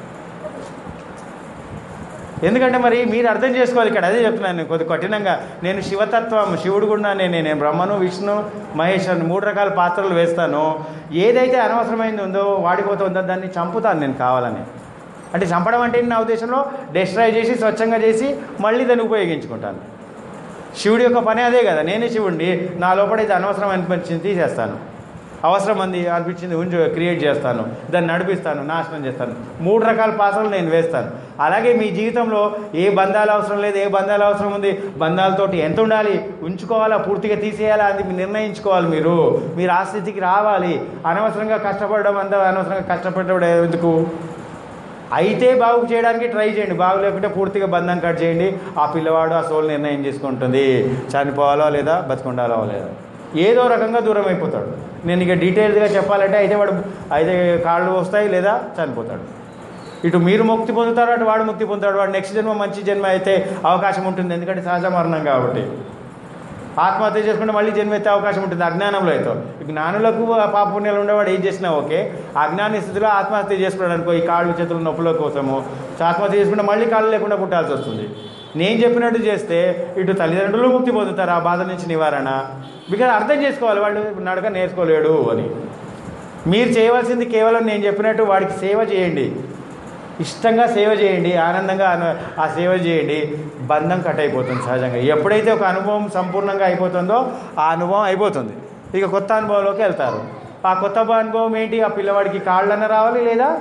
ఎందుకంటే మరి మీరు అర్థం చేసుకోవాలి ఇక్కడ అదే చెప్తున్నాను నేను కొద్ది కఠినంగా నేను శివతత్వం శివుడు కూడా నేను నేను బ్రహ్మను విష్ణు మహేష్ అని మూడు రకాల పాత్రలు వేస్తాను ఏదైతే అనవసరమైంది ఉందో వాడిపోతుందో దాన్ని చంపుతాను నేను కావాలని అంటే చంపడం అంటే నా ఉద్దేశంలో డిస్ట్రాయ్ చేసి స్వచ్ఛంగా చేసి మళ్ళీ దాన్ని ఉపయోగించుకుంటాను శివుడి యొక్క పని అదే కదా నేనే శివుడిని నా లోపల ఇది అనవసరం అనిపించింది తీసేస్తాను అవసరం అంది అనిపించింది ఉంచు క్రియేట్ చేస్తాను దాన్ని నడిపిస్తాను నాశనం చేస్తాను మూడు రకాల పాత్రలు నేను వేస్తాను అలాగే మీ జీవితంలో ఏ బంధాలు అవసరం లేదు ఏ బంధాలు అవసరం ఉంది బంధాలతోటి ఎంత ఉండాలి ఉంచుకోవాలా పూర్తిగా తీసేయాలా అది మీరు నిర్ణయించుకోవాలి మీరు మీరు ఆ స్థితికి రావాలి అనవసరంగా కష్టపడడం అంతా అనవసరంగా కష్టపడడం ఎందుకు అయితే బాగు చేయడానికి ట్రై చేయండి బాగు లేకుంటే పూర్తిగా బంధం కట్ చేయండి ఆ పిల్లవాడు ఆ సోల్ నిర్ణయం చేసుకుంటుంది చనిపోవాలో లేదా బతికుండాలో లేదా ఏదో రకంగా దూరం అయిపోతాడు నేను ఇక డీటెయిల్స్గా చెప్పాలంటే అయితే వాడు అయితే కాళ్ళు వస్తాయి లేదా చనిపోతాడు ఇటు మీరు ముక్తి పొందుతారు అటు వాడు ముక్తి పొందుతాడు వాడు నెక్స్ట్ జన్మ మంచి జన్మ అయితే అవకాశం ఉంటుంది ఎందుకంటే సహజ మరణం కాబట్టి ఆత్మహత్య చేసుకుంటే మళ్ళీ జన్మ ఎత్తే అవకాశం ఉంటుంది అజ్ఞానంలో అయితే జ్ఞానులకు ఆ పాపపుణ్యాలు ఉండేవాడు ఏం చేసినా ఓకే అజ్ఞాని స్థితిలో ఆత్మహత్య చేసుకున్నాడు అనుకో ఈ కాళ్ళు చేతుల నొప్పుల కోసము ఆత్మహత్య చేసుకుంటే మళ్ళీ కాళ్ళు లేకుండా పుట్టాల్సి వస్తుంది నేను చెప్పినట్టు చేస్తే ఇటు తల్లిదండ్రులు ముక్తి పొందుతారు ఆ బాధ నుంచి నివారణ బికాజ్ అర్థం చేసుకోవాలి వాళ్ళు నడక నేర్చుకోలేడు అని మీరు చేయవలసింది కేవలం నేను చెప్పినట్టు వాడికి సేవ చేయండి ఇష్టంగా సేవ చేయండి ఆనందంగా అను- ఆ సేవ చేయండి బంధం కట్ అయిపోతుంది సహజంగా ఎప్పుడైతే ఒక అనుభవం సంపూర్ణంగా అయిపోతుందో ఆ అనుభవం అయిపోతుంది ఇక కొత్త అనుభవంలోకి వెళ్తారు ఆ కొత్త అనుభవం ఏంటి ఆ పిల్లవాడికి కాళ్ళన్న రావాలి లేదా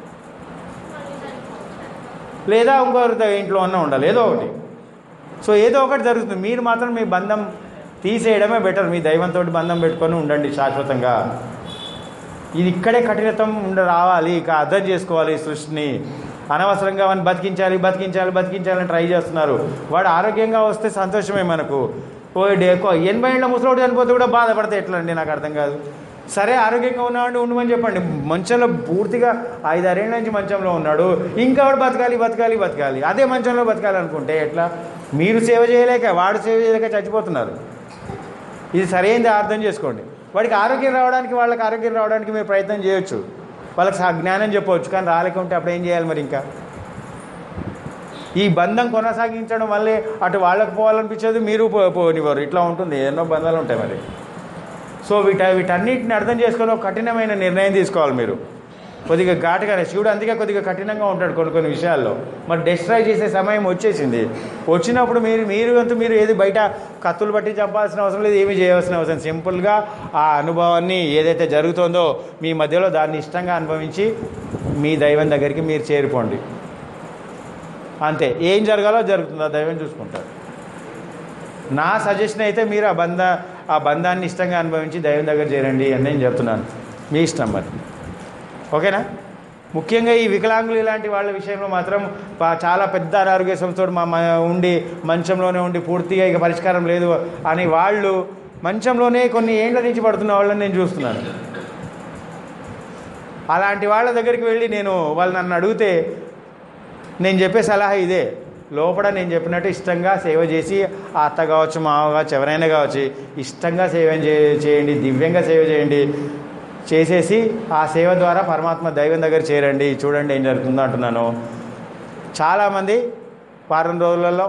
లేదా ఇంకొకరి ఇంట్లో అన్న ఉండాలి ఏదో ఒకటి సో ఏదో ఒకటి జరుగుతుంది మీరు మాత్రం మీ బంధం తీసేయడమే బెటర్ మీ దైవంతో బంధం పెట్టుకొని ఉండండి శాశ్వతంగా ఇది ఇక్కడే కఠినతం ఉండ రావాలి ఇక అర్థం చేసుకోవాలి ఈ సృష్టిని అనవసరంగా వాడిని బతికించాలి బతికించాలి బతికించాలని ట్రై చేస్తున్నారు వాడు ఆరోగ్యంగా వస్తే సంతోషమే మనకు ఓ డే కో- ఎనభై ఏళ్ళ ముసలోడు చనిపోతే కూడా బాధపడితే ఎట్లా అండి నాకు అర్థం కాదు సరే ఆరోగ్యంగా ఉన్నాడు ఉండమని చెప్పండి మంచంలో పూర్తిగా ఐదారేళ్ళ నుంచి మంచంలో ఉన్నాడు ఇంకా వాడు బతకాలి బతకాలి బతకాలి అదే మంచంలో బతకాలి అనుకుంటే ఎట్లా మీరు సేవ చేయలేక వాడు సేవ చేయలేక చచ్చిపోతున్నారు ఇది సరైనది అర్థం చేసుకోండి వాడికి ఆరోగ్యం రావడానికి వాళ్ళకి ఆరోగ్యం రావడానికి మీరు ప్రయత్నం చేయొచ్చు వాళ్ళకి సా- జ్ఞానం చెప్పవచ్చు కానీ రాలేక ఉంటే అప్పుడు ఏం చేయాలి మరి ఇంకా ఈ బంధం కొనసాగించడం వల్లే అటు వాళ్ళకి పోవాలనిపించేది మీరు పో- పోనివ్వరు ఇట్లా ఉంటుంది ఎన్నో బంధాలు ఉంటాయి మరి సో వీట వీటన్నిటిని అర్థం చేసుకొని ఒక కఠినమైన నిర్ణయం తీసుకోవాలి మీరు కొద్దిగా ఘాటుగానే శివుడు అందుకే కొద్దిగా కఠినంగా ఉంటాడు కొన్ని కొన్ని విషయాల్లో మరి డిస్ట్రాయ్ చేసే సమయం వచ్చేసింది వచ్చినప్పుడు మీరు మీరు అంటూ మీరు ఏది బయట కత్తులు బట్టి చంపాల్సిన అవసరం లేదు ఏమీ చేయవలసిన అవసరం సింపుల్గా ఆ అనుభవాన్ని ఏదైతే జరుగుతుందో మీ మధ్యలో దాన్ని ఇష్టంగా అనుభవించి మీ దైవం దగ్గరికి మీరు చేరిపోండి అంతే ఏం జరగాలో జరుగుతుంది ఆ దైవం చూసుకుంటారు నా సజెషన్ అయితే మీరు ఆ బంధ ఆ బంధాన్ని ఇష్టంగా అనుభవించి దైవం దగ్గర చేరండి అని నేను చెప్తున్నాను మీ ఇష్టం మరి ఓకేనా ముఖ్యంగా ఈ వికలాంగులు ఇలాంటి వాళ్ళ విషయంలో మాత్రం పా- చాలా పెద్ద అనారోగ్య సంస్థతో మా మా- ఉండి మంచంలోనే ఉండి పూర్తిగా ఇక పరిష్కారం లేదు అని వాళ్ళు మంచంలోనే కొన్ని ఏండ్ల నుంచి పడుతున్న వాళ్ళని నేను చూస్తున్నాను అలాంటి వాళ్ళ దగ్గరికి వెళ్ళి నేను వాళ్ళు నన్ను అడిగితే నేను చెప్పే సలహా ఇదే లోపల నేను చెప్పినట్టు ఇష్టంగా సేవ చేసి ఆ అత్త కావచ్చు మామ కావచ్చు ఎవరైనా కావచ్చు ఇష్టంగా సేవ చే- చేయండి దివ్యంగా సేవ చేయండి చేసేసి ఆ సేవ ద్వారా పరమాత్మ దైవం దగ్గర చేరండి చూడండి ఏం జరుగుతుందో అంటున్నాను చాలామంది వారం రోజులలో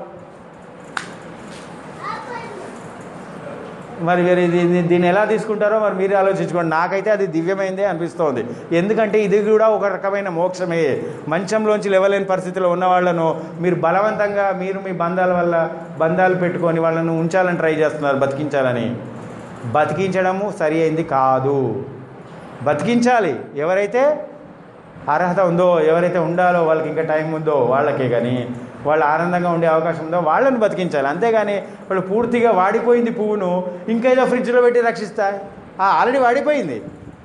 మరి మీరు ఇది ఇది- దీన్ని ఎలా తీసుకుంటారో మరి మీరు ఆలోచించుకోండి నాకైతే అది దివ్యమైందే అనిపిస్తోంది ఎందుకంటే ఇది కూడా ఒక రకమైన మోక్షమే మంచంలోంచి లేవలేని పరిస్థితిలో ఉన్న వాళ్ళను మీరు బలవంతంగా మీరు మీ బంధాల వల్ల బంధాలు పెట్టుకొని వాళ్ళను ఉంచాలని ట్రై చేస్తున్నారు బతికించాలని బతికించడము సరి అయింది కాదు బతికించాలి ఎవరైతే అర్హత ఉందో ఎవరైతే ఉండాలో వాళ్ళకి ఇంకా టైం ఉందో వాళ్ళకే కానీ వాళ్ళు ఆనందంగా ఉండే అవకాశం ఉందో వాళ్ళని బతికించాలి అంతేగాని వాళ్ళు పూర్తిగా వాడిపోయింది పువ్వును ఇంకా ఏదో ఫ్రిడ్జ్లో పెట్టి రక్షిస్తాయి ఆల్రెడీ వాడిపోయింది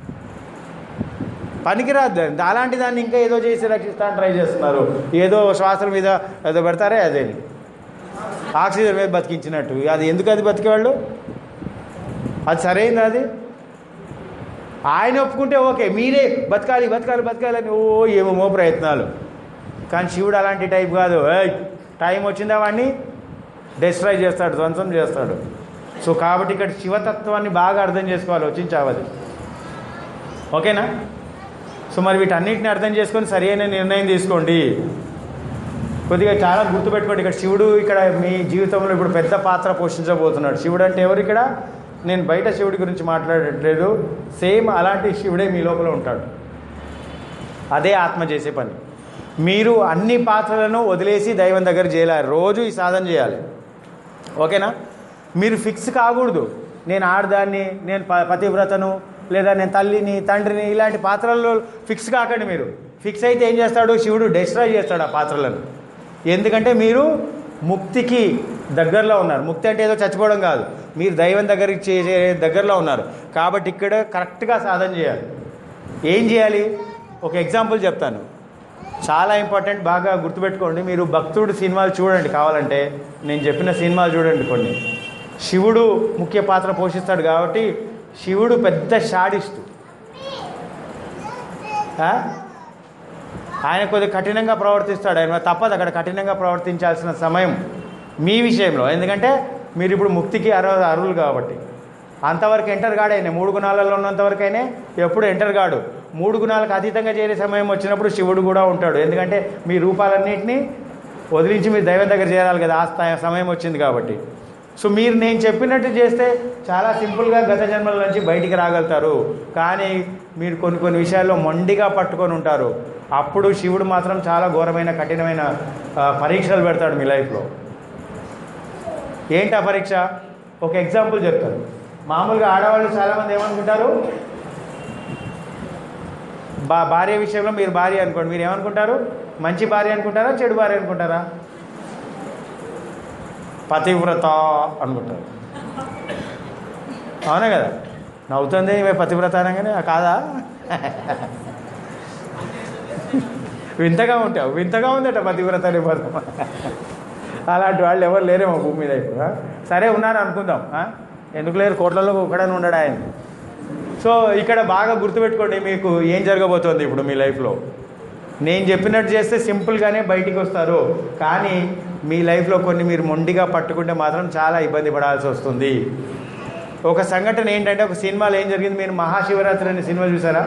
పనికిరాదు దాన్ని అలాంటి దాన్ని ఇంకా ఏదో చేసి రక్షిస్తాను ట్రై చేస్తున్నారు ఏదో శ్వాసల మీద ఏదో పెడతారే అదే ఆక్సిజన్ మీద బతికించినట్టు అది ఎందుకు అది బతికేవాళ్ళు అది సరైంది అది ఆయన ఒప్పుకుంటే ఓకే మీరే బతకాలి బతకాలి బతకాలని ఓ ఏమేమో ప్రయత్నాలు కానీ శివుడు అలాంటి టైప్ కాదు ఏయ్ టైం వచ్చిందా వాడిని డిస్ట్రాయ్ చేస్తాడు ధ్వంసం చేస్తాడు సో కాబట్టి ఇక్కడ శివతత్వాన్ని బాగా అర్థం చేసుకోవాలి వచ్చించావది ఓకేనా సో మరి వీటన్నిటిని అర్థం చేసుకొని సరైన నిర్ణయం తీసుకోండి కొద్దిగా చాలా గుర్తుపెట్టుకోండి ఇక్కడ శివుడు ఇక్కడ మీ జీవితంలో ఇప్పుడు పెద్ద పాత్ర పోషించబోతున్నాడు శివుడు అంటే ఎవరు ఇక్కడ నేను బయట శివుడి గురించి మాట్లాడట్లేదు సేమ్ అలాంటి శివుడే మీ లోపల ఉంటాడు అదే ఆత్మ చేసే పని మీరు అన్ని పాత్రలను వదిలేసి దైవం దగ్గర చేయాలి రోజు ఈ సాధన చేయాలి ఓకేనా మీరు ఫిక్స్ కాకూడదు నేను ఆడదాన్ని నేను ప పతివ్రతను లేదా నేను తల్లిని తండ్రిని ఇలాంటి పాత్రల్లో ఫిక్స్ కాకండి మీరు ఫిక్స్ అయితే ఏం చేస్తాడు శివుడు డిస్ట్రాయ్ చేస్తాడు ఆ పాత్రలను ఎందుకంటే మీరు ముక్తికి దగ్గరలో ఉన్నారు ముక్తి అంటే ఏదో చచ్చిపోవడం కాదు మీరు దైవం దగ్గరికి చేసే దగ్గరలో ఉన్నారు కాబట్టి ఇక్కడ కరెక్ట్గా సాధన చేయాలి ఏం చేయాలి ఒక ఎగ్జాంపుల్ చెప్తాను చాలా ఇంపార్టెంట్ బాగా గుర్తుపెట్టుకోండి మీరు భక్తుడు సినిమాలు చూడండి కావాలంటే నేను చెప్పిన సినిమాలు చూడండి కొన్ని శివుడు ముఖ్య పాత్ర పోషిస్తాడు కాబట్టి శివుడు పెద్ద షాడిస్తు ఆ? ఆయన కొద్దిగా కఠినంగా ప్రవర్తిస్తాడు ఆయన తప్పదు అక్కడ కఠినంగా ప్రవర్తించాల్సిన సమయం మీ విషయంలో ఎందుకంటే మీరు ఇప్పుడు ముక్తికి అర్హ అర్హులు కాబట్టి అంతవరకు ఎంటర్ కాడు ఆయన మూడు గుణాలలో ఉన్నంతవరకు ఎప్పుడు ఎంటర్ కాడు మూడు గుణాలకు అతీతంగా చేరే సమయం వచ్చినప్పుడు శివుడు కూడా ఉంటాడు ఎందుకంటే మీ రూపాలన్నింటినీ వదిలించి మీరు దైవం దగ్గర చేరాలి కదా ఆ స్థాయి సమయం వచ్చింది కాబట్టి సో మీరు నేను చెప్పినట్టు చేస్తే చాలా సింపుల్గా గత జన్మల నుంచి బయటికి రాగలుగుతారు కానీ మీరు కొన్ని కొన్ని విషయాల్లో మొండిగా పట్టుకొని ఉంటారు అప్పుడు శివుడు మాత్రం చాలా ఘోరమైన కఠినమైన ఆ, పరీక్షలు పెడతాడు మీ లైఫ్లో ఏంటి ఆ పరీక్ష ఒక ఎగ్జాంపుల్ చెప్తాను మామూలుగా ఆడవాళ్ళు చాలామంది ఏమనుకుంటారు బా భార్య విషయంలో మీరు భార్య అనుకోండి మీరు ఏమనుకుంటారు మంచి భార్య అనుకుంటారా చెడు భార్య అనుకుంటారా పతివ్రత అనుకుంటారు అవునా కదా నవ్వుతుంది ఈమె పతివ్రత అనగానే "ఆ, కాదా వింతగా ఉంటావు వింతగా ఉందట పతివ్రత అనే పదం అలాంటి వాళ్ళు ఎవరు లేరేమో భూమి మీద ఇప్పుడు ఆ? సరే ఉన్నారు అనుకుందాం ఆ? ఎందుకు లేరు కోట్లలో ఒకడని ఉండడు ఆయన సో ఇక్కడ బాగా గుర్తుపెట్టుకోండి మీకు ఏం జరగబోతోంది ఇప్పుడు మీ లైఫ్లో నేను చెప్పినట్టు చేస్తే సింపుల్గానే బయటికి వస్తారు కానీ మీ లైఫ్లో కొన్ని మీరు మొండిగా పట్టుకుంటే మాత్రం చాలా ఇబ్బంది పడాల్సి వస్తుంది ఒక సంఘటన ఏంటంటే ఒక సినిమాలో ఏం జరిగింది మీరు మహాశివరాత్రి అనే సినిమా చూసారా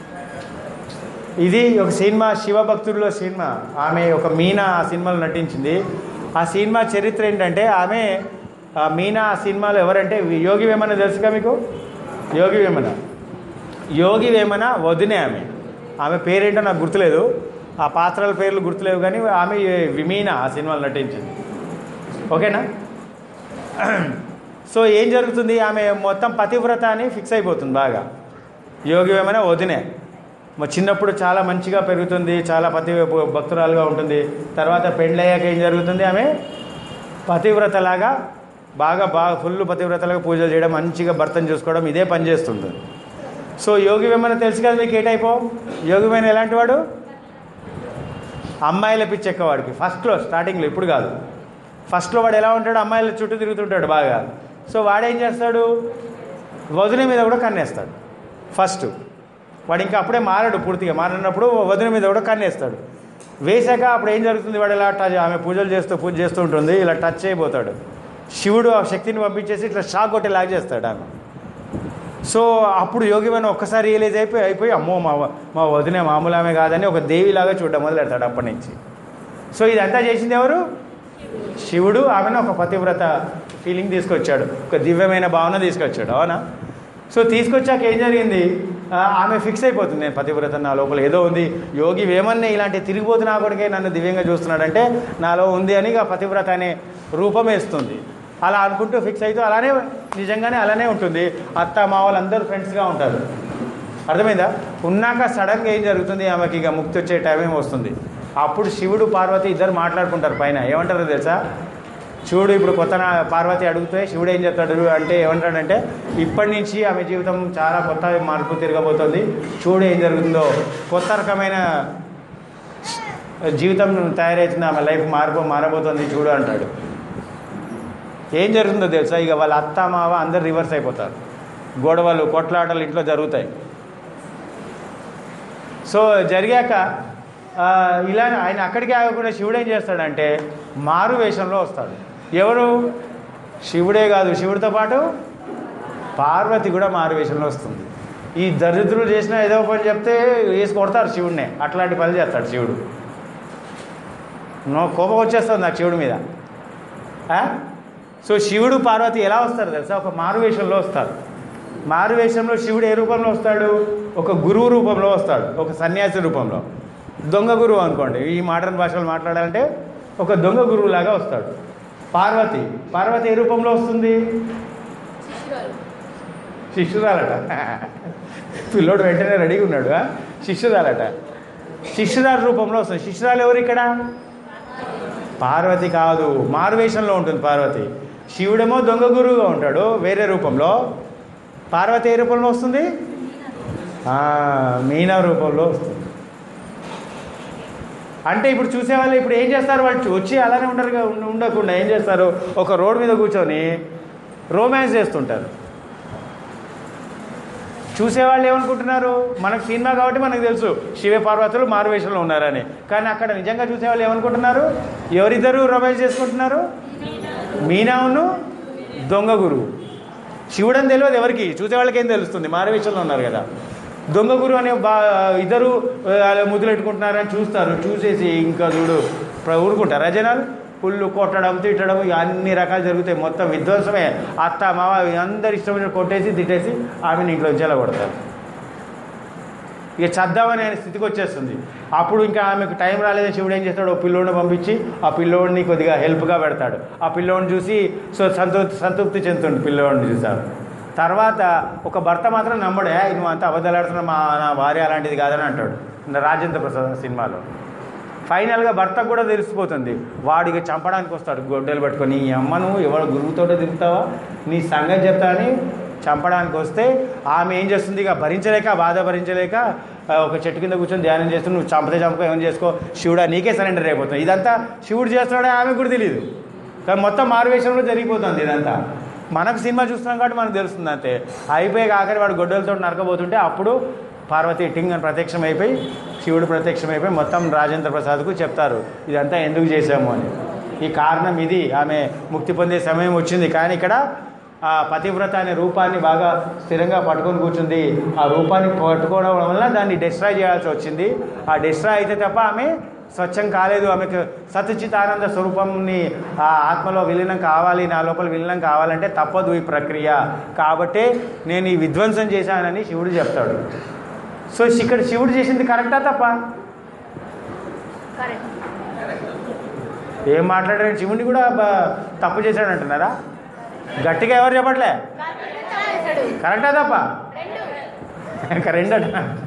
ఇది ఒక సినిమా శివభక్తుల్లో సినిమా ఆమె ఒక మీనా ఆ సినిమాలో నటించింది ఆ సినిమా చరిత్ర ఏంటంటే ఆమె ఆ మీనా ఆ సినిమాలో ఎవరంటే యోగి వేమన తెలుసుగా మీకు యోగి వేమన యోగి వేమన వదినే ఆమె ఆమె పేరేంటో నాకు గుర్తులేదు ఆ పాత్రల పేర్లు గుర్తులేవు కానీ ఆమె విమీన ఆ సినిమాలో నటించింది ఓకేనా సో ఏం జరుగుతుంది ఆమె మొత్తం పతివ్రత అని ఫిక్స్ అయిపోతుంది బాగా యోగి వేమన వదినే మా చిన్నప్పుడు చాలా మంచిగా పెరుగుతుంది చాలా పతి భక్తురాలుగా ఉంటుంది తర్వాత పెళ్ళయ్యాక ఏం జరుగుతుంది ఆమె పతివ్రతలాగా బాగా బాగా ఫుల్ పతివ్రతలాగా పూజలు చేయడం మంచిగా భర్తను చూసుకోవడం ఇదే పని చేస్తుంది సో యోగి వేమన తెలుసు కదా మీకు ఏ టైపో యోగి వేమన ఎలాంటి వాడు అమ్మాయిల పిచ్చెక్క వాడికి ఫస్ట్లో స్టార్టింగ్లో ఇప్పుడు కాదు ఫస్ట్లో వాడు ఎలా ఉంటాడు అమ్మాయిల చుట్టూ తిరుగుతుంటాడు బాగా సో వాడేం చేస్తాడు వదిన మీద కూడా కన్నేస్తాడు ఫస్ట్ వాడు ఇంకా అప్పుడే మారడు పూర్తిగా మారినప్పుడు వదిన మీద కూడా కన్నేస్తాడు వేశాక అప్పుడు ఏం జరుగుతుంది వాడు ఇలా టచ్ ఆమె పూజలు చేస్తూ పూజ చేస్తూ ఉంటుంది ఇలా టచ్ అయిపోతాడు శివుడు ఆ శక్తిని పంపించేసి ఇట్లా షాక్ కొట్టి లాగ్ చేస్తాడు ఆమె సో అప్పుడు యోగిమైన ఒక్కసారి రియలైజ్ అయిపోయి అయిపోయి అమ్మో మా మా వదిన మామూలు ఆమె కాదని ఒక దేవిలాగా చూడడం మొదలెడతాడు అప్పటి నుంచి సో ఇదంతా చేసింది ఎవరు శివుడు ఆమెను ఒక పతివ్రత ఫీలింగ్ తీసుకొచ్చాడు ఒక దివ్యమైన భావన తీసుకొచ్చాడు అవునా సో తీసుకొచ్చాక ఏం జరిగింది ఆ, ఆమె ఫిక్స్ అయిపోతుంది నేను పతివ్రత నా లోపల ఏదో ఉంది యోగి వేమన్నే ఇలాంటి తిరిగిపోతు నా కొడుకే నన్ను దివ్యంగా చూస్తున్నాడంటే నాలో ఉంది అని ఇక పతివ్రత అనే రూపం వేస్తుంది అలా అనుకుంటూ ఫిక్స్ అవుతూ అలానే నిజంగానే అలానే ఉంటుంది అత్త మా వాళ్ళందరూ ఫ్రెండ్స్గా ఉంటారు అర్థమైందా ఉన్నాక సడన్గా ఏం జరుగుతుంది ఆమెకి ఇక ముక్తి వచ్చే టైం ఏమో వస్తుంది అప్పుడు శివుడు పార్వతి ఇద్దరు మాట్లాడుకుంటారు పైన ఏమంటారో తెలుసా శివుడు ఇప్పుడు కొత్త నా- పార్వతి అడిగితే శివుడు ఏం చెప్తాడు అంటే ఏమంటాడంటే ఇప్పటి నుంచి ఆమె జీవితం చాలా కొత్త మార్పు తిరగబోతుంది చూడు ఏం జరుగుతుందో కొత్త రకమైన జీవితం తయారవుతుంది ఆమె లైఫ్ మార్పు మారబోతుంది చూడు అంటాడు ఏం జరుగుతుందో తెలుసా ఇక వాళ్ళ అత్త మావ అందరు రివర్స్ అయిపోతారు గొడవలు కొట్లాటలు ఇంట్లో జరుగుతాయి సో జరిగాక ఆ, ఇలా ఆయన అక్కడికి ఆగకుండా శివుడు ఏం చేస్తాడంటే మారు వేషంలో వస్తాడు ఎవరు శివుడే కాదు శివుడితో పాటు పార్వతి కూడా మారు వేషంలో వస్తుంది ఈ దరిద్రులు చేసిన ఏదో పని చెప్తే వేసి కొడతారు శివుడినే అట్లాంటి పని చేస్తాడు శివుడు నో కోపం వచ్చేస్తుంది నాకు శివుడి మీద ఆ? సో శివుడు పార్వతి ఎలా వస్తారు తెలుసా ఒక మారు వేషంలో వస్తారు మారు వేషంలో శివుడు ఏ రూపంలో వస్తాడు ఒక గురువు రూపంలో వస్తాడు ఒక సన్యాసి రూపంలో దొంగ గురువు అనుకోండి ఈ మోడర్న్ భాషలో మాట్లాడాలంటే ఒక దొంగ గురువు లాగా వస్తాడు పార్వతి పార్వతి ఏ రూపంలో వస్తుంది శిష్యురాలు శిష్యురాలట పిల్లోడు వెంటనే రెడీగా ఉన్నాడు ఆ? శిష్యురాలట శిష్యురాల రూపంలో వస్తుంది శిష్యురాలు ఎవరు ఇక్కడ పార్వతి కాదు మారువేషంలో ఉంటుంది పార్వతి శివుడేమో దొంగ గురువుగా ఉంటాడు వేరే రూపంలో పార్వతి ఏ రూపంలో వస్తుంది ఆ, మీనా రూపంలో వస్తుంది అంటే ఇప్పుడు చూసేవాళ్ళు ఇప్పుడు ఏం చేస్తారు వాళ్ళు వచ్చి అలానే ఉండరుగా ఉండ- ఉండకుండా ఏం చేస్తారు ఒక రోడ్ మీద కూర్చొని రోమాన్స్ చేస్తుంటారు చూసేవాళ్ళు ఏమనుకుంటున్నారు మనకు సినిమా కాబట్టి మనకు తెలుసు శివ పార్వతులు మారువేషంలో ఉన్నారని కానీ అక్కడ నిజంగా చూసేవాళ్ళు ఏమనుకుంటున్నారు ఎవరిద్దరు రొమాన్స్ చేసుకుంటున్నారు మీనావును దొంగ గురువు శివుడని తెలియదు ఎవరికి చూసేవాళ్ళకి ఏం తెలుస్తుంది మారువేషంలో ఉన్నారు కదా దొంగ గురువు అనే బా ఇద్దరు ఆ, అలా ముద్దులెట్టుకుంటున్నారని చూస్తారు చూసేసి ఇంకా చూడు ప్ర- ఊరుకుంటారా జనాలు పుల్లు కొట్టడం తిట్టడం ఇక అన్ని రకాలు జరుగుతాయి మొత్తం విధ్వంసమే అత్త మావ అందరు ఇష్టమైన కొట్టేసి తిట్టేసి ఆమెను ఇంట్లో నుంచి కొడతారు ఇక చద్దామని ఆయన స్థితికి వచ్చేస్తుంది అప్పుడు ఇంకా ఆమెకు టైం రాలేదని శివుడు ఏం చేస్తాడు ఓ పిల్లోడిని పంపించి ఆ పిల్లోడిని కొద్దిగా హెల్ప్గా పెడతాడు ఆ పిల్లోడిని చూసి సో సంతృప్తి సంతృప్తి చెందుతుంది పిల్లోడిని చూసారు తర్వాత ఒక భర్త మాత్రం నమ్మడే "ఏయ్, నువ్వు అంత అబద్ధాలాడుతున్నా మా నా భార్య అలాంటిది కాదని అంటాడు రాజేంద్ర ప్రసాద్ సినిమాలో ఫైనల్గా భర్తకు కూడా తెలిసిపోతుంది వాడికి చంపడానికి వస్తాడు గొడ్డలు పట్టుకొని నీ అమ్మను ఎవరు గురువుతోటే తిరుగుతావా నీ సంగతి చెప్తా అని చంపడానికి వస్తే ఆమె ఏం చేస్తుంది ఇక భరించలేక బాధ భరించలేక ఆ, ఒక చెట్టు కింద కూర్చొని ధ్యానం చేస్తూ నువ్వు చంపతే చంపక ఏమైనా చేసుకో శివుడా నీకే సరెండర్ అయిపోతుంది ఇదంతా శివుడు చేస్తున్నాడే ఆమె కూడా తెలియదు కానీ మొత్తం మారువేషంలో జరిగిపోతుంది ఇదంతా మనకు సినిమా చూస్తున్నాం కాబట్టి మనకు తెలుస్తుంది అంతే అయిపోయి ఆఖరి వాడు గొడ్డలతో నరకబోతుంటే అప్పుడు పార్వతి టింగ్ అని ప్రత్యక్షం అయిపోయి శివుడు ప్రత్యక్షం అయిపోయి మొత్తం రాజేంద్ర ప్రసాద్కు చెప్తారు ఇదంతా ఎందుకు చేశాము అని ఈ కారణం ఇది ఆమె ముక్తి పొందే సమయం వచ్చింది కానీ ఇక్కడ ఆ పతివ్రత అనే రూపాన్ని బాగా స్థిరంగా పట్టుకొని కూర్చుంది ఆ రూపాన్ని పట్టుకోవడం వల్ల దాన్ని డిస్ట్రాయ్ చేయాల్సి వచ్చింది ఆ డిస్ట్రాయ్ అయితే తప్ప ఆమె స్వచ్ఛం కాలేదు ఆమెకు సత్చితానంద స్వరూపంని ఆ ఆత్మలో విలీనం కావాలి నా లోపల విలీనం కావాలంటే తప్పదు ఈ ప్రక్రియ కాబట్టి నేను ఈ విధ్వంసం చేశానని శివుడు చెప్తాడు సో ఇక్కడ శివుడు చేసింది కరెక్టా తప్ప కరెక్ట్ ఏం మాట్లాడారు శివుడిని కూడా బ- తప్పు చేశాడు అంటున్నారా గట్టిగా ఎవరు చెప్పట్లే కరెక్టా తప్ప ఇంకా రెండట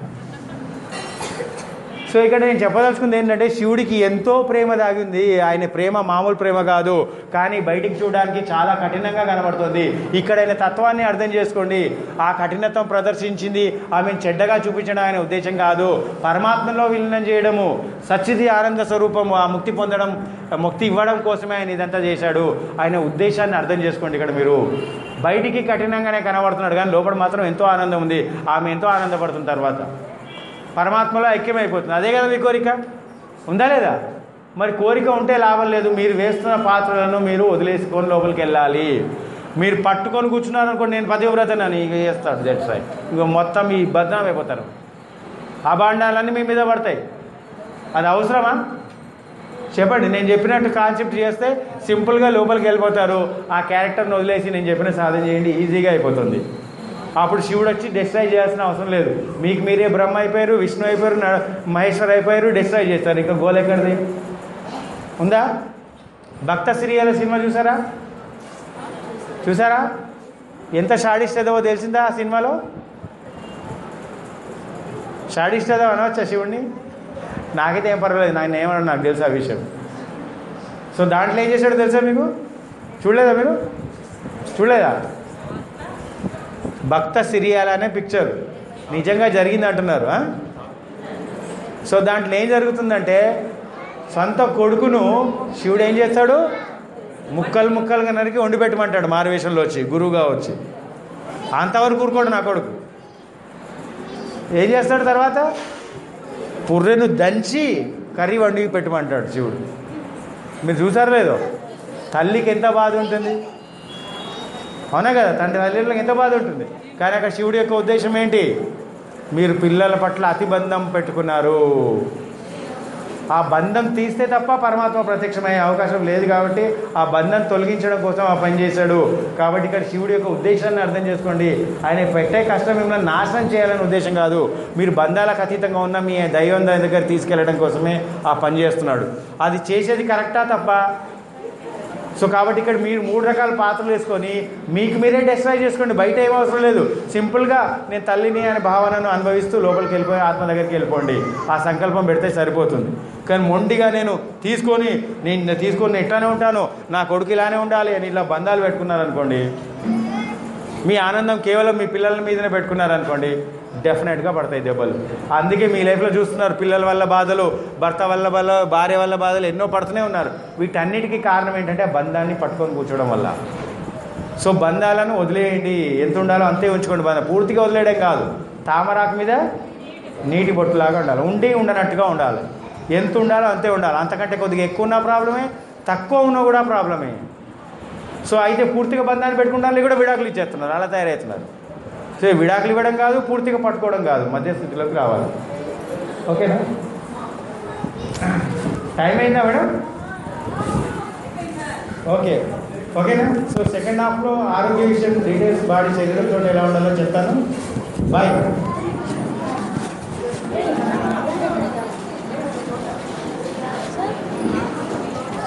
సో ఇక్కడ నేను చెప్పదలుచుకుంది ఏంటంటే శివుడికి ఎంతో ప్రేమ దాగింది ఆయన ప్రేమ మామూలు ప్రేమ కాదు కానీ బయటికి చూడడానికి చాలా కఠినంగా కనబడుతుంది ఇక్కడ ఆయన తత్వాన్ని అర్థం చేసుకోండి ఆ కఠినత్వం ప్రదర్శించింది ఆమెను చెడ్డగా చూపించడం ఆయన ఉద్దేశం కాదు పరమాత్మలో విలీనం చేయడము సచ్చిది ఆనంద స్వరూపము ఆ ముక్తి పొందడం ముక్తి ఇవ్వడం కోసమే ఆయన ఇదంతా చేశాడు ఆయన ఉద్దేశాన్ని అర్థం చేసుకోండి ఇక్కడ మీరు బయటికి కఠినంగానే కనబడుతున్నాడు కానీ లోపల మాత్రం ఎంతో ఆనందం ఉంది ఆమె ఎంతో ఆనందపడుతుంది తర్వాత పరమాత్మలో ఐక్యమైపోతుంది అదే కదా మీ కోరిక ఉందా లేదా మరి కోరిక ఉంటే లాభం లేదు మీరు వేస్తున్న పాత్రలను మీరు వదిలేసుకొని లోపలికి వెళ్ళాలి మీరు పట్టుకొని కూర్చున్నారు అనుకోండి నేను పతివ్రతనని ఇక చేస్తాడు జడ్జ్ సాయి ఇక మొత్తం ఈ బద్నాం అయిపోతారు అభాండాలన్నీ మీ మీద పడతాయి అది అవసరమా చెప్పండి నేను చెప్పినట్టు కాన్సెప్ట్ చేస్తే సింపుల్గా లోపలికి వెళ్ళిపోతారు ఆ క్యారెక్టర్ని వదిలేసి నేను చెప్పిన సాధన చేయండి ఈజీగా అయిపోతుంది అప్పుడు శివుడు వచ్చి డిస్ట్రాయ్ చేయాల్సిన అవసరం లేదు మీకు మీరే బ్రహ్మ అయిపోయారు విష్ణు అయిపోయారు న- మహేశ్వర్ అయిపోయారు డిస్ట్రాయ్ చేస్తారు ఇంకా గోల్ ఎక్కడిది ఉందా భక్త సిరియాల సినిమా చూసారా చూసారా ఎంత షాడిస్ట్ ఏదో తెలిసిందా ఆ సినిమాలో షాడిస్ట్ అదా అనవచ్చా శివుడిని నాకైతే ఏం పర్వాలేదు నాకు ఏమన్నా నాకు తెలుసు ఆ విషయం సో దాంట్లో ఏం చేశాడో తెలుసా మీకు చూడలేదా మీరు చూడలేదా భక్త సిరియాల అనే పిక్చర్ నిజంగా జరిగింది అంటున్నారు ఆ? సో దాంట్లో ఏం జరుగుతుందంటే సొంత కొడుకును శివుడు ఏం చేస్తాడు ముక్కలు ముక్కలుగా నరికి వండి పెట్టమంటాడు మారువేషంలో వచ్చి గురువుగా వచ్చి అంతవరకు ఊరుకోడు నా కొడుకు ఏం చేస్తాడు తర్వాత పుర్రెను దంచి కర్రీ వండి పెట్టమంటాడు శివుడు మీరు చూసారు లేదో తల్లికి ఎంత బాధ ఉంటుంది అవునా కదా తండ్రి తల్లికి ఎంత బాధ ఉంటుంది కానీ అక్కడ శివుడి యొక్క ఉద్దేశం ఏంటి మీరు పిల్లల పట్ల అతి బంధం పెట్టుకున్నారు ఆ బంధం తీస్తే తప్ప పరమాత్మ ప్రత్యక్షమయ్యే అవకాశం లేదు కాబట్టి ఆ బంధం తొలగించడం కోసం ఆ పని చేశాడు కాబట్టి ఇక్కడ శివుడి యొక్క ఉద్దేశాన్ని అర్థం చేసుకోండి ఆయన పెట్టే కష్టం మిమ్మల్ని నాశనం చేయాలనే ఉద్దేశం కాదు మీరు బంధాలకు అతీతంగా ఉన్న మీ దైవం దగ్గర తీసుకెళ్లడం కోసమే ఆ పని చేస్తున్నాడు అది చేసేది కరెక్టా తప్ప సో కాబట్టి ఇక్కడ మీరు మూడు రకాల పాత్రలు వేసుకొని మీకు మీరే డిస్ట్రాయ్ చేసుకోండి బయట ఏం అవసరం లేదు సింపుల్గా నేను తల్లిని అనే భావనను అనుభవిస్తూ లోపలికి వెళ్ళిపోయి ఆత్మ దగ్గరికి వెళ్ళిపోండి ఆ సంకల్పం పెడితే సరిపోతుంది కానీ మొండిగా నేను తీసుకొని నేను తీసుకొని నేను ఇట్లానే ఉంటాను నా కొడుకు ఇలానే ఉండాలి అని ఇలా బంధాలు పెట్టుకున్నారనుకోండి మీ ఆనందం కేవలం మీ పిల్లల మీదనే పెట్టుకున్నారనుకోండి డెఫినెట్గా పడతాయి దెబ్బలు అందుకే మీ లైఫ్లో చూస్తున్నారు పిల్లల వల్ల బాధలు భర్త వల్ల వల్ల భార్య వల్ల బాధలు ఎన్నో పడుతూనే ఉన్నారు వీటన్నిటికీ కారణం ఏంటంటే ఆ బంధాన్ని పట్టుకొని కూర్చోవడం వల్ల సో బంధాలను వదిలేయండి ఎంత ఉండాలో అంతే ఉంచుకోండి బంధం పూర్తిగా వదిలేయడం కాదు తామరాకు మీద నీటి బొట్టులాగా ఉండాలి ఉండి ఉండనట్టుగా ఉండాలి ఎంత ఉండాలో అంతే ఉండాలి అంతకంటే కొద్దిగా ఎక్కువ ఉన్న ప్రాబ్లమే తక్కువ ఉన్నా కూడా ప్రాబ్లమే సో అయితే పూర్తిగా బంధాన్ని పెట్టుకుంటాను కూడా విడాకులు ఇచ్చేస్తున్నారు అలా తయారవుతున్నారు సో ఈ విడాకులు ఇవ్వడం కాదు పూర్తిగా పట్టుకోవడం కాదు మధ్యస్థితిలోకి రావాలి ఓకేనా టైం అయిందా మేడం ఓకే ఓకేనా సో సెకండ్ హాఫ్లో ఆరోగ్య విషయం డీటెయిల్స్ బాడీ శరీరంతో ఎలా ఉండాలో చెప్తాను బాయ్